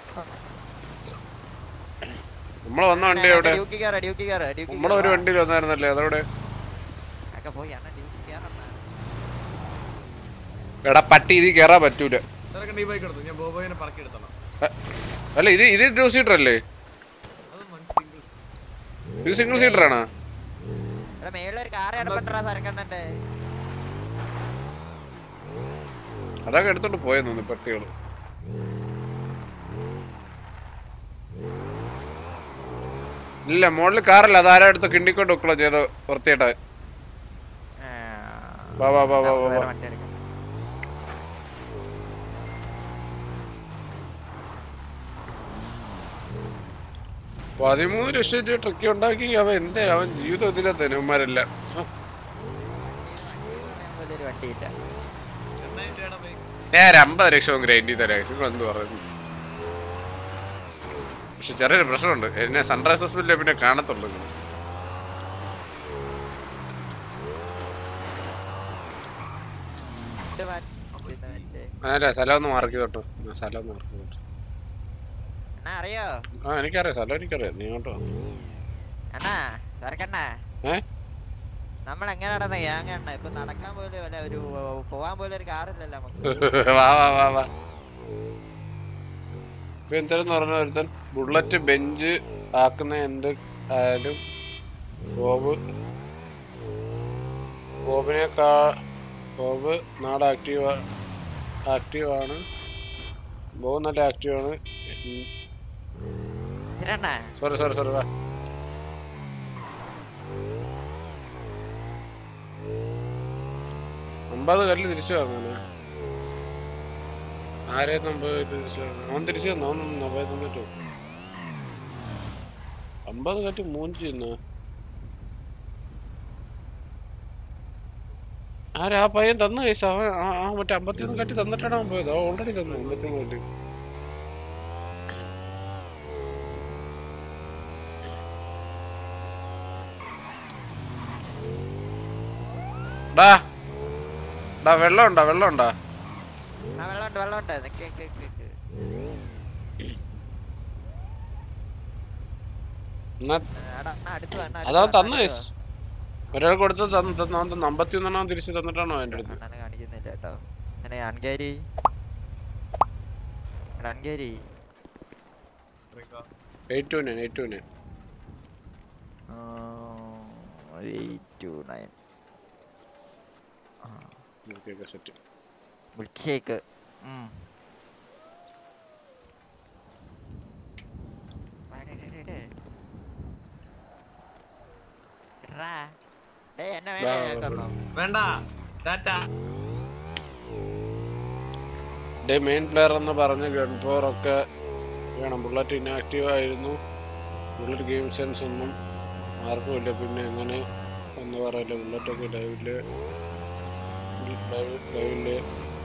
നമ്മള് വന്ന വണ്ടി എവിടെ ഡ്യൂട്ടി കയറാ ഡ്യൂട്ടി കയറാ ഡ്യൂട്ടി നമ്മളെ ഒരു വണ്ടിയിൽ വന്നായിരുന്നല്ലേ അതവിടെ ഒക്കെ പോയി അണ്ണ ഡ്യൂട്ടി കയറണ്ട എടാ പട്ടി ഇതിൽ കയറാൻ പറ്റൂല തിരക്കണ്ട ഈ ബൈക്ക് എടുത്തു ഞാൻ ബോബോയിനെ പറക്കി എടുത്തണം അ- അല്ല ഇത് ഇത് ടു സീറ്റർ അല്ലേ അത് സിംഗിൾ ഇത് സിംഗിൾ സീറ്റർ ആണോ എടാ മേളിൽ ഒരു കാർ ഇടപെട്ടാ സരക്കണ്ണന്റെ അതൊക്കെ എടുത്തോണ്ട് പോയെന്ന് തോന്നുന്നു പട്ടികള് ഇല്ല മുകളിൽ കാറല്ല അത് ആരാ എടുത്ത് കിണ്ടിക്കൊണ്ട് വെക്കലോ ചെയ്തോ വൃത്തിയായിട്ട് വാ വാ വാ വാ വാ വാ പതിമൂന്ന് ലക്ഷം രൂപ ട്രക്ക് ഉണ്ടാക്കി അവൻ എന്തേ അവൻ ജീവിതത്തിലെ തനുമാരെല്ലാം ഒരു വണ്ടിയില്ല ഞാൻ ഒരു അമ്പത് ലക്ഷം ഗ്രൈൻഡ് ചെയ്ത നിങ്ങൾ എന്ത് പറയുന്നു പക്ഷെ ചെറിയൊരു പ്രശ്നമുണ്ട് എന്നെ സൺറൈസേഴ്സ് ബില്ല് പിന്നെ കാണത്തുള്ളൂ ഇങ്ങനെ. ഇത് മാറ്റി- ഇത് മറ്റേ അല്ല സ്ഥലം ഒന്ന് മാർക്ക് തൊട്ട് സ്ഥലം ഒന്ന് മാർക്ക് തൊട്ട് അണ്ണാ അറിയോ ആ എനിക്കറിയാം സ്ഥലം എനിക്കറിയാം നീ ഇങ്ങോട്ട് വാ. അണ്ണാ തിരക്കണ്ണ ഏ നമ്മൾ എങ്ങനെ നടന്ന ഗ്യാങ് അണ്ണ ഇപ്പൊ നടക്കാൻ പോലും വല്ല ഒരു പോവാൻ പോലും ഒരു കാറില്ലല്ലോ നമുക്ക് വാ വാ വാ വാ ഇപ്പൊ എന്തായാലും പറഞ്ഞ ഒരുത്തൻ ബുള്ളറ്റ് ബെഞ്ച് ആക്കുന്ന എന്ത് ആയാലും ബോബ് ബോബിനേക്കാ ബോബ് നാട് ആക്റ്റീവ് ആക്റ്റീവാണ് ബോബ് നല്ല ആക്റ്റീവാണ് ഇതിരണ്ണ സോറി സോറി സോറി വാ അമ്പത് കല്ല് തിരിച്ചു വാങ്ങാനാ ആരെ നമ്പത് തിരിച്ചു വാങ്ങാൻ അവൻ തിരിച്ചു തന്നു അവൻ നമ്പത് തന്നിട്ട് അമ്പത് കല്ല് മൂഞ്ചി തന്നു ആരാ ആ പയ്യൻ തന്നു കഴിച്ച അവൻ ആ ആ മറ്റേ അമ്പത്തിയൊന്ന് കട്ടി തന്നിട്ടാണ് അവൻ പോയത് അവൻ ഓൾറെഡി തന്നു അമ്പത്തിയൊന്ന് കല്ല് ഡാ ഡാ വെള്ളം ഉണ്ടോ വെള്ളം ഉണ്ടോ ആ വെള്ളമുണ്ട് വെള്ളമുണ്ട് നിക്ക് നിക്ക് നിക്ക് നിക്ക്. എന്നാ എടാ, അണ്ണാ അടുത്ത് വാ, അണ്ണാ അതാ അടുത്ത് വാ, തന്നു അടുത്ത് കേസ് ഒരാൾ കൊടുത്ത് തന്നു തന്നു അവൻ തന്നു അമ്പത്തിയൊന്നെണ്ണം തിരിച്ച് തന്നിട്ടാണോ എൻ്റെ അടുത്ത് വാ. അണ്ണനെ കാണിക്കുന്നില്ല കേട്ടോ അങ്ങനെ അൺകാരി എടാ, അൺകാരി eight two nine eight two nine eight two nine okay okay set milk എന്നെ വാ, വേണ്ട വാ, തന്നോ വേണ്ട ടാറ്റ ഡേ മെയിൻ പ്ലെയർ എന്ന് പറഞ്ഞ ഗൺ പവർ ഒക്കെ വേണം ബുള്ളറ്റ് ഇനാക്റ്റീവ് ആയിരുന്നു ബുള്ളറ്റ് ഗെയിം സെൻസ് ഒന്നും ആർക്കും ഇല്ല പിന്നെ എങ്ങനെ എന്ന് പറയില്ല ബുള്ളറ്റൊക്കെ ലൈവില് ലൈവില്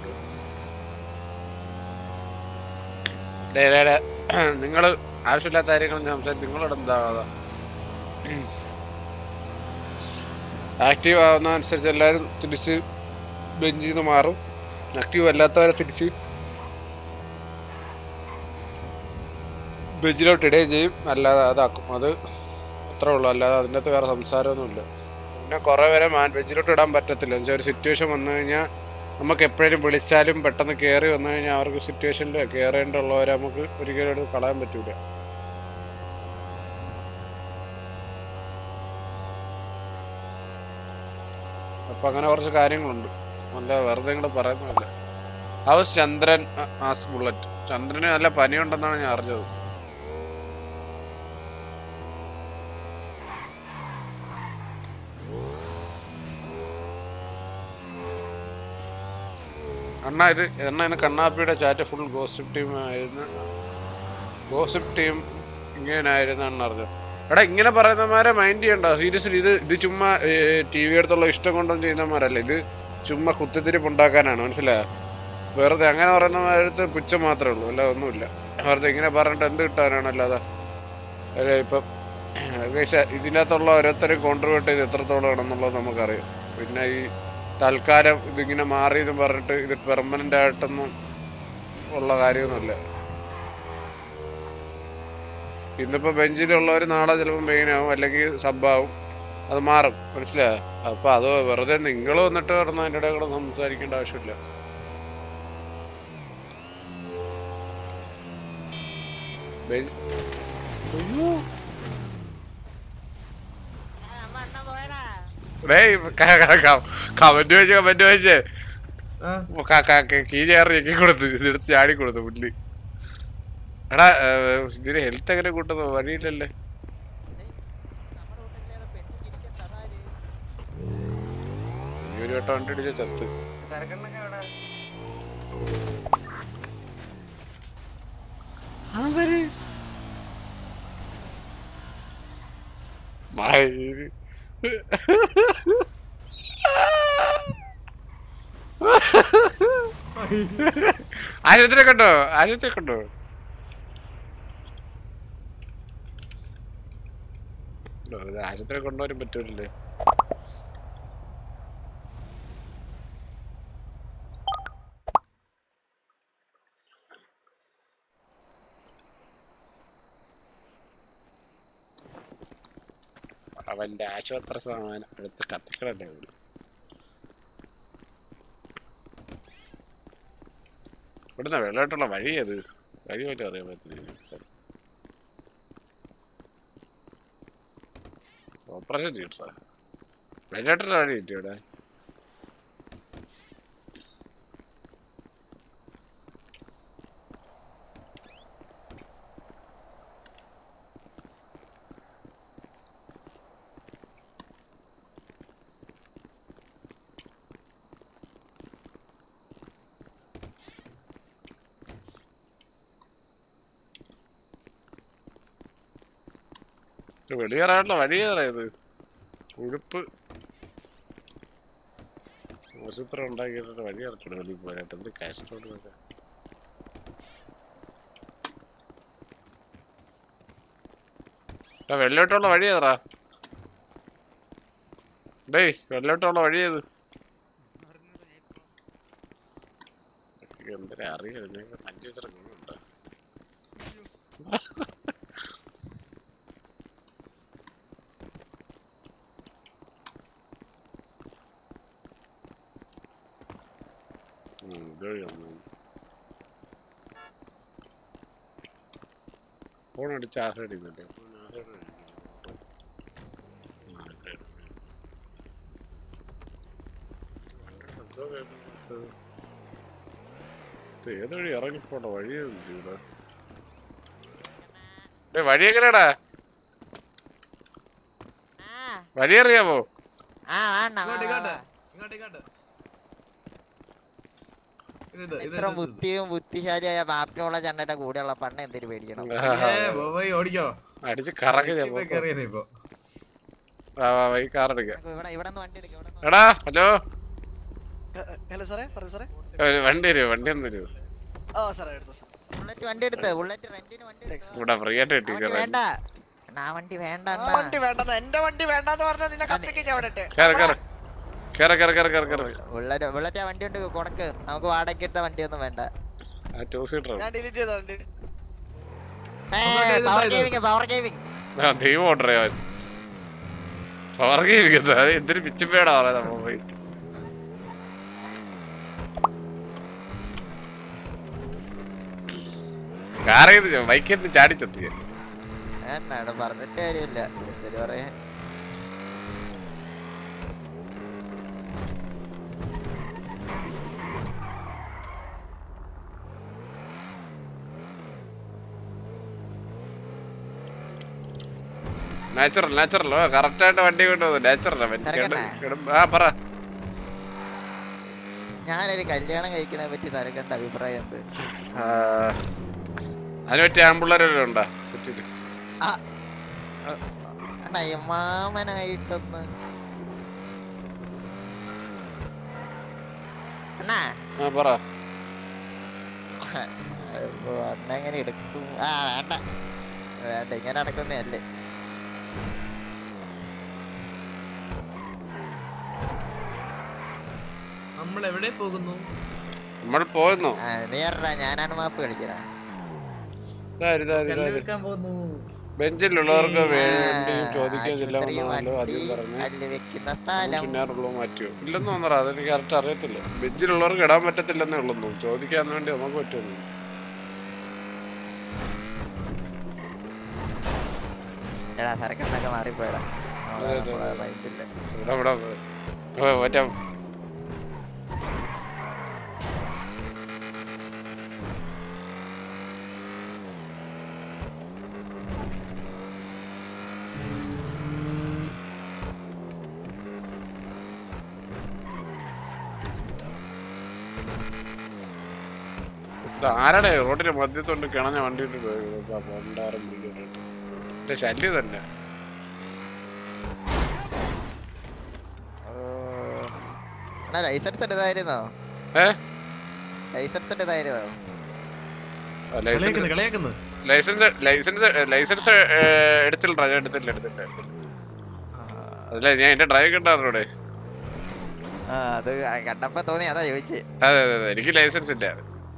ഡേ ഡേ നിങ്ങൾ ആവശ്യമില്ലാത്ത കാര്യങ്ങൾ സംസാരിക്കും നിങ്ങളോട് എന്താ ആക്റ്റീവ് ആവുന്ന അനുസരിച്ച് എല്ലാവരും തിരിച്ച് ബെഞ്ചിൽ നിന്ന് മാറും ആക്റ്റീവ് അല്ലാത്തവരെ തിരിച്ച് ബെഞ്ചിലോട്ട് ഇടുകയും ചെയ്യും അല്ലാതെ അതാക്കും അത് അത്രേ ഉള്ളൂ അല്ലാതെ അതിൻ്റെ അകത്ത് വേറെ സംസാരമൊന്നുമില്ല പിന്നെ കുറേ പേരെ മാൻ ബെഞ്ചിലോട്ട് ഇടാൻ പറ്റത്തില്ല എന്നുവെച്ചാൽ ഒരു സിറ്റുവേഷൻ വന്നു കഴിഞ്ഞാൽ നമുക്ക് എപ്പോഴും വിളിച്ചാലും പെട്ടെന്ന് കയറി വന്നു കഴിഞ്ഞാൽ അവർക്ക് സിറ്റുവേഷനിൽ കയറേണ്ടുള്ളവരെ നമുക്ക് ഒരിക്കലും എടുത്ത് കളയാൻ പറ്റൂല അപ്പം അങ്ങനെ കുറച്ച് കാര്യങ്ങളുണ്ട് നല്ല വെറുതെ ഇങ്ങോട്ട് പറയുന്നില്ല ഹൗസ് ചന്ദ്രൻ ആസ് ബുള്ളറ്റ് ചന്ദ്രന് നല്ല പനിയുണ്ടെന്നാണ് ഞാൻ അറിഞ്ഞത് അണ്ണ ഇത് അണ്ണ ഇന്ന് കണ്ണാപ്പിയുടെ ചാറ്റ് ഫുൾ ഗോസിപ്പ് ടീം ആയിരുന്നു ഗോസിപ്പ് ടീം ഇങ്ങനായിരുന്നു അണ്ണ അറിഞ്ഞത് എടാ ഇങ്ങനെ പറയുന്നമാരെ മൈൻഡ് ചെയ്യണ്ട സീരിയസ്ലി ഇത് ഇത് ചുമ്മാ ടി വി അടുത്തുള്ള ഇഷ്ടം കൊണ്ടൊന്നും ചെയ്യുന്നമാരല്ല ഇത് ചുമ്മാ കുത്തിത്തിരിപ്പ് ഉണ്ടാക്കാനാണ് മനസ്സിലായോ വെറുതെ അങ്ങനെ പറയുന്നവരടുത്ത് പുച്ഛം മാത്രമേ ഉള്ളൂ അല്ല ഒന്നുമില്ല വെറുതെ ഇങ്ങനെ പറഞ്ഞിട്ട് എന്ത് കിട്ടാനാണ് അല്ലാതെ അല്ല ഇപ്പം ഏകദേശം ഇതിനകത്തുള്ള ഓരോരുത്തരും കോൺട്രിബ്യൂട്ട് ചെയ്ത് എത്രത്തോളം ആണെന്നുള്ളത് നമുക്കറിയാം പിന്നെ ഈ തൽക്കാലം ഇതിങ്ങനെ മാറി എന്ന് പറഞ്ഞിട്ട് ഇത് പെർമനന്റ് ആയിട്ടൊന്നും ഉള്ള കാര്യമൊന്നുമില്ല ഇന്നിപ്പോ ബെഞ്ചിലുള്ളവർ നാളെ ചിലപ്പോൾ മെയിൻ ആവും അല്ലെങ്കിൽ സബ്ബാവും അത് മാറും മനസ്സിലായോ അപ്പൊ അത് വെറുതെ നിങ്ങൾ വന്നിട്ട് കിടന്ന് അതിൻ്റെ ഇടയിൽ കൂടെ സംസാരിക്കേണ്ട ആവശ്യമില്ല ബെഞ്ച് അയ്യോ ഡേയ് കമന്റ് വെച്ച് കമന്റ് വെച്ച് കീ ചേർന്ന് ഞെക്കി കൊടുത്ത് ഇതെടുത്ത് ചാടി കൊടുത്തു പുല്ല് എടാ ഏർ, ഇതിന് ഹെൽത്ത് എങ്ങനെ കൂട്ടുന്നു വഴിയില്ലല്ലേ ഒരു വട്ടം വണ്ടി ഇടിച്ച ചത്ത് സരക്കണ്ണൊക്കെ എവിടെ മയില്. ആശുപത്രി കണ്ടോ ആശുപത്രി കണ്ടോ ഇത് ആശുപത്രി കൊണ്ടുവരാൻ പറ്റൂലേ അവന്റെ ആശുപത്രി സാമാനം എടുത്ത് കത്തിക്കണല്ലേ അവര് ഇവിടുന്ന് വെള്ളമായിട്ടുള്ള വഴി അത് വഴി പോലും അറിയാൻ പറ്റുന്നില്ല സർ ഓപ്പറേഷൻ തിയേറ്ററാ വെള്ളമായിട്ടുള്ള വഴി കിട്ടി ഇവിടെ ഇത് വെളിയേറാനുള്ള വഴി ഏതാ ഇത് ഉഴുപ്പ് ആശുപത്രി ഉണ്ടാക്കിയിട്ട് വഴി ഇറച്ചിട്ട് വെളിയിൽ പോരാട്ട് എന്ത് കഷ്ടോട് വെള്ളോട്ടുള്ള വഴി ഏതാ ഡേയ് വെള്ളോട്ടുള്ള വഴി ഏത് എന്തിനാ അറിയാം ഞങ്ങൾ അഞ്ചു വെച്ചിട്ട് ഫോൺ അടിച്ച് ആഹ്ലാദിക്കുന്നുണ്ട് ഫോൺ ആഹ്ലാദിക്കുന്നുണ്ട്. ആഹ്ലാദിക്കുന്നു. എന്തോ കേൾക്കുന്നുണ്ട്. ഇത് ഏത് വഴി ഇറങ്ങിപ്പോണ്ട വഴിയൊന്നും ഇവിടെ ഡേയ്, വഴി എങ്ങനെയാടാ വഴി അറിയാമോ ആ വേണ്ട ഇങ്ങോട്ട് ഇങ്ങോട്ട് ഇങ്ങോട്ട് ഇങ്ങോട്ട് ഇത് ഇത് ഇത് ഇത്ര ബുദ്ധിയും ബുദ്ധിശാലിയായ മാപ്പിനുള്ള ചണ്ടയുടെ കൂടെയുള്ള പണ്ണ എന്തിനു പേടിക്കണം ഏ, ബോബോയ് ഓടിക്കോ അടിച്ച് കറക്കി ഞാൻ ഇപ്പൊ കേറിയത് ഇപ്പൊ വാ വാ വാ, ഈ കാർ എടുക്കാം ഇവിടെ ഇവിടെ നിന്ന് വണ്ടി എടുക്കാം ഇവിടെ എടാ ഹലോ ഹലോ സാറേ പറഞ്ഞു സാറേ ഒരു വണ്ടി തരുമോ വണ്ടി ഒന്ന് തരുമോ ആ സാറേ എടുത്തു സാർ ബുള്ളറ്റ് വണ്ടി എടുത്ത് ബുള്ളറ്റ് റെന്റിന് വണ്ടി എടുത്ത് ഇവിടെ ഫ്രീ ആയിട്ട് കിട്ടി വണ്ടി വേണ്ട ആ വണ്ടി വേണ്ട ആ വണ്ടി വേണ്ടെന്ന് എന്റെ വണ്ടി വേണ്ടെന്ന് പറഞ്ഞാൽ നിന്നെ കത്തിക്ക് ഞാൻ അവിടെ ഇട്ട്. കേറ് കേറ് കേറ് കേറ് കേറ് കേറ് കേറ് ബുള്ളറ്റ് ബുള്ളറ്റ് ആ വണ്ടി ഉണ്ട് കൊടുക്ക് നമുക്ക് വാടകയ്ക്ക് എടുത്ത വണ്ടിയൊന്നും വേണ്ട ആ ടൂ സീറ്റർ ഞാൻ ഡിലീറ്റ് ചെയ്ത വണ്ടി പവർ ഗെയിമിങ് പവർ ഗെയിമിങ് ആ ദൈവം ഓർഡർ ചെയ്യാൻ പവർ ഗെയിമിംഗ് എന്താ അത് എന്തൊരു പിച്ചിപ്പേടാ പറയുന്നത് പോയി കാറിൽ ബൈക്കിൽ നിന്ന് ചാടിച്ചെത്തിയ എന്നാണ് പറഞ്ഞിട്ട് കാര്യമില്ല എന്തൊരു പറയാ നാച്ചുറൽ നാച്ചുറൽ കറക്റ്റ് ആയിട്ട് വണ്ടി കൊണ്ടുപോകുന്നു നാച്ചുറൽ ആ പറ ഞാനൊരു കല്യാണം കഴിക്കണെ പറ്റി തരക്കേണ്ട അഭിപ്രായം എന്ത് ആ, അതിന് പറ്റിയ ആമ്പിള്ളേരെല്ലാം ഉണ്ടാ ചുറ്റില് ആ അണ്ണാ ഈ മാമനായിട്ടൊന്ന് അണ്ണാ ആ പറ ഇപ്പൊ അണ്ണ എങ്ങനെ എടുക്കും ആ വേണ്ട വേണ്ട ഇങ്ങനെ നടക്കുന്നേ അല്ലേ നമ്മൾ എവിടെ പോകുന്നു നമ്മൾ പോയെന്നോ ആ, നീ അറിയാ ഞാനാണ് മാപ്പ് കളിക്കണ ഇതാര് ഇതാര് ഇതാര് കല്ലെടുക്കാൻ പോകുന്നു ബെഞ്ചിലുള്ളവർക്ക് വേണ്ടി ചോദിക്കുന്നില്ല ആശുപത്രി എന്നാണല്ലോ ആദ്യം വണ്ടി പറഞ്ഞു കല്ല് വെക്കുന്ന സ്ഥലം പിന്നാറുള്ളൂ മാറ്റിയോ ഇല്ലെന്ന് തോന്നറ അതെനിക്ക് കറക്റ്റ് അറിയത്തില്ല ബെഞ്ചിലുള്ളവർക്ക് ഇടാൻ പറ്റത്തില്ലെന്നേ ഉള്ളൂ ചോദിക്കാൻ വേണ്ടി നമുക്ക് പറ്റുമെന്ന് എടാ സരക്കണ്ണൊക്കെ മാറിപ്പോയടാ അതെ, അതെ, അതെ. മൈൻഡില്ല ഇവിടെ ഇവിടെ ഓ, മറ്റേ ഇത് ആരുടെ റോഡിന്റെ മധ്യത്തോണ്ട് കിണഞ്ഞ വണ്ടി ഇട്ട് പോയി. ഇപ്പൊ പണ്ടാരം പിടിക്കുന്നുണ്ട്. എന്റെ ശല്യം തന്നെ ലൈസൻസ് എടുത്തായിരുന്നോ ഏ ലൈസൻസ് എടുത്തായിരുന്നോ ലൈസൻസ് കളിയാക്കുന്നു ലൈസൻസ് ലൈസൻസ് ലൈസൻസ് എടുത്തില്ല ഞാൻ എടുത്തില്ല എടുത്തില്ല എടുത്തില്ല. അതല്ല ഞാൻ എന്റെ ഡ്രൈവ് കിട്ടാറുണ്ട് ആ അത് കണ്ടപ്പോ തോന്നി അതാ ചോദിച്ചേ അതെ അതെ അതെ എനിക്ക് ലൈസൻസ് ഇല്ല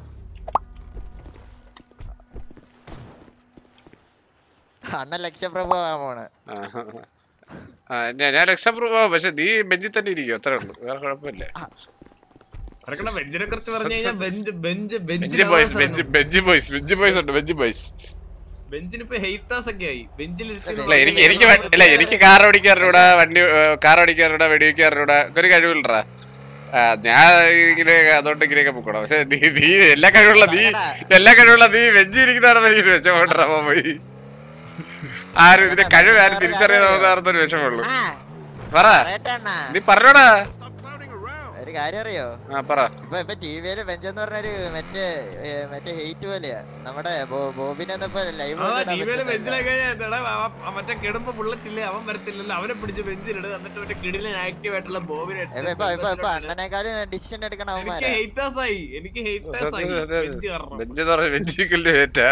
അണ്ണൻ ലക്ഷ്യപ്രഭു ആവാൻ പോണ് ആ, ആ, ഞാൻ ഞാൻ രക്ഷപ്രഭു പക്ഷെ നീ ബെഞ്ചിൽ തന്നെ ഇരിക്കും അത്രേ ഉള്ളൂ വേറെ കുഴപ്പമില്ല അറക്കണ ബെഞ്ചിനെ കുറിച്ച് പറഞ്ഞു കഴിഞ്ഞാൽ bench bench bench boys bench bench boys bench boys ഉണ്ട് ബെഞ്ച് ബോയ്സ് ബെഞ്ചിന് ഇപ്പൊ ഹെയ്റ്റേഴ്സ് ഒക്കെ ആയി ബെഞ്ചിൽ അല്ല എനിക്ക് എനിക്ക് വ- അല്ല എനിക്ക് കാർ ഓടിക്കാറിലൂടെ വണ്ടി കാർ ഓടിക്കാറിലൂടെ വെടിവെക്കാറിലൂടെ ഒരു കഴിവില്ലടാ ആ, ഞാൻ ഇങ്ങനെ അതുകൊണ്ട് ഇങ്ങനെയൊക്കെ പൊക്കണം പക്ഷെ നീ നീ എല്ലാ കഴിവുള്ള നീ എല്ലാ കഴിവുള്ള നീ വെഞ്ചി ഇരിക്കുന്നതാണ് എനിക്ക് വെച്ചോണ്ടാ പോയി ആരും ഇതിന്റെ കഴിവ് ആരും തിരിച്ചറിയാവുന്നതാണെന്നൊരു വിഷമമുള്ളൂ പറ പറയട്ടെണ്ണാ നീ പറഞ്ഞോടാ ഒരു കാര്യം അറിയോ ആ പറ ഇപ്പൊ ഇപ്പൊ ടിവിയില് ബെഞ്ച് എന്ന് പറഞ്ഞൊരു മറ്റേ ഏ, മറ്റേ ഹെയ്റ്റ് പോലെയാ നമ്മുടെ ബോ- ബോബിനെ ഒന്നും ഇപ്പൊ ലൈവ് ടിവിയില് ബെഞ്ചിലൊക്കെ എടാ, ആ- ആ മറ്റേ കിടുമ്പോ ബുള്ളറ്റ് ഇല്ലേ അവൻ വരത്തില്ലല്ലോ അവനെ പിടിച്ച് ബെഞ്ചിലിട് എന്നിട്ട് മറ്റേ കിടിലൻ ആക്റ്റീവ് ആയിട്ടുള്ള ബോബിനെ ഇപ്പൊ ഇപ്പൊ ഇപ്പൊ ഇപ്പൊ അണ്ണനേക്കാളും ഡിസിഷൻ എടുക്കണ എനിക്ക് അവന്മാരാ ഹേറ്റേഴ്സ് ആയി എനിക്ക് ഹേറ്റേഴ്സ് ആയി ബെഞ്ച് കാരണം ബെഞ്ച് എന്ന് പറഞ്ഞ ബെഞ്ചിക്കല്ലേ ഏറ്റാ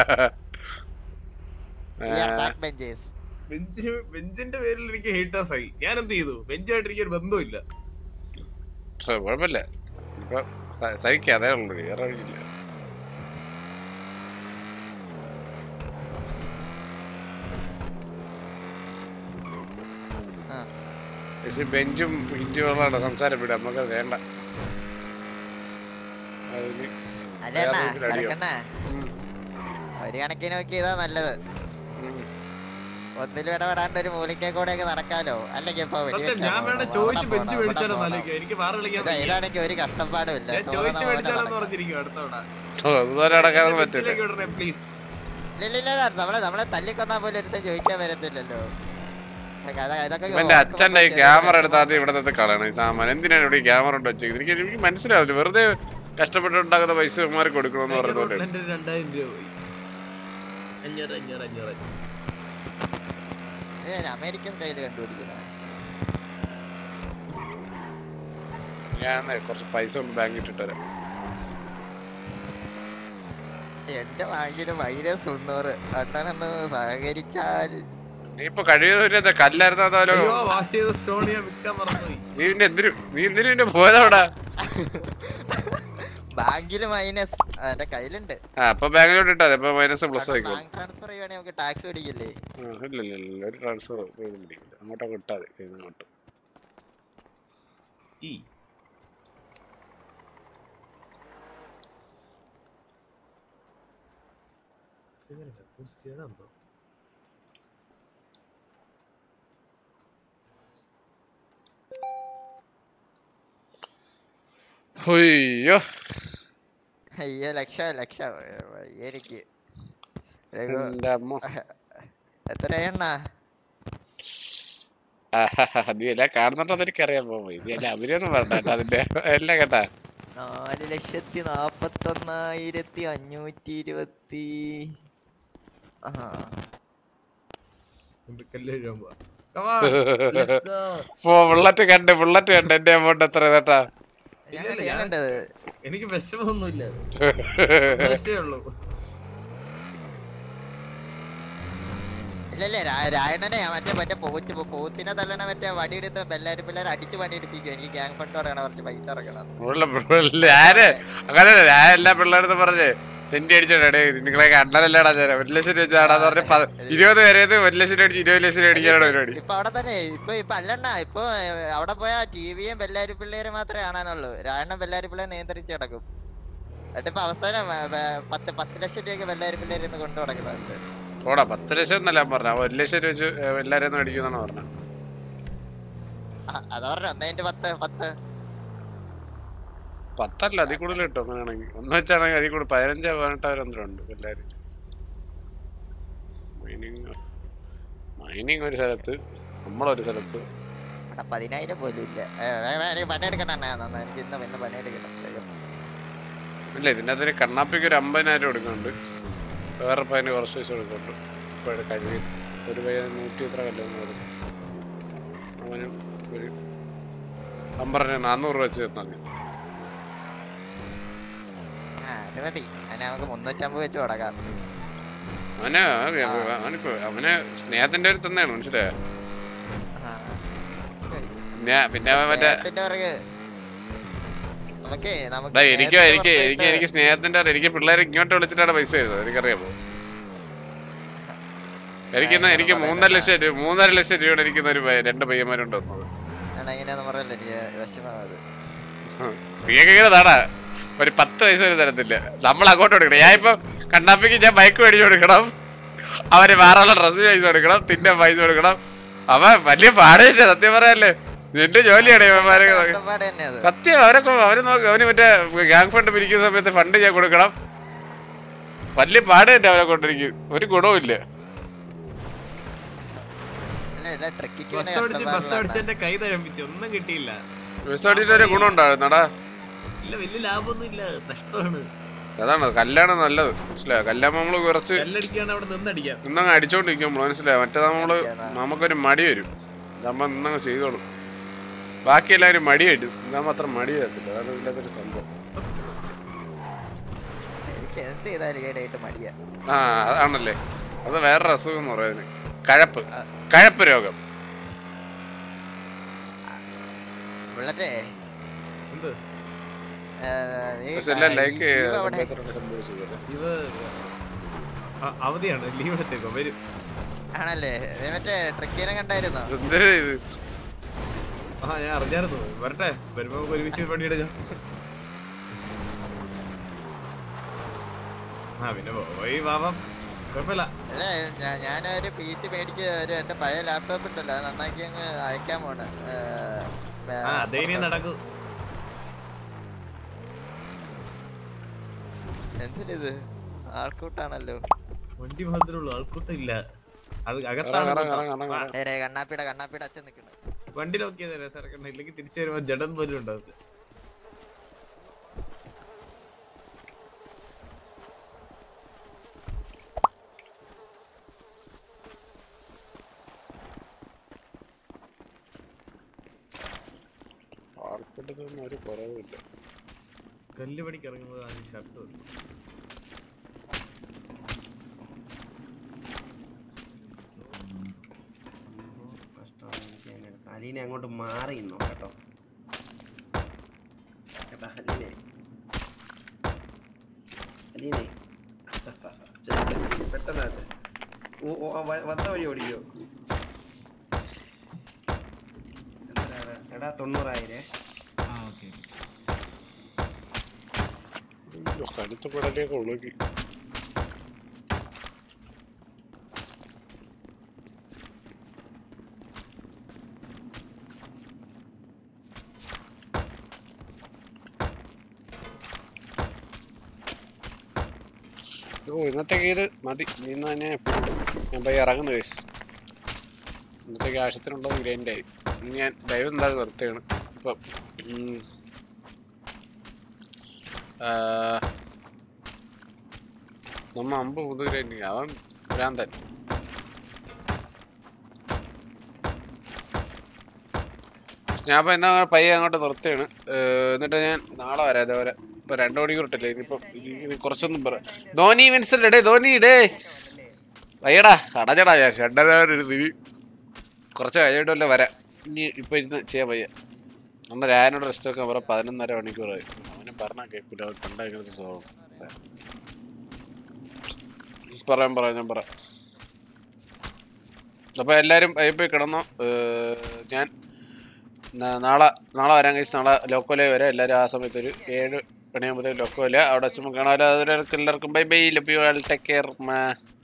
ബെഞ്ചേഴ്സ് ബെഞ്ച് ബെഞ്ചിന്റെ പേരിൽ എനിക്ക് ഹേറ്റേഴ്സ് ആയി ഞാൻ എന്ത് ചെയ്തു ബെഞ്ചുമായിട്ട് എനിക്ക് ഒരു ബന്ധമില്ല പക്ഷെ കുഴപ്പമില്ല ഇപ്പൊ സഹിക്കാം അതേ ഉള്ളൂ വേറെ വഴിയില്ല പക്ഷെ ബെഞ്ചും ഹിഞ്ചുകളാണ് സംസാരം വിടുക നമുക്ക് വേണ്ട അതിന് അല്ലണ്ണ വേറെ ഇതിൽ അടിയോ? കറക്കണ്ണ ഒരു കണക്കിന് നോക്കി ഇതാ നല്ലത് ഒന്നിലും ഇടപെടാണ്ട് ഒരു മൂലിക്കെ കൂടെ ഒക്കെ നടക്കാലോ അല്ലെങ്കിൽ ഇപ്പൊ വെടി സത്യം, ഞാൻ വേണേ ചോദിച്ച് ബെഞ്ച് മേടിച്ചാലോ എന്നാലോചിക്കുക. എനിക്ക് വേറെ വിളിക്കാൻ വയ്യ. ഇതാണെങ്കിൽ ഒരു കഷ്ടപ്പാടും ഇല്ല ഞാൻ ചോദിച്ച് മേടിച്ചാലോന്ന് പറഞ്ഞിരിക്കും അടുത്തവണ ഓ അതുപോലെ നടക്കാതെ പറ്റില്ല ബെഞ്ചിലേക്ക് വിടണേ പ്ലീസ് ഇല്ല ഇല്ല ഇല്ല, നമ്മളെ നമ്മളെ തല്ലിക്കൊന്നാ പോലും ഒരുത്തൻ ചോദിക്കാൻ വരത്തില്ലല്ലോ ഇതൊക്കെ- അതൊക്കെ- ഇതൊക്കെ ഇവന്റെ ഓർക്കുമ്പോ അച്ഛന്റെ ഈ ക്യാമറ എടുത്ത് ആദ്യം ഇവിടെ നിന്ന് കളയണം ഈ സാമാൻ എന്തിനാണ് ഇവിടെ ഈ ക്യാമറ കൊണ്ട് വെച്ചത് എനിക്ക് എനിക്ക് മനസ്സിലാവില്ല വെറുതെ കഷ്ടപ്പെട്ടുണ്ടാക്കുന്ന പൈസ ഇവന്മാർ കൊടുക്കണമെന്ന് പറയുന്ന പോലെ എന്റെ രണ്ടായിരം രൂപ പോയി അഞ്ഞൂറ് അഞ്ഞൂറ് അഞ്ഞൂറ് ഇത് ഞാൻ അമേരിക്കൻ കയ്യിൽ കണ്ടുപിടിക്കുന്നത് ഞാൻ കുറച്ച് പൈസ കൊണ്ട് ബാങ്കിൽ ഇട്ടിട്ട് വരാം എന്റെ ബാങ്കില് മൈനസ് മുന്നൂറ് അണ്ണനൊന്ന് സഹകരിച്ചാൽ നീ ഇപ്പൊ കഴിയുന്ന കല്ലായിരുന്നോ അതോ അയ്യോ വാഷ് ചെയ്ത സ്റ്റോൺ ഞാൻ വിൽക്കാൻ മറന്നുപോയി നീ പിന്നെ എന്തിനു നീ എന്തിനു പിന്നെ പോയതവിടെ ബാങ്കില് മൈനസ് എന്റെ കയ്യിലുണ്ട് ആ അപ്പൊ ബാങ്കിലോട്ട് ഇട്ടാ ഇപ്പൊ മൈനസ് പ്ലസ് ആയിക്കോളും ബാങ്ക് ട്രാൻസ്ഫർ ചെയ്യുവാണെങ്കിൽ നമുക്ക് ടാക്സ് പിടിക്കില്ലേ ആ, ഇല്ല ഇല്ല ഇല്ല ഒരു ട്രാൻസ്ഫർ പിടിക്കില്ല അങ്ങോട്ടൊക്കെ ഇട്ടാ മതി കയ്യിൽ നിന്ന് അങ്ങോട്ട് ഈ എന്തോ അയ്യോ അയ്യോ ലക്ഷം ലക്ഷം എനിക്ക് രഘു, എന്റെ അമ്മ എത്രയെണ്ണ ആഹാഹാ, നീ എല്ലാം കാണുന്നുണ്ടോ എനിക്കറിയാൻ പോകുമ്പോ ഇത് എല്ലാം അഭിനയൊന്നും പറഞ്ഞ കേട്ടോ അതിന്റെ എല്ലാം കേട്ടാ നാല് ലക്ഷത്തി നാപ്പത്തൊന്നായിരത്തി അഞ്ഞൂറ്റി ഇരുപത്തി ആ കല്ല് കഴുകാൻ പോവാ. Come on, let's go. പോ ബുള്ളറ്റ് കണ്ട് ബുള്ളറ്റ് കണ്ട് എന്റെ എമൗണ്ട് എത്ര കേട്ടാ ഇല്ല, ഇല്ല, ഞാൻ- എനിക്ക് വിഷമമൊന്നുമില്ല വിഷമേ ഉള്ളൂ ഇല്ലല്ലേ രായണനെ മറ്റേ മറ്റേ പോറ്റ് പോത്തിനെ തള്ളണ മറ്റേ വടിയെടുത്ത് എല്ലാരും പിള്ളേർ അടിച്ച് പണിയെടുപ്പിക്കും എനിക്ക് ഗ്യാങ് ഫണ്ട് തുടങ്ങണം കുറച്ച് പൈസ ഇറക്കണം ഉള്ള ഉള്ള ആര് അങ്ങനല്ല ഞാൻ എല്ലാ പിള്ളേരടുത്ത് പറഞ്ഞ് സെന്റ് അടിച്ചോടേ നിങ്ങളെ അണ്ണനല്ലേടാ ഞാൻ ഒരു ലക്ഷം രൂപ വെച്ചാടാന്ന് പറഞ്ഞ് പ- ഇരുപത് പേരെ ഒരു ലക്ഷം രൂപ അടിച്ച് ഇരുപത് ലക്ഷം രൂപ അടിക്കാനാണ് പരിപാടി ഇപ്പൊ അവിടെ തന്നെ ഇപ്പൊ ഇപ്പൊ അല്ലണ്ണ ഇപ്പൊ ഏർ, അവിടെ പോയാ ടിവിയും ബെല്ലാരി പിള്ളേര് മാത്രമേ കാണാനുള്ളൂ രായണ്ണൻ ബെല്ലാരി പിള്ളേരെ നിയന്ത്രിച്ച് കിടക്കും എന്നിട്ട് ഇപ്പൊ അവസാനം ഏർ, ഏർ, പത്ത് പത്ത് ലക്ഷം രൂപയൊക്കെ ബെല്ലാരി പിള്ളേര് ഇന്ന് കൊണ്ടു നടക്കുന്നുണ്ട് ഓടാ പത്ത് ലക്ഷം എന്നല്ല പറഞ്ഞ ഒരു ലക്ഷം രൂപ വെച്ച് എല്ലാരും അടിക്കുന്നാണ് പറഞ്ഞത് അതാ പറഞ്ഞ ഒന്നതിന്റെ പത്ത് പത്ത് പത്തല്ല അതിൽ കൂടുതൽ കിട്ടും അങ്ങനെയാണെങ്കിൽ ഒന്ന് വെച്ചാണെങ്കിൽ അതിൽ കൂടുതൽ പതിനഞ്ചോ പതിനെട്ടോ ഉണ്ട് എല്ലാരും മൈനിങ് മൈനിങ് ഒരു സ്ഥലത്ത് നമ്മളൊരു സ്ഥലത്ത് അവിടെ പതിനായിരം പോലും ഇല്ല ഏർ, വേ- വേ- എനിക്ക് പണിയെടുക്കണം അണ്ണാ നന്നാ എനിക്ക് ഇന്ന് പിന്നെ പണിയെടുക്കണം വേഗം. ഇല്ല ഇതിൻ്റെ അകത്തൊരു കണ്ണാപ്പിക്ക് ഒരു അമ്പതിനായിരം കൊടുക്കുന്നുണ്ട് വേറെ പയ്യന് കുറച്ച് പൈസ കൊടുക്കുന്നുണ്ട് ഇപ്പോഴും കഴിവ് ഒരു പയ്യൻ നൂറ്റി എത്ര കല്ലെന്ന് പറഞ്ഞു അവനും ഒരു അമ്പറിന് നാന്നൂറ് രൂപ വെച്ച് തന്നു ആ അത് മതി അതിന് നമുക്ക് മുന്നൂറ്റമ്പത് വെച്ച് തുടങ്ങാം അവന് അവനിപ്പോ അവന് സ്നേഹത്തിന്റെ ഒരു തന്നെയാണ് മനസ്സിലായോ പിന്നെ പിന്നെ അവൻ മറ്റേ സ്നേഹത്തിന്റെ പിറകെ നമുക്കേ നമുക്ക് ഡാ, എനിക്ക് സ്നേഹത്തിന്റെ എനിക്ക് എനിക്ക് പുറത്തായിട്ട് എനിക്ക് സ്നേഹത്തിന്റെ അറിയാം. എനിക്ക് പിള്ളേരെ ഇങ്ങോട്ട് വിളിച്ചിട്ടാണ് പൈസ തരുന്നത് എനിക്കറിയാമോ എനിക്കിന്ന് എനിക്ക് മൂന്നര ലക്ഷം രൂപ മൂന്നര ലക്ഷം രൂപയുടെ എനിക്കിന്ന് ഒരു പയ്യ- രണ്ട് പയ്യന്മാരുണ്ട് വന്നത് എടാ, ഇങ്ങനെയൊന്നും പറയല്ല എനിക്ക് വിഷമാവത് നീയൊക്കെ ഇങ്ങനെ താടാ ഒരു പത്ത് പൈസ ഒരു തരത്തില്ല നമ്മൾ അങ്ങോട്ട് കൊടുക്കണം ഞാൻ ഇപ്പൊ കണ്ണാപ്പിക്ക് ഞാൻ ബൈക്ക് മേടിച്ചു കൊടുക്കണം അവന് വേറെ ഡ്രസ്സ് പൈസ കൊടുക്കണം തിന്നെ പൈസ കൊടുക്കണം അവൻ വലിയ പാടില്ല സത്യം പറയാല്ലേ നിന്റെ ജോലിയാണ് ഇവന്മാരെ കഷ്ടപ്പാട് തന്നെ അത് സത്യം അവരൊക്കെ അവര് നോക്ക് അവന് മറ്റേ ഗ്യാങ് ഫണ്ട് പിരിക്കുന്ന സമയത്ത് ഫണ്ട് ഞാൻ കൊടുക്കണം വലിയ പാട് തന്നെ അവരെ കൊണ്ടിരിക്കും ഒരു ഗുണവും ഇല്ല അല്ല, എടാ, ട്രക്കിക്ക് ബസ് പിന്നെ ഓടിച്ച് ബസ് കഷ്ടപ്പാടുള്ളതാണ്. ഓടിച്ച് എന്റെ കൈ തഴമ്പിച്ചു ഒന്നും കിട്ടിയില്ല ബസ് ഓടിച്ചിട്ട് ഒരു ഗുണം ഉണ്ടായിരുന്നടാ ഇല്ല വലിയ ലാഭമൊന്നും ഇല്ല നഷ്ടമാണ് അതാണ് കല്യാണം നല്ലത് മനസ്സിലായോ കല്യാണം നമ്മള് കുറച്ച് കല്ലടിക്കാണ് അവിടെ നിന്നടിക്കാം ഇന്നങ്ങ് അടിച്ചോണ്ടിരിക്കും നമ്മള് മനസ്സിലായോ മറ്റേ നമ്മള് നമുക്കൊരു മടി വരും നമ്മൾ ഇന്നങ്ങ് ചെയ്തോളും ബാക്കി എല്ലാവരും മടി വരും ഞാൻ മാത്രം മടി വരത്തില്ല അതാണ് ഇതിൻ്റെ ഒരു സംഭവം എനിക്ക് എന്ത് ചെയ്താലും ഈടായിട്ട് മടിയാ ആ അതാണല്ലേ അത് വേറൊരു അസുഖം എന്ന് പറയുന്നത് കഴപ്പ് കഴപ്പ് രോഗം ബുള്ളറ്റേ എന്ത് ഏ, നീ പക്ഷെ എല്ലാം ലൈക്ക് ഈ- ഈ അവിടെ സംഭവിച്ചത് ഇവ അ- അവധിയാണ് ലീവ് എടുത്തേക്കോ വരും ആണല്ലേ നീ മറ്റേ ട്രക്കീനെ കണ്ടായിരുന്നോ എന്തൊരു ഇത് ആ ഞാൻ അറിഞ്ഞായിരുന്നു വരട്ടെ വരുമ്പോ നമുക്ക് ഒരുമിച്ച് പണിയെടുക്കാം ആ പിന്നെ പോയി വാവാം കുഴപ്പമില്ല അല്ല ഞാ- ഞാനൊരു പി സി മേടിച്ച് ഒരു എന്റെ പഴയ ലാപ്ടോപ്പ് ഉണ്ടല്ലോ അത് നന്നാക്കി അങ്ങ് അയക്കാൻ പോണ് ഏ, വേ- ആ അതേ ഇനി നടക്കൂ എന്തിനിത് ആൾക്കൂട്ടാണല്ലോ വണ്ടി മാത്രമേ ഉള്ളൂ ആൾക്കൂട്ടം ഇല്ല അത് ഇറങ്ങ്, അകത്താണ് ഇറങ്ങ്, കൂട്ടം. ഇറങ്ങ്, ഇറങ്ങ്. ഏ, ഡേ, കണ്ണാപ്പിയുടെ കണ്ണാപ്പിയുടെ അച്ഛൻ നിൽക്കുന്നു വണ്ടി നോക്കിയതല്ലേ സാറേ ഇല്ലെങ്കിൽ തിരിച്ചു വരുമ്പോ ജഡൻ പോലും ഉണ്ടാവും ആൾക്കൂട്ടത്തൊന്നും ഒരു കുറവുമില്ല കല്ല് പണിക്ക് ഇറങ്ങുമ്പോൾ ആദ്യം ഷർട്ട് വരും അലീനെ അങ്ങോട്ട് മാറി നിന്നോ കേട്ടോ കേട്ടാ അലീനെ അലീനെ ചെറുക്കൻ പെട്ടെന്നായിട്ട് ഓ ഓ, ആ വ- വന്ന വഴി ഓടിക്കോ എത്രയാണ്? എടാ തൊണ്ണൂറായിരേ കടുത്ത പടലേക്ക് ഒഴുകി ഓ ഇന്നത്തേക്ക് ഇത് മതി ഇന്ന് തന്നെ ഞാൻ പോയി ഇറങ്ങുന്നു കേസ് ഇന്നത്തേക്ക് ആവശ്യത്തിനുണ്ടോ ഗ്രൈൻഡായി ഇനി ഞാൻ ലൈവ് എന്താ നിർത്തുകയാണ് ഇപ്പം ഉം. ആ, നമ്മ അമ്പ് പുതു ഗ്രൈൻഡിങ് അവൻ ഭ്രാന്തൻ ഞാൻ അപ്പം എന്നാ പയ്യെ അങ്ങോട്ട് നിർത്തുകയാണ് ഏഹ് എന്നിട്ട് ഞാൻ നാളെ വരാം അതേപോലെ ഇപ്പൊ രണ്ടു മണിക്കൂർ ഇട്ടല്ലേ ഇനിയിപ്പം ഇനി കുറച്ചൊന്നും പറ ധോനി വിൻസൽ ഡേ ധോനി ഡേ വയ്യടാ അടഞ്ഞടാ ഞാൻ രണ്ടര ഒരു തിരി കുറച്ച് കഴിഞ്ഞിട്ടല്ലേ വരാം ഇനി ഇപ്പൊ ഇരുന്ന് ചെയ്യാൻ വയ്യ നമ്മുടെ രായനോട് റെസ്റ്റ് ഒക്കെ പറയാം പതിനൊന്നര മണിക്കൂറായി അവനെ പറഞ്ഞാൽ കേൾക്കൂല അവൻ കണ്ടാ ഇങ്ങനത്തെ സ്വഭാവം പറയാം പറയാം ഞാൻ പറയാം അപ്പോൾ എല്ലാവരും പോയി കിടന്നു ഏഹ് ഞാൻ ന- നാളെ നാളെ വരാൻ കഴിച്ച് നാളെ ലോക്കോലേ വരാം എല്ലാവരും ആ സമയത്ത് ഒരു ഏഴ് മണിയാകുമ്പോഴത്തേക്ക് ലോക്കോല അവിടെ വെച്ച് നമുക്ക് കാണാമല്ലോ അതുവരെ എല്ലാവർക്കും bye bye love you all take care